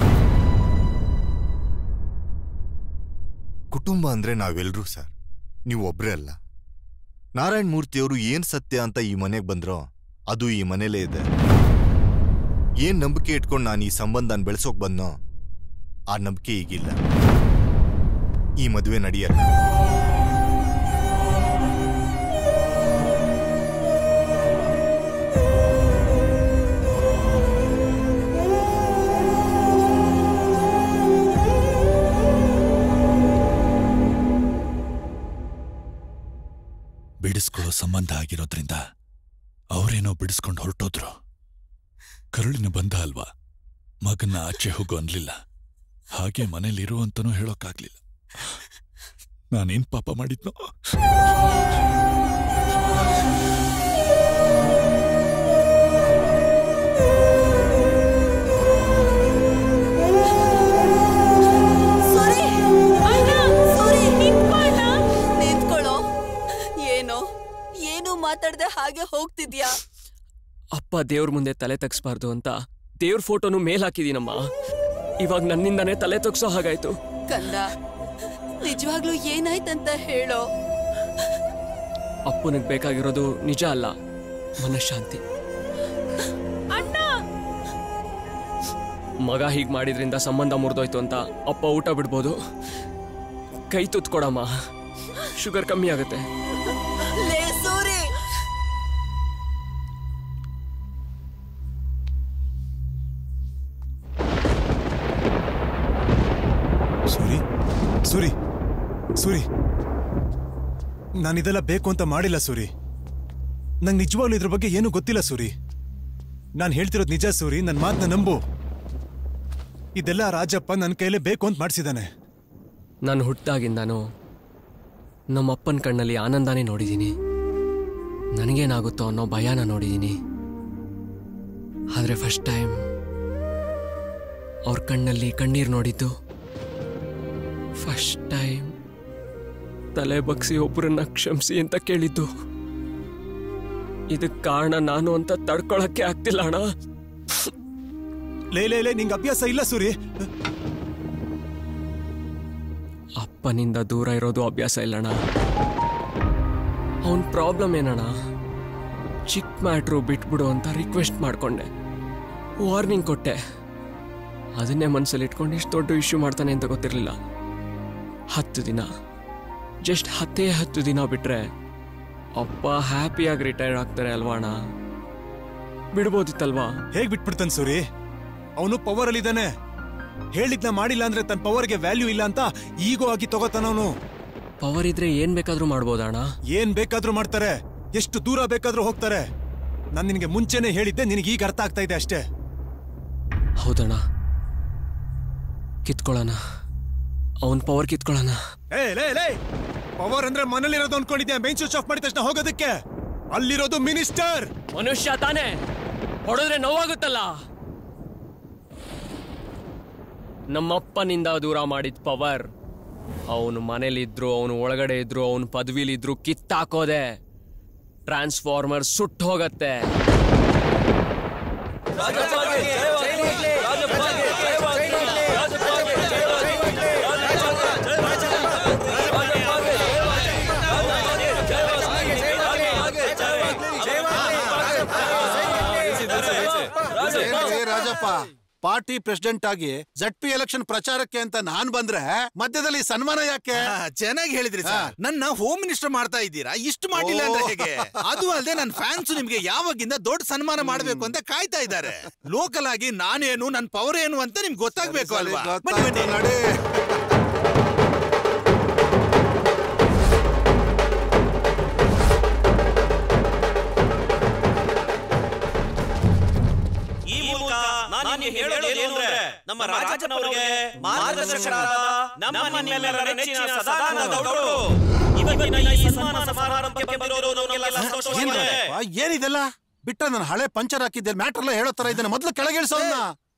ಕುಟುಂಬ ಅಂದ್ರೆ ನಾವೆಲ್ರೂ ಸರ್ ನೀವು ಒಬ್ರೇ ಅಲ್ಲ ನಾರಾಯಣ್ ಮೂರ್ತಿಯವರು ಏನ್ ಸತ್ಯ ಅಂತ ಈ ಮನೆಗೆ ಬಂದ್ರೋ ಅದು ಈ ಮನೇಲೇ ಇದೆ ಏನ್ ನಂಬಿಕೆ ಇಟ್ಕೊಂಡು ನಾನು ಈ ಸಂಬಂಧನ ಬೆಳೆಸೋಕ್ ಬಂದ್ನೋ ಆ ನಂಬಿಕೆ ಈಗಿಲ್ಲ ಈ ಮದುವೆ ನಡೆಯಲ್ಲ ಸಂಬಂಧ ಆಗಿರೋದ್ರಿಂದ ಅವರೇನೋ ಬಿಡಿಸ್ಕೊಂಡು ಹೊರಟೋದ್ರು ಕರುಳಿನ ಬಂಧ ಅಲ್ವಾ ಮಗನ್ನ ಆಚೆ ಹೋಗು ಅನ್ಲಿಲ್ಲ ಹಾಗೆ ಮನೇಲಿರು ಅಂತನೂ ಹೇಳೋಕ್ಕಾಗ್ಲಿಲ್ಲ ನಾನೇನ್ ಪಾಪ ಮಾಡಿದ್ನೋ ಸೂರಿ ಸೂರಿ ನಿಂತ್ಕೊಳ್ಳೋ ಏನೋ ಏನು ಮಾತಾಡ್ದೆ ಹಾಗೆ ಹೋಗ್ತಿದ್ಯಾ ಅಪ್ಪ ದೇವ್ರ ಮುಂದೆ ತಲೆ ತಗ್ಸ್ಬಾರ್ದು ಅಂತ ದೇವ್ರ ಫೋಟೋನು ಮೇಲ್ ಹಾಕಿದೀನಮ್ಮ ಇವಾಗ ನನ್ನಿಂದಾನೇ ತಲೆ ತಗ್ಸೋ ಹಾಗಾಯ್ತು ಕಂದ ನಿಜವಾಗ್ಲೂ ಏನಾಯ್ತಂತ ಹೇಳೋ ಅಪ್ಪನಿಗೆ ಬೇಕಾಗಿರೋದು ನಿಜ ಅಲ್ಲ ಮನಃಶಾಂತಿ ಮಗ ಹೀಗ್ ಮಾಡಿದ್ರಿಂದ ಸಂಬಂಧ ಮುರಿದೋಯ್ತು ಅಂತ ಅಪ್ಪ ಊಟ ಬಿಡ್ಬೋದು ಕೈ ತುತ್ಕೊಡಮ್ಮ ಶುಗರ್ ಕಮ್ಮಿ ಆಗುತ್ತೆ ಲೇ ಸೂರಿ ಸೂರಿ ಸೂರಿ ಸೂರಿ ನಾನಿದೆಲ್ಲ ಬೇಕು ಅಂತ ಮಾಡಿಲ್ಲ ಸೂರಿ ನಂಗೆ ನಿಜವಾಗ್ಲೂ ಇದ್ರ ಬಗ್ಗೆ ಏನೂ ಗೊತ್ತಿಲ್ಲ ಸೂರಿ ನಾನು ಹೇಳ್ತಿರೋದು ನಿಜ ಸೂರಿ ನನ್ನ ಮಾತನ್ನ ನಂಬು ಇದೆಲ್ಲ ರಾಜಪ್ಪ ನನ್ನ ಕೈಲೇ ಬೇಕು ಅಂತ ಮಾಡಿಸಿದಾನೆ ನಾನು ಹುಟ್ಟಾಗಿಂದಾನು ನಮ್ಮ ಅಪ್ಪನ ಕಣ್ಣಲ್ಲಿ ಆನಂದನೇ ನೋಡಿದ್ದೀನಿ ನನಗೇನಾಗುತ್ತೋ ಅನ್ನೋ ಭಯನ ನೋಡಿದ್ದೀನಿ ಆದರೆ ಫಸ್ಟ್ ಟೈಮ್ ಅವ್ರ ಕಣ್ಣಲ್ಲಿ ಕಣ್ಣೀರು ನೋಡಿದ್ದು ಫಸ್ಟ್ ಟೈಮ್ ತಲೆ ಬಗ್ಸಿ ಒಬ್ಬರನ್ನ ಕ್ಷಮಿಸಿ ಅಂತ ಕೇಳಿದ್ದು ಇದಕ್ಕೆ ಕಾರಣ ನಾನು ಅಂತ ತಡ್ಕೊಳಕ್ಕೆ ಆಗ್ತಿಲ್ಲ ಅಣ್ಣ ಲೇ ಲೇ ಲೇ ನಿಂಗೆ ಅಭ್ಯಾಸ ಇಲ್ಲ ಸೂರಿ ಅಪ್ಪನಿಂದ ದೂರ ಇರೋದು ಅಭ್ಯಾಸ ಇಲ್ಲಣ್ಣ ಅವನ್ ಪ್ರಾಬ್ಲಮ್ ಏನಣ್ಣ ಚಿಕ್ಕ ಮ್ಯಾಟ್ರು ಬಿಟ್ಬಿಡು ಅಂತ ರಿಕ್ವೆಸ್ಟ್ ಮಾಡ್ಕೊಂಡೆ ವಾರ್ನಿಂಗ್ ಕೊಟ್ಟೆ ಅದನ್ನೇ ಮನಸ್ಸಲ್ಲಿ ಇಟ್ಕೊಂಡು ಇಷ್ಟು ದೊಡ್ಡ ಇಶ್ಯೂ ಮಾಡ್ತಾನೆ ಅಂತ ಗೊತ್ತಿರಲಿಲ್ಲ ಹತ್ತು ದಿನ ಜಸ್ಟ್ ಹತ್ತೇ ಹತ್ತು ದಿನ ಬಿಟ್ರೆ ಅಪ್ಪ ಹ್ಯಾಪಿಯಾಗಿ ರಿಟೈರ್ಡ್ ಆಗ್ತಾರೆ ಅಲ್ವಾ ಅಣ್ಣ ಬಿಡ್ಬೋದಿತ್ತಲ್ವಾ ಹೇಗ್ ಬಿಟ್ಬಿಡ್ತಾನೆ ಸೂರಿ ಅವನು ಪವರ್ ಅಲ್ಲಿ ಇದ್ದಾನೆ ಹೇಳಿದ್ನ ಮಾಡಿಲ್ಲ ಅಂದ್ರೆ ತನ್ನ ಪವರ್ಗೆ ವ್ಯಾಲ್ಯೂ ಇಲ್ಲ ಅಂತ ಈಗೋ ಆಗಿ ತಗೋತಾನವನು ಪವರ್ ಇದ್ರೆ ಏನ್ ಬೇಕಾದ್ರೂ ಮಾಡ್ಬೋದಣ್ಣ ಏನ್ ಬೇಕಾದ್ರೂ ಮಾಡ್ತಾರೆ ಎಷ್ಟು ದೂರ ಬೇಕಾದ್ರೂ ಹೋಗ್ತಾರೆ ನಾನು ನಿನಗೆ ಮುಂಚೆನೆ ಹೇಳಿದ್ದೆ ನಿನಗೆ ಈಗ ಅರ್ಥ ಆಗ್ತಾ ಇದೆ ಅಷ್ಟೇ ಹೌದಣ್ಣ ಕಿತ್ಕೊಳ್ಳೋಣ ಅವನ್ ಪವರ್ ಕಿತ್ಕೊಳ್ಳೋಣ ಏ ಲೇ ಲೇ ಪವರ್ ಅಂದ್ರೆ ಮನೇಲಿರೋದು ಅನ್ಕೊಂಡಿದ್ಯಾ ಮೇನ್ ಸ್ವಿಚ್ ಆಫ್ ಮಾಡಿದ ತಕ್ಷಣ ಹೋಗೋದಕ್ಕೆ ಅಲ್ಲಿರೋದು ಮಿನಿಸ್ಟರ್ ಮನುಷ್ಯ ತಾನೇ ಹೊಡೆದ್ರೆ ನೋವಾಗುತ್ತಲ್ಲ ನಮ್ಮಪ್ಪನಿಂದ ದೂರ ಮಾಡಿದ ಪವರ್ ಅವನು ಮನೇಲಿದ್ರು ಅವನು ಒಳಗಡೆ ಇದ್ರು ಅವನು ಪದವಿಲಿದ್ರು ಕಿತ್ತಾಕೋದೆ ಟ್ರಾನ್ಸ್ಫಾರ್ಮರ್ ಸುಟ್ಟು ಹೋಗತ್ತೆ ಏನ್ರಿ ರಾಜಪ್ಪ ಪಾರ್ಟಿ ಪ್ರೆಸಿಡೆಂಟ್ ಆಗಿ ಜಡ್ ಪಿ ಎಲೆಕ್ಷನ್ ಪ್ರಚಾರಕ್ಕೆ ಅಂತ ನಾನ್ ಬಂದ್ರೆ ಮಧ್ಯದಲ್ಲಿ ಸನ್ಮಾನ ಯಾಕೆ ಚೆನ್ನಾಗಿ ಹೇಳಿದ್ರಿ ಸರ್ ನನ್ನ ಹೋಮ್ ಮಿನಿಸ್ಟರ್ ಮಾಡ್ತಾ ಇದ್ದೀರಾ ಇಷ್ಟು ಮಾಡಿಲ್ಲ ಅಂದ್ರೆ ಹೇಗೆ ಅದು ಅಲ್ಲದೆ ನನ್ನ ಫ್ಯಾನ್ಸ್ ನಿಮ್ಗೆ ಯಾವಾಗಿಂದ ದೊಡ್ಡ ಸನ್ಮಾನ ಮಾಡ್ಬೇಕು ಅಂತ ಕಾಯ್ತಾ ಇದ್ದಾರೆ ಲೋಕಲ್ ಆಗಿ ನಾನೇನು ನನ್ನ ಪವರ್ ಏನು ಅಂತ ನಿಮ್ಗೆ ಗೊತ್ತಾಗ್ಬೇಕು ಅಲ್ವಾ ಬನ್ನಿ ಬನ್ನಿ ಈ ಮೂಲಕ ನಾನು ನಿಮಗೆ ಹೇಳೋದು ಏನು ಅಂದ್ರೆ ನಮ್ಮ ರಾಜಪ್ಪನವರಿಗೆ ಮಾರ್ಗದರ್ಶಕರಾದ ನಮ್ಮ ನಿಮ್ಮೆಲ್ಲರ ನೆಚ್ಚಿನ ಸದಾನಂದ ಗೌಡರು ಇವತ್ತಿನ ಈ ಸನ್ಮಾನ ಸಮಾರಂಭಕ್ಕೆ ಬಂದಿರೋದು ನಮಗೆಲ್ಲ ಸಂತೋಷವಾಗಿದೆ ಏನಪ್ಪ, ಏನಿದೆಲ್ಲ ಬಿಟ್ಟ ನನ್ನ ಹಳೆ ಪಂಚರ್ ಹಾಕಿದ್ದೆ ಮ್ಯಾಟರ್ ಎಲ್ಲ ಹೇಳೋ ತರ ಇದನ್ನ ಮೊದಲು ಕೆಳಗಿಳಿಸೋನ್ನ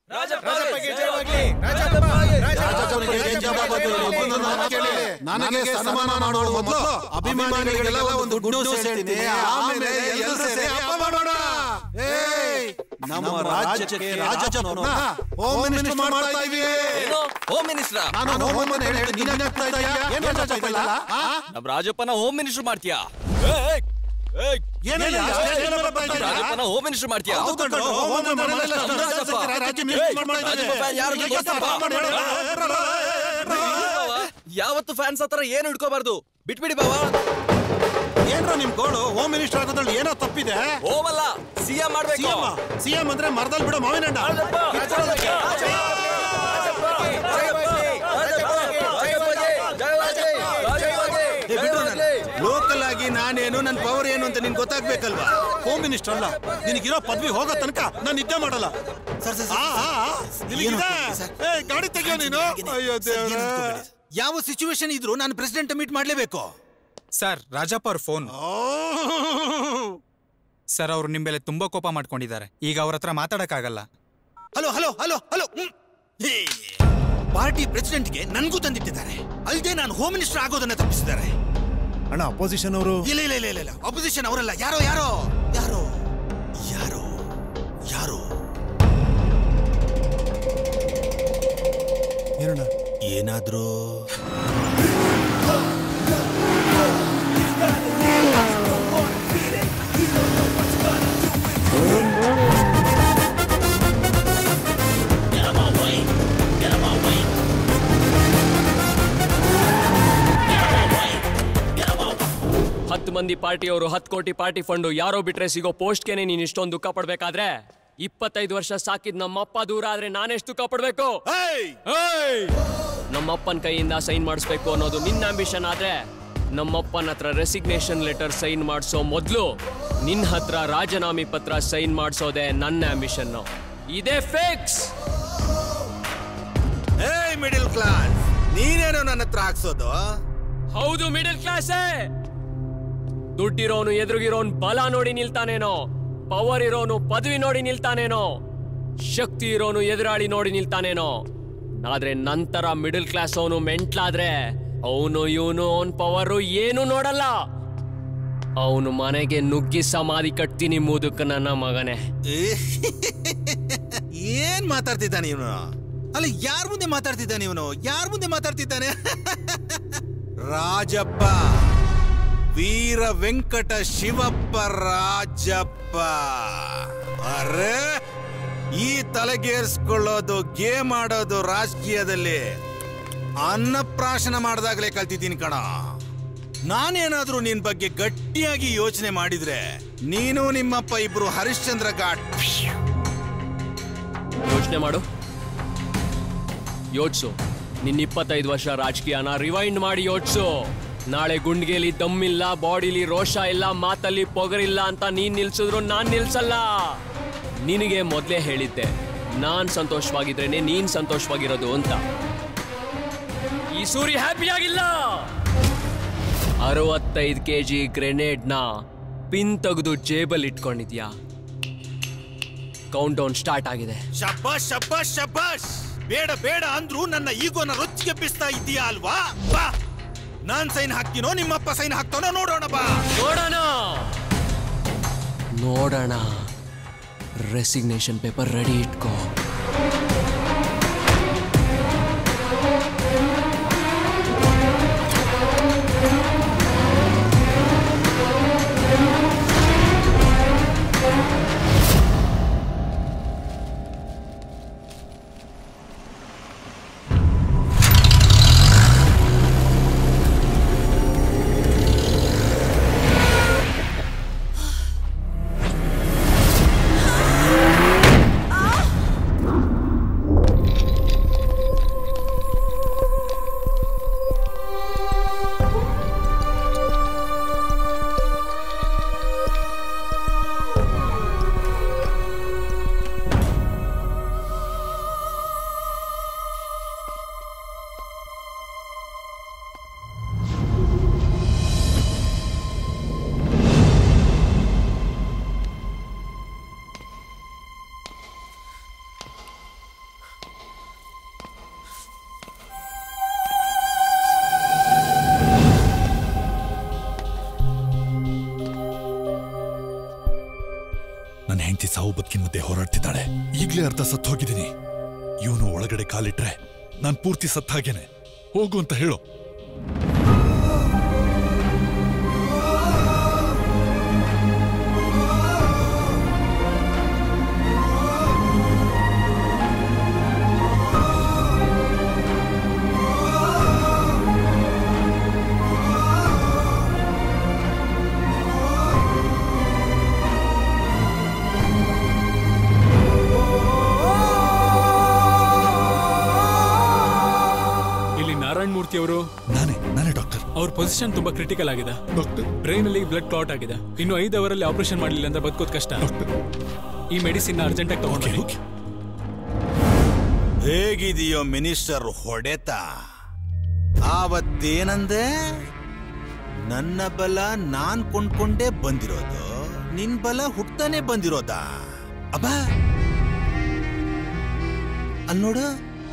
ನನಗೆ ಸನ್ಮಾನ ಮಾಡುವ ಮೊದಲು ಅಭಿಮಾನಿಗಳಿಗೆಲ್ಲ ಒಂದು ಗುಡ್ ನ್ಯೂಸ್ ಹೇಳ್ತೀನಿ ಆಮೇಲೆ ಎಲ್ಲರೂ ಸೇರಿ ಹಬ್ಬ ಮಾಡೋಣ ಏಯ್, ನಮ್ಮ ರಾಜ್ಯಕ್ಕೆ ರಾಜಪ್ಪನವ್ರನ್ನ ಹೋಮ್ ಮಿನಿಸ್ಟರ್ ಮಾಡ್ತಾ ಇದೀವಿ ಹೋಮ್ ಮಿನಿಸ್ಟರ್ ನಾನು ಹೋಮ್ ಅಂತ ಹೇಳಿ ನೀನ್ ಏನ್ ಆಗ್ತಾ ಇದೀಯಾ? ಏನ್ ರಾಜಪ್ಪ ಇದೆಲ್ಲ? ಆ? ನಮ್ ರಾಜಪ್ಪನ ಹೋಮ್ ಮಿನಿಸ್ಟರ್ ಮಾಡ್ತೀಯಾ ಏನಯ್ಯ? ಏನ್ ಬರ್ತಾ ಇದೀಯಾ? ರಾಜಪ್ಪನ ಹೋಮ್ ಮಿನಿಸ್ಟರ್ ಮಾಡ್ತೀಯಾ ಹೌದು ಕಣೋ, ಹೋಮ್ ಮಿನಿಸ್ಟರ್ ಮಾಡಲ್ಲ, ನಮ್ಮ ರಾಜ್ಯಕ್ಕೆ ರಾಜ್ಯ ಮಿನಿಸ್ಟರ್ ಮಾಡ್ತಾ ಇದ್ದಾರೆ. ರಾಜಪ್ಪ ಯಾರು ಈಗ ಗೊತ್ತಪ್ಪ? ಮಾಡಿ ಹೇಳು. ಯಾವತ್ತು ಫ್ಯಾನ್ಸ್ ಹತ್ರ ಏನು ಇಟ್ಕೋಬಾರ್ದು ಬಿಟ್ಬಿಡಿ ಬಾವಾ ಏನ್ರೋ ನಿಮ್ ಗೋಳು ಹೋಮ್ ಮಿನಿಸ್ಟರ್ ಆಗೋದ್ರಲ್ಲಿ ಏನೋ ತಪ್ಪಿದೆ ಹೋಮಲ್ಲ ಸಿಎಂ ಮಾಡ್ಬೇಕು ಸಿಎಂ ಅಂದ್ರೆ ಮರದಲ್ಲಿ ಬಿಡೋ ಮಾವಿನ ಹಣ್ಣ. ಕಿತ್ಕೊಳ್ಳೋದಕ್ಕೆ. ಲೋಕಲ್ ಆಗಿ ನಾನೇನು ನನ್ನ ನನ್ನ ಪವರ್ ಏನು ಅಂತ ನಿನ್ ಗೊತ್ತಾಗ್ಬೇಕಲ್ವಾ ಹೋಮ್ ಮಿನಿಸ್ಟರ್ ಅಲ್ಲ ನಿನಗಿರೋ ಪದವಿ ಹೋಗೋ ತನಕ ನಾನು ನಿದ್ದೆ ಮಾಡಲ್ಲ ಸರ್ ಸರ್ ಆ, ಆ, ಆ, ನಿನಗಿದೆ? ಏ, ಗಾಡಿ ತೆಗಿಯೋ ನೀನು ಅಯ್ಯೋ ದೇವ್ರೇ. ಯಾವ ಸಿಚುವೇಶನ್ ಇದ್ರು ನಾನು ಪ್ರೆಸಿಡೆಂಟ್ ಮೀಟ್ ಮಾಡ್ಲೇಬೇಕು ಸರ್ ರಾಜಪ್ಪ ಅವ್ರ ಫೋನ್ ಸರ್ ಅವರು ನಿಮ್ ಮೇಲೆ ತುಂಬಾ ಕೋಪ ಮಾಡ್ಕೊಂಡಿದ್ದಾರೆ ಈಗ ಅವ್ರ ಹತ್ರ ಮಾತಾಡಕ್ಕಾಗಲ್ಲ hello hello hello hello party ಪ್ರೆಸಿಡೆಂಟ್ಗೆ ನನ್ಗೂ ತಂದಿಟ್ಟಿದ್ದಾರೆ ಅಲ್ಲದೆ ನಾನು ಹೋಮ್ ಮಿನಿಸ್ಟರ್ ಆಗೋದನ್ನ ತಪ್ಪಿಸಿದ್ದಾರೆ ಅಣ್ಣ ಅಪೋಸಿಷನ್ ಅವರು ಇಲ್ಲ ಇಲ್ಲ ಇಲ್ಲ ಇಲ್ಲ ಇಲ್ಲ ಅಪೋಸಿಷನ್ ಅವರಲ್ಲ ಯಾರೋ ಯಾರೋ ಯಾರೋ ಯಾರೋ ಯಾರೋ ಏನಣ್ಣ ಏನಾದ್ರೂ ಹತ್ತು ಮಂದಿ ಪಾರ್ಟಿಯವರು ಹತ್ತು ಕೋಟಿ ಪಾರ್ಟಿ ಫಂಡು ಯಾರೋ ಬಿಟ್ರೆ ಸಿಗೋ ಪೋಸ್ಟ್ಗೆನೆ ನೀನ್ ಇಷ್ಟೊಂದು ದುಃಖ ಪಡ್ಬೇಕಾದ್ರೆ ಇಪ್ಪತ್ತೈದು ವರ್ಷ ಸಾಕಿದ್ ನಮ್ಮಪ್ಪ ದೂರ ಆದ್ರೆ ನಾನೆಷ್ಟು ದುಃಖ ಪಡ್ಬೇಕು ಏಯ್! ನಮ್ಮಪ್ಪನ ಕೈಯಿಂದ ಸೈನ್ ಮಾಡಿಸ್ಬೇಕು ಅನ್ನೋದು ನಿನ್ನ ಆಂಬಿಷನ್ ಆದ್ರೆ ನಮ್ಮಪ್ಪನ ಹತ್ರ ರೆಸಿಗ್ನೇಷನ್ ಲೆಟರ್ ಸೈನ್ ಮಾಡಿಸೋ ಮೊದ್ಲು ನಿನ್ನ ಹತ್ರ ರಾಜೀನಾಮೆ ಪತ್ರ ಸೈನ್ ಮಾಡಿಸೋದೇ ನನ್ನ ಆಂಬಿಷನ್ ಇದೇ ಫಿಕ್ಸ್ ಏಯ್ ಮಿಡಿಲ್ ಕ್ಲಾಸ್ ನೀನೇನೋ ನನ್ನ ಹತ್ರ ಹಾಕ್ಸೋದು ಹೌದು ಮಿಡಲ್ ಕ್ಲಾಸೇ ದುಡ್ಡಿರೋನು ಎದುರುಗಿರೋನ್ ಬಲ ನೋಡಿ ನಿಲ್ತಾನೇನೋ ಪವರ್ ಇರೋನು ಪದವಿ ನೋಡಿ ನಿಲ್ತಾನೇನೋ ಶಕ್ತಿ ಇರೋನು ಎದುರಾಳಿ ನೋಡಿ ನಿಲ್ತಾನೇನೋ ಆದ್ರೆ ನಂತರ ಮಿಡಲ್ ಕ್ಲಾಸ್ ಅವನು ಮೆಂಟ್ಲಾದ್ರೆ ಅವನು ಇವನು ಅವನ್ ಪವರು ಏನು ನೋಡಲ್ಲ ಅವನು ಮನೆಗೆ ನುಗ್ಗಿ ಸಮಾಧಿ ಕಟ್ತೀನಿ ಮುದುಕ ನನ್ನ ಮಗನೇ ಏನ್ ಮಾತಾಡ್ತಿದ್ದಾನೆ ಇವನು ಅಲ್ಲ ಯಾರ ಮುಂದೆ ಮಾತಾಡ್ತಿದ್ದಾನೆ ಇವನು ಯಾರ ಮುಂದೆ ಮಾತಾಡ್ತಿದ್ದಾನೆ ರಾಜಪ್ಪ ವೀರ ವೆಂಕಟ ಶಿವಪ್ಪ ರಾಜಪ್ಪ ಅರೆ ಈ ತಲೆಗೇರಿಸ್ಕೊಳ್ಳೋದು ಗೇಮ್ ಆಡೋದು ರಾಜಕೀಯದಲ್ಲಿ ಅನ್ನಪ್ರಾಶನ ಮಾಡಿದಾಗಲೇ ಕಲ್ತಿದ್ದೀನಿ ಕಣ ನಾನೇನಾದ್ರೂ ನಿನ್ ಬಗ್ಗೆ ಗಟ್ಟಿಯಾಗಿ ಯೋಚನೆ ಮಾಡಿದ್ರೆ ನೀನು ನಿಮ್ಮಪ್ಪ ಇಬ್ರು ಹರಿಶ್ಚಂದ್ರ ಘಾಟ್ ಯೋಚನೆ ಮಾಡು ಯೋಚ್ಸು ನಿನ್ನ ಇಪ್ಪತ್ತೈದು ವರ್ಷ ರಾಜಕೀಯನ ರಿವೈಂಡ್ ಮಾಡಿ ಯೋಚ್ಸು ನಾಳೆ ಗುಂಡ್ಗೆಲಿ ದಮ್ಮಿಲ್ಲ ಬಾಡಿಲಿ ರೋಷ ಇಲ್ಲ ಮಾತಲ್ಲಿ ಪೊಗರಿಲ್ಲ ಅಂತ ನೀನ್ ನಿಲ್ಸಿದ್ರು ನಾನ್ ನಿಲ್ಸಲ್ಲ ನಿನಗೆ ಮೊದ್ಲೇ ಹೇಳಿದ್ದೆ ನಾನ್ ಸಂತೋಷವಾಗಿದ್ರೇನೆ ನೀನ್ ಸಂತೋಷವಾಗಿರೋದು ಅಂತ ಈ ಸೂರಿ ಹ್ಯಾಪಿ ಆಗಿಲ್ಲ ಅರವತ್ತೈದು ಕೆ ಜಿ ಗ್ರೆನೇಡ್ನ ಪಿನ್ ತೆಗೆದು ಜೇಬಲ್ ಇಟ್ಕೊಂಡಿದ್ಯಾ ಕೌಂಟ್ ಡೌನ್ ಸ್ಟಾರ್ಟ್ ಆಗಿದೆ ಶಬ್ಬಾಷ್ ಶಬ್ಬಾಷ್ ಶಬ್ಬಾಷ್ ಬೇಡ ಬೇಡ ಅಂದ್ರು ನನ್ನ ಈಗೋನ ರೊಚ್ಚಿಗೆಬ್ಬಿಸ್ತಾ ಇದ್ದೀಯಾ ಅಲ್ವಾ ಬಾ ನಾನ್ ಸೈನ್ ಹಾಕ್ತೀನೋ ನಿಮ್ಮಪ್ಪ ಸೈನ್ ಹಾಕ್ತಾನೋ ನೋಡೋಣ ಬಾ ನೋಡೋಣ ನೋಡೋಣ ರೆಸಿಗ್ನೇಷನ್ ಪೇಪರ್ ರೆಡಿ ಇಟ್ಕೋ ನನ್ನ ಹೆಂಡತಿ ಸಾವು ಬದುಕಿನ ಮಧ್ಯೆ ಹೋರಾಡ್ತಿದ್ದಾಳೆ ಈಗ್ಲೇ ಅರ್ಧ ಸತ್ತು ಹೋಗಿದ್ದೀನಿ ಇವನು ಒಳಗಡೆ ಕಾಲಿಟ್ರೆ ನಾನ್ ಪೂರ್ತಿ ಸತ್ತಾಗೇನೆ ಹೋಗು ಅಂತ ಹೇಳು ಇಲ್ಲಿ ನಾರಾಯಣ ಮೂರ್ತಿ ಅವರು ನಾನೇ ನಾನೇ ಡಾಕ್ಟರ್ ಅವ್ರ ಪೊಸಿಷನ್ ತುಂಬಾ ಕ್ರಿಟಿಕಲ್ ಆಗಿದೆ ಬ್ರೈನ್ ಅಲ್ಲಿ ಬ್ಲಡ್ ಕ್ಲಾಟ್ ಆಗಿದೆ ಇನ್ನು ಐದು ಅವರಲ್ಲಿ ಆಪರೇಷನ್ ಮಾಡಲಿಲ್ಲ ಅಂದ್ರೆ ಬದುಕೋದು ಕಷ್ಟ ಈ ಮೆಡಿಸಿನ್ ಅರ್ಜೆಂಟ್ ಆಗಿ ತಗೊಂಡು ಹೇಗಿದೆಯೋ ಮಿನಿಸ್ಟರ್ ಹೊಡೆತ ಆವತ್ತೇನಂದೆ ನನ್ನ ಬಲ ನಾನ್ ಕೊಂಡ್ಕೊಂಡೇ ಬಂದಿರೋದು ನಿನ್ ಬಲ ಹುಟ್ತಾನೆ ಬಂದಿರೋದಾ ಅಬ್ಬ ಅಲ್ ನೋಡು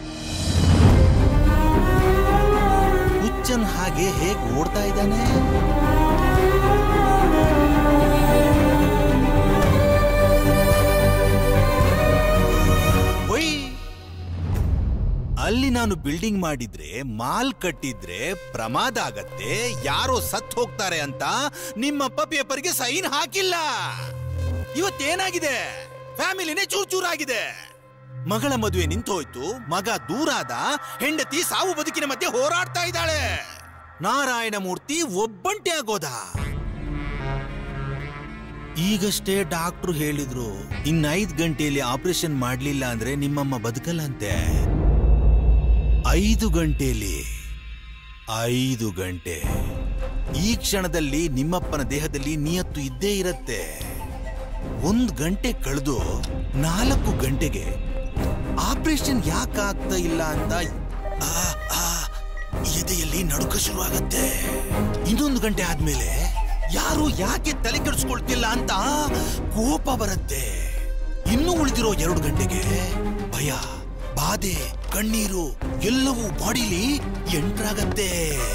ಹುಚ್ಚನ್ ಹಾಗೆ ಹೇಗ್ ಓಡ್ತಾ ಇದ್ದಾನೆ ಒಯ್ ಅಲ್ಲಿ ನಾನು ಬಿಲ್ಡಿಂಗ್ ಮಾಡಿದ್ರೆ ಮಾಲ್ ಕಟ್ಟಿದ್ರೆ ಪ್ರಮಾದ ಆಗತ್ತೆ ಯಾರೋ ಸತ್ ಹೋಗ್ತಾರೆ ಅಂತ ನಿಮ್ಮಪ್ಪ ಪೇಪರ್ಗೆ ಸೈನ್ ಹಾಕಿಲ್ಲ ಇವತ್ತೇನಾಗಿದೆ ಫ್ಯಾಮಿಲಿನೇ ಚೂರ್ ಚೂರಾಗಿದೆ ಮಗಳ ಮದುವೆ ನಿಂತೋಯ್ತು ಮಗ ದೂರಾದ ಹೆಂಡತಿ ಸಾವು ಬದುಕಿನ ಮಧ್ಯೆ ಹೋರಾಡ್ತಾ ಇದ್ದಾಳೆ ನಾರಾಯಣ ಮೂರ್ತಿ ಒಬ್ಬಂಟಿ ಆಗೋದ ಈಗಷ್ಟೇ ಡಾಕ್ಟ್ರು ಹೇಳಿದ್ರು ಇನ್ನ ಐದ್ ಗಂಟೆಯಲ್ಲಿ ಆಪರೇಷನ್ ಮಾಡ್ಲಿಲ್ಲ ಅಂದ್ರೆ ನಿಮ್ಮಮ್ಮ ಬದುಕಲ್ಲ ಅಂತೆ ಐದು ಗಂಟೆಯಲ್ಲಿ ಐದು ಗಂಟೆ ಈ ಕ್ಷಣದಲ್ಲಿ ನಿಮ್ಮಪ್ಪನ ದೇಹದಲ್ಲಿ ನಿಯತ್ತು ಇದ್ದೇ ಇರತ್ತೆ ಒಂದ್ ಗಂಟೆ ಕಳೆದು ನಾಲ್ಕು ಗಂಟೆಗೆ ಆಪರೇಷನ್ ಯಾಕೆ ಆಗ್ತಾ ಇಲ್ಲ ಅಂತ ಆ, ಆ, ಎದೆಯಲ್ಲಿ ನಡುಕ ಶುರುವಾಗತ್ತೆ ಇನ್ನೊಂದು ಗಂಟೆ ಆದ್ಮೇಲೆ ಯಾರು ಯಾಕೆ ತಲೆ ಕೆಡಿಸ್ಕೊಳ್ತಿಲ್ಲ ಅಂತ ಕೋಪ ಬರುತ್ತೆ ಇನ್ನು ಉಳಿದಿರೋ ಎರಡು ಗಂಟೆಗೆ ಭಯ ಬಾಧೆ ಕಣ್ಣೀರು ಎಲ್ಲವೂ ಬಾಡಿಲಿ ಎಂಟ್ರಾಗತ್ತೆ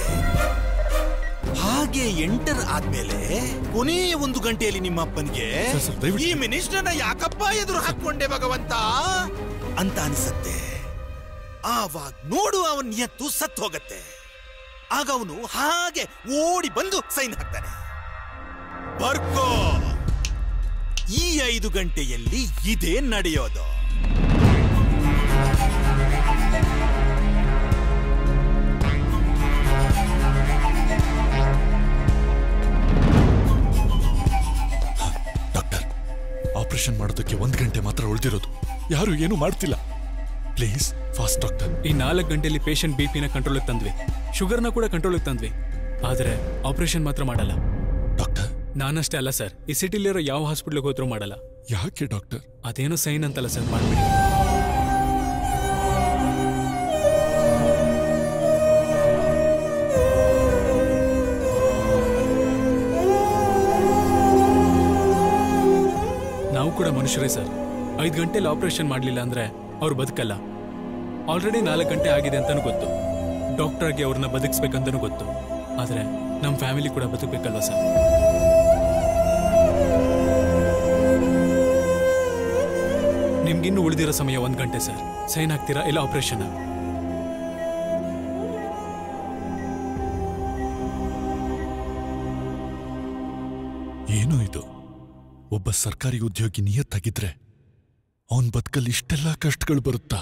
ಹಾಗೆ ಎಂಟರ್ ಆದ್ಮೇಲೆ ಕೊನೆಯ ಒಂದು ಗಂಟೆಯಲ್ಲಿ ನಿಮ್ಮ ಅಪ್ಪನಿಗೆ ಈ ಮಿನಿಸ್ಟರ್ನ ಯಾಕಪ್ಪ ಎದುರು ಹಾಕೊಂಡೆ ಭಗವಂತ ಅಂತ ಅನಿಸತ್ತೆ ಆವಾಗ ನೋಡು ಅವನ್ ಎತ್ತು ಸತ್ ಹೋಗತ್ತೆ ಆಗ ಅವನು ಹಾಗೆ ಓಡಿ ಬಂದು ಸೈನ್ ಹಾಕ್ತಾನೆ ಬರ್ಕೋ ಈ ಐದು ಗಂಟೆಯಲ್ಲಿ ಇದೇ ನಡೆಯೋದು ಆಪರೇಷನ್ ಮಾಡೋದಕ್ಕೆ ಒಂದ್ ಗಂಟೆ ಮಾತ್ರ ಉಳಿದಿರೋದು ಯಾರು ಏನು ಮಾಡ್ತಿಲ್ಲ ಪ್ಲೀಸ್ ಫಾಸ್ಟ್ ಡಾಕ್ಟರ್ ಈ ನಾಲ್ಕು ಗಂಟೆಲಿ ಪೇಷಂಟ್ ಬಿ ಪಿನ ಕಂಟ್ರೋಲಿಗೆ ತಂದ್ವಿ ಶುಗರ್ನ ಕೂಡ ಕಂಟ್ರೋಲಿಗೆ ತಂದ್ವಿ ಆದ್ರೆ ಆಪರೇಷನ್ ಮಾತ್ರ ಮಾಡಲ್ಲ ಡಾಕ್ಟರ್ ನಾನಷ್ಟೇ ಅಲ್ಲ ಸರ್ ಈ ಸಿಟಿಲಿರೋ ಯಾವ ಹಾಸ್ಪಿಟ್ಲಿಗೆ ಹೋದ್ರೂ ಮಾಡಲ್ಲ ಯಾಕೆ ಡಾಕ್ಟರ್ ಅದೇನೋ ಸೈನ್ ಅಂತಲ್ಲ ಸರ್ ಮಾಡ್ಬಿಡಿ ನಾವು ಕೂಡ ಮನುಷ್ಯರೇ ಸರ್ ಐದು ಗಂಟೆಲಿ ಆಪರೇಷನ್ ಮಾಡಲಿಲ್ಲ ಅಂದ್ರೆ ಅವ್ರು ಬದುಕಲ್ಲ ಆಲ್ರೆಡಿ ನಾಲ್ಕು ಗಂಟೆ ಆಗಿದೆ ಅಂತಾನು ಗೊತ್ತು ಡಾಕ್ಟರ್ಗೆ ಅವ್ರನ್ನ ಬದುಕಿಸ್ಬೇಕಂತನೂ ಗೊತ್ತು ಆದ್ರೆ ನಮ್ಮ ಫ್ಯಾಮಿಲಿ ಕೂಡ ಬದುಕಬೇಕಲ್ವ ಸರ್ ನಿಮ್ಗಿನ್ನು ಉಳಿದಿರೋ ಸಮಯ ಒಂದ್ ಗಂಟೆ ಸರ್ ಸೈನ್ ಹಾಕ್ತೀರಾ ಇಲ್ಲ ಆಪರೇಷನ್ ಏನು ಇದು ಒಬ್ಬ ಸರ್ಕಾರಿ ಉದ್ಯೋಗಿ ನಿಯತ್ತಾಗಿದ್ರೆ ಅವನ್ ಬದುಕಲ್ಲಿ ಇಷ್ಟೆಲ್ಲ ಕಷ್ಟಗಳು ಬರುತ್ತಾ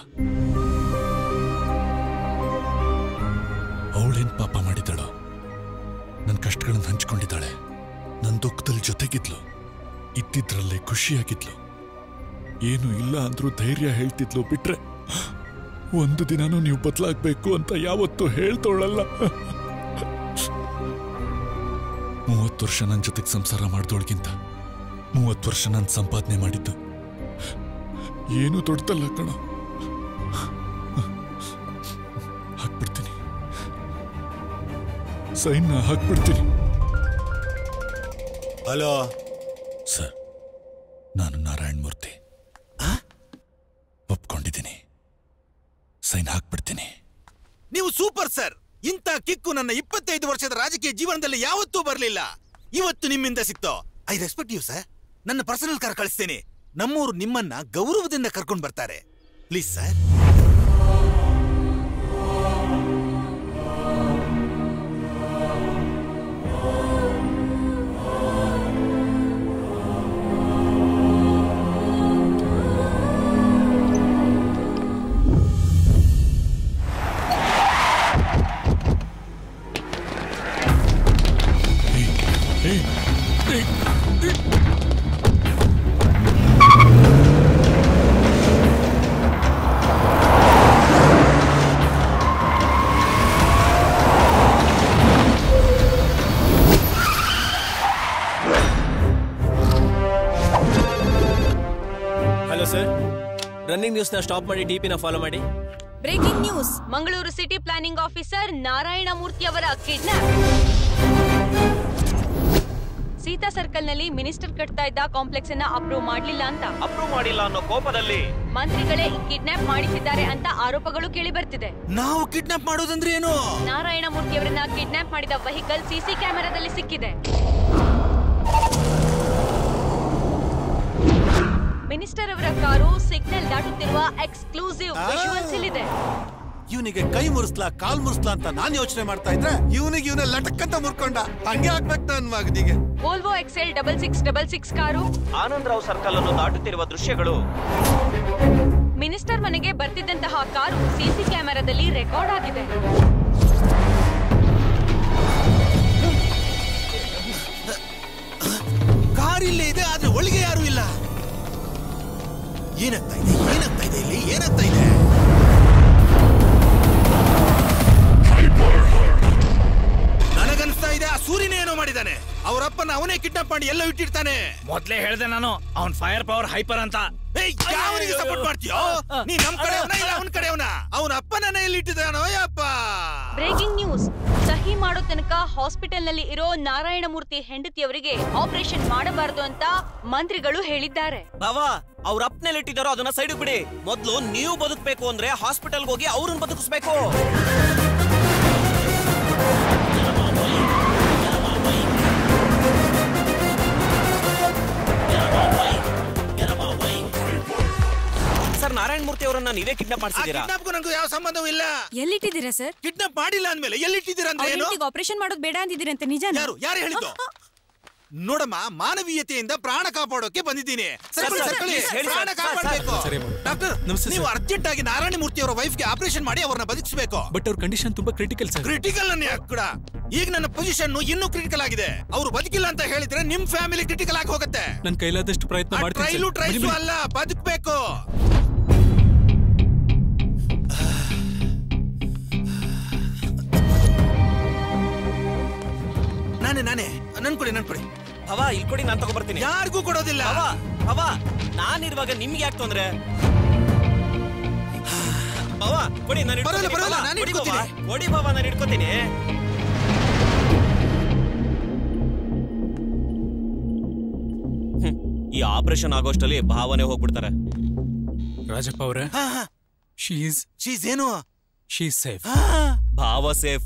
ಅವಳೇನ್ ಪಾಪ ಮಾಡಿದಳು ನನ್ನ ಕಷ್ಟಗಳನ್ನು ಹಂಚ್ಕೊಂಡಿದ್ದಾಳೆ ನನ್ನ ದುಃಖದಲ್ಲಿ ಜೊತೆಗಿದ್ಲು ಇದ್ದಿದ್ರಲ್ಲೇ ಖುಷಿಯಾಗಿದ್ಲು ಏನು ಇಲ್ಲ ಅಂದ್ರೂ ಧೈರ್ಯ ಹೇಳ್ತಿದ್ಲು ಬಿಟ್ರೆ ಒಂದು ದಿನಾನೂ ನೀವು ಬದಲಾಗ್ಬೇಕು ಅಂತ ಯಾವತ್ತೂ ಹೇಳ್ತೋಳಲ್ಲ ಮೂವತ್ತು ವರ್ಷ ನನ್ನ ಜೊತೆಗೆ ಸಂಸಾರ ಮಾಡ್ದೋಳ್ಗಿಂತ ಮೂವತ್ತು ವರ್ಷ ನಾನು ಸಂಪಾದನೆ ಮಾಡಿದ್ದು ಏನು ದೊಡ್ಡದಲ್ಲ ಕಣೋ ಹಾಕ್ಬಿಡ್ತೀನಿ ಸೈನ್ನ ಹಾಕ್ಬಿಡ್ತೀನಿ ಹಲೋ ಸರ್ ನಾನು ನಾರಾಯಣ್ ಮೂರ್ತಿ ಒಪ್ಕೊಂಡಿದ್ದೀನಿ ಸೈನ್ ಹಾಕ್ಬಿಡ್ತೀನಿ ನೀವು ಸೂಪರ್ ಸರ್ ಇಂಥ ಕಿಕ್ಕು ನನ್ನ ಇಪ್ಪತ್ತೈದು ವರ್ಷದ ರಾಜಕೀಯ ಜೀವನದಲ್ಲಿ ಯಾವತ್ತೂ ಬರಲಿಲ್ಲ ಇವತ್ತು ನಿಮ್ಮಿಂದ ಸಿಕ್ತೋ ಐ ರೆಸ್ಪೆಕ್ಟ್ ಯು ಸರ್ ನನ್ನ ಪರ್ಸನಲ್ ಕಾರ್ ಕಳಿಸ್ತೇನೆ ನಮ್ಮೂರು ನಿಮ್ಮನ್ನ ಗೌರವದಿಂದ ಕರ್ಕೊಂಡು ಬರ್ತಾರೆ ಪ್ಲೀಸ್ ಸರ್ ಏ ರನ್ನಿಂಗ್ ನ್ಯೂಸ್ ನ ಸ್ಟಾಪ್ ಮಾಡಿ ಟಿಪಿನ ಫಾಲೋ ಮಾಡಿ breaking news Mangaluru city planning officer Narayana Murthy ಅವರ ಕಿಡ್ನಾಪ್ ಸೀತಾ ಸರ್ಕಲ್ ನಲ್ಲಿ ಮಿನಿಸ್ಟರ್ ಕಟ್ತಾ ಇದ್ದ ಕಾಂಪ್ಲೆಕ್ಸ್ ಅನ್ನ ಅಪ್ರೂವ್ ಮಾಡ್ಲಿಲ್ಲ ಅಂತ ಅಪ್ರೂವ್ ಮಾಡಿಲ್ಲ ಅನ್ನೋ ಕೋಪದಲ್ಲಿ ಮಂತ್ರಿಗಳೇ ಕಿಡ್ನಾಪ್ ಮಾಡಿಸಿದ್ದಾರೆ ಅಂತ ಆರೋಪಗಳು ಕೇಳಿ ಬರ್ತಿದೆ ನಾವು ಕಿಡ್ನಾಪ್ ಮಾಡೋದಂದ್ರೆ ಏನು ನಾರಾಯಣ ಮೂರ್ತಿ ಅವರನ್ನ ಕಿಡ್ನಾಪ್ ಮಾಡಿದ ವೆಹಿಕಲ್ ಸಿಸಿ ಕ್ಯಾಮೆರಾದಲ್ಲಿ ಸಿಕ್ಕಿದೆ ಮಿನಿಸ್ಟರ್ ಅವರ ಕಾರು ಸಿಗ್ನಲ್ ದಾಟುತ್ತಿರುವ ಎಕ್ಸ್ಕ್ಲೂಸಿವ್ ವಿಜುವಲ್ಸ್ ಇಲ್ಲಿದೆ ಇವನಿಗೆ ಕೈ ಮುರಿಸ್ಲಾ ಕಾಲ್ ಮುರಿಸ್ಲಾ ಅಂತ ನಾನ್ ಯೋಚನೆ ಮಾಡ್ತಾ ಇದ್ರೆ ಇವನಿಗೆ ಇವನ ಲಟಕ್ ಅಂತ ಮುರ್ಕೊಂಡ ಹಂಗೆ ಆಗ್ಬೇಕು ನನ್ ಮಗನಿಗೆ Volvo XL double six double six car Anand Rao circle ಅನ್ನು ದಾಟುತ್ತಿರುವ ದೃಶ್ಯಗಳು ಮಿನಿಸ್ಟರ್ ಮನೆಗೆ ಬರ್ತಿದ್ದಂತಹ ಕಾರು ಸಿಸಿ ಕ್ಯಾಮೆರಾದಲ್ಲಿ ರೆಕಾರ್ಡ್ ಆಗಿದೆ ಕಾರ್ ಇಲ್ಲೇ ಇದೆ ಆದ್ರೆ ಒಳಗೆ ಯಾರು ಇಲ್ಲ ಏನಾಗ್ತಾ ಇದೆ ಏನಾಗ್ತಾ ಇದೆ ಇಲ್ಲಿ ಏನಾಗ್ತಾ ಇದೆ ನನಗನ್ಸ್ತಾ ಇದೆ ಆ ಸೂರ್ಯನೇ ಏನೋ ಮಾಡಿದಾನೆ ಅವರಪ್ಪನ ಅವನೇ ಕಿಡ್ನಾಪ್ ಮಾಡಿ ಎಲ್ಲೋ ಇಟ್ಟಿರ್ತಾನೆ ಮೊದ್ಲೇ ಹೇಳ್ದೆ ನಾನು ಅವ್ನ್ ಫೈರ್ ಪವರ್ ಹೈಪರ್ ಅಂತ ಯಾವನಿಗೆ ಸಪೋರ್ಟ್ ಮಾಡ್ತೀಯೋ ನೀ ನಮ್ ಕಡೆ ಇಲ್ಲ ಅವನ ಕಡೆ ಅವನ ಅವನ ಅಪ್ಪನನ್ನ ಎಲ್ಲಿ ಇಟ್ಟಿದ್ದಾನೋ ಯಪ್ಪ ಬ್ರೇಕಿಂಗ್ ನ್ಯೂಸ್ ಸಹಿ ಮಾಡೋ ತನಕ ಹಾಸ್ಪಿಟಲ್ ನಲ್ಲಿ ಇರೋ ನಾರಾಯಣ ಮೂರ್ತಿ ಹೆಂಡತಿಯವರಿಗೆ ಆಪರೇಷನ್ ಮಾಡಬಾರದು ಅಂತ ಮಂತ್ರಿಗಳು ಹೇಳಿದ್ದಾರೆ ಬಾವಾ ಅವ್ರ ಅಪ್ನೆಲ್ ಇಟ್ಟಿದ್ದಾರೋ ಅದನ್ನ ಸೈಡ್ ಬಿಡಿ ಮೊದ್ಲು ನೀವು ಬದುಕಬೇಕು ಅಂದ್ರೆ ಹಾಸ್ಪಿಟಲ್ಗೆ ಹೋಗಿ ಅವ್ರನ್ನ ಬದುಕಿಸ್ಬೇಕು ಸರ್ ನಾರಾಯಣ ಮೂರ್ತಿ ಅವರನ್ನ ನೀವೇ ಕಿಡ್ನಾಪ್ ಮಾಡಿಸಿದ್ದೀರಾ ಕಿಡ್ನಾಪ್ಗೂ ನನಗೂ ಯಾವ ಸಂಬಂಧವೂ ಇಲ್ಲ ಎಲ್ಲಿಟ್ಟಿದ್ದೀರಾ ಸರ್ ಕಿಡ್ನಾಪ್ ಮಾಡಿಲ್ಲ ಅಂದ್ಮೇಲೆ ಎಲ್ಲಿಟ್ಟಿದ್ದೀರಾ ಅಂದ್ರೆ ಏನು ಆಪರೇಷನ್ ಮಾಡೋದು ಬೇಡ ಅಂದಿದ್ದೀರಂತೆ ನಿಜ ಯಾರು ಯಾರು ಹೇಳಿದ್ದು ನೋಡಮ್ಮ ಮಾನವೀಯತೆಯಿಂದ ಪ್ರಾಣ ಕಾಪಾಡೋಕೆ ಬಂದಿದ್ದೀನಿ ಸರ್ಕೊಳ್ಳಿ, ಸರ್, ಸರ್ಕೊಳ್ಳಿ. please ಹೇಳಿ ಸರ್. ಪ್ರಾಣ ಕಾಪಾಡಬೇಕು ಸರಿ, ಅಮ್ಮ. ಡಾಕ್ಟರ್ ನೀವು ಅರ್ಜೆಂಟ್ ಆಗಿ ನಾರಾಯಣ ಮೂರ್ತಿ ಅವರ ವೈಫ್ಗೆ ಆಪರೇಷನ್ ಮಾಡಿ ಅವ್ರನ್ನ ಬದುಕಿಸಬೇಕು ಬಟ್ ಅವ್ರ ಕಂಡೀಷನ್ ತುಂಬಾ ಕ್ರಿಟಿಕಲ್ ಸರ್ ಕ್ರಿಟಿಕಲ್ ಅನ್ನೇ ಕೂಡ ಈಗ ನನ್ನ ಪೊಸಿಷನ್ ಇನ್ನೂ ಕ್ರಿಟಿಕಲ್ ಆಗಿದೆ ಅವ್ರು ಬದುಕಿಲ್ಲ ಅಂತ ಹೇಳಿದ್ರೆ ನಿಮ್ ಫ್ಯಾಮಿಲಿ ಕ್ರಿಟಿಕಲ್ ಆಗಿ ಹೋಗುತ್ತೆ ನನ್ ಕೈಲಾದಷ್ಟು ಪ್ರಯತ್ನ ಮಾಡ್ತೀನಿ ಟ್ರೈಲು ಸರ್. ಟ್ರೈಸು ಬನ್ನಿ, ಬನ್ನಿ. ಅಲ್ಲ ಬದುಕ್ಬೇಕು ನಾನೇ ನಾನೇ ನನ್ ಕೊಡಿ ನನ್ ಕೊಡಿ ಭವ ಇಲ್ಲಿ ಕೊಡಿ ನಾನು ತಗೊಬರ್ತೀನಿ ಯಾರಿಗೂ ಕೊಡೋದಿಲ್ಲ ಭವ ಭವ ನಾನಿರುವಾಗ ನಿಮ್ಗೆ ಯಾಕೆ ತೊಂದ್ರೆ ಭವ ಕೊಡಿ ನಾನು ಪರವಾಗಿಲ್ಲ, ಇಟ್ಕೊತೀನಿ, ಪರವಾಗಿಲ್ಲ, ಭವ, ನಾನು ಕೊಡಿ ಭವ, ಇಟ್ಕೊತೀನಿ. ಕೊಡಿ ಭವ ನಾನು ಇಟ್ಕೋತೀನಿ ಹ್ಮ್, ಈ ಆಪರೇಷನ್ ಆಗೋಷ್ಟಲ್ಲಿ ಭಾವನೆ ಹೋಗ್ಬಿಡ್ತಾರೆ ರಾಜಪ್ಪ ಅವರೇ ಶೀಸ್ ಶೀಸ್ ಏನು ಶೀಸ್ ಸೇಫ್ ಭಾವ ಸೇಫ್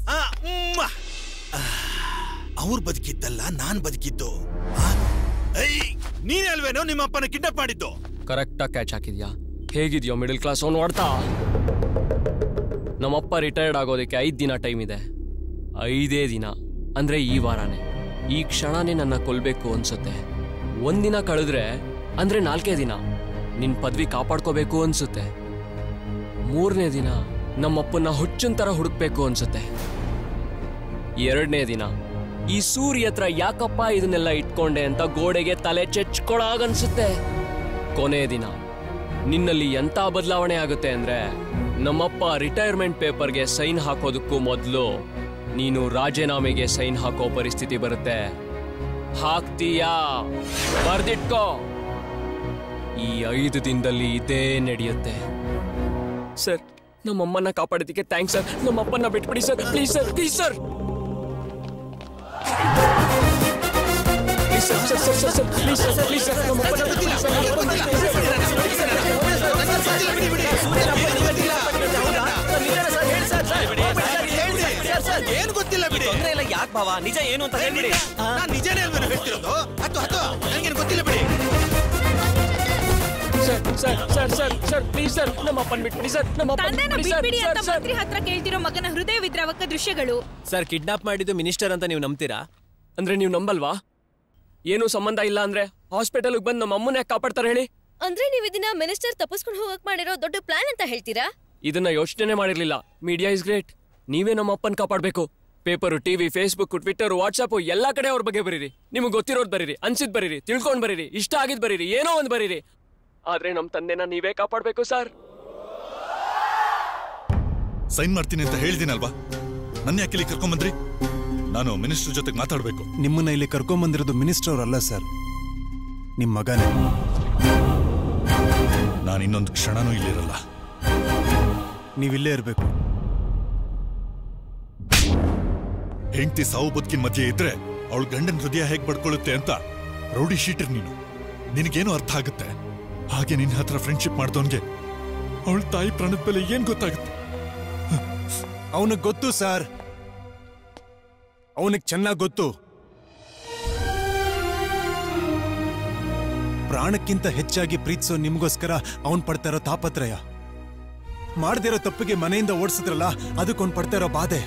ಅವ್ರು ಬದುಕಿದ್ದಲ್ಲ ನಾನ್ ಬದುಕಿದ್ದು ಆ? ಐ, ನೀನೇ ಅಲ್ವೇನೋ ನಿಮ್ಮ ಅಪ್ಪನ ಕಿಡ್ನಾಪ್ ಮಾಡಿದ್ದು ಕರೆಕ್ಟಾಗಿ ಕ್ಯಾಚ್ ಹಾಕಿದ್ಯಾ ಹೇಗಿದ್ಯೋ ಮಿಡಲ್ ಕ್ಲಾಸ್ ಅವ್ನು ನೋಡ್ತಾ ನಮ್ಮಪ್ಪ ರಿಟೈರ್ಡ್ ಆಗೋದಕ್ಕೆ ಐದು ದಿನ ಟೈಮ್ ಇದೆ ಐದೇ ದಿನ ಅಂದ್ರೆ ಈ ವಾರನೇ ಈ ಕ್ಷಣನೇ ನನ್ನ ಕೊಲ್ಬೇಕು ಅನ್ಸುತ್ತೆ ಒಂದಿನ ಕಳೆದ್ರೆ ಅಂದ್ರೆ ನಾಲ್ಕೇ ದಿನ ನಿನ್ ಪದವಿ ಕಾಪಾಡ್ಕೋಬೇಕು ಅನ್ಸುತ್ತೆ ಮೂರನೇ ದಿನ ನಮ್ಮಪ್ಪನ ಹುಚ್ಚನ್ ತರ ಹುಡುಕ್ಬೇಕು ಅನ್ಸುತ್ತೆ ಎರಡನೇ ದಿನ ಈ ಸೂರ್ಯ ಹತ್ರ ಯಾಕಪ್ಪ ಇದನ್ನೆಲ್ಲ ಇಟ್ಕೊಂಡೆ ಅಂತ ಗೋಡೆಗೆ ತಲೆ ಚೆಚ್ಕೊಳಾಗನ್ಸುತ್ತೆ ಕೊನೆ ದಿನ ನಿನ್ನಲ್ಲಿ ಎಂತ ಬದಲಾವಣೆ ಆಗುತ್ತೆ ಅಂದ್ರೆ ನಮ್ಮಪ್ಪ ರಿಟೈರ್ಮೆಂಟ್ ಪೇಪರ್ಗೆ ಸೈನ್ ಹಾಕೋದಕ್ಕೂ ಮೊದಲು ನೀನು ರಾಜೀನಾಮೆಗೆ ಸೈನ್ ಹಾಕೋ ಪರಿಸ್ಥಿತಿ ಬರುತ್ತೆ ಹಾಕ್ತೀಯಾ ಬರ್ದಿಟ್ಕೋ ಈ ಐದು ದಿನದಲ್ಲಿ ಇದೇ ನಡೆಯುತ್ತೆ ಸರ್ ನಮ್ಮಮ್ಮನ ಕಾಪಾಡೋದಕ್ಕೆ ಥ್ಯಾಂಕ್ಸ್ ಸರ್ ನಮ್ಮಪ್ಪನ ಬಿಟ್ಬಿಡಿ sir please sir please sir please sir sir sir sir please sir please sir ನಮ್ಮಪ್ಪನ ಬಿಟ್ಬಿಡಿ ಸರ್ ನಮ್ಮಪ್ಪನ ಏನ್ ಗೊತ್ತಿಲ್ಲ ಬಿಡಿ ತೊಂದ್ರೆ ಇಲ್ಲ ಯಾಕೆ ಭಾವ ನಿಜ ಏನು ಅಂತ ಹೇಳ್ಬಿಡಿ ನಾನ್ ನಿಜಾನೇ ಅಲ್ವೇನೋ ಹೇಳ್ತಿರೋದು ಹತ್ತು ಹತ್ತು ನನ್ಗೇನು ಗೊತ್ತಿಲ್ಲ ಬಿಡಿ sir sir sir sir sir please sir ನಮ್ಮಪ್ಪನ ಬಿಟ್ಬಿಡಿ ಸರ್ ನಮ್ಮಪ್ಪನ ತಂದೆನ ಬಿಟ್ಬಿಡಿ ಸರ್ ಬಿಟ್ಬಿಡಿ ಅಂತ ಸರ್ ಸರ್ ಮಂತ್ರಿ ಹತ್ರ ಕೇಳ್ತಿರೋ ಮಗನ ಹೃದಯ ವಿದ್ರಾವಕ ದೃಶ್ಯಗಳು ಸರ್ ಕಿಡ್ನಾಪ್ ಮಾಡಿದ್ದು ಮಿನಿಸ್ಟರ್ ಅಂತ ನೀವು ನಂಬ್ತೀರಾ ಅಂದ್ರೆ ನೀವು ನಂಬಲ್ವಾ ಏನು ಸಂಬಂಧ ಇಲ್ಲ ಅಂದ್ರೆ ಹಾಸ್ಪಿಟಲ್ಗೆ ಬಂದು ನಮ್ಮ ಅಮ್ಮನ ಯಾಕೆ ಕಾಪಾಡ್ತಾರೆ ಹೇಳಿ ಅಂದ್ರೆ ನೀವು ಇದನ್ನ ಮಿನಿಸ್ಟರ್ ತಪ್ಪಿಸ್ಕೊಂಡು ಹೋಗಕ್ ಮಾಡಿರೋ ದೊಡ್ಡ ಪ್ಲಾನ್ ಅಂತ ಹೇಳ್ತೀರಾ ಇದನ್ನ ಯೋಚನೆ ಮಾಡಿರ್ಲಿಲ್ಲ ಮೀಡಿಯಾ ಇಸ್ ಗ್ರೇಟ್ ನೀವೇ ನಮ್ಮ ಅಪ್ಪನ್ ಕಾಪಾಡ್ಬೇಕು paper TV Facebook Twitter WhatsApp ಎಲ್ಲಾ ಕಡೆ ಅವ್ರ ಬಗ್ಗೆ ಬರೀರಿ ನಿಮಗೆ ಗೊತ್ತಿರೋದ್ ಬರೀರಿ ಅನ್ಸಿದ್ ಬರೀರಿ ತಿಳ್ಕೊಂಡ್ ಬರೀರಿ ಇಷ್ಟ ಆಗಿದ್ ಬರೀರಿ ಏನೋ ಒಂದ್ ಬರೀರಿ ಆದ್ರೆ ನಮ್ ತಂದೆನ ನೀವೇ ಕಾಪಾಡ್ಬೇಕು ಸರ್ ಸೈನ್ ಮಾಡ್ತೀನಿ ಅಂತ ಹೇಳಿದಿನಲ್ವಾ ನನ್ನ ಯಾಕೆ ಇಲ್ಲಿ ಕರ್ಕೊಂಬಂದ್ರಿ ನಾನು ಮಿನಿಸ್ಟರ್ ಜೊತೆಗೆ ಮಾತಾಡ್ಬೇಕು ನಿಮ್ಮನ್ನ ಇಲ್ಲಿ ಕರ್ಕೊಂಬಂದಿರೋದು ಮಿನಿಸ್ಟರ್ ಅವರಲ್ಲ ಸರ್ ನಿಮ್ಮ ಮಗನೇ ನಾನು ಇನ್ನೊಂದು ಕ್ಷಣನೂ ಇಲ್ಲಿರಲ್ಲ ನೀವಿಲ್ಲೇ ಇರಬೇಕು ಹೆಂಡತಿ ಸಾವು ಬದುಕಿನ ಮಧ್ಯೆ ಇದ್ರೆ ಅವಳ ಗಂಡನ ಹೃದಯ ಹೇಗ್ ಬಡ್ಕೊಳ್ಳುತ್ತೆ ಅಂತ ರೌಡಿ ಶೀಟರ್ ನೀನು ನಿನಗೇನು ಅರ್ಥ ಆಗುತ್ತೆ ಹಾಗೆ ನಿನ್ನ ಹತ್ರ ಫ್ರೆಂಡ್ಶಿಪ್ ಮಾಡ್ದವನ್ಗೆ ಅವಳ ತಾಯಿ ಪ್ರಾಣದ ಬೆಲೆ ಏನ್ ಗೊತ್ತಾಗುತ್ತೆ ಅವನಿಗೆ ಗೊತ್ತು ಸರ್ ಅವನಿಗೆ ಚೆನ್ನಾಗಿ ಗೊತ್ತು ಪ್ರಾಣಕ್ಕಿಂತ ಹೆಚ್ಚಾಗಿ ಪ್ರೀತಿಸೋ ನಿಮಗೋಸ್ಕರ ಅವನ್ ಪಡ್ತಾ ಇರೋ ತಾಪತ್ರಯ ಮಾಡ್ದಿರೋ ತಪ್ಪಿಗೆ ಮನೆಯಿಂದ ಓಡಿಸಿದ್ರಲ್ಲ ಅದಕ್ಕೊಂದ್ ಪಡ್ತಾ ಇರೋ ಬಾಧೆ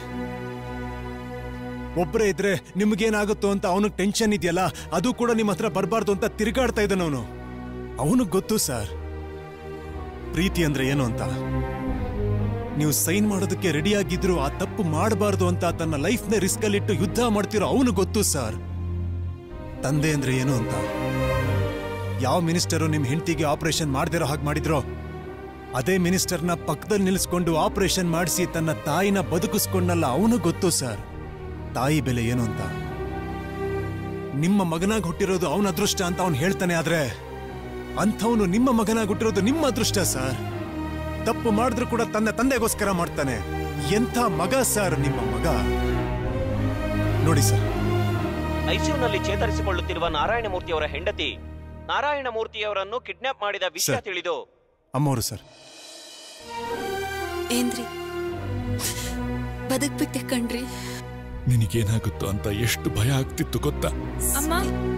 ಒಬ್ಬರೇ ಇದ್ರೆ ನಿಮ್ಗೇನಾಗುತ್ತೋ ಅಂತ ಅವನಿಗೆ ಟೆನ್ಷನ್ ಇದೆಯಲ್ಲ ಅದು ಕೂಡ ನಿಮ್ಮ ಹತ್ರ ಬರಬಾರ್ದು ಅಂತ ತಿರುಗಾಡ್ತಾ ಇದ್ದಾನ ಅವನು ಅವನಿಗೆ ಗೊತ್ತು ಸರ್ ಪ್ರೀತಿ ಅಂದ್ರೆ ಏನು ಅಂತ ನೀವು ಸೈನ್ ಮಾಡೋದಕ್ಕೆ ರೆಡಿ ಆಗಿದ್ರು ಆ ತಪ್ಪು ಮಾಡಬಾರ್ದು ಅಂತ ತನ್ನ ಲೈಫ್ನ ರಿಸ್ಕ್ ಅಲ್ಲಿಟ್ಟು ಯುದ್ಧ ಮಾಡ್ತಿರೋ ಅವನು ಗೊತ್ತು ಸರ್ ತಂದೆ ಅಂದ್ರೆ ಏನು ಅಂತ ಯಾವ ಮಿನಿಸ್ಟರು ನಿಮ್ ಹೆಂಡತಿಗೆ ಆಪರೇಷನ್ ಮಾಡ್ದಿರೋ ಹಾಗೆ ಮಾಡಿದ್ರೋ ಅದೇ ಮಿನಿಸ್ಟರ್ನ ಪಕ್ಕದಲ್ಲಿ ನಿಲ್ಲಿಸ್ಕೊಂಡು ಆಪರೇಷನ್ ಮಾಡಿಸಿ ತನ್ನ ತಾಯಿನ ಬದುಕಿಸ್ಕೊಂಡಲ್ಲ ಅವನು ಗೊತ್ತು ಸರ್ ತಾಯಿ ಬೆಲೆ ಏನು ಅಂತ ನಿಮ್ಮ ಮಗನಾಗಿ ಹುಟ್ಟಿರೋದು ಅವನ ಅದೃಷ್ಟ ಅಂತ ಅವನು ಹೇಳ್ತಾನೆ ಆದ್ರೆ ಅಂಥವನು ನಿಮ್ಮ ಮಗನಾಗಿ ಹುಟ್ಟಿರೋದು ನಿಮ್ಮ ಅದೃಷ್ಟ ಸರ್ ತಪ್ಪು ಮಾಡಿದ್ರು ಕೂಡ ತನ್ನ ತಂದೆಗೋಸ್ಕರ ಮಾಡ್ತಾನೆ ಎಂಥ ಮಗ ಸರ್ ನಿಮ್ಮ ಮಗ ನೋಡಿ ಸರ್ ಐಸಿಯುನಲ್ಲಿ ಚೇತರಿಸಿಕೊಳ್ಳುತ್ತಿರುವ ನಾರಾಯಣಮೂರ್ತಿಯವರ ಹೆಂಡತಿ ನಾರಾಯಣಮೂರ್ತಿಯವರನ್ನು ಕಿಡ್ನಾಪ್ ಮಾಡಿದ ವಿಷಯ ಸರ್. ತಿಳಿದು ಅಮ್ಮವರು ಸರ್ ಏನ್ರಿ ಬದುಕ್ಬಿಟ್ಟೆ ಕಣ್ರಿ ನಿನಗೇನಾಗುತ್ತೋ ಅಂತ ಎಷ್ಟು ಭಯ ಆಗ್ತಿತ್ತು ಗೊತ್ತಾ ಅಮ್ಮ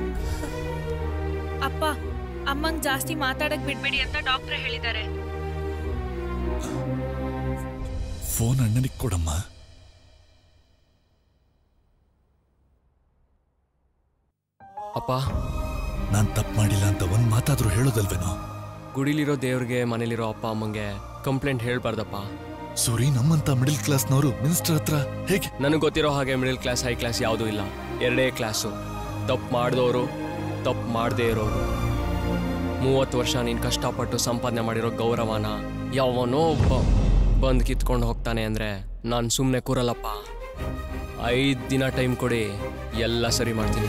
ಅಪ್ಪ ಅಮ್ಮಂಗ್ ಜಾಸ್ತಿ ಮಾತಾಡಕ್ ಬಿಡ್ಬೇಡಿ ಅಂತ ಡಾಕ್ಟರ್ ಹೇಳಿದ್ದಾರೆ ಫೋನ್ ಅಣ್ಣನಿಗೆ ಕೊಡಮ್ಮ ಅಪ್ಪ ನಾನ್ ತಪ್ಪು ಮಾಡಿಲ್ಲ ಅಂತ ಒಂದ್ ಮಾತಾದ್ರೂ ಹೇಳೋದಲ್ವೇನೋ ಗುಡಿಲಿರೋ ದೇವ್ರಿಗೆ ಮನೇಲಿರೋ ಅಪ್ಪ ಅಮ್ಮಂಗೆ ಕಂಪ್ಲೇಂಟ್ ಹೇಳ್ಬಾರ್ದಪ್ಪ ಸೂರಿ ನಮ್ಮಂತ ಮಿಡಿಲ್ ಕ್ಲಾಸ್ನವರು ಮಿನಿಸ್ಟರ್ ಹತ್ರ ಹೇಗೆ ನನಗೆ ಗೊತ್ತಿರೋ ಹಾಗೆ ಮಿಡಲ್ ಕ್ಲಾಸ್ ಹೈ ಕ್ಲಾಸ್ ಯಾವುದೂ ಇಲ್ಲ ಎರಡೇ ಕ್ಲಾಸು ತಪ್ಪು ಮಾಡಿದವರು ತಪ್ಪು ಮಾಡದೇ ಇರೋರು ಮೂವತ್ತು ವರ್ಷ ನೀನು ಕಷ್ಟಪಟ್ಟು ಸಂಪಾದನೆ ಮಾಡಿರೋ ಗೌರವನ ಯಾವನೋ ಒಬ್ಬ ಬಂದು ಕಿತ್ಕೊಂಡು ಹೋಗ್ತಾನೆ ಅಂದರೆ ನಾನು ಸುಮ್ಮನೆ ಕೂರಲ್ಲಪ್ಪ ಐದು ದಿನ ಟೈಮ್ ಕೊಡಿ ಎಲ್ಲ ಸರಿ ಮಾಡ್ತೀನಿ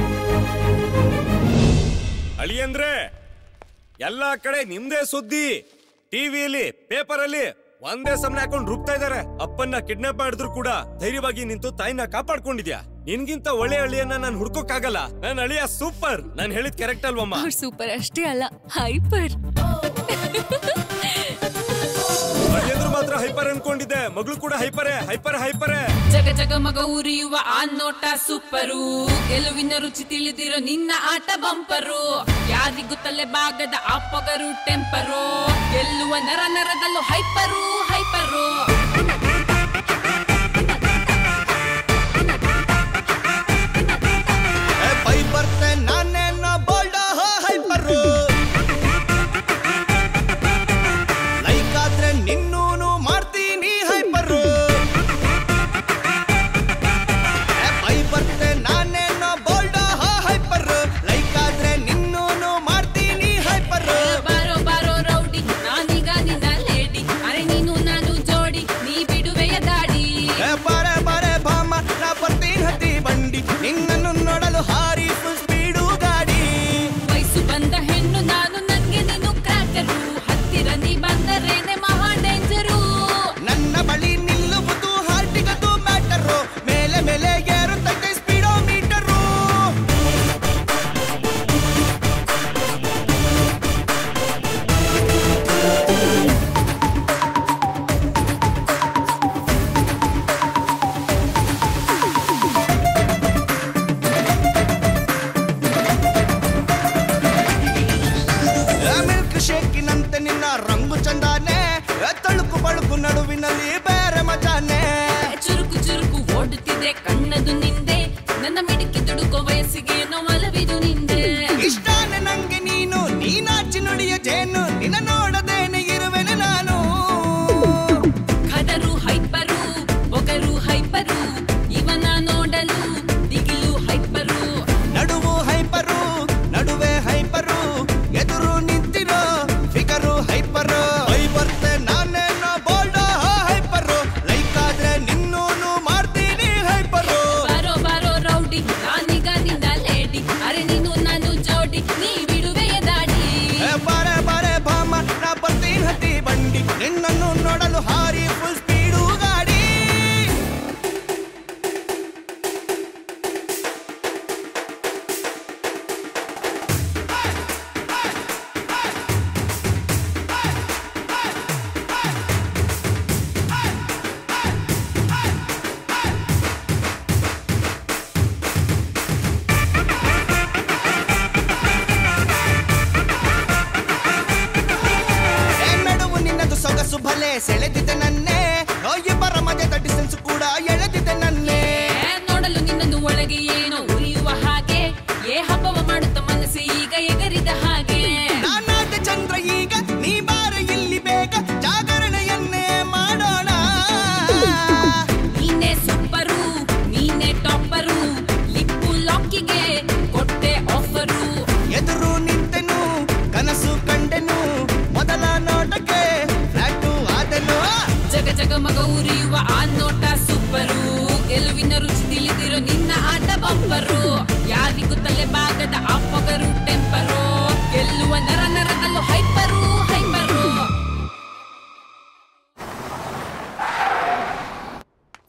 ಅಳಿಯಂದ್ರೆ ಎಲ್ಲಾ ಕಡೆ ನಿಮ್ದೇ ಸುದ್ದಿ ಟಿವಿಯಲ್ಲಿ ಪೇಪರಲ್ಲಿ ಒಂದೇ ಸಮನೆ ಹಾಕೊಂಡು ರುಬ್ತಾ ಇದಾರೆ ಅಪ್ಪನ್ನ ಕಿಡ್ನಾಪ್ ಮಾಡಿದ್ರು ಕೂಡ ಧೈರ್ಯವಾಗಿ ನಿಂತು ತಾಯಿನ ಕಾಪಾಡ್ಕೊಂಡಿದ್ಯಾ ನಿನ್ಗಿಂತ ಒಳ್ಳೆ ಅಳಿಯನ್ನ ನಾನು ಹುಡ್ಕೋಕ್ಕಾಗಲ್ಲ ನನ್ನ ಅಳಿಯ ಸೂಪರ್ ನಾನು ಹೇಳಿದ್ ಕರೆಕ್ಟ್ ಅಲ್ವಮ್ಮ ಅವ್ರು ಸೂಪರ್ ಅಷ್ಟೇ ಅಲ್ಲ ಹೈಪರ್ ಅಳಿಯಂದ್ರು ಮಾತ್ರ ಹೈಪರ್ ಅನ್ಕೊಂಡಿದ್ದೆ ಮಗಳು ಕೂಡ ಹೈಪರೇ ಹೈಪರ್ ಹೈಪರೇ ಜಗ ಜಗ ಮಗ ಉರಿಯುವ ಆ ನೋಟ ಸೂಪರು ಗೆಲುವಿನ ರುಚಿ ತಿಳಿದಿರೋ ನಿನ್ನ ಆಟ ಬಂಪರು ಯಾರಿಗೂ ತಲೆ ಭಾಗದ ಆ ಪೊಗರು ಟೆಂಪರು ಗೆಲ್ಲುವ ನರ ನರದಲ್ಲೂ ಹೈಪರು ಹೈಪರು ಪೈ ಬರ್ತೆ ನಾನೇನ ಬೋಲ್ಡ ಹೈಪರು ಲೈಕ್ ಆದ್ರೆ ನಿನ್ನೂನು ಮಾಡ್ತೀನಿ ಹೈಪರು ಪೈ ಬರ್ತೆ ನಾನೇನ ಬೋಲ್ಡ ಹೈಪರು ಲೈಕ್ ಆದ್ರೆ ನಿನ್ನೂನು ಮಾಡ್ತೀನಿ ಹೈಪರು ಬಾರೋ ಬಾರೋ ರೌಡಿ ನಾನೀಗ ನಿನ್ನ ಲೇಡಿ ಅರೆ ನೀನು ನಾನು ಜೋಡಿ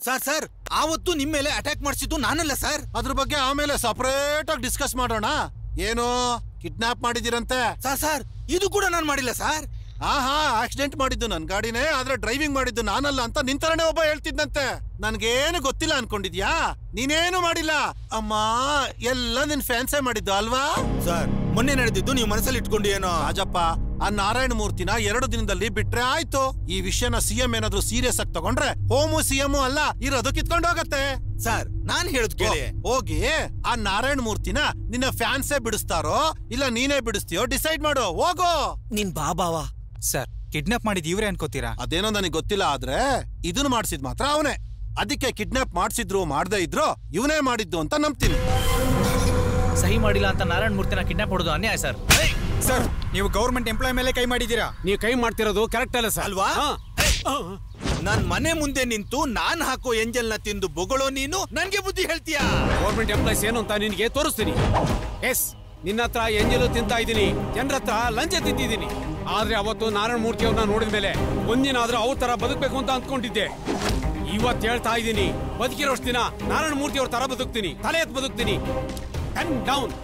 ಸರ್ ಸರ್ ಆವತ್ತು ನಿಮ್ ಮೇಲೆ ಅಟ್ಯಾಕ್ ಮಾಡಿಸಿದ್ದು ನಾನಲ್ಲ ಸರ್ ಅದ್ರ ಬಗ್ಗೆ ಆಮೇಲೆ ಸಪರೇಟ್ ಆಗಿ ಡಿಸ್ಕಸ್ ಮಾಡೋಣ ಏನು ಕಿಡ್ನಾಪ್ ಮಾಡಿದಿರಂತೆ ಸರ್ ಸರ್ ಇದು ಕೂಡ ನಾನು ಮಾಡಿಲ್ಲ ಸರ್ ಆಹಾ ಆಕ್ಸಿಡೆಂಟ್ ಮಾಡಿದ್ದು ನನ್ ಗಾಡಿನೇ ಆದ್ರೆ ಡ್ರೈವಿಂಗ್ ಮಾಡಿದ್ದು ನಾನಲ್ಲ ಅಂತ ನಿಂತರನೇ ಒಬ್ಬ ಹೇಳ್ತಿದ್ದಂತೆ ನನ್ಗೇನು ಗೊತ್ತಿಲ್ಲ ಅನ್ಕೊಂಡಿದ್ಯಾ ನೀನೇನು ಮಾಡಿಲ್ಲ ಅಮ್ಮ ಎಲ್ಲ ನಿನ್ ಫ್ಯಾನ್ಸೇ ಮಾಡಿದ್ದು ಅಲ್ವಾ ಸರ್ ಮೊನ್ನೆ ನಡೆದಿದ್ದು ನೀವು ಮನಸ್ಸಲ್ಲಿ ಇಟ್ಕೊಂಡು ಏನೋ ರಾಜಪ್ಪ ಆ ನಾರಾಯಣ ಮೂರ್ತಿನ ಎರಡು ದಿನದಲ್ಲಿ ಬಿಟ್ರೆ ಆಯ್ತು ಈ ವಿಷಯನ ಸಿಎಂ ಏನಾದ್ರೂ ಸೀರಿಯಸ್ ಆಗಿ ತಗೊಂಡ್ರೆ ಹೋಮು ಸಿಎಂ ಅಲ್ಲ ಇರೋದು ಕಿತ್ಕೊಂಡು ಹೋಗತ್ತೆ ಸರ್ ನಾನ್ ಹೇಳುದ್ ಕೇಳಿ ಹೋಗಿ ಆ ನಾರಾಯಣ ಮೂರ್ತಿನ ನಿನ್ನ ಫ್ಯಾನ್ಸೇ ಬಿಡಿಸ್ತಾರೋ ಇಲ್ಲ ನೀನೇ ಬಿಡಿಸ್ತೀಯೋ ಡಿಸೈಡ್ ಮಾಡು ಹೋಗೋ ನಿನ್ ಬಾಬಾವಾ ಸರ್ ಕಿಡ್ನಾಪ್ ಮಾಡಿದ್ ಇವ್ರೆ ಅನ್ಕೋತೀರಾ ಅದೇನೋ ನನಗೆ ಗೊತ್ತಿಲ್ಲ ಆದ್ರೆ ಇದನ್ನ ಮಾಡ್ಸಿದ್ ಮಾತ್ರ ಅವನೇ ಅದಕ್ಕೆ ಕಿಡ್ನಾಪ್ ಮಾಡ್ಸಿದ್ರು ಮಾಡದೇ ಇದ್ರು ಇವನೇ ಮಾಡಿದ್ದು ಅಂತ ನಂಬ್ತೀನಿ ಸಹಿ ಮಾಡಿಲ್ಲ ಅಂತ ನಾರಾಯಣ ಮೂರ್ತಿನ ಕಿಡ್ನಾಪ್ ಮಾಡೋದು ಅನ್ಯಾಯ ಸರ್ ಸರ್ ನೀವು ಗೌರ್ಮೆಂಟ್ ಎಂಪ್ಲಾಯ್ ಮೇಲೆ ಕೈ ಮಾಡಿದ್ದೀರಾ ನೀವು ಕೈ ಮಾಡ್ತಿರೋದು ಕರೆಕ್ಟ್ ಅಲ್ಲ ಸರ್ ಅಲ್ವಾ ನನ್ ಮನೆ ಮುಂದೆ ನಿಂತು ನಾನ್ ಹಾಕೋ ಎಂಜಲ್ ನ ತಿಂದು ಬೊಗಳೋ ನೀನು ನನ್ಗೆ ಬುದ್ಧಿ ಹೇಳ್ತೀಯಾ ಗೌರ್ಮೆಂಟ್ ಎಂಪ್ಲಾಯ್ಸ್ ಏನು ಅಂತ ನಿನಗೆ ತೋರಿಸ್ತೀನಿ ಎಸ್ ನಿನ್ನ ಹತ್ರ ಎಂಜಲು ತಿಂತಾ ಇದ್ದೀನಿ ಜನರ ಹತ್ರ ಲಂಚ ತಿಂತಿದ್ದೀನಿ ಆದ್ರೆ ಅವತ್ತು ನಾರಾಯಣ ಮೂರ್ತಿ ಅವ್ರನ್ನ ನೋಡಿದ ಮೇಲೆ ಒಂದಿನಾದ್ರೂ ಅವ್ರ ತರ ಬದುಕಬೇಕು ಅಂತ ಅಂದ್ಕೊಂಡಿದ್ದೆ ಇವತ್ತು ಹೇಳ್ತಾ ಇದ್ದೀನಿ ಬದುಕಿರೋಷ್ಟು ದಿನ ನಾರಾಯಣ ಮೂರ್ತಿ ಅವ್ರ ತರ ಬದುಕ್ತೀನಿ ತಲೆ ಎತ್ತು ಬದುಕ್ತೀನಿ ಟನ್ ಡೌನ್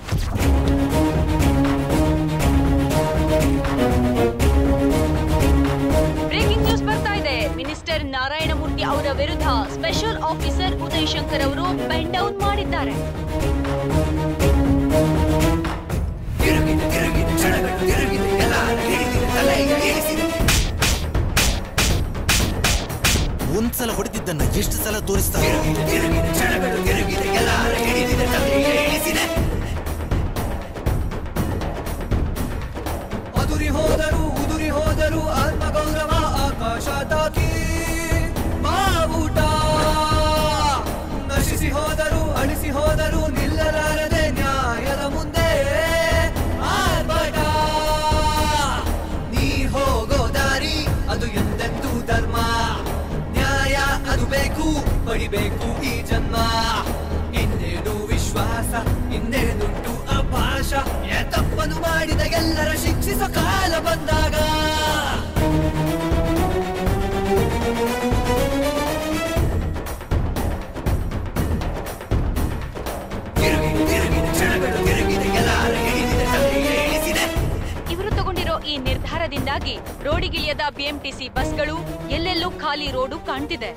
ಬ್ರೇಕಿಂಗ್ ನ್ಯೂಸ್ ಬರ್ತಾ ಇದೆ ಮಿನಿಸ್ಟರ್ ನಾರಾಯಣಮೂರ್ತಿ ಅವರ ವಿರುದ್ಧ ಸ್ಪೆಷಲ್ ಆಫೀಸರ್ ಉದಯ್ ಶಂಕರ್ ಅವರು ಬೆಂಡ್ ಡೌನ್ ಮಾಡಿದ್ದಾರೆ ಒಂದ್ಸಲ ಹೊಡೆದಿದ್ದನ್ನ ಎಷ್ಟು ಸಲ ತೋರಿಸ್ತಾರೆ ಅದುರಿ ಹೋದರು ಉದುರಿ ಹೋದರು ಆತ್ಮಗೌರವ ಆಕಾಶ ತಾಕಿ ಮಾವುಟ ನಶಿಸಿ ಹೋದರು ಅಳಿಸಿ ಹೋದರು ನಿಲ್ಲಲಾರದೆ ನ್ಯಾಯದ ಮುಂದೆ ಆರ್ಭಟ ನೀ ಹೋಗೋ ದಾರಿ ಅದು ಎಂದೆಂದೂ ಧರ್ಮ ನ್ಯಾಯ ಅದು ಬೇಕು ಪಡಿಬೇಕು ಈ ಜನ್ಮ ಇನ್ನೇನು ವಿಶ್ವಾಸ ಇನ್ನೇನುಂಟು ಅಭಾಷ ಏ ತಪ್ಪನು ಮಾಡಿದ ಎಲ್ಲರ ಶಿಕ್ಷಿಸೋ ಕಾಲ ಬಂದಾಗ ತಿರುಗಿದೆ ತಿರುಗಿದೆ ಕ್ಷಣಗಳು ತಿರುಗಿದೆ ಎಲ್ಲರ ಹಿಡಿದಿದೆ ತಲೆಗೆ ಇಳಿಸಿದೆ ಇವರು ತಗೊಂಡಿರೋ ಈ ನಿರ್ಧಾರದಿಂದಾಗಿ ರೋಡಿಗಿಳಿಯದ ಬಿಎಂಟಿಸಿ ಬಸ್ಗಳು ಎಲ್ಲೆಲ್ಲೂ ಖಾಲಿ ರೋಡು ಕಾಣ್ತಿದೆ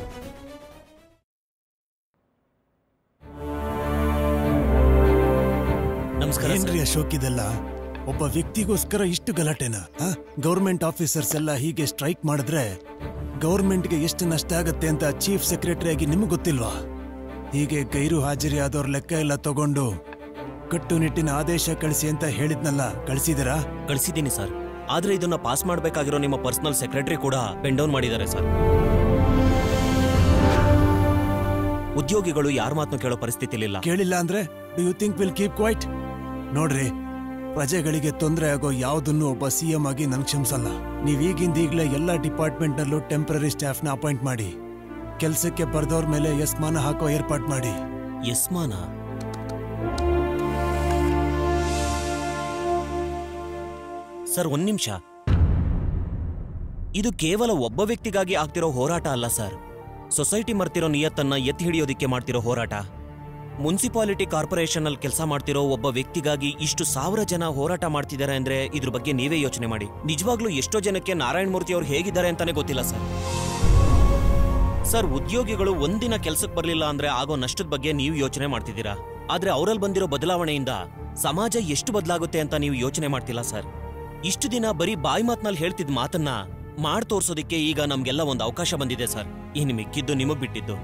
ನಮಸ್ಕಾರ ಏನ್ರಿ ಅಶೋಕ್ ಇದೆಲ್ಲ ಒಬ್ಬ ವ್ಯಕ್ತಿಗೋಸ್ಕರ ಇಷ್ಟು ಗಲಾಟೆನ ಗೌರ್ಮೆಂಟ್ ಆಫೀಸರ್ಸ್ ಎಲ್ಲ ಹೀಗೆ ಸ್ಟ್ರೈಕ್ ಮಾಡಿದ್ರೆ ಗೌರ್ಮೆಂಟ್ಗೆ ಎಷ್ಟು ನಷ್ಟ ಆಗತ್ತೆ ಅಂತ ಚೀಫ್ ಸೆಕ್ರೆಟರಿ ಆಗಿ ನಿಮ್ಗೆ ಗೊತ್ತಿಲ್ವಾ ಹೀಗೆ ಗೈರು ಹಾಜರಿ ಆದವ್ರ ಲೆಕ್ಕ ಎಲ್ಲ ತಗೊಂಡು ಕಟ್ಟುನಿಟ್ಟಿನ ಆದೇಶ ಕಳಿಸಿ ಅಂತ ಹೇಳಿದ್ನಲ್ಲ ಕಳಿಸಿದಿರಾ ಕಳಿಸಿದ್ದೀನಿ ಸರ್ ಆದ್ರೆ ಇದನ್ನ ಪಾಸ್ ಮಾಡ್ಬೇಕಾಗಿರೋ ನಿಮ್ಮ ಪರ್ಸನಲ್ ಸೆಕ್ರೆಟರಿ ಕೂಡ ಪೆನ್ ಡೌನ್ ಮಾಡಿದ್ದಾರೆ ಸರ್ ಉದ್ಯೋಗಿಗಳು ಯಾರ ಮಾತನ್ನು ಕೇಳೋ ಪರಿಸ್ಥಿತಿಲಿಲ್ಲ ಕೇಳಿಲ್ಲ ಅಂದ್ರೆ do you think will keep quiet ನೋಡ್ರಿ ಪ್ರಜೆಗಳಿಗೆ ತೊಂದರೆ ಆಗೋ ಯಾವುದನ್ನು ಒಬ್ಬ ಸಿಎಂ ಆಗಿ ನನ್ ಕ್ಷಮಿಸಲ್ಲ ನೀವ್ ಈಗಿಂದ ಈಗ್ಲೇ ಎಲ್ಲಾ ಡಿಪಾರ್ಟ್ಮೆಂಟ್ ನಲ್ಲೂ ಟೆಂಪರರಿ ಸ್ಟಾಫ್ ನ ಅಪಾಯಿಂಟ್ ಮಾಡಿ ಕೆಲ್ಸಕ್ಕೆ ಬರ್ದವ್ರ ಮೇಲೆ ಯಸ್ಮಾನ ಹಾಕೋ ಏರ್ಪಾಟ್ ಮಾಡಿ ಯಸ್ಮಾನ ಸರ್ ಒಂದ್ ನಿಮಿಷ ಇದು ಕೇವಲ ಒಬ್ಬ ವ್ಯಕ್ತಿಗಾಗಿ ಆಗ್ತಿರೋ ಹೋರಾಟ ಅಲ್ಲ ಸರ್ ಸೊಸೈಟಿ ಮರ್ತಿರೋ ನಿಯತ್ತನ್ನ ಎತ್ತಿ ಹಿಡಿಯೋದಿಕ್ಕೆ ಮಾಡ್ತಿರೋ ಹೋರಾಟ ಮುನ್ಸಿಪಾಲಿಟಿ ಕಾರ್ಪೊರೇಷನ್ ಅಲ್ಲಿ ಕೆಲಸ ಮಾಡ್ತಿರೋ ಒಬ್ಬ ವ್ಯಕ್ತಿಗಾಗಿ ಇಷ್ಟು ಸಾವಿರ ಜನ ಹೋರಾಟ ಮಾಡ್ತಿದ್ದಾರೆ ಅಂದ್ರೆ ಇದ್ರ ಬಗ್ಗೆ ನೀವೇ ಯೋಚನೆ ಮಾಡಿ ನಿಜವಾಗ್ಲೂ ಎಷ್ಟೋ ಜನಕ್ಕೆ ನಾರಾಯಣ ಮೂರ್ತಿ ಅವ್ರು ಹೇಗಿದ್ದಾರೆ ಅಂತಾನೆ ಗೊತ್ತಿಲ್ಲ ಸರ್ ಸರ್ ಉದ್ಯೋಗಿಗಳು ಒಂದಿನ ಕೆಲ್ಸಕ್ಕೆ ಬರಲಿಲ್ಲ ಅಂದ್ರೆ ಆಗೋ ನಷ್ಟದ ಬಗ್ಗೆ ನೀವು ಯೋಚನೆ ಮಾಡ್ತಿದ್ದೀರಾ ಆದ್ರೆ ಅವರಲ್ಲಿ ಬಂದಿರೋ ಬದಲಾವಣೆಯಿಂದ ಸಮಾಜ ಎಷ್ಟು ಬದಲಾಗುತ್ತೆ ಅಂತ ನೀವು ಯೋಚನೆ ಮಾಡ್ತಿಲ್ಲ ಸರ್ ಇಷ್ಟು ದಿನ ಬರೀ ಬಾಯಿ ಮಾತ್ನಲ್ಲಿ ಹೇಳ್ತಿದ್ ಮಾತನ್ನ ಮಾಡ್ ತೋರ್ಸೋದಿಕ್ಕೆ ಈಗ ನಮ್ಗೆಲ್ಲ ಒಂದು ಅವಕಾಶ ಬಂದಿದೆ ಸರ್ ಇನ್ನು ಮಿಕ್ಕಿದ್ದು ನಿಮಗ್ ಬಿಟ್ಟಿದ್ದು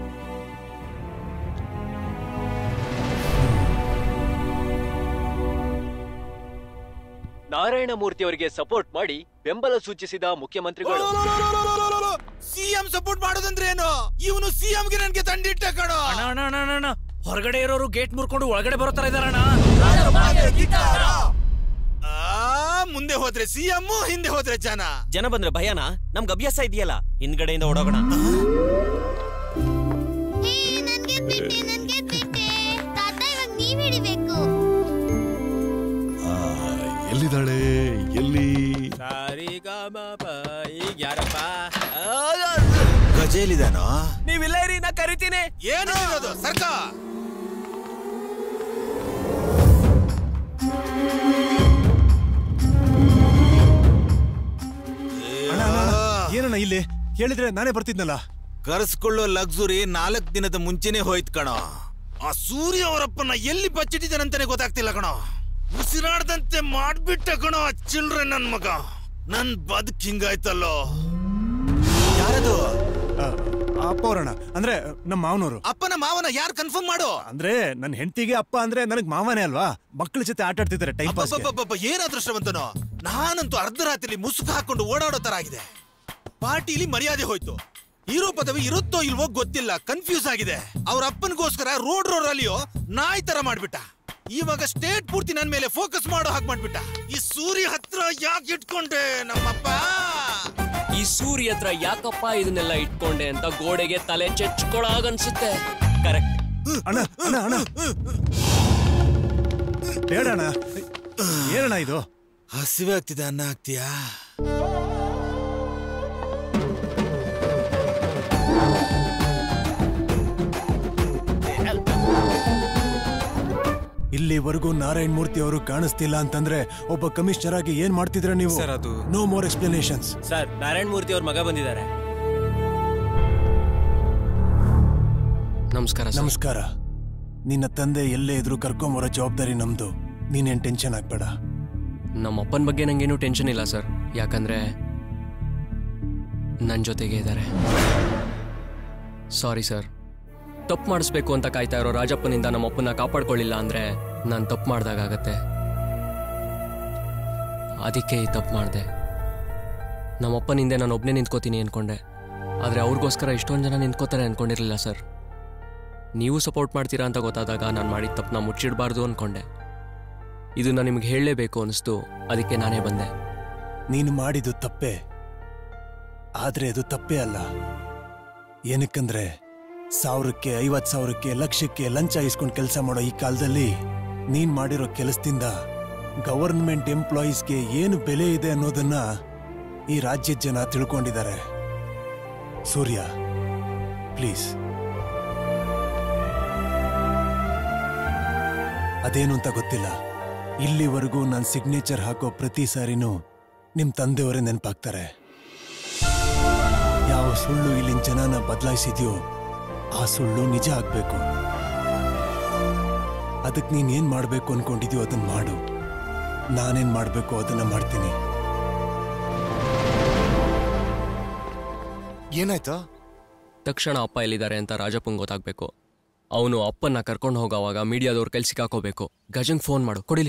ನಾರಾಯಣ ಮೂರ್ತಿ ಅವರಿಗೆ ಸಪೋರ್ಟ್ ಮಾಡಿ ಬೆಂಬಲ ಸೂಚಿಸಿದ ಮುಖ್ಯಮಂತ್ರಿಗಳು ಸಿಎಂ ಸಪೋರ್ಟ್ ಮಾಡೋದಂದ್ರೆ ಏನು ಇವನು ಸಿಎಂ ಗೆ ನನ್ಗೆ ತಂಡಿಟ್ಟ ಕಣೋ ಅಣ್ಣ ಅಣ್ಣ ಅಣ್ಣ, ಅಣ್ಣ ಅಣ್ಣ ಹೊರಗಡೆ ಇರೋರು ಗೇಟ್ ಮುರ್ಕೊಂಡು ಒಳಗಡೆ ಬರೋ ತರ ಇದಾರಣ್ಣ ಆ, ಮುಂದೆ ಹೋದ್ರೆ ಸಿಎಂ ಹಿಂದೆ ಹೋದ್ರೆ ಜನ ಜನ ಬಂದ್ರೆ ಭಯನ ನಮ್ಗೆ ಅಭ್ಯಾಸ ಇದೆಯಲ್ಲ ಹಿಂದ್ಗಡೆಯಿಂದ ಓಡೋಗೋಣ ನೀವ್ ಹಿಡಿಬೇಕು ಎಲ್ಲಿದ್ದಾಳೆ ಎಲ್ಲಿ ಸಾರಿ ಗ ಮ ಪ ಈಗ ಯಾರಪ್ಪ ಗಜೇಲಿದಾನೋ ನೀವಿಲ್ಲ ಇರಿ ನಾ ಕರಿತೀನಿ ಏನು ಅದು ಸರ್ಕ ಅಣ್ಣ, ಅಣ್ಣ, ಅಣ್ಣ, ಏನಣ್ಣ ಇಲ್ಲಿ ಹೇಳಿದ್ರೆ ನಾನೇ ಬರ್ತಿದ್ನಲ್ಲ ಕರೆಸ್ಕೊಳ್ಳೋ ಲಕ್ಸುರಿ ನಾಲ್ಕ್ ದಿನದ ಮುಂಚೆನೆ ಹೋಯ್ತು ಕಣೋ ಆ ಸೂರ್ಯ ಅವರಪ್ಪನ ಎಲ್ಲಿ ಬಚ್ಚಿಟ್ಟಿದ್ದಾನಂತಾನೆ ಗೊತ್ತಾಗ್ತಿಲ್ಲ ಕಣೋ ಉಸಿರಾಡ್ದಂತೆ ಮಾಡ್ಬಿಟ್ಟ ಕಣೋ ಆ ಚಿಲ್ಡ್ರೆ ನನ್ ಮಗ ನನ್ ಬದುಕ್ ಹಿಂಗಾಯ್ತಲ್ಲೋ ಯಾರದು ಅಪ್ಪ ಅವ್ರಣ್ಣ ಅಂದ್ರೆ ನಮ್ಮ ಮಾವನವರು ಅಪ್ಪನ ಮಾವನ ಯಾರು ಕನ್ಫರ್ಮ್ ಮಾಡು ಅಂದ್ರೆ ನನ್ನ ಹೆಂಡತಿಗೆ ಅಪ್ಪ ಅಂದ್ರೆ ನನಗ್ ಮಾವನೇ ಅಲ್ವಾ ಮಕ್ಕಳ ಜೊತೆ ಆಟ ಆಡ್ತಿದ್ದಾರೆ ಟೈಮ್ ಪಾಸ್ ಅಬ್ಬಬ್ಬಬ್ಬಬ್ಬ, ಏನ್ ಅದೃಷ್ಟವಂತನೋ ನಾನಂತೂ ಅರ್ಧ ರಾತ್ರಿ ಮುಸುಕು ಹಾಕೊಂಡು ಓಡಾಡೋ ತರ ಆಗಿದೆ ಪಾರ್ಟಿಲಿ ಮರ್ಯಾದೆ ಹೋಯ್ತು ಹೀರೋ ಪದವಿ ಇರುತ್ತೋ ಇಲ್ವೋ ಗೊತ್ತಿಲ್ಲ ಕನ್ಫ್ಯೂಸ್ ಆಗಿದೆ ಅವ್ರ ಅಪ್ಪನಿಗೋಸ್ಕರ ರೋಡ್ ರೋಡ್ ಅಲ್ಲಿಯೋ ನಾಯಿ ತರ ಮಾಡ್ಬಿಟ್ಟ ಇವಾಗ ಸ್ಟೇಟ್ ಪೂರ್ತಿ ನನ್ ಮೇಲೆ ಫೋಕಸ್ ಮಾಡೋ ಹಾಗೆ ಮಾಡ್ಬಿಟ್ಟ ಈ ಸೂರ್ಯ ಹತ್ರ ಯಾಕೆ ಇಟ್ಕೊಂಡೆ ನಮ್ಮಪ್ಪ ಈ ಸೂರ್ಯ ಹತ್ರ ಯಾಕಪ್ಪ ಇದನ್ನೆಲ್ಲ ಇಟ್ಕೊಂಡೆ ಅಂತ ಗೋಡೆಗೆ ತಲೆ ಚೆಚ್ಕೊಳಾಗನ್ಸುತ್ತೆ ಕರೆಕ್ಟ್ ಅಣ್ಣ ಅಣ್ಣ ಅಣ್ಣ ಬೇಡ ಅಣ್ಣ ಏನಣ್ಣ ಇದು ಹಸಿವೆ ಆಗ್ತಿದೆ ಅನ್ನ ಆಗ್ತೀಯಾ ಇಲ್ಲಿವರೆಗೂ ನಾರಾಯಣ್ ಮೂರ್ತಿ ಅವರು ಕಾಣಿಸ್ತಿಲ್ಲ ಅಂತಂದ್ರೆ ಒಬ್ಬ ಕಮಿಷನರ್ ಆಗಿ ಏನ್ ಮಾಡ್ತಿದ್ರ ನೀವು ಸರ್, ಅದು- no more explanations sir Narayana Murthy ಅವ್ರ ಮಗ ಬಂದಿದ್ದಾರೆ ನಮಸ್ಕಾರ ಸರ್. ನಮಸ್ಕಾರ ನಿನ್ನ ತಂದೆ ಎಲ್ಲೇ ಇದ್ರು ಕರ್ಕೊಂಬರೋ ಜವಾಬ್ದಾರಿ ನಮ್ದು ನೀನೇನ್ ಟೆನ್ಷನ್ ಆಗ್ಬೇಡ ನಮ್ಮ ಅಪ್ಪನ ಬಗ್ಗೆ ನಂಗೇನು ಟೆನ್ಷನ್ ಇಲ್ಲ ಸರ್ ಯಾಕಂದ್ರೆ ನನ್ನ ಜೊತೆಗೆ ಇದ್ದಾರೆ ಸಾರಿ ಸರ್ ತಪ್ಪು ಮಾಡಿಸ್ಬೇಕು ಅಂತ ಕಾಯ್ತಾ ಇರೋ ರಾಜಪ್ಪನಿಂದ ನಮ್ಮ ಅಪ್ಪನ ಕಾಪಾಡ್ಕೊಳ್ಳಿಲ್ಲ ಅಂದ್ರೆ ನಾನು ತಪ್ಪು ಮಾಡ್ದಾಗತ್ತೆ ಅದಕ್ಕೆ ಈ ತಪ್ಪು ಮಾಡಿದೆ ನಮ್ಮ ಅಪ್ಪನ ಹಿಂದೆ ನಾನು ಒಬ್ಬನೇ ನಿಂತ್ಕೋತೀನಿ ಅನ್ಕೊಂಡೆ ಆದರೆ ಅವ್ರಿಗೋಸ್ಕರ ಇಷ್ಟೊಂದು ಜನ ನಿಂತ್ಕೋತಾರೆ ಅನ್ಕೊಂಡಿರಲಿಲ್ಲ ಸರ್ ನೀವು ಸಪೋರ್ಟ್ ಮಾಡ್ತೀರಾ ಅಂತ ಗೊತ್ತಾದಾಗ ನಾನು ಮಾಡಿದ ತಪ್ಪನ್ನ ಮುಚ್ಚಿಡಬಾರ್ದು ಅನ್ಕೊಂಡೆ ಇದನ್ನ ನಿಮ್ಗೆ ಹೇಳಲೇಬೇಕು ಅನಿಸ್ತು ಅದಕ್ಕೆ ನಾನೇ ಬಂದೆ ನೀನು ಮಾಡಿದ್ದು ತಪ್ಪೆ ಆದ್ರೆ ಅದು ತಪ್ಪೇ ಅಲ್ಲ ಏನಕ್ಕಂದ್ರೆ ಸಾವಿರಕ್ಕೆ ಐವತ್ ಸಾವಿರಕ್ಕೆ ಲಕ್ಷಕ್ಕೆ ಲಂಚ ಇಸ್ಕೊಂಡು ಕೆಲಸ ಮಾಡೋ ಈ ಕಾಲದಲ್ಲಿ ನೀನ್ ಮಾಡಿರೋ ಕೆಲಸದಿಂದ ಗವರ್ನ್ಮೆಂಟ್ ಎಂಪ್ಲಾಯೀಸ್ಗೆ ಏನು ಬೆಲೆ ಇದೆ ಅನ್ನೋದನ್ನ ಈ ರಾಜ್ಯದ ಜನ ತಿಳ್ಕೊಂಡಿದ್ದಾರೆ ಸೂರ್ಯ ಪ್ಲೀಸ್ ಅದೇನು ಅಂತ ಗೊತ್ತಿಲ್ಲ ಇಲ್ಲಿವರೆಗೂ ನಾನು ಸಿಗ್ನೇಚರ್ ಹಾಕೋ ಪ್ರತಿ ಸಾರಿನೂ ನಿಮ್ ತಂದೆಯವರೇ ನೆನಪಾಗ್ತಾರೆ ಯಾವ ಸುಳ್ಳು ಇಲ್ಲಿನ ಜನನ ಬದಲಾಯಿಸಿದ್ಯೋ ಆ ಸುಳ್ಳು ನಿಜ ಆಗ್ಬೇಕು ಅದಕ್ಕೆ ನೀನ್ ಏನ್ ಮಾಡ್ಬೇಕು ಅನ್ಕೊಂಡಿದ್ಯೋ ಅದನ್ನ ಮಾಡು ನಾನೇನ್ ಮಾಡ್ಬೇಕು ಅದನ್ನ ಮಾಡ್ತೀನಿ ಏನಾಯ್ತು ತಕ್ಷಣ ಅಪ್ಪ ಎಲ್ಲಿದ್ದಾರೆ ಅಂತ ರಾಜಪ್ಪಂಗೆ ಗೊತ್ತಾಗ್ಬೇಕು ಅವನು ಅಪ್ಪನ್ನ ಕರ್ಕೊಂಡು ಹೋಗೋವಾಗ ಮೀಡಿಯಾದವ್ರ ಕೈಲಿ ಸಿಕ್ಕಾಕೋಬೇಕು ಗಜಂಗ್ ಫೋನ್ ಮಾಡು ಕೊಡಿಲಿ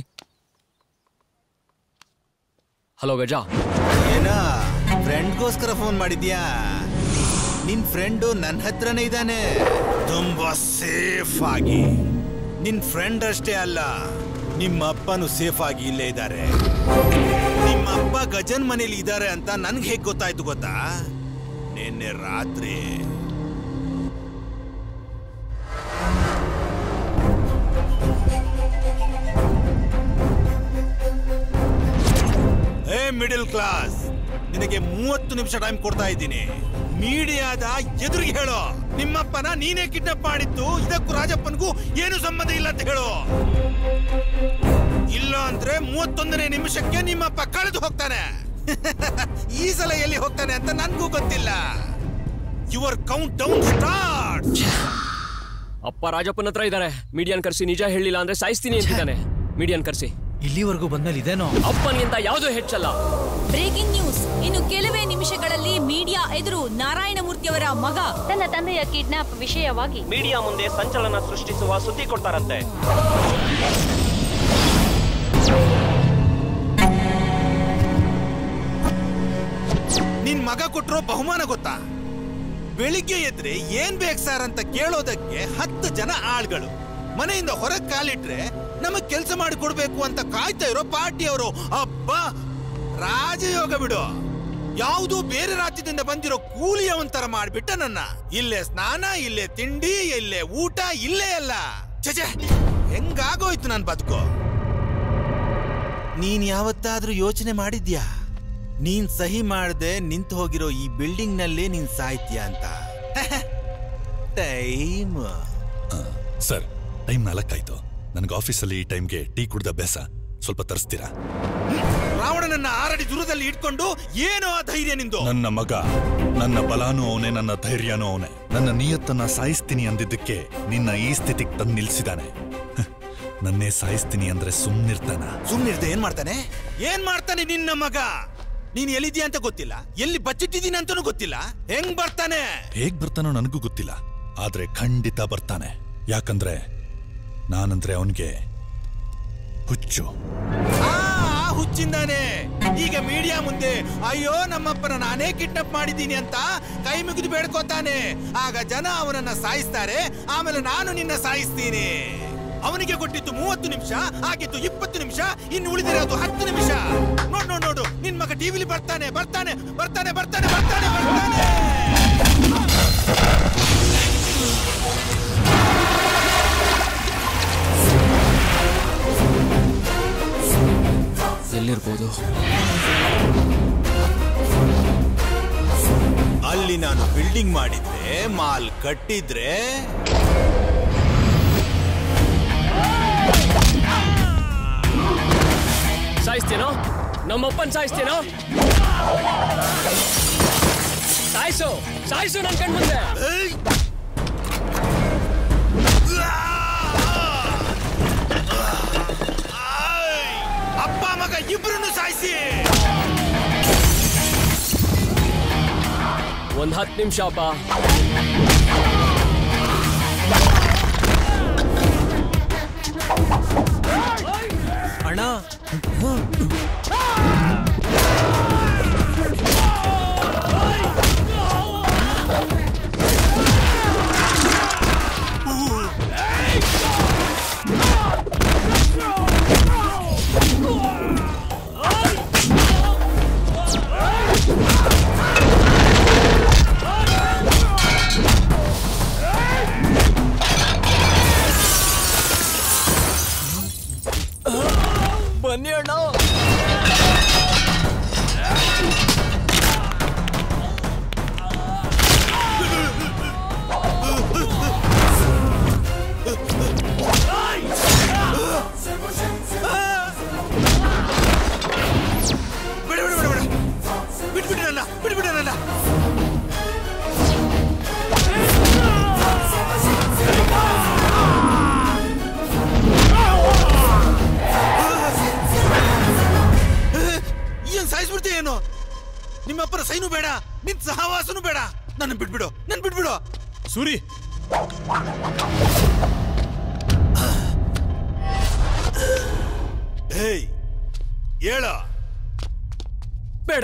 ಹಲೋ ಗಜ ಏನ ಫ್ರೆಂಡ್ಗೋಸ್ಕರ ಫೋನ್ ಮಾಡಿದ್ಯಾ ನಿನ್ ಫ್ರೆಂಡು ನನ್ನ ಹತ್ರನೇ ಇದ್ದಾನೆ ತುಂಬಾ ಸೇಫ್ ಆಗಿ ನಿನ್ ಫ್ರೆಂಡ್ ಅಷ್ಟೇ ಅಲ್ಲ ನಿಮ್ಮ ಅಪ್ಪನು ಸೇಫ್ ಆಗಿ ಇಲ್ಲೇ ಇದ್ದಾರೆ ನಿಮ್ಮ ಅಪ್ಪ ಗಜನ್ ಮನೇಲಿ ಇದ್ದಾರೆ ಅಂತ ನನ್ಗೆ ಹೇಗ್ ಗೊತ್ತಾಯ್ತು ಗೊತ್ತಾ ನಿನ್ನೆ ರಾತ್ರಿ ಏ ಮಿಡಿಲ್ ಕ್ಲಾಸ್ ನಿನಗೆ ಮೂವತ್ತು ನಿಮಿಷ ಟೈಮ್ ಕೊಡ್ತಾ ಇದ್ದೀನಿ ಮೀಡಿಯಾದ ಎದುರಿಗೆ ಹೇಳೋ ನಿಮ್ಮಪ್ಪನ ನೀನೇ ಕಿಡ್ನಾಪ್ ಮಾಡಿದ್ದು ಇದಕ್ಕೂ ರಾಜಪ್ಪನಿಗೂ ಏನು ಸಂಬಂಧ ಇಲ್ಲ ಅಂತ ಹೇಳು ಇಲ್ಲ ಅಂದ್ರೆ ಮೂವತ್ತೊಂದನೇ ನಿಮಿಷಕ್ಕೆ ನಿಮ್ಮಪ್ಪ ಕಳೆದು ಹೋಗ್ತಾನೆ ಈ ಸಲ ಎಲ್ಲಿ ಹೋಗ್ತಾನೆ ಅಂತ ನನ್ಗೂ ಗೊತ್ತಿಲ್ಲ ಯುವರ್ ಕೌಂಟ್ ಡೌನ್ ಸ್ಟಾರ್ಟ್ ಅಪ್ಪ ರಾಜಪ್ಪನ ಹತ್ರ ಇದ್ದಾರೆ ಮೀಡಿಯಾನ್ ಕರ್ಸಿ ನಿಜ ಹೇಳಿಲ್ಲ ಅಂದ್ರೆ ಸಾಯಿಸ್ತೀನಿ ಅಂತಿದ್ದಾನೆ ಮೀಡಿಯಾನ್ ಕರ್ಸಿ ಇಲ್ಲಿವರೆಗೂ ಬಂದ್ಮೇಲೆ ಇದೇನೋ ಅಪ್ಪನಿಗಿಂತ ಯಾವುದೂ ಹೆಚ್ಚಲ್ಲ ಬ್ರೇಕಿಂಗ್ ನ್ಯೂಸ್ ಇನ್ನು ಕೆಲವೇ ನಿಮಿಷಗಳಲ್ಲಿ ಮೀಡಿಯಾ ಎದುರು ನಾರಾಯಣಮೂರ್ತಿಯವರ ಮಗ ತನ್ನ ತಂದೆಯ ಕಿಡ್ನಾಪ್ ವಿಷಯವಾಗಿ ಮೀಡಿಯಾ ಮುಂದೆ ಸಂಚಲನ ಸೃಷ್ಟಿಸುವ ಸುದ್ದಿ ಕೊಡ್ತಾರಂತೆ ನಿನ್ ಮಗ ಕೊಟ್ಟಿರೋ ಬಹುಮಾನ ಗೊತ್ತಾ ಬೆಳಿಗ್ಗೆ ಎದ್ರೆ ಏನ್ ಬೇಕು ಸರ್ ಅಂತ ಕೇಳೋದಕ್ಕೆ ಹತ್ತು ಜನ ಆಳ್ಗಳು ಮನೆಯಿಂದ ಹೊರಗೆ ಕಾಲಿಟ್ರೆ ನಮಗ್ ಕೆಲಸ ಮಾಡಿ ಕೊಡ್ಬೇಕು ಅಂತ ಕಾಯ್ತಾ ಇರೋ ಪಾರ್ಟಿಯವರು ಅಬ್ಬಾ ರಾಜಯೋಗ ಬಿಡು ಯಾವುದು ಬೇರೆ ರಾಜ್ಯದಿಂದ ಬಂದಿರೋ ಕೂಲಿಯವನ್ ತರ ಮಾಡ್ಬಿಟ್ಟ ನನ್ನ ಇಲ್ಲೇ ಸ್ನಾನ ಇಲ್ಲೇ ತಿಂಡಿ ಇಲ್ಲೇ ಊಟ ಇಲ್ಲೇ ಅಲ್ಲ ಚಚೆ ಹೆಂಗಾಗೋಯ್ತು ನನ್ ಬದುಕು ನೀನ್ ಯಾವತ್ತಾದ್ರೂ ಯೋಚನೆ ಮಾಡಿದ್ಯಾ ನೀನ್ ಸಹಿ ಮಾಡದೆ ನಿಂತು ಹೋಗಿರೋ ಈ ಬಿಲ್ಡಿಂಗ್ ನಲ್ಲೇ ನೀನ್ ಸಾಯ್ತೀಯ ಅಂತ ಟೈಮ್ ಸರ್ ಟೈಮ್ ನಾಲ್ಕಾಯ್ತು ನನಗೆ ಆಫೀಸಲ್ಲಿ ಈ ಟೈಮ್ಗೆ ಟೀ ಕುಡ್ದ ಅಭ್ಯಾಸ ಸ್ವಲ್ಪ ತರಿಸ್ತೀರಾ ರಾವಣನನ್ನ ಆರಡಿ ದೂರದಲ್ಲಿ ಇಟ್ಕೊಂಡು ಏನೋ ಆ ಧೈರ್ಯ ನಿಂದು ನನ್ನ ಮಗ ನನ್ನ ಬಲಾನು ಅವನೇ ನನ್ನ ಧೈರ್ಯನೂ ಅವನೇ ನನ್ನ ನಿಯತ್ತನ್ನ ಸಾಯಿಸ್ತೀನಿ ಅಂದಿದ್ದಕ್ಕೆ ನಿನ್ನ ಈ ಸ್ಥಿತಿಗೆ ತಂದು ನಿಲ್ಸಿದಾನೆ ಹ್, ನನ್ನೇ ಸಾಯಿಸ್ತೀನಿ ಅಂದ್ರೆ ಸುಮ್ನಿರ್ತಾನ ಸುಮ್ನಿರ್ದೆ ಏನ್ ಮಾಡ್ತಾನೆ ಏನ್ ಮಾಡ್ತಾನೆ ನಿನ್ನ ಮಗ ನೀನ್ ಎಲ್ಲಿದ್ಯಾ ಅಂತ ಗೊತ್ತಿಲ್ಲ ಎಲ್ಲಿ ಬಚ್ಚಿಟ್ಟಿದೀನಿ ಅಂತಾನೂ ಗೊತ್ತಿಲ್ಲ ಹೆಂಗ್ ಬರ್ತಾನೆ ಹೇಗ್ ಬರ್ತಾನೋ ನನಗೂ ಗೊತ್ತಿಲ್ಲ ಆದ್ರೆ ಖಂಡಿತ ಬರ್ತಾನೆ ಯಾಕಂದ್ರೆ ನಾನಂದ್ರೆ ಅವನ್ಗೆ ಹುಚ್ಚು ಆ ಆ ಹುಚ್ಚಿಂದಾನೆ ಈಗ ಮೀಡಿಯಾ ಮುಂದೆ ಅಯ್ಯೋ ನಮ್ಮಪ್ಪನ ನಾನೇ ಕಿಡ್ನಾಪ್ ಮಾಡಿದ್ದೀನಿ ಅಂತ ಕೈ ಮುಗಿದು ಬೇಡ್ಕೋತಾನೆ ಆಗ ಜನ ಅವನನ್ನ ಸಾಯಿಸ್ತಾರೆ ಆಮೇಲೆ ನಾನು ನಿನ್ನ ಸಾಯಿಸ್ತೀನಿ ಅವನಿಗೆ ಕೊಟ್ಟಿತ್ತು ಮೂವತ್ತು ನಿಮಿಷ ಆಗಿತ್ತು ಇಪ್ಪತ್ತು ನಿಮಿಷ ಇನ್ನು ಉಳಿದಿರೋದು ಹತ್ತು ನಿಮಿಷ ನೋಡ್ ನೋಡ್ ನೋಡು ನಿನ್ ಮಗ ಟಿವಿಲಿ ಬರ್ತಾನೆ ಬರ್ತಾನೆ ಬರ್ತಾನೆ ಬರ್ತಾನೆ ಬರ್ತಾನೆ ಬರ್ತಾನೆ ಎಲ್ಲಿರ್ಬೋದು ಅಲ್ಲಿ ನಾನು ಬಿಲ್ಡಿಂಗ್ ಮಾಡಿದ್ರೆ ಮಾಲ್ ಕಟ್ಟಿದ್ರೆ ಸಾಯಿಸ್ತೀನೋ ನಮ್ಮಪ್ಪನ್ ಸಾಯಿಸ್ತೀನೋ ಸಾಯಿಸು ಸಾಯಿಸು ನನ್ ಕಣ್ ಮುಂದೆ ಅಪ್ಪ ಮಗ ಇಬ್ರನ್ನು ಸಾಯಿಸಿ ಒಂದ್ ಹತ್ತು ನಿಮಿಷ ಅಪ್ಪ ಅಣ್ಣ ಬನ್ನಿ ಅಣ್ಣ ಬಿಡ ಬಿಡ ಬಿಡ ಬಿಡ ಬಿಟ್ಬಿಡಿ ನನ್ನ ಬಿಟ್ಬಿಡಿ ನನ್ನ ಏನ್ ಸಾಯಿಸ್ಬಿಡ್ತೀಯ ಏನು ನಿಮ್ಮಪ್ಪನ ಸೈನು ಬೇಡ ನಿನ್ ಸಹವಾಸನು ಬೇಡ ನನ್ನ ಬಿಟ್ಬಿಡು ನನ್ ಬಿಟ್ಬಿಡು ಸೂರಿ ಹೇಯ್ ಹೇಳ ಬೇಡ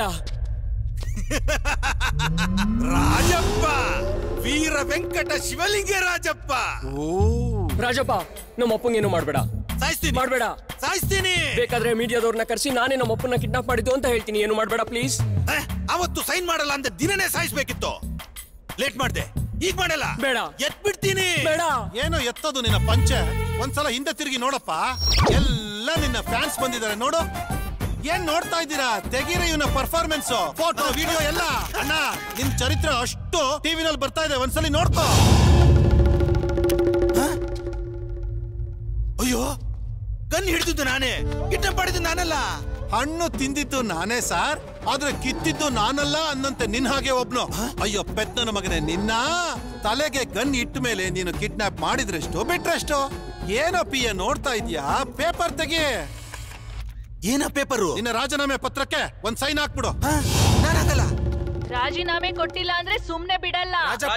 ರಾಜಪ್ಪ ವೀರ ವೆಂಕಟ ಶಿವಲಿಂಗ ರಾಜಪ್ಪ ರಾಜಪ್ಪ ನಮ್ಮ ಅಪ್ಪಂಗೇನು ಮಾಡ್ಬೇಡ ಸಾಯಿಸ್ತೀನಿ ಮಾಡ್ಬೇಡ ಸಾಯಿಸ್ತೀನಿ ಬೇಕಾದ್ರೆ ಮೀಡಿಯಾದವ್ರನ್ನ ಕರೆಸಿ ನಾನೇ ನಮ್ಮ ಅಪ್ಪನ ಕಿಡ್ನಾಪ್ ಮಾಡಿದ್ದು ಅಂತ ಹೇಳ್ತೀನಿ ಏನು ಮಾಡ್ಬೇಡ ಪ್ಲೀಸ್ ಅವತ್ತು ಸೈನ್ ಮಾಡಲ್ಲ ಅಂತ ದಿನನೇ ಸಾಯಿಸ್ಬೇಕಿತ್ತು ಲೇಟ್ ಮಾಡ್ದೆ ಈಗ ಮಾಡಲ್ಲ ಬೇಡ ಎತ್ ಬಿಡ್ತೀನಿ ಬೇಡ ಏನೋ ಎತ್ತದು ನಿನ್ನ ಪಂಚೆ ಒಂದ್ಸಲ ಹಿಂದೆ ತಿರುಗಿ ನೋಡಪ್ಪ ಎಲ್ಲ ನಿನ್ನ ಫ್ಯಾನ್ಸ್ ಬಂದಿದ್ದಾರೆ ನೋಡು ಏನ್ ನೋಡ್ತಾ ಇದ್ದೀರಾ ತೆಗೀರಿ ಇವನ ಪರ್ಫಾರ್ಮೆನ್ಸ್ ಫೋಟೋ ವಿಡಿಯೋ ಎಲ್ಲ ಅಣ್ಣ ನಿನ್ ಚರಿತ್ರೆ ಅಷ್ಟು ಟಿವಿನಲ್ಲಿ ಬರ್ತಾ ಇದೆ ಒಂದ್ಸಲಿ ನೋಡ್ಕೋ ಅಯ್ಯೋ ಗನ್ ಹಿಡಿದಿದ್ದು ನಾನೇ ಕಿಡ್ನಾಪ್ ಮಾಡಿದ್ದು ನಾನಲ್ಲ ಹಣ್ಣು ತಿಂದಿದ್ದು ನಾನೇ ಸಾರ್ ಆದ್ರೆ ಕಿತ್ತಿದ್ದು ನಾನಲ್ಲ ಅನ್ನಂತೆ ನಿನ್ ಹಾಗೆ ಒಬ್ನು ಅಯ್ಯೋ ಪೆತ್ತನ ಮಗನೇ ನಿನ್ನ ತಲೆಗೆ ಗನ್ ಇಟ್ಟ ಮೇಲೆ ನೀನು ಕಿಡ್ನಾಪ್ ಮಾಡಿದ್ರೆಷ್ಟು ಬಿಟ್ರೆಷ್ಟು ಏನೋ ಪಿಯ ನೋಡ್ತಾ ಇದ್ಯಾ ಪೇಪರ್ ತೆಗಿ ಏನ ಪೇಪರು ನಿನ್ನ ರಾಜೀನಾಮೆ ಪತ್ರಕ್ಕೆ ಒಂದ್ ಸೈನ್ ಹಾಕ್ಬಿಡು ನಾನಾಗಲ್ಲ ರಾಜೀನಾಮೆ ಕೊಟ್ಟಿಲ್ಲ ಅಂದ್ರೆ ಸುಮ್ನೆ ಬಿಡಲ್ಲ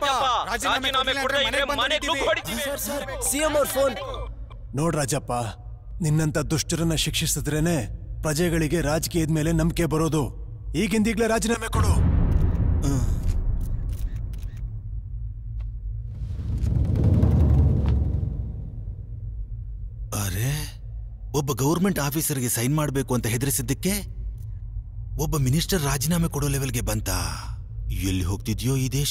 ಸಿಎಂ ಅವ್ರ ಫೋನ್ ನೋಡ್ ರಾಜಪ್ಪ ನಿನ್ನಂತ ದುಷ್ಟರನ್ನ ಶಿಕ್ಷಿಸಿದ್ರೇನೆ ಪ್ರಜೆಗಳಿಗೆ ರಾಜಕೀಯದ ಮೇಲೆ ನಂಬಿಕೆ ಬರೋದು ಈಗಿಂದೀಗ್ಲೇ ರಾಜೀನಾಮೆ ಕೊಡು ಅರೆ ಒಬ್ಬ ಗೌರ್ಮೆಂಟ್ ಆಫೀಸರ್ಗೆ ಸೈನ್ ಮಾಡಬೇಕು ಅಂತ ಹೆದರಿಸಿದ್ದಕ್ಕೆ ಒಬ್ಬ ಮಿನಿಸ್ಟರ್ ರಾಜೀನಾಮೆ ಕೊಡೋ ಲೆವೆಲ್ಗೆ ಬಂತ ಎಲ್ಲಿ ಹೋಗ್ತಿದ್ಯೋ ಈ ದೇಶ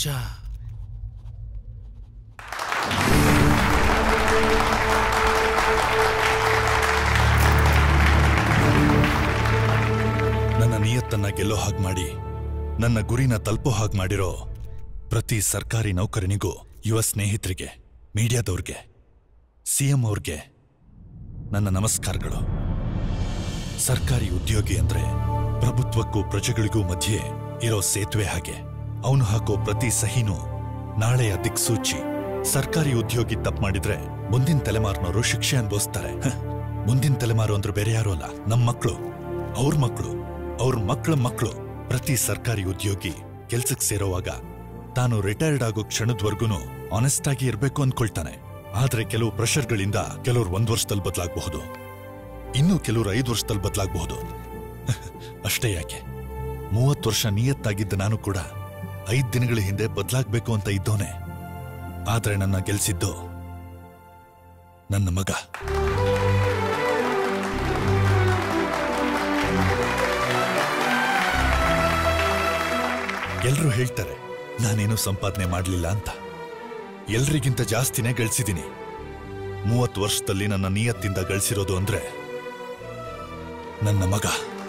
ನನ್ನ ನಿಯತ್ತನ್ನ ಗೆಲ್ಲೋ ಹಾಗೆ ಮಾಡಿ ನನ್ನ ಗುರಿನ ತಲುಪೋ ಹಾಗೆ ಮಾಡಿರೋ ಪ್ರತಿ ಸರ್ಕಾರಿ ನೌಕರನಿಗೂ ಯುವ ಸ್ನೇಹಿತರಿಗೆ ಮೀಡಿಯಾದವ್ರಿಗೆ ಸಿಎಂ ಅವ್ರಿಗೆ ನನ್ನ ನಮಸ್ಕಾರಗಳು ಸರ್ಕಾರಿ ಉದ್ಯೋಗಿ ಅಂದ್ರೆ ಪ್ರಭುತ್ವಕ್ಕೂ ಪ್ರಜೆಗಳಿಗೂ ಮಧ್ಯೆ ಇರೋ ಸೇತುವೆ ಹಾಗೆ ಅವನು ಹಾಕೋ ಪ್ರತಿ ಸಹಿನೂ ನಾಳೆಯ ದಿಕ್ಸೂಚಿ ಸರ್ಕಾರಿ ಉದ್ಯೋಗಿ ತಪ್ಪು ಮಾಡಿದ್ರೆ ಮುಂದಿನ ತಲೆಮಾರಿನವರು ಶಿಕ್ಷೆ ಅನುಭವಿಸ್ತಾರೆ ಹ, ಮುಂದಿನ ತಲೆಮಾರು ಅಂದ್ರೆ ಬೇರೆ ಯಾರೂ ಅಲ್ಲ ನಮ್ಮ ಮಕ್ಕಳು ಅವ್ರ ಮಕ್ಕಳು ಅವ್ರ ಮಕ್ಕಳ ಮಕ್ಕಳು ಪ್ರತಿ ಸರ್ಕಾರಿ ಉದ್ಯೋಗಿ ಕೆಲ್ಸಕ್ಕೆ ಸೇರೋವಾಗ ತಾನು ರಿಟೈರ್ಡ್ ಆಗೋ ಕ್ಷಣದವರೆಗೂ ಆನೆಸ್ಟ್ ಆಗಿ ಇರ್ಬೇಕು ಅನ್ಕೊಳ್ತಾನೆ ಆದ್ರೆ ಕೆಲವು ಪ್ರೆಷರ್ಗಳಿಂದ ಕೆಲವ್ರು ಒಂದ್ ವರ್ಷದಲ್ಲಿ ಬದಲಾಗಬಹುದು ಇನ್ನು ಕೆಲವರು ಐದು ವರ್ಷದಲ್ಲಿ ಬದಲಾಗಬಹುದು ಅಷ್ಟೇ ಯಾಕೆ ಮೂವತ್ತು ವರ್ಷ ನಿಯತ್ತಾಗಿದ್ದ ನಾನು ಕೂಡ ಐದ್ ದಿನಗಳ ಹಿಂದೆ ಬದಲಾಗ್ಬೇಕು ಅಂತ ಇದ್ದೋನೆ ಆದ್ರೆ ನನ್ನ ಗೆಲ್ಸಿದ್ದು ನನ್ನ ಮಗ ಎಲ್ರೂ ಹೇಳ್ತಾರೆ ನಾನೇನು ಸಂಪಾದನೆ ಮಾಡಲಿಲ್ಲ ಅಂತ ಎಲ್ರಿಗಿಂತ ಜಾಸ್ತಿನೇ ಗಳಿಸಿದ್ದೀನಿ ಮೂವತ್ತು ವರ್ಷದಲ್ಲಿ ನನ್ನ ನಿಯತ್ತಿಂದ ಗಳಿಸಿರೋದು ಅಂದ್ರೆ ನನ್ನ ಮಗ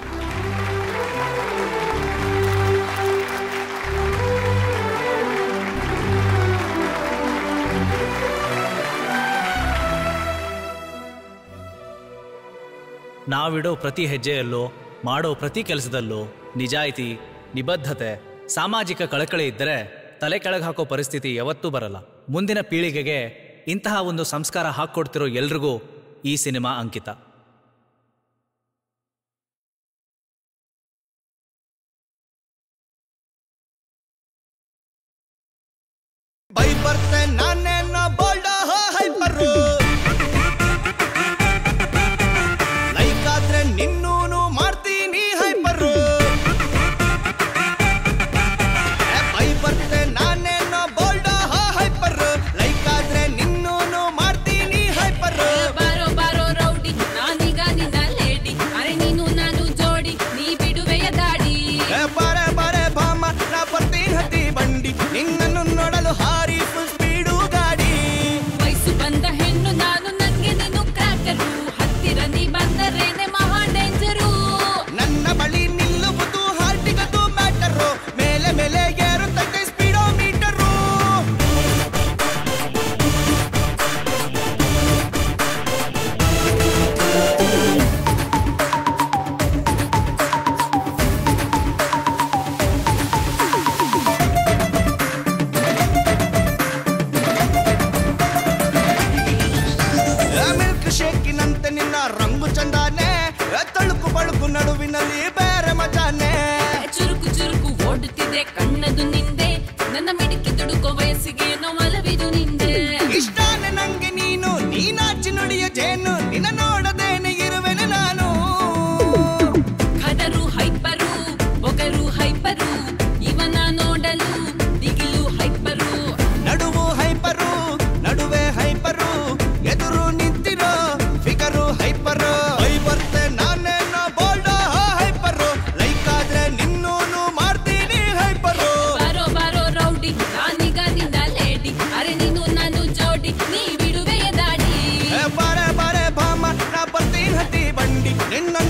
ನಾವಿಡೋ ಪ್ರತಿ ಹೆಜ್ಜೆಯಲ್ಲೂ ಮಾಡೋ ಪ್ರತಿ ಕೆಲಸದಲ್ಲೂ ನಿಜಾಯಿತಿ ನಿಬದ್ಧತೆ ಸಾಮಾಜಿಕ ಕಳಕಳಿ ಇದ್ದರೆ ತಲೆ ಕೆಳಗೆ ಹಾಕೋ ಪರಿಸ್ಥಿತಿ ಯಾವತ್ತೂ ಬರಲ್ಲ ಮುಂದಿನ ಪೀಳಿಗೆಗೆ ಇಂತಹ ಒಂದು ಸಂಸ್ಕಾರ ಹಾಕ್ಕೊಡ್ತಿರೋ ಎಲ್ರಿಗೂ ಈ ಸಿನಿಮಾ ಅಂಕಿತ ಬೈ ಬರ್ತೆ ನಾನೇನ ಬೋಲ್ಡ ಹೈಪರು ಲೈಕ್ ಆದ್ರೆ ನಿನ್ನೂನು ಮಾಡ್ತೀನಿ ಹೈಪರು ಬೈ ಬರ್ತೆ ನಾನೇನ ಬೋಲ್ಡ ಹೈಪರು ಲೈಕ್ ಆದ್ರೆ ನಿನ್ನೂನು ಮಾಡ್ತೀನಿ ಹೈಪರು ಬಾರೋ ಬಾರೋ ರೌಡಿ ನಾನೀಗ ನಿನ್ನ ಲೇಡಿ ಅರೆ ನೀನು ನಾನು ಜೋಡಿ ನೀ ಬಿಡುವೆಯ ದಾಡಿ ಏ ಬಾರೆ ಬಾರೆ ಬಾಮ ನಾ ಬರ್ತೀನಿ ಹತ್ತಿ ಬಂಡಿ ನಿನ್ನನ್ನು ನೋಡಲು ಹಾರಿ ಫುಲ್ ಸ್ಪೀಡು ಗಾಡಿ ವಯಸ್ಸು ಬಂದ ಹೆಣ್ಣು ನಾನು ನನ್ಗೆ ನೀನು ಕ್ರಾಕರು ಹತ್ತಿರ ನೀ ಬಂದರೇನೆ ಮಹಾ ಡೇಂಜರು ನನ್ನ ಬಳಿ ನಿಲ್ಲುವುದು ಹಾರ್ಟಿಗದು ಮ್ಯಾಟರು ಮೇಲೆ ಮೇಲೆ ಏರುತ್ತೈತೆ ಸ್ಪೀಡೋ ಮೀಟರು ಮಿಲ್ಕ್ ಶೇಕಿನಂತೆ ನಿನ್ನ ರಂಗು ಚಂದಾನೆ ಏ, ತಳುಕು ಬಳುಕು ನಡುವಿನಲ್ಲಿ ಬೇರೆ ಮಜಾನೆ ಚುರುಕು ಚುರುಕು ಓಡುತ್ತಿದೆ ಕಣ್ಣದು ನಿಂದೆ ನನ್ನ ಮಿಡುಕಿ ದುಡುಕೋ ವಯಸ್ಸಿಗೆ ಏನೋ ಒಲವಿದು ನಿಂದೆ ಇಷ್ಟಾನೆ ನಂಗೆ ನೀನು ನೀನಾಚಿ ನುಡಿಯ ಜೇನು ನಿನ್ನ ನೋಡದೇನೆ ಇರುವೆನೆ ನಾನು ಖದರು ಹೈಪರು ಒಗರು ಹೈಪರು ಇವನ ನೋಡಲು ದಿಗಿಲು ಹೈಪರು ನಡುವು ಹೈಪರು ನಡುವೆ ಹೈಪರು ಎದುರು ನಿಂತಿರೋ ಫಿಗರು ಹೈಪರು ಹೈ ಬರ್ತೆ ನಾನೇನೋ ಬೋಲ್ಡ ಹೈಪರು ಲೈಕ್ ಆದ್ರೆ ನಿನ್ನೂನು ಮಾಡ್ತೀನಿ ಹೈಪರು ಬಾರೋ ಬಾರೋ ರೌಡಿ ನಾನೀಗ ನಿನ್ನ ಲೇಡಿ ಅರೆ ನೀನು ನಾನು ಜೋಡಿ ನೀ ಬಿಡುವೆಯ ದಾಡಿ ಏ ಬಾರೆ ಬಾರೆ ಭಾಮ ನಾ ಬರ್ತೀನಿ ಹತ್ತಿ ಬಂಡಿ ನಿನ್ನ